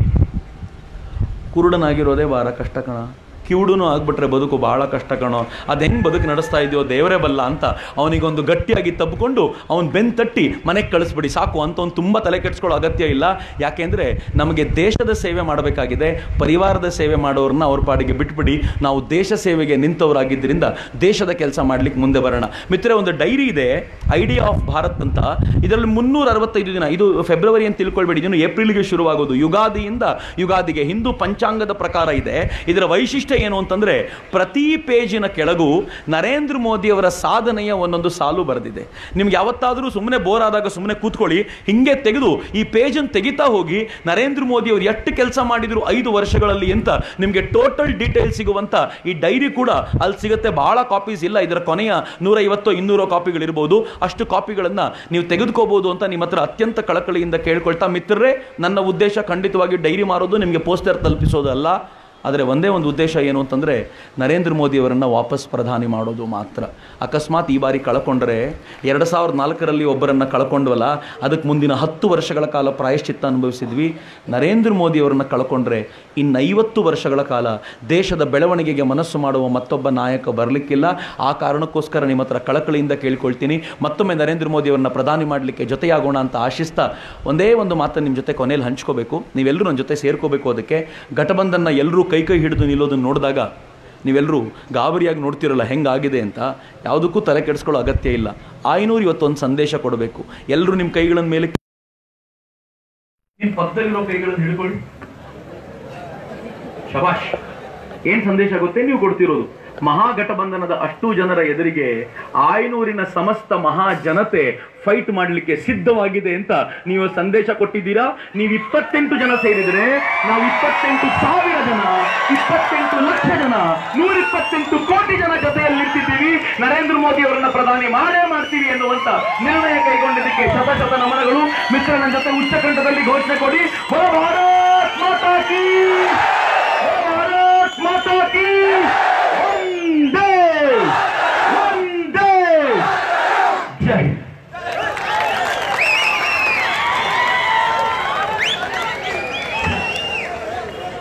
ಕುರುಡನಾಗಿರೋದೇ ಭಾಳ ಕಷ್ಟ ಕಣ ಕಿವುಡುನು ಆಗ್ಬಿಟ್ರೆ ಬದುಕು ಭಾಳ ಕಷ್ಟ ಕಣೋ ಅದು ಹೆಂಗೆ ಬದುಕು ನಡೆಸ್ತಾ ಇದೆಯೋ ದೇವರೇ ಬಲ್ಲ ಅಂತ ಅವನಿಗೊಂದು ಗಟ್ಟಿಯಾಗಿ ತಬ್ಕೊಂಡು ಅವನು ಬೆನ್ ತಟ್ಟಿ ಮನೆಗೆ ಕಳಿಸ್ಬಿಡಿ ಸಾಕು ಅಂತ ಅವ್ನು ತುಂಬ ತಲೆ ಕೆಡಿಸ್ಕೊಳ್ಳೋ ಅಗತ್ಯ ಇಲ್ಲ ಯಾಕೆಂದರೆ ನಮಗೆ ದೇಶದ ಸೇವೆ ಮಾಡಬೇಕಾಗಿದೆ ಪರಿವಾರದ ಸೇವೆ ಮಾಡೋರನ್ನ ಅವ್ರ ಪಾಡಿಗೆ ಬಿಟ್ಬಿಡಿ ನಾವು ದೇಶ ಸೇವೆಗೆ ನಿಂತವರಾಗಿದ್ದರಿಂದ ದೇಶದ ಕೆಲಸ ಮಾಡ್ಲಿಕ್ಕೆ ಮುಂದೆ ಬರೋಣ ಮಿತ್ರ ಒಂದು ಡೈರಿ ಇದೆ ಐಡಿಯಾ ಆಫ್ ಭಾರತ್ ಅಂತ ಇದರಲ್ಲಿ ಮುನ್ನೂರ ಅರವತ್ತೈದು ದಿನ ಇದು ಫೆಬ್ರವರಿ ಅಂತ ತಿಳ್ಕೊಳ್ಬೇಡಿ ಇದನ್ನು ಏಪ್ರಿಲ್ಗೆ ಶುರುವಾಗೋದು ಯುಗಾದಿಯಿಂದ ಯುಗಾದಿಗೆ ಹಿಂದೂ ಪಂಚಾಂಗದ ಪ್ರಕಾರ ಇದೆ ಇದರ ವೈಶಿಷ್ಟ್ಯ ಏನು ಅಂತಂದ್ರೆ ಪ್ರತಿ ಪೇಜಿನ ಕೆಳಗೂ ನರೇಂದ್ರ ಮೋದಿ ಅವರ ಸಾಧನೆಯ ಒಂದೊಂದು ಸಾಲು ಬರೆದಿದೆ ನಿಮ್ಗೆ ಯಾವತ್ತಾದರೂ ಸುಮ್ಮನೆ ಬೋರ್ ಆದಾಗ ಸುಮ್ಮನೆ ಕೂತ್ಕೊಳ್ಳಿ ಹಿಂಗೆ ತೆಗೆದು ಈ ಪೇಜನ್ನು ತೆಗಿತಾ ಹೋಗಿ ನರೇಂದ್ರ ಮೋದಿ ಅವರು ಎಷ್ಟು ಕೆಲಸ ಮಾಡಿದ್ರು ಐದು ವರ್ಷಗಳಲ್ಲಿ ಅಂತ ನಿಮಗೆ ಟೋಟಲ್ ಡೀಟೇಲ್ ಸಿಗುವಂತ ಈ ಡೈರಿ ಕೂಡ ಅಲ್ಲಿ ಸಿಗುತ್ತೆ ಬಹಳ ಕಾಪೀಸ್ ಇಲ್ಲ ಇದರ ಕೊನೆಯ ನೂರೈವತ್ತು ಇನ್ನೂರು ಕಾಪಿಗಳಿರ್ಬೋದು ಅಷ್ಟು ಕಾಪಿಗಳನ್ನು ನೀವು ತೆಗೆದುಕೋಬಹುದು ಅಂತ ನಿಮ್ಮ ಹತ್ರ ಅತ್ಯಂತ ಕಳಕಳಿಯಿಂದ ಕೇಳ್ಕೊಳ್ತಾ ಮಿತ್ರರೇ ನನ್ನ ಉದ್ದೇಶ ಖಂಡಿತವಾಗಿ ಡೈರಿ ಮಾರೋದು ನಿಮಗೆ ಪೋಸ್ಟರ್ ತಲುಪಿಸೋದಲ್ಲ ಆದರೆ ಒಂದೇ ಒಂದು ಉದ್ದೇಶ ಏನು ಅಂತಂದರೆ ನರೇಂದ್ರ ಮೋದಿಯವರನ್ನು ವಾಪಸ್ ಪ್ರಧಾನಿ ಮಾಡೋದು ಮಾತ್ರ ಅಕಸ್ಮಾತ್ ಈ ಬಾರಿ ಕಳ್ಕೊಂಡ್ರೆ ಎರಡು ಸಾವಿರದ ನಾಲ್ಕರಲ್ಲಿ ಒಬ್ಬರನ್ನು ಕಳ್ಕೊಂಡ್ವಲ್ಲ ಅದಕ್ಕೆ ಮುಂದಿನ ಹತ್ತು ವರ್ಷಗಳ ಕಾಲ ಪ್ರಾಯಶ್ಚಿತ್ತ ಅನುಭವಿಸಿದ್ವಿ ನರೇಂದ್ರ ಮೋದಿಯವರನ್ನು ಕಳ್ಕೊಂಡ್ರೆ ಇನ್ನು ಐವತ್ತು ವರ್ಷಗಳ ಕಾಲ ದೇಶದ ಬೆಳವಣಿಗೆಗೆ ಮನಸ್ಸು ಮಾಡುವ ಮತ್ತೊಬ್ಬ ನಾಯಕ ಬರಲಿಕ್ಕಿಲ್ಲ ಆ ಕಾರಣಕ್ಕೋಸ್ಕರ ನಿಮ್ಮ ಹತ್ರ ಕಳಕಳಿಯಿಂದ ಕೇಳ್ಕೊಳ್ತೀನಿ ಮತ್ತೊಮ್ಮೆ ನರೇಂದ್ರ ಮೋದಿಯವರನ್ನ ಪ್ರಧಾನಿ ಮಾಡಲಿಕ್ಕೆ ಜೊತೆಯಾಗೋಣ ಅಂತ ಆಶಿಸ್ತಾ ಒಂದೇ ಒಂದು ಮಾತನ್ನು ನಿಮ್ಮ ಜೊತೆ ಕೊನೆಯಲ್ಲಿ ಹಂಚ್ಕೋಬೇಕು ನೀವೆಲ್ಲರೂ ನನ್ನ ಜೊತೆ ಸೇರ್ಕೋಬೇಕು ಅದಕ್ಕೆ ಘಟಬಂಧನ್ನ ಎಲ್ಲರೂ ಕೈ ಕೈ ಹಿಡಿದು ನಿಲ್ಲೋದನ್ನು ನೋಡಿದಾಗ ನೀವೆಲ್ಲರೂ ಗಾಬರಿಯಾಗಿ ನೋಡ್ತಿರಲ್ಲ ಹೆಂಗಾಗಿದೆ ಅಂತ ಯಾವುದಕ್ಕೂ ತಲೆ ಕೆಡಿಸ್ಕೊಳ್ಳೋ ಅಗತ್ಯ ಇಲ್ಲ ಆಯ್ನೂರು ಇವತ್ತೊಂದು ಸಂದೇಶ ಕೊಡಬೇಕು ಎಲ್ಲರೂ ನಿಮ್ಮ ಕೈಗಳ ಮೇಲೆ ನಿಮ್ಮ ಪಕ್ಕದಲ್ಲಿರೋ ಕೈಗಳನ್ನು ಹಿಡ್ಕೊಳ್ಳಿ ಶಬಾಷ್ ಏನ್ ಸಂದೇಶ ಗೊತ್ತೇ ನೀವು ಕೊಡ್ತಿರೋದು ಮಹಾಗಠಬಂಧನದ ಅಷ್ಟು ಜನರ ಎದುರಿಗೆ ಆಯ್ನೂರಿನ ಸಮಸ್ತ ಮಹಾ ಜನತೆ ಫೈಟ್ ಮಾಡಲಿಕ್ಕೆ ಸಿದ್ಧವಾಗಿದೆ ಅಂತ ನೀವು ಸಂದೇಶ ಕೊಟ್ಟಿದ್ದೀರಾ ನೀವು ಇಪ್ಪತ್ತೆಂಟು ಜನ ಸೇರಿದ್ರೆ ನಾವು ಇಪ್ಪತ್ತೆಂಟು ಸಾವಿರ ಜನ ಇಪ್ಪತ್ತೆಂಟು ಲಕ್ಷ ಜನ ನೂರ ಇಪ್ಪತ್ತೆಂಟು ಕೋಟಿ ಜನ ಜೊತೆಯಲ್ಲಿ ನಿಂತಿದ್ದೀವಿ ನರೇಂದ್ರ ಮೋದಿ ಅವರನ್ನ ಪ್ರಧಾನಿ ಮಾಡೇ ಮಾಡ್ತೀವಿ ಎನ್ನುವಂತ ನಿರ್ಣಯ ಕೈಗೊಂಡಿದ್ದಕ್ಕೆ ಶತ ಶತ ನಮನಗಳು ಮಿತ್ರನ ಜೊತೆ ಉಚ್ಚಕಂಠದಲ್ಲಿ ಘೋಷಣೆ ಕೊಡಿ ಹೊರ